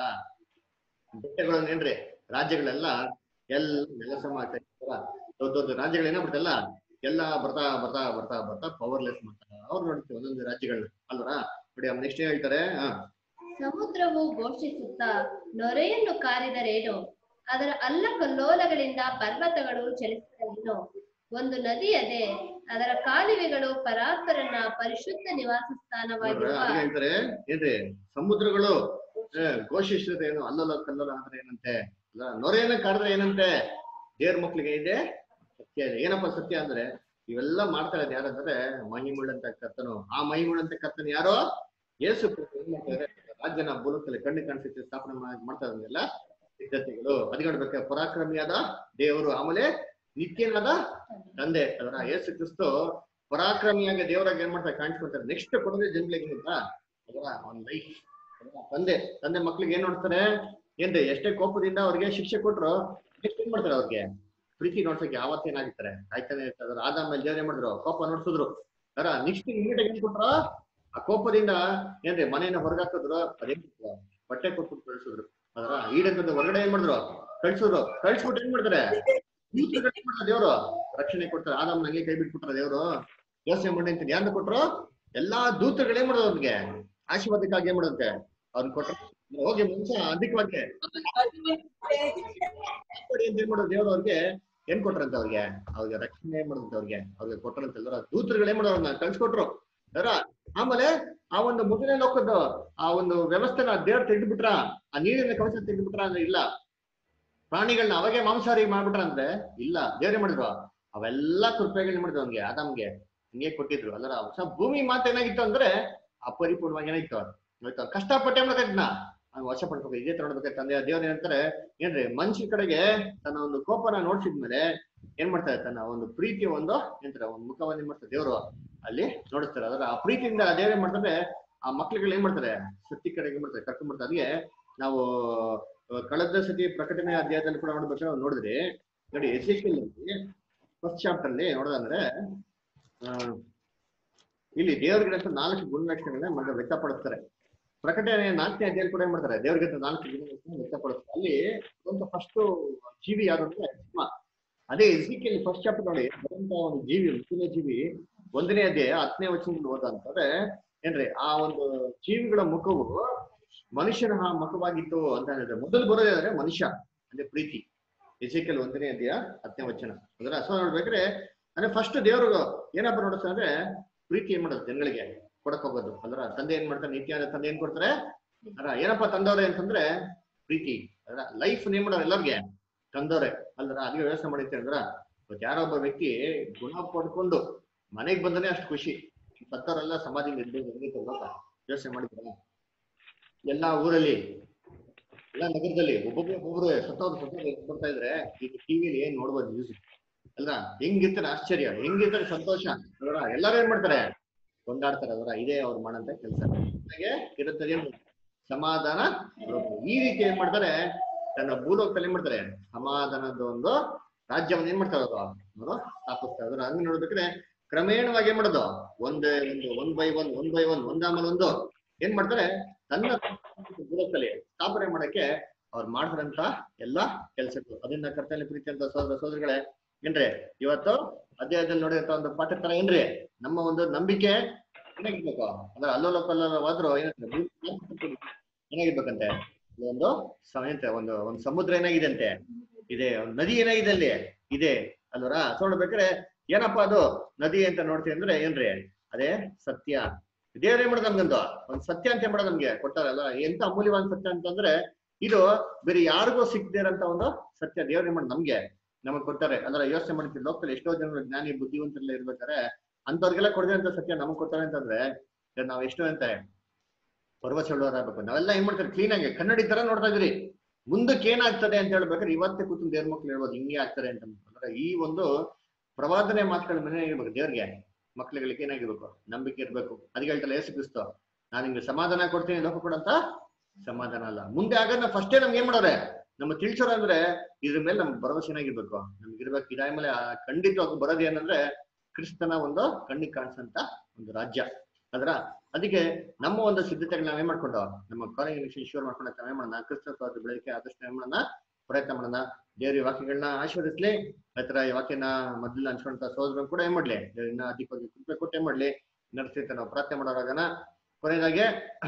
ಬೆಟ್ಟಗಳು ಏನ್ರಿ ರಾಜ್ಯಗಳೆಲ್ಲ ಎಲ್ಲ ನೆಲಸ ಮಾಡ್ತಾ ಇರ್ತಾರ ದೊಡ್ಡ ದೊಡ್ಡ ರಾಜ್ಯಗಳು ಏನಾಗ್ಬಿಡ್ತಲ್ಲ ಎಲ್ಲ ಬರ್ತಾ ಬರ್ತಾ ಬರ್ತಾ ಬರ್ತಾ ಪವರ್ಲೆಸ್ ಮಾಡ್ತಾರೆ ಅವ್ರು ನೋಡ್ತೀವಿ ಒಂದೊಂದು ರಾಜ್ಯಗಳನ್ನ ಅಲ್ವರಾ ನೋಡಿ ನೆಕ್ಸ್ಟ್ ಹೇಳ್ತಾರೆ ಹಾ ಸಮುದ್ರವು ಘೋಷಿಸುತ್ತಾ ನೊರೆಯನ್ನು ಕಾರಿದರೇನು ಅದರ ಅಲ್ಲಕಲ್ಲೋಲಗಳಿಂದ ಪರ್ವತಗಳು ಚಲಿಸಿದರೇನು ಒಂದು ನದಿಯದೆ ಅದರ ಕಾಲುವೆಗಳು ಪರಾತ್ಪರನ ಪರಿಶುದ್ಧ ನಿವಾಸ ನೋಡ್ರ ಸ್ಥಾನವಾಗಿರುವ ಅದೇ ಹೇಳ್ತಾರೆ ಏನ್ರಿ ಸಮುದ್ರಗಳು ಏ, ಘೋಷಿಸಿದ್ರೆ ಏನು ಅಲ್ಲಲ್ಲ ಕಲ್ಲಲ್ಲ ಅಂದ್ರೆ ಏನಂತೆ ಅಲ್ಲ ನೊರೆಯನ್ನ ಕಾಡಿದ್ರೆ ಏನಂತೆ ದೇವ್ರ ಮಕ್ಳಿಗೆ ಇದೆ ಸತ್ಯ ಇದೆ ಏನಪ್ಪ ಸತ್ಯ ಅಂದ್ರೆ ಇವೆಲ್ಲ ಮಾಡ್ತಾ ಇರೋದು ಯಾರಂದ್ರೆ ಮಹಿಮುಳ್ಳಂತ ಕರ್ತನು ಆ ಮಹಿಮುಳ್ಳಂತ ಕರ್ತನು ಯಾರೋ ಯೇಸು ಕ್ರಿಸ್ತ ಏನ್ ಮಾಡ್ತಾರೆ ರಾಜ್ಯನ ಬುಲಕಲ್ಲಿ ಕಣ್ಣು ಕಾಣಿಸುತ್ತೆ ಸ್ಥಾಪನೆ ಮಾಡ್- ಮಾಡ್ತಾ ಇರೋದೆಲ್ಲ ಸಿದ್ಧತೆಗಳು ಅದ್ಕೊಳ್ಬೇಕು ಪರಾಕ್ರಮಿಯಾದ ದೇವರು ಆಮೇಲೆ ನಿತ್ಯನಾದ ತಂದೆ ಅದರ ಯೇಸು ಕ್ರಿಸ್ತು ಪರಾಕ್ರಮಿಯಾಗಿ ದೇವರಾಗಿ ಏನ್ ಮಾಡ್ತಾರೆ ಕಾಣಿಸ್ಕೊತಾರೆ ನೆಕ್ಸ್ಟ್ ಕೊಡೋದೇ ಜನಗಳಿಗೆ ಅಂತ ಅದರ ಒಂದು ಲೈಫ್ ತಂದೆ ತಂದೆ ಮಕ್ಳಿಗೆ ಏನ್ ನೋಡ್ತಾರೆ ಏನ್ರಿ ಎಷ್ಟೇ ಕೋಪದಿಂದ ಅವ್ರಿಗೆ ಶಿಕ್ಷೆ ಕೊಟ್ರು ನೆಕ್ಸ್ಟ್ ಏನ್ ಮಾಡ್ತಾರೆ ಅವ್ರಿಗೆ ಪ್ರೀತಿ ನೋಡ್ಸಕ್ಕೆ ಯಾವತ್ತೇನಾಗಿರ್ತಾರೆ ಏನಾಗಿರ್ತಾರೆ ಕಾಯ್ತಾನೆ ಇರ್ತಾರೆ ಆದಾದ್ಮೇಲೆ ದೇವ್ರ ಏನ್ ಮಾಡಿದ್ರು ಕೋಪ ನೋಡ್ಸಿದ್ರು ಅದರ ನೆಕ್ಸ್ಟ್ ಇಮಿಡಿಯೇಟ್ ಏನ್ ಕೊಟ್ರು ಆ ಕೋಪದಿಂದ ಏನ್ರಿ ಮನೆಯನ್ನ ಹೊರಗಾಕಿದ್ರು ಅದೇನ್ ಮಾಡಿದ್ರು? ಬಟ್ಟೆ ಕೊಟ್ಬಿಟ್ಟು ಕಳ್ಸಿದ್ರು ಅದರ ಈಡಂತಂದ ಹೊರಗಡೆ ಏನ್ ಮಾಡಿದ್ರು ಕಳ್ಸಿದ್ರು ಕಳ್ಸ್ಬಿಟ್ಟು ಏನ್ ಮಾಡ್ತಾರೆ ದೂತರುಗಳು ಏನ್ ಮಾಡ್ತಾರೆ ದೇವ್ರು ರಕ್ಷಣೆ ಕೊಡ್ತಾರೆ ಆದಾಮ್ ನಂಗೆ ಕೈ ಬಿಟ್ಬಿಟ್ರ ದೇವ್ರು ಯೋಚನೆ ಮಾಡಿ ಅಂತ ಯಾರನ್ನ ಕೊಟ್ರು ಎಲ್ಲಾ ದೂತರುಗಳು ಏನ್ ಮಾಡೋದು ಅವ್ರಿಗೆ ಆಶೀರ್ವಾದಕ್ಕಾಗಿ ಏನ್ ಮಾಡುತ್ತೆ ಅವ್ರನ್ನ ಕೊಟ್ರು ಹೋಗಿ ಮನುಷ್ಯ ಅಧಿಕವಾಗಿ ಏನ್ ಮಾಡೋದು ದೇವ್ರು ಅವ್ರಿಗೆ ಏನ್ ಕೊಟ್ರಂತ ಅವ್ರಿಗೆ ಅವ್ರಿಗೆ ರಕ್ಷಣೆ ಏನ್ ಮಾಡೋದಂತೆ ಅವ್ರಿಗೆ ಅವ್ರಿಗೆ ಕೊಟ್ರಂತ ಎಲ್ಲರ ದೂತರುಗಳು ಏನ್ ಮಾಡೋರ್ನ ಕಳ್ಸಿಕೊಟ್ರು ಅದರ ಆಮೇಲೆ ಆ ಒಂದು ಮೊದಲನೇ ಲೋಕದ್ದು ಆ ಒಂದು ವ್ಯವಸ್ಥೆನ ದೇವ್ರು ತೆಗೆದ್ಬಿಟ್ರ ಆ ನೀರಿನ ಕವಚ ತೆಗೆದ್ಬಿಟ್ರ ಅಂದ್ರೆ ಇಲ್ಲ ಪ್ರಾಣಿಗಳನ್ನ ಅವಾಗೆ ಮಾಂಸಾಹಾರಿ ಮಾಡ್ಬಿಟ್ರ ಅಂದ್ರೆ ಇಲ್ಲ ದೇವ್ರೇ ಮಾಡಿದ್ರು ಅವೆಲ್ಲ ಕೃಪೆಗಳನ್ನ ಮಾಡಿದ್ರು ಅವ್ನಿಗೆ ಆದಾಮ್ಗೆ ಹಿಂಗೆ ಕೊಟ್ಟಿದ್ರು ಅಲ್ಲರ ಹೊಸ ಭೂಮಿ ಮಾತು ಏನಾಗಿತ್ತು ಅಂದ್ರೆ ಅಪರಿಪೂರ್ಣವಾಗಿ ಏನಾಗಿತ್ತು ಆಯ್ತಾ ಕಷ್ಟಪಟ್ಟೆ ಮಾಡ್ತಿದ್ನ ಅವ್ನು ವಶ ಪಡ್ಬೇಕು ಇದೇ ತರ ನೋಡ್ಬೇಕು ತಂದೆ ದೇವ್ರ ಏನಂತಾರೆ ಏನ್ರಿ ಮನುಷ್ಯ ಕಡೆಗೆ ತನ್ನ ಒಂದು ಕೋಪನ ನೋಡ್ಸಿದ್ಮೇಲೆ ಏನ್ ಮಾಡ್ತಾರೆ ತನ್ನ ಒಂದು ಪ್ರೀತಿಯ ಒಂದು ಏನಂತಾರೆ ಒಂದು ಮುಖವನ್ನು ಏನ್ ಮಾಡ್ತಾರೆ ದೇವ್ರು ಅಲ್ಲಿ ನೋಡಿಸ್ತಾರೆ ಅದರ ಆ ಪ್ರೀತಿಯಿಂದ ದೇವ್ರ ಏನ್ ಮಾಡ್ತಾರೆ ಆ ಮಕ್ಳುಗಳು ಏನ್ ಮಾಡ್ತಾರೆ ಸತ್ಯ ಕಡೆಗೆ ಏನ್ ಮಾಡ್ತಾರೆ ಕರ್ಕೊಂಡ್ ಬರ್ತಾರೆ ಅದಕ್ಕೆ ನಾವು ಆ, ಕಳೆದ ಸತಿ ಪ್ರಕಟಣೆ ಅಧ್ಯಾಯದಲ್ಲಿ ಕೂಡ ನೋಡ್ಬೇಕಾದ್ರೆ ನಾವು ನೋಡಿದ್ರಿ ನೋಡಿ ಎಸಿಕಲ್ ಫಸ್ಟ್ ಚಾಪ್ಟರ್ ಅಲ್ಲಿ ನೋಡೋದಂದ್ರೆ ಆ, ಇಲ್ಲಿ ದೇವರಿಗೆ ನಾಲ್ಕು ಗುಣಲಕ್ಷಣಗಳನ್ನ ಮೊದಲು ವ್ಯಕ್ತಪಡಿಸ್ತಾರೆ ಪ್ರಕಟಣೆ ನಾಲ್ಕನೇ ಅಧ್ಯಾಯ ಕೂಡ ಏನ್ ಮಾಡ್ತಾರೆ ದೇವರಿಗೆ ನಾಲ್ಕು ಗುಣಲಕ್ಷಣ ವ್ಯಕ್ತಪಡಿಸ್ತಾರೆ ಅಲ್ಲಿ ಒಂದು ಫಸ್ಟ್ ಜೀವಿ ಯಾರು ಅಂದ್ರೆ ಸಿಂಹ ಅದೇ ಎಸಿಕಲ್ ಫಸ್ಟ್ ಚಾಪ್ಟರ್ ನೋಡಿ ಬರುವಂತ ಒಂದು ಜೀವಿ ಮೊದಲನೇ ಜೀವಿ ಒಂದನೇ ಅಧ್ಯಾಯ ಹತ್ತನೇ ವಚನದಲ್ಲಿ ಓದ ಅಂತಂದ್ರೆ ಏನ್ರಿ ಆ ಒಂದು ಜೀವಿಗಳ ಮುಖವು ಮನುಷ್ಯನ ಆ ಮುಖವಾಗಿತ್ತು ಅಂತ ಹೇಳಿದ್ರೆ ಮೊದಲು ಬರೋದೇ ಅಂದ್ರೆ ಮನುಷ್ಯ ಅಂದ್ರೆ ಪ್ರೀತಿ ಎಸಿಕಲ್ ಒಂದನೇ ಅಧ್ಯಾಯ ಹತ್ತನೇ ವಚನ ಅದರ ಅರ್ಥ ನೋಡ್ಬೇಕ್ರೆ ಅಂದ್ರೆ ಫಸ್ಟ್ ದೇವ್ರು ಏನಪ್ಪ ನೋಡುತ್ತೆ ಅಂದ್ರೆ ಪ್ರೀತಿ ಏನ್ ಮಾಡೋದು ಜನಗಳಿಗೆ ಕೊಡಕ್ ಹೋಗೋದು ಅದ್ರ ತಂದೆ ಏನ್ ಮಾಡ್ತಾರೆ ನಿತ್ಯ ಅಂದ್ರೆ ತಂದೆ ಏನ್ ಕೊಡ್ತಾರೆ ಅದ್ರ ಏನಪ್ಪ ತಂದವ್ರೆ ಅಂತಂದ್ರೆ ಪ್ರೀತಿ ಅದ್ರ ಲೈಫ್ ಏನ್ ಮಾಡೋರು ಎಲ್ಲರಿಗೆ ತಂದವ್ರೆ ಅಲ್ದ್ರ ಅದಕ್ಕೆ ವ್ಯವಸ್ಥೆ ಮಾಡಿರ್ತಾರೆ ಅಂದ್ರ ಇವತ್ತು ಯಾರೋ ಒಬ್ಬ ವ್ಯಕ್ತಿ ಗುಣ ಪಡ್ಕೊಂಡು ಮನೆಗ್ ಬಂದನೆ ಅಷ್ಟು ಖುಷಿ ಸತ್ತವರೆಲ್ಲ ಸಮಾಧಿಗೆ ಇರ್ಬೇಕು ಹೆಂಗಿತ್ತು ಗೊತ್ತಾ ಯೋಚನೆ ಮಾಡಿದ್ರ ಎಲ್ಲಾ ಊರಲ್ಲಿ ಎಲ್ಲಾ ನಗರದಲ್ಲಿ ಒಬ್ಬೊಬ್ಬರು ಒಬ್ಬೊಬ್ರು ಸತ್ತವ್ರು ಸತ್ತವ್ರು ಬರ್ತಾ ಇದ್ರೆ ಈಗ ಟಿವಿಲಿ ಏನ್ ನೋಡ್ಬೋದು ನ್ಯೂಸ್ ಅಲ್ರ ಹೆಂಗಿರ್ತಾರೆ ಆಶ್ಚರ್ಯ ಹೆಂಗಿರ್ತಾರೆ ಸಂತೋಷ ಅಲ್ರ ಎಲ್ಲಾರು ಏನ್ ಮಾಡ್ತಾರೆ ಕೊಂಡಾಡ್ತಾರೆ ಅದರ ಇದೇ ಅವ್ರು ಮಾಡಂತ ಕೆಲಸ ಹಾಗೆ ಇರುತ್ತದೆ ಏನು? ಸಮಾಧಾನ ಬರೋದು. ಈ ರೀತಿ ಏನ್ ಮಾಡ್ತಾರೆ ತನ್ನ ಭೂಲೋಕದಲ್ಲಿ ಏನ್ ಮಾಡ್ತಾರೆ ಸಮಾಧಾನದ ಒಂದು ರಾಜ್ಯವನ್ನು ಏನ್ ಮಾಡ್ತಾರೆ ಅವರು ಅವರು ಸ್ಥಾಪಿಸ್ತಾರೆ ಅದರ ಹಂಗ್ ನೋಡ್ಬೇಕಾದ್ರೆ ಕ್ರಮೇಣವಾಗಿ ಏನ್ ಮಾಡೋದು ಒಂದೇ ಒಂದು one by one one by one ಒಂದಾಮೇಲೆ ಒಂದು ಏನ್ ಮಾಡ್ತಾರೆ ತನ್ನ ಭೂಲೋಕದಲ್ಲಿ ಸ್ಥಾಪನೆ ಮಾಡಕ್ಕೆ ಅವ್ರು ಮಾಡ್ತಾರಂತ ಎಲ್ಲಾ ಕೆಲ್ಸಗಳು ಅದನ್ನ ಕರ್ತನಲ್ಲಿ ಪ್ರೀತಿ ಅಂತ ಸೋದರ ಸೋದರಿಗಳೇ ಏನ್ರಿ ಇವತ್ತು ಅಧ್ಯಾಯದಲ್ಲಿ ನೋಡಿರಂತ ಒಂದು ಪಾಠ ತರ ಏನ್ರಿ ನಮ್ಮ ಒಂದು ನಂಬಿಕೆ ಏನಾಗಿರ್ಬೇಕು ಅಂದ್ರೆ ಅಲ್ಲೋಲ ಕಲ್ಲೋಲವಾದ್ರೂ ಏನಂದ್ರೆ ಏನಾಗಿರ್ಬೇಕಂತೆ ಒಂದು ಸಮಯಂತೆ ಒಂದು ಒಂದು ಸಮುದ್ರ ಏನಾಗಿದೆ ಅಂತೆ ಇದೆ ಒಂದು ನದಿ ಏನಾಗಿದೆ ಅಲ್ಲಿ ಇದೆ ಅಲ್ವರ ಸೊ ನೋಡ್ಬೇಕಾದ್ರೆ ಏನಪ್ಪಾ ಅದು ನದಿ ಅಂತ ನೋಡ್ತೀವಿ ಅಂದ್ರೆ ಏನ್ರಿ ಅದೇ ಸತ್ಯ ದೇವ್ರ ಏನ್ ಮಾಡೋದು ನಮ್ಗಂದು ಒಂದ್ ಸತ್ಯ ಅಂತ ಏನ್ ಮಾಡೋದು ನಮ್ಗೆ ಕೊಟ್ಟಾರಲ್ಲ ಎಂತ ಅಮೂಲ್ಯವಾದ ಸತ್ಯ ಅಂತಂದ್ರೆ ಇದು ಬೇರೆ ಯಾರಿಗೂ ಸಿಗದೇ ಇರೋಂತ ಒಂದು ಸತ್ಯ ದೇವ್ರ ಏನ್ ಮಾಡೋದು ನಮ್ಗೆ ನಮಗ್ ಕೊಡ್ತಾರೆ ಅಂದ್ರೆ ಯೋಚನೆ ಮಾಡ್ತೀವಿ ಲೋಕದಲ್ಲಿ ಎಷ್ಟೋ ಜನರು ಜ್ಞಾನಿ ಬುದ್ಧಿವಂತರೆಲ್ಲ ಇರ್ಬೇಕಾರೆ ಅಂತವ್ರಿಗೆಲ್ಲ ಕೊಡದಿರಂತ ಸತ್ಯ ನಮಗ್ ಕೊಡ್ತಾರೆ ಅಂತಂದ್ರೆ ಇವಾಗ ನಾವ್ ಎಷ್ಟು ಅಂತ ಪರ್ವತ ಹೇಳೋರಾಗಬೇಕು ನಾವೆಲ್ಲ ಏನ್ ಮಾಡ್ತಾರೆ ಕ್ಲೀನ್ ಆಗಿ ಕನ್ನಡಿ ತರ ನೋಡ್ತಾ ಇದ್ರಿ ಮುಂದಕ್ಕೆ ಏನಾಗ್ತದೆ ಅಂತ ಹೇಳ್ಬೇಕಾದ್ರೆ ಇವತ್ತೇ ಕೂತು ದೇವ್ರ ಮಕ್ಳು ಹೇಳ್ಬೋದು ಹಿಂಗೆ ಆಗ್ತಾರೆ ಅಂತ ಅಂದ್ರೆ ಈ ಒಂದು ಪ್ರವಾದನೆ ಮಾತುಗಳ ಮೇಲೆ ಇರ್ಬೇಕು ದೇವ್ರಿಗೆ ಮಕ್ಳುಗಳಿಗೆ ಏನಾಗಿರ್ಬೇಕು ನಂಬಿಕೆ ಇರ್ಬೇಕು ಅದಕ್ಕೆ ಹೇಳ್ತಲ್ಲ ಏಸು ಕ್ರಿಸ್ತು ನಾನು ನಿಮ್ಗೆ ಸಮಾಧಾನ ಕೊಡ್ತೀನಿ ಲೋಕ ಕೊಡಂತ ಸಮಾಧಾನ ಅಲ್ಲ ಮುಂದೆ ಆಗ ಫಸ್ಟೇ ನಮ್ಗೆ ಏನ್ ಮಾಡೋರೆ ನಮ್ಮ ತಿಳ್ಸೋರು ಅಂದ್ರೆ ಇದ್ರ ಮೇಲೆ ನಮ್ಗೆ ಭರವಸೆ ಏನಾಗಿರ್ಬೇಕು ನಮ್ಗೆ ಇರ್ಬೇಕು ಇದಾದ ಮೇಲೆ ಆ ಖಂಡಿತವಾಗಿ ಬರೋದು ಏನಂದ್ರೆ ಕ್ರಿಸ್ತನ ಒಂದು ಕಣ್ಣಿಗೆ ಕಾಣಿಸಂತ ಒಂದು ರಾಜ್ಯ ಅದರ ಅದಕ್ಕೆ ನಮ್ಮ ಒಂದು ಸಿದ್ಧತೆಗಳನ್ನ ನಾವೇನ್ ಮಾಡ್ಕೊಂಡು ನಮ್ಮ ಕಾಲೇಜ್ ಶೂರ್ ಮಾಡ್ಕೊಂಡು ನಾವೇನ್ ಮಾಡೋಣ ಕ್ರಿಸ್ತ ಸ್ವಾರ್ಥ ಬೆಳಗ್ಗೆ ಆದಷ್ಟು ಏನ್ ಮಾಡೋಣ ಪ್ರಯತ್ನ ಮಾಡೋಣ ದೇವ್ರ ವಾಕ್ಯಗಳನ್ನ ಆಶೀರ್ವದಿಸ್ಲಿ ಆತರ ಈ ವಾಕ್ಯನ ಮೊದಲು ಹಂಚ್ಕೊಂತ ಸೋದ್ರ ಕೂಡ ಏನ್ ಮಾಡ್ಲಿ ದೇವ್ರನ್ನ ಅಧಿಕವಾಗಿ ಕೃಪೆ ಕೊಟ್ಟು ಏನ್ ಮಾಡ್ಲಿ ನಡೆಸ್ಲಿಕ್ಕೆ ನಾವು ಪ್ರಾರ್ಥನೆ ಮಾಡೋರಾಗನ ಕೊನೆಯದಾಗಿ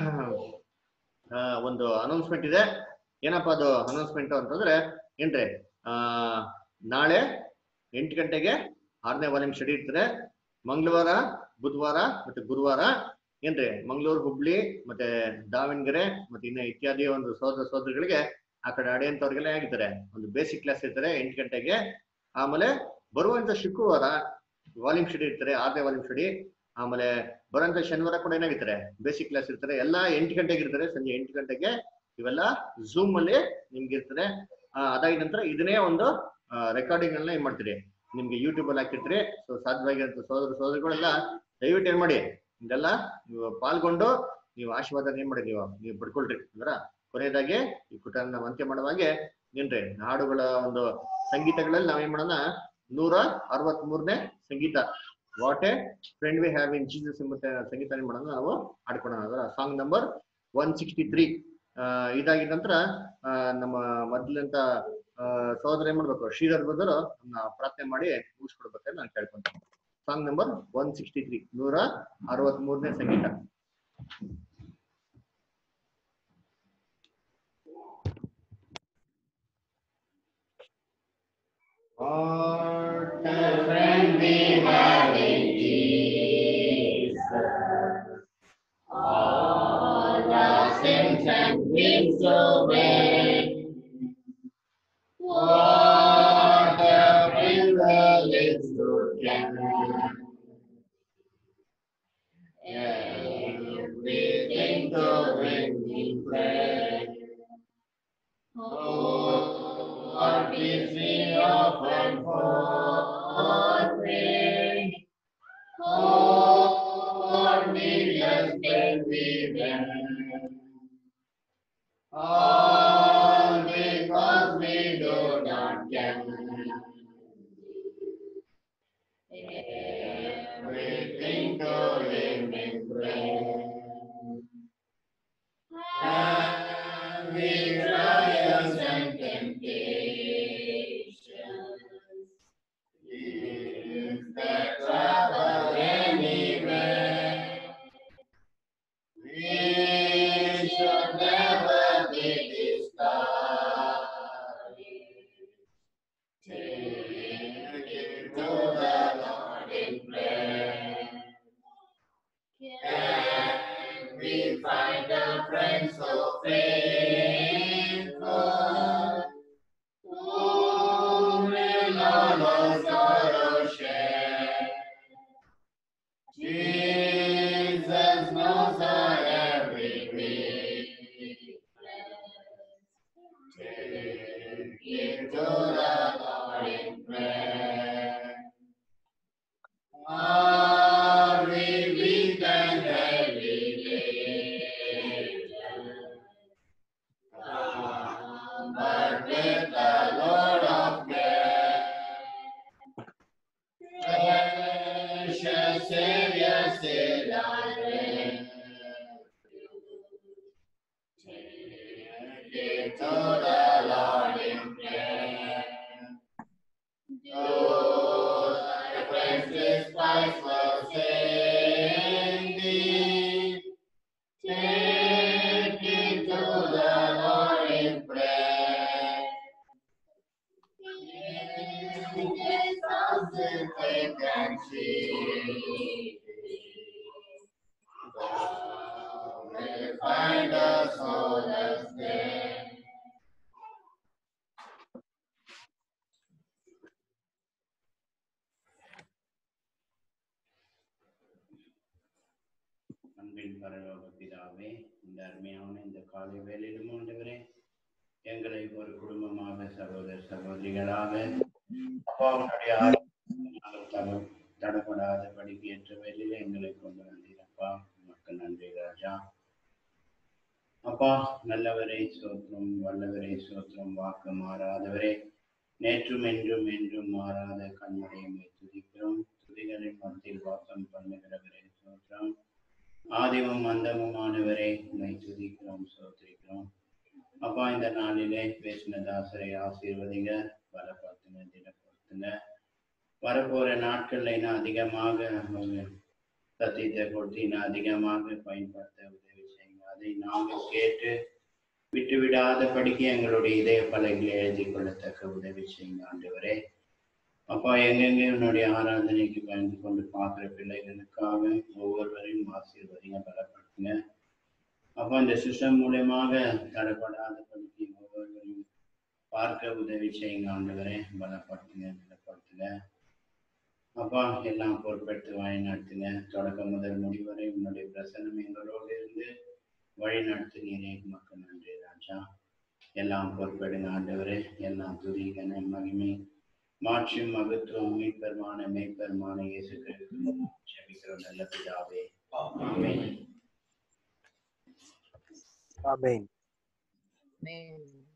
ಆ, ಒಂದು ಅನೌನ್ಸ್ಮೆಂಟ್ ಇದೆ ಏನಪ್ಪಾ ಅದು ಅನೌನ್ಸ್ಮೆಂಟ್ ಅಂತಂದ್ರೆ ಏನ್ರಿ ಆ ನಾಳೆ ಎಂಟು ಗಂಟೆಗೆ ಆರನೇ ವಾಲ್ಯೂಮ್ ಸ್ಟಡಿ ಇರ್ತಾರೆ ಮಂಗಳವಾರ ಬುಧವಾರ ಮತ್ತೆ ಗುರುವಾರ ಏನ್ರಿ ಮಂಗಳೂರು ಹುಬ್ಳಿ ಮತ್ತೆ ದಾವಣಗೆರೆ ಮತ್ತೆ ಇನ್ನ ಇತ್ಯಾದಿ ಒಂದು ಸೋದರ ಸೋದರಿಗಳಿಗೆ ಆ ಕಡೆ ಅಡೆಯಂತವ್ರಿಗೆಲ್ಲ ಆಗಿದ್ದಾರೆ ಒಂದು ಬೇಸಿಕ್ ಕ್ಲಾಸ್ ಇರ್ತಾರೆ ಎಂಟು ಗಂಟೆಗೆ ಆಮೇಲೆ ಬರುವಂತ ಶುಕ್ರವಾರ ವಾಲ್ಯೂಮ್ ಸ್ಟಡಿ ಇರ್ತಾರೆ ಆರನೇ ವಾಲ್ಯೂಮ್ ಸ್ಟಡಿ ಆಮೇಲೆ ಬರುವಂತ ಶನಿವಾರ ಕೂಡ ಏನಾಗಿರ್ತಾರೆ ಬೇಸಿಕ್ ಕ್ಲಾಸ್ ಇರ್ತಾರೆ ಎಲ್ಲಾ ಎಂಟು ಗಂಟೆಗೆ ಇರ್ತಾರೆ ಸಂಜೆ ಎಂಟು ಗಂಟೆಗೆ ಇವೆಲ್ಲ ಝೂಮ್ ಅಲ್ಲಿ ನಿಮ್ಗೆ ಇರ್ತದೆ ಆ, ಅದಾದ ನಂತರ ಇದನ್ನೇ ಒಂದು ರೆಕಾರ್ಡಿಂಗ್ ಅನ್ನ ಏನ್ ಮಾಡ್ತೀರಿ ನಿಮ್ಗೆ ಯೂಟ್ಯೂಬ್ ಅಲ್ಲಿ ಹಾಕಿರ್ತೀರಿ ಸೊ ಸಾಧ್ಯವಾಗಿರೋ ಸೋದರ ಸೋದರಿಗಳೆಲ್ಲ ದಯವಿಟ್ಟು ಏನ್ ಮಾಡಿ ಇದೆಲ್ಲ ನೀವು ಪಾಲ್ಗೊಂಡು ನೀವು ಆಶೀರ್ವಾದ ಏನ್ ಮಾಡಿ ನೀವು ನೀವು ಪಡ್ಕೊಳ್ರಿ ಅಂದ್ರ ಕೊನೆಯದಾಗಿ ಈ ಕುಟುಂಬ ನಾವು ಅಂತ್ಯ ಮಾಡುವಾಗೆ ಏನ್ರಿ ಹಾಡುಗಳ ಒಂದು ಸಂಗೀತಗಳಲ್ಲಿ ನಾವೇನ್ ಮಾಡೋಣ ನೂರ ಅರವತ್ ಮೂರನೇ ಸಂಗೀತ what a friend we have in Jesus ಎಂಬ ಸಂಗೀತ ಏನ್ ಮಾಡೋಣ ನಾವು ಹಾಡ್ಕೊಳ್ಳೋಣ ಅದರ song number one sixty three ಇದಾಗಿದ ನಂತರ ಆ, ನಮ್ಮ ಮೊದ್ಲಂತ ಆ, ಸಹೋದರ ಏನ್ ಮಾಡ್ಬೇಕು ಶ್ರೀಧರ್ ಬಂದರು ನಮ್ಮ ಪ್ರಾರ್ಥನೆ ಮಾಡಿ ಮುಗಿಸ್ಕೊಡ್ಬೇಕಂತ ನಾನು ಕೇಳ್ಕೊಂತೀನಿ song number one sixty three ನೂರ ಅರವತ್ ಮೂರನೇ ಸಂಗೀತ gracious Savior, still I pray. Give to the Lord in prayer. Those my friends despise forsake thee. Take it to the Lord in prayer. His houses take and see. Thou may find us solace there. அன்பின் பரலோக பிதாவே இந்த அருமையான இந்த காலை வேலையிலும் ஆண்டவரே எங்களை ஒரு குடும்பமாக சகோதர சகோதரிகளாக அப்பாவுடைய ஆரோக்கியத்தினால் தட தடப்படாத படிக்கு ஏற்ற வேலையில் எங்களை கொண்டு வந்தீரப்பா உமக்கு நன்றி ராஜா அப்பா நல்லவரை சோத்திரம் வல்லவரை சோத்திரம் வாக்கு மாறாதவரே நேற்றும் என்றும் என்றும் மாறாத கண்மலையை துதிக்கிறோம் துதிகளின் மத்தியில் வாக்கம் பண்ணுகிறவரே சோத்திரம் ஆதிவும் அந்தமுமானவரை உண்மை துதிக்கிறோம் சோத்திரிக்கிறோம் அப்பா இந்த நாளிலே பேசின தாசரை ஆசீர்வதிங்க பலப்படுத்துங்க திடப்படுத்துங்க வரப்போற நாட்கள்ல இன்னும் அதிகமாக அவங்க சத்தியத்தை கொடுத்து இன்னும் அதிகமாக பயன்படுத்த உதவி செய்யுங்க அதை நாங்கள் கேட்டு விட்டு விடாத படிக்க எங்களுடைய இதய பலகைகளை எழுதி கொள்ளத்தக்க உதவி செய்யுங்க ஆண்டவரே அப்பா எங்கெங்க என்னுடைய ஆராதனைக்கு பயந்து கொண்டு பார்க்குற பிள்ளைகளுக்காக ஒவ்வொருவரையும் ஆசீர்வதிங்க பலப்படுத்துங்க அப்பா இந்த சிஸ்டம் மூலியமாக தடைப்படாத படிக்கு ஒவ்வொருவரையும் பார்க்க உதவி செய்யுங்க ஆண்டவரே பலப்படுத்துங்க பலப்படுத்துங்க அப்பா எல்லாம் பொறுப்பெடுத்து வழி நடத்துங்க தொடக்கம் முதல் முடிவரை உன்னுடைய பிரசனம் எங்களோடு இருந்து வழி நடத்துகிறே மக்கள் நன்றி ராஜா எல்லாம் பொறுப்பெடுங்க ஆண்டவரே எல்லாம் துதிகன மகிமை மாற்றும் மகத்துவம் மீட்பெருமான மெய்ப்பெருமான இயேசு கிறிஸ்து ஜெபிக்கிறோம் நல்ல பிதாவே ஆமென் Amen. Amen.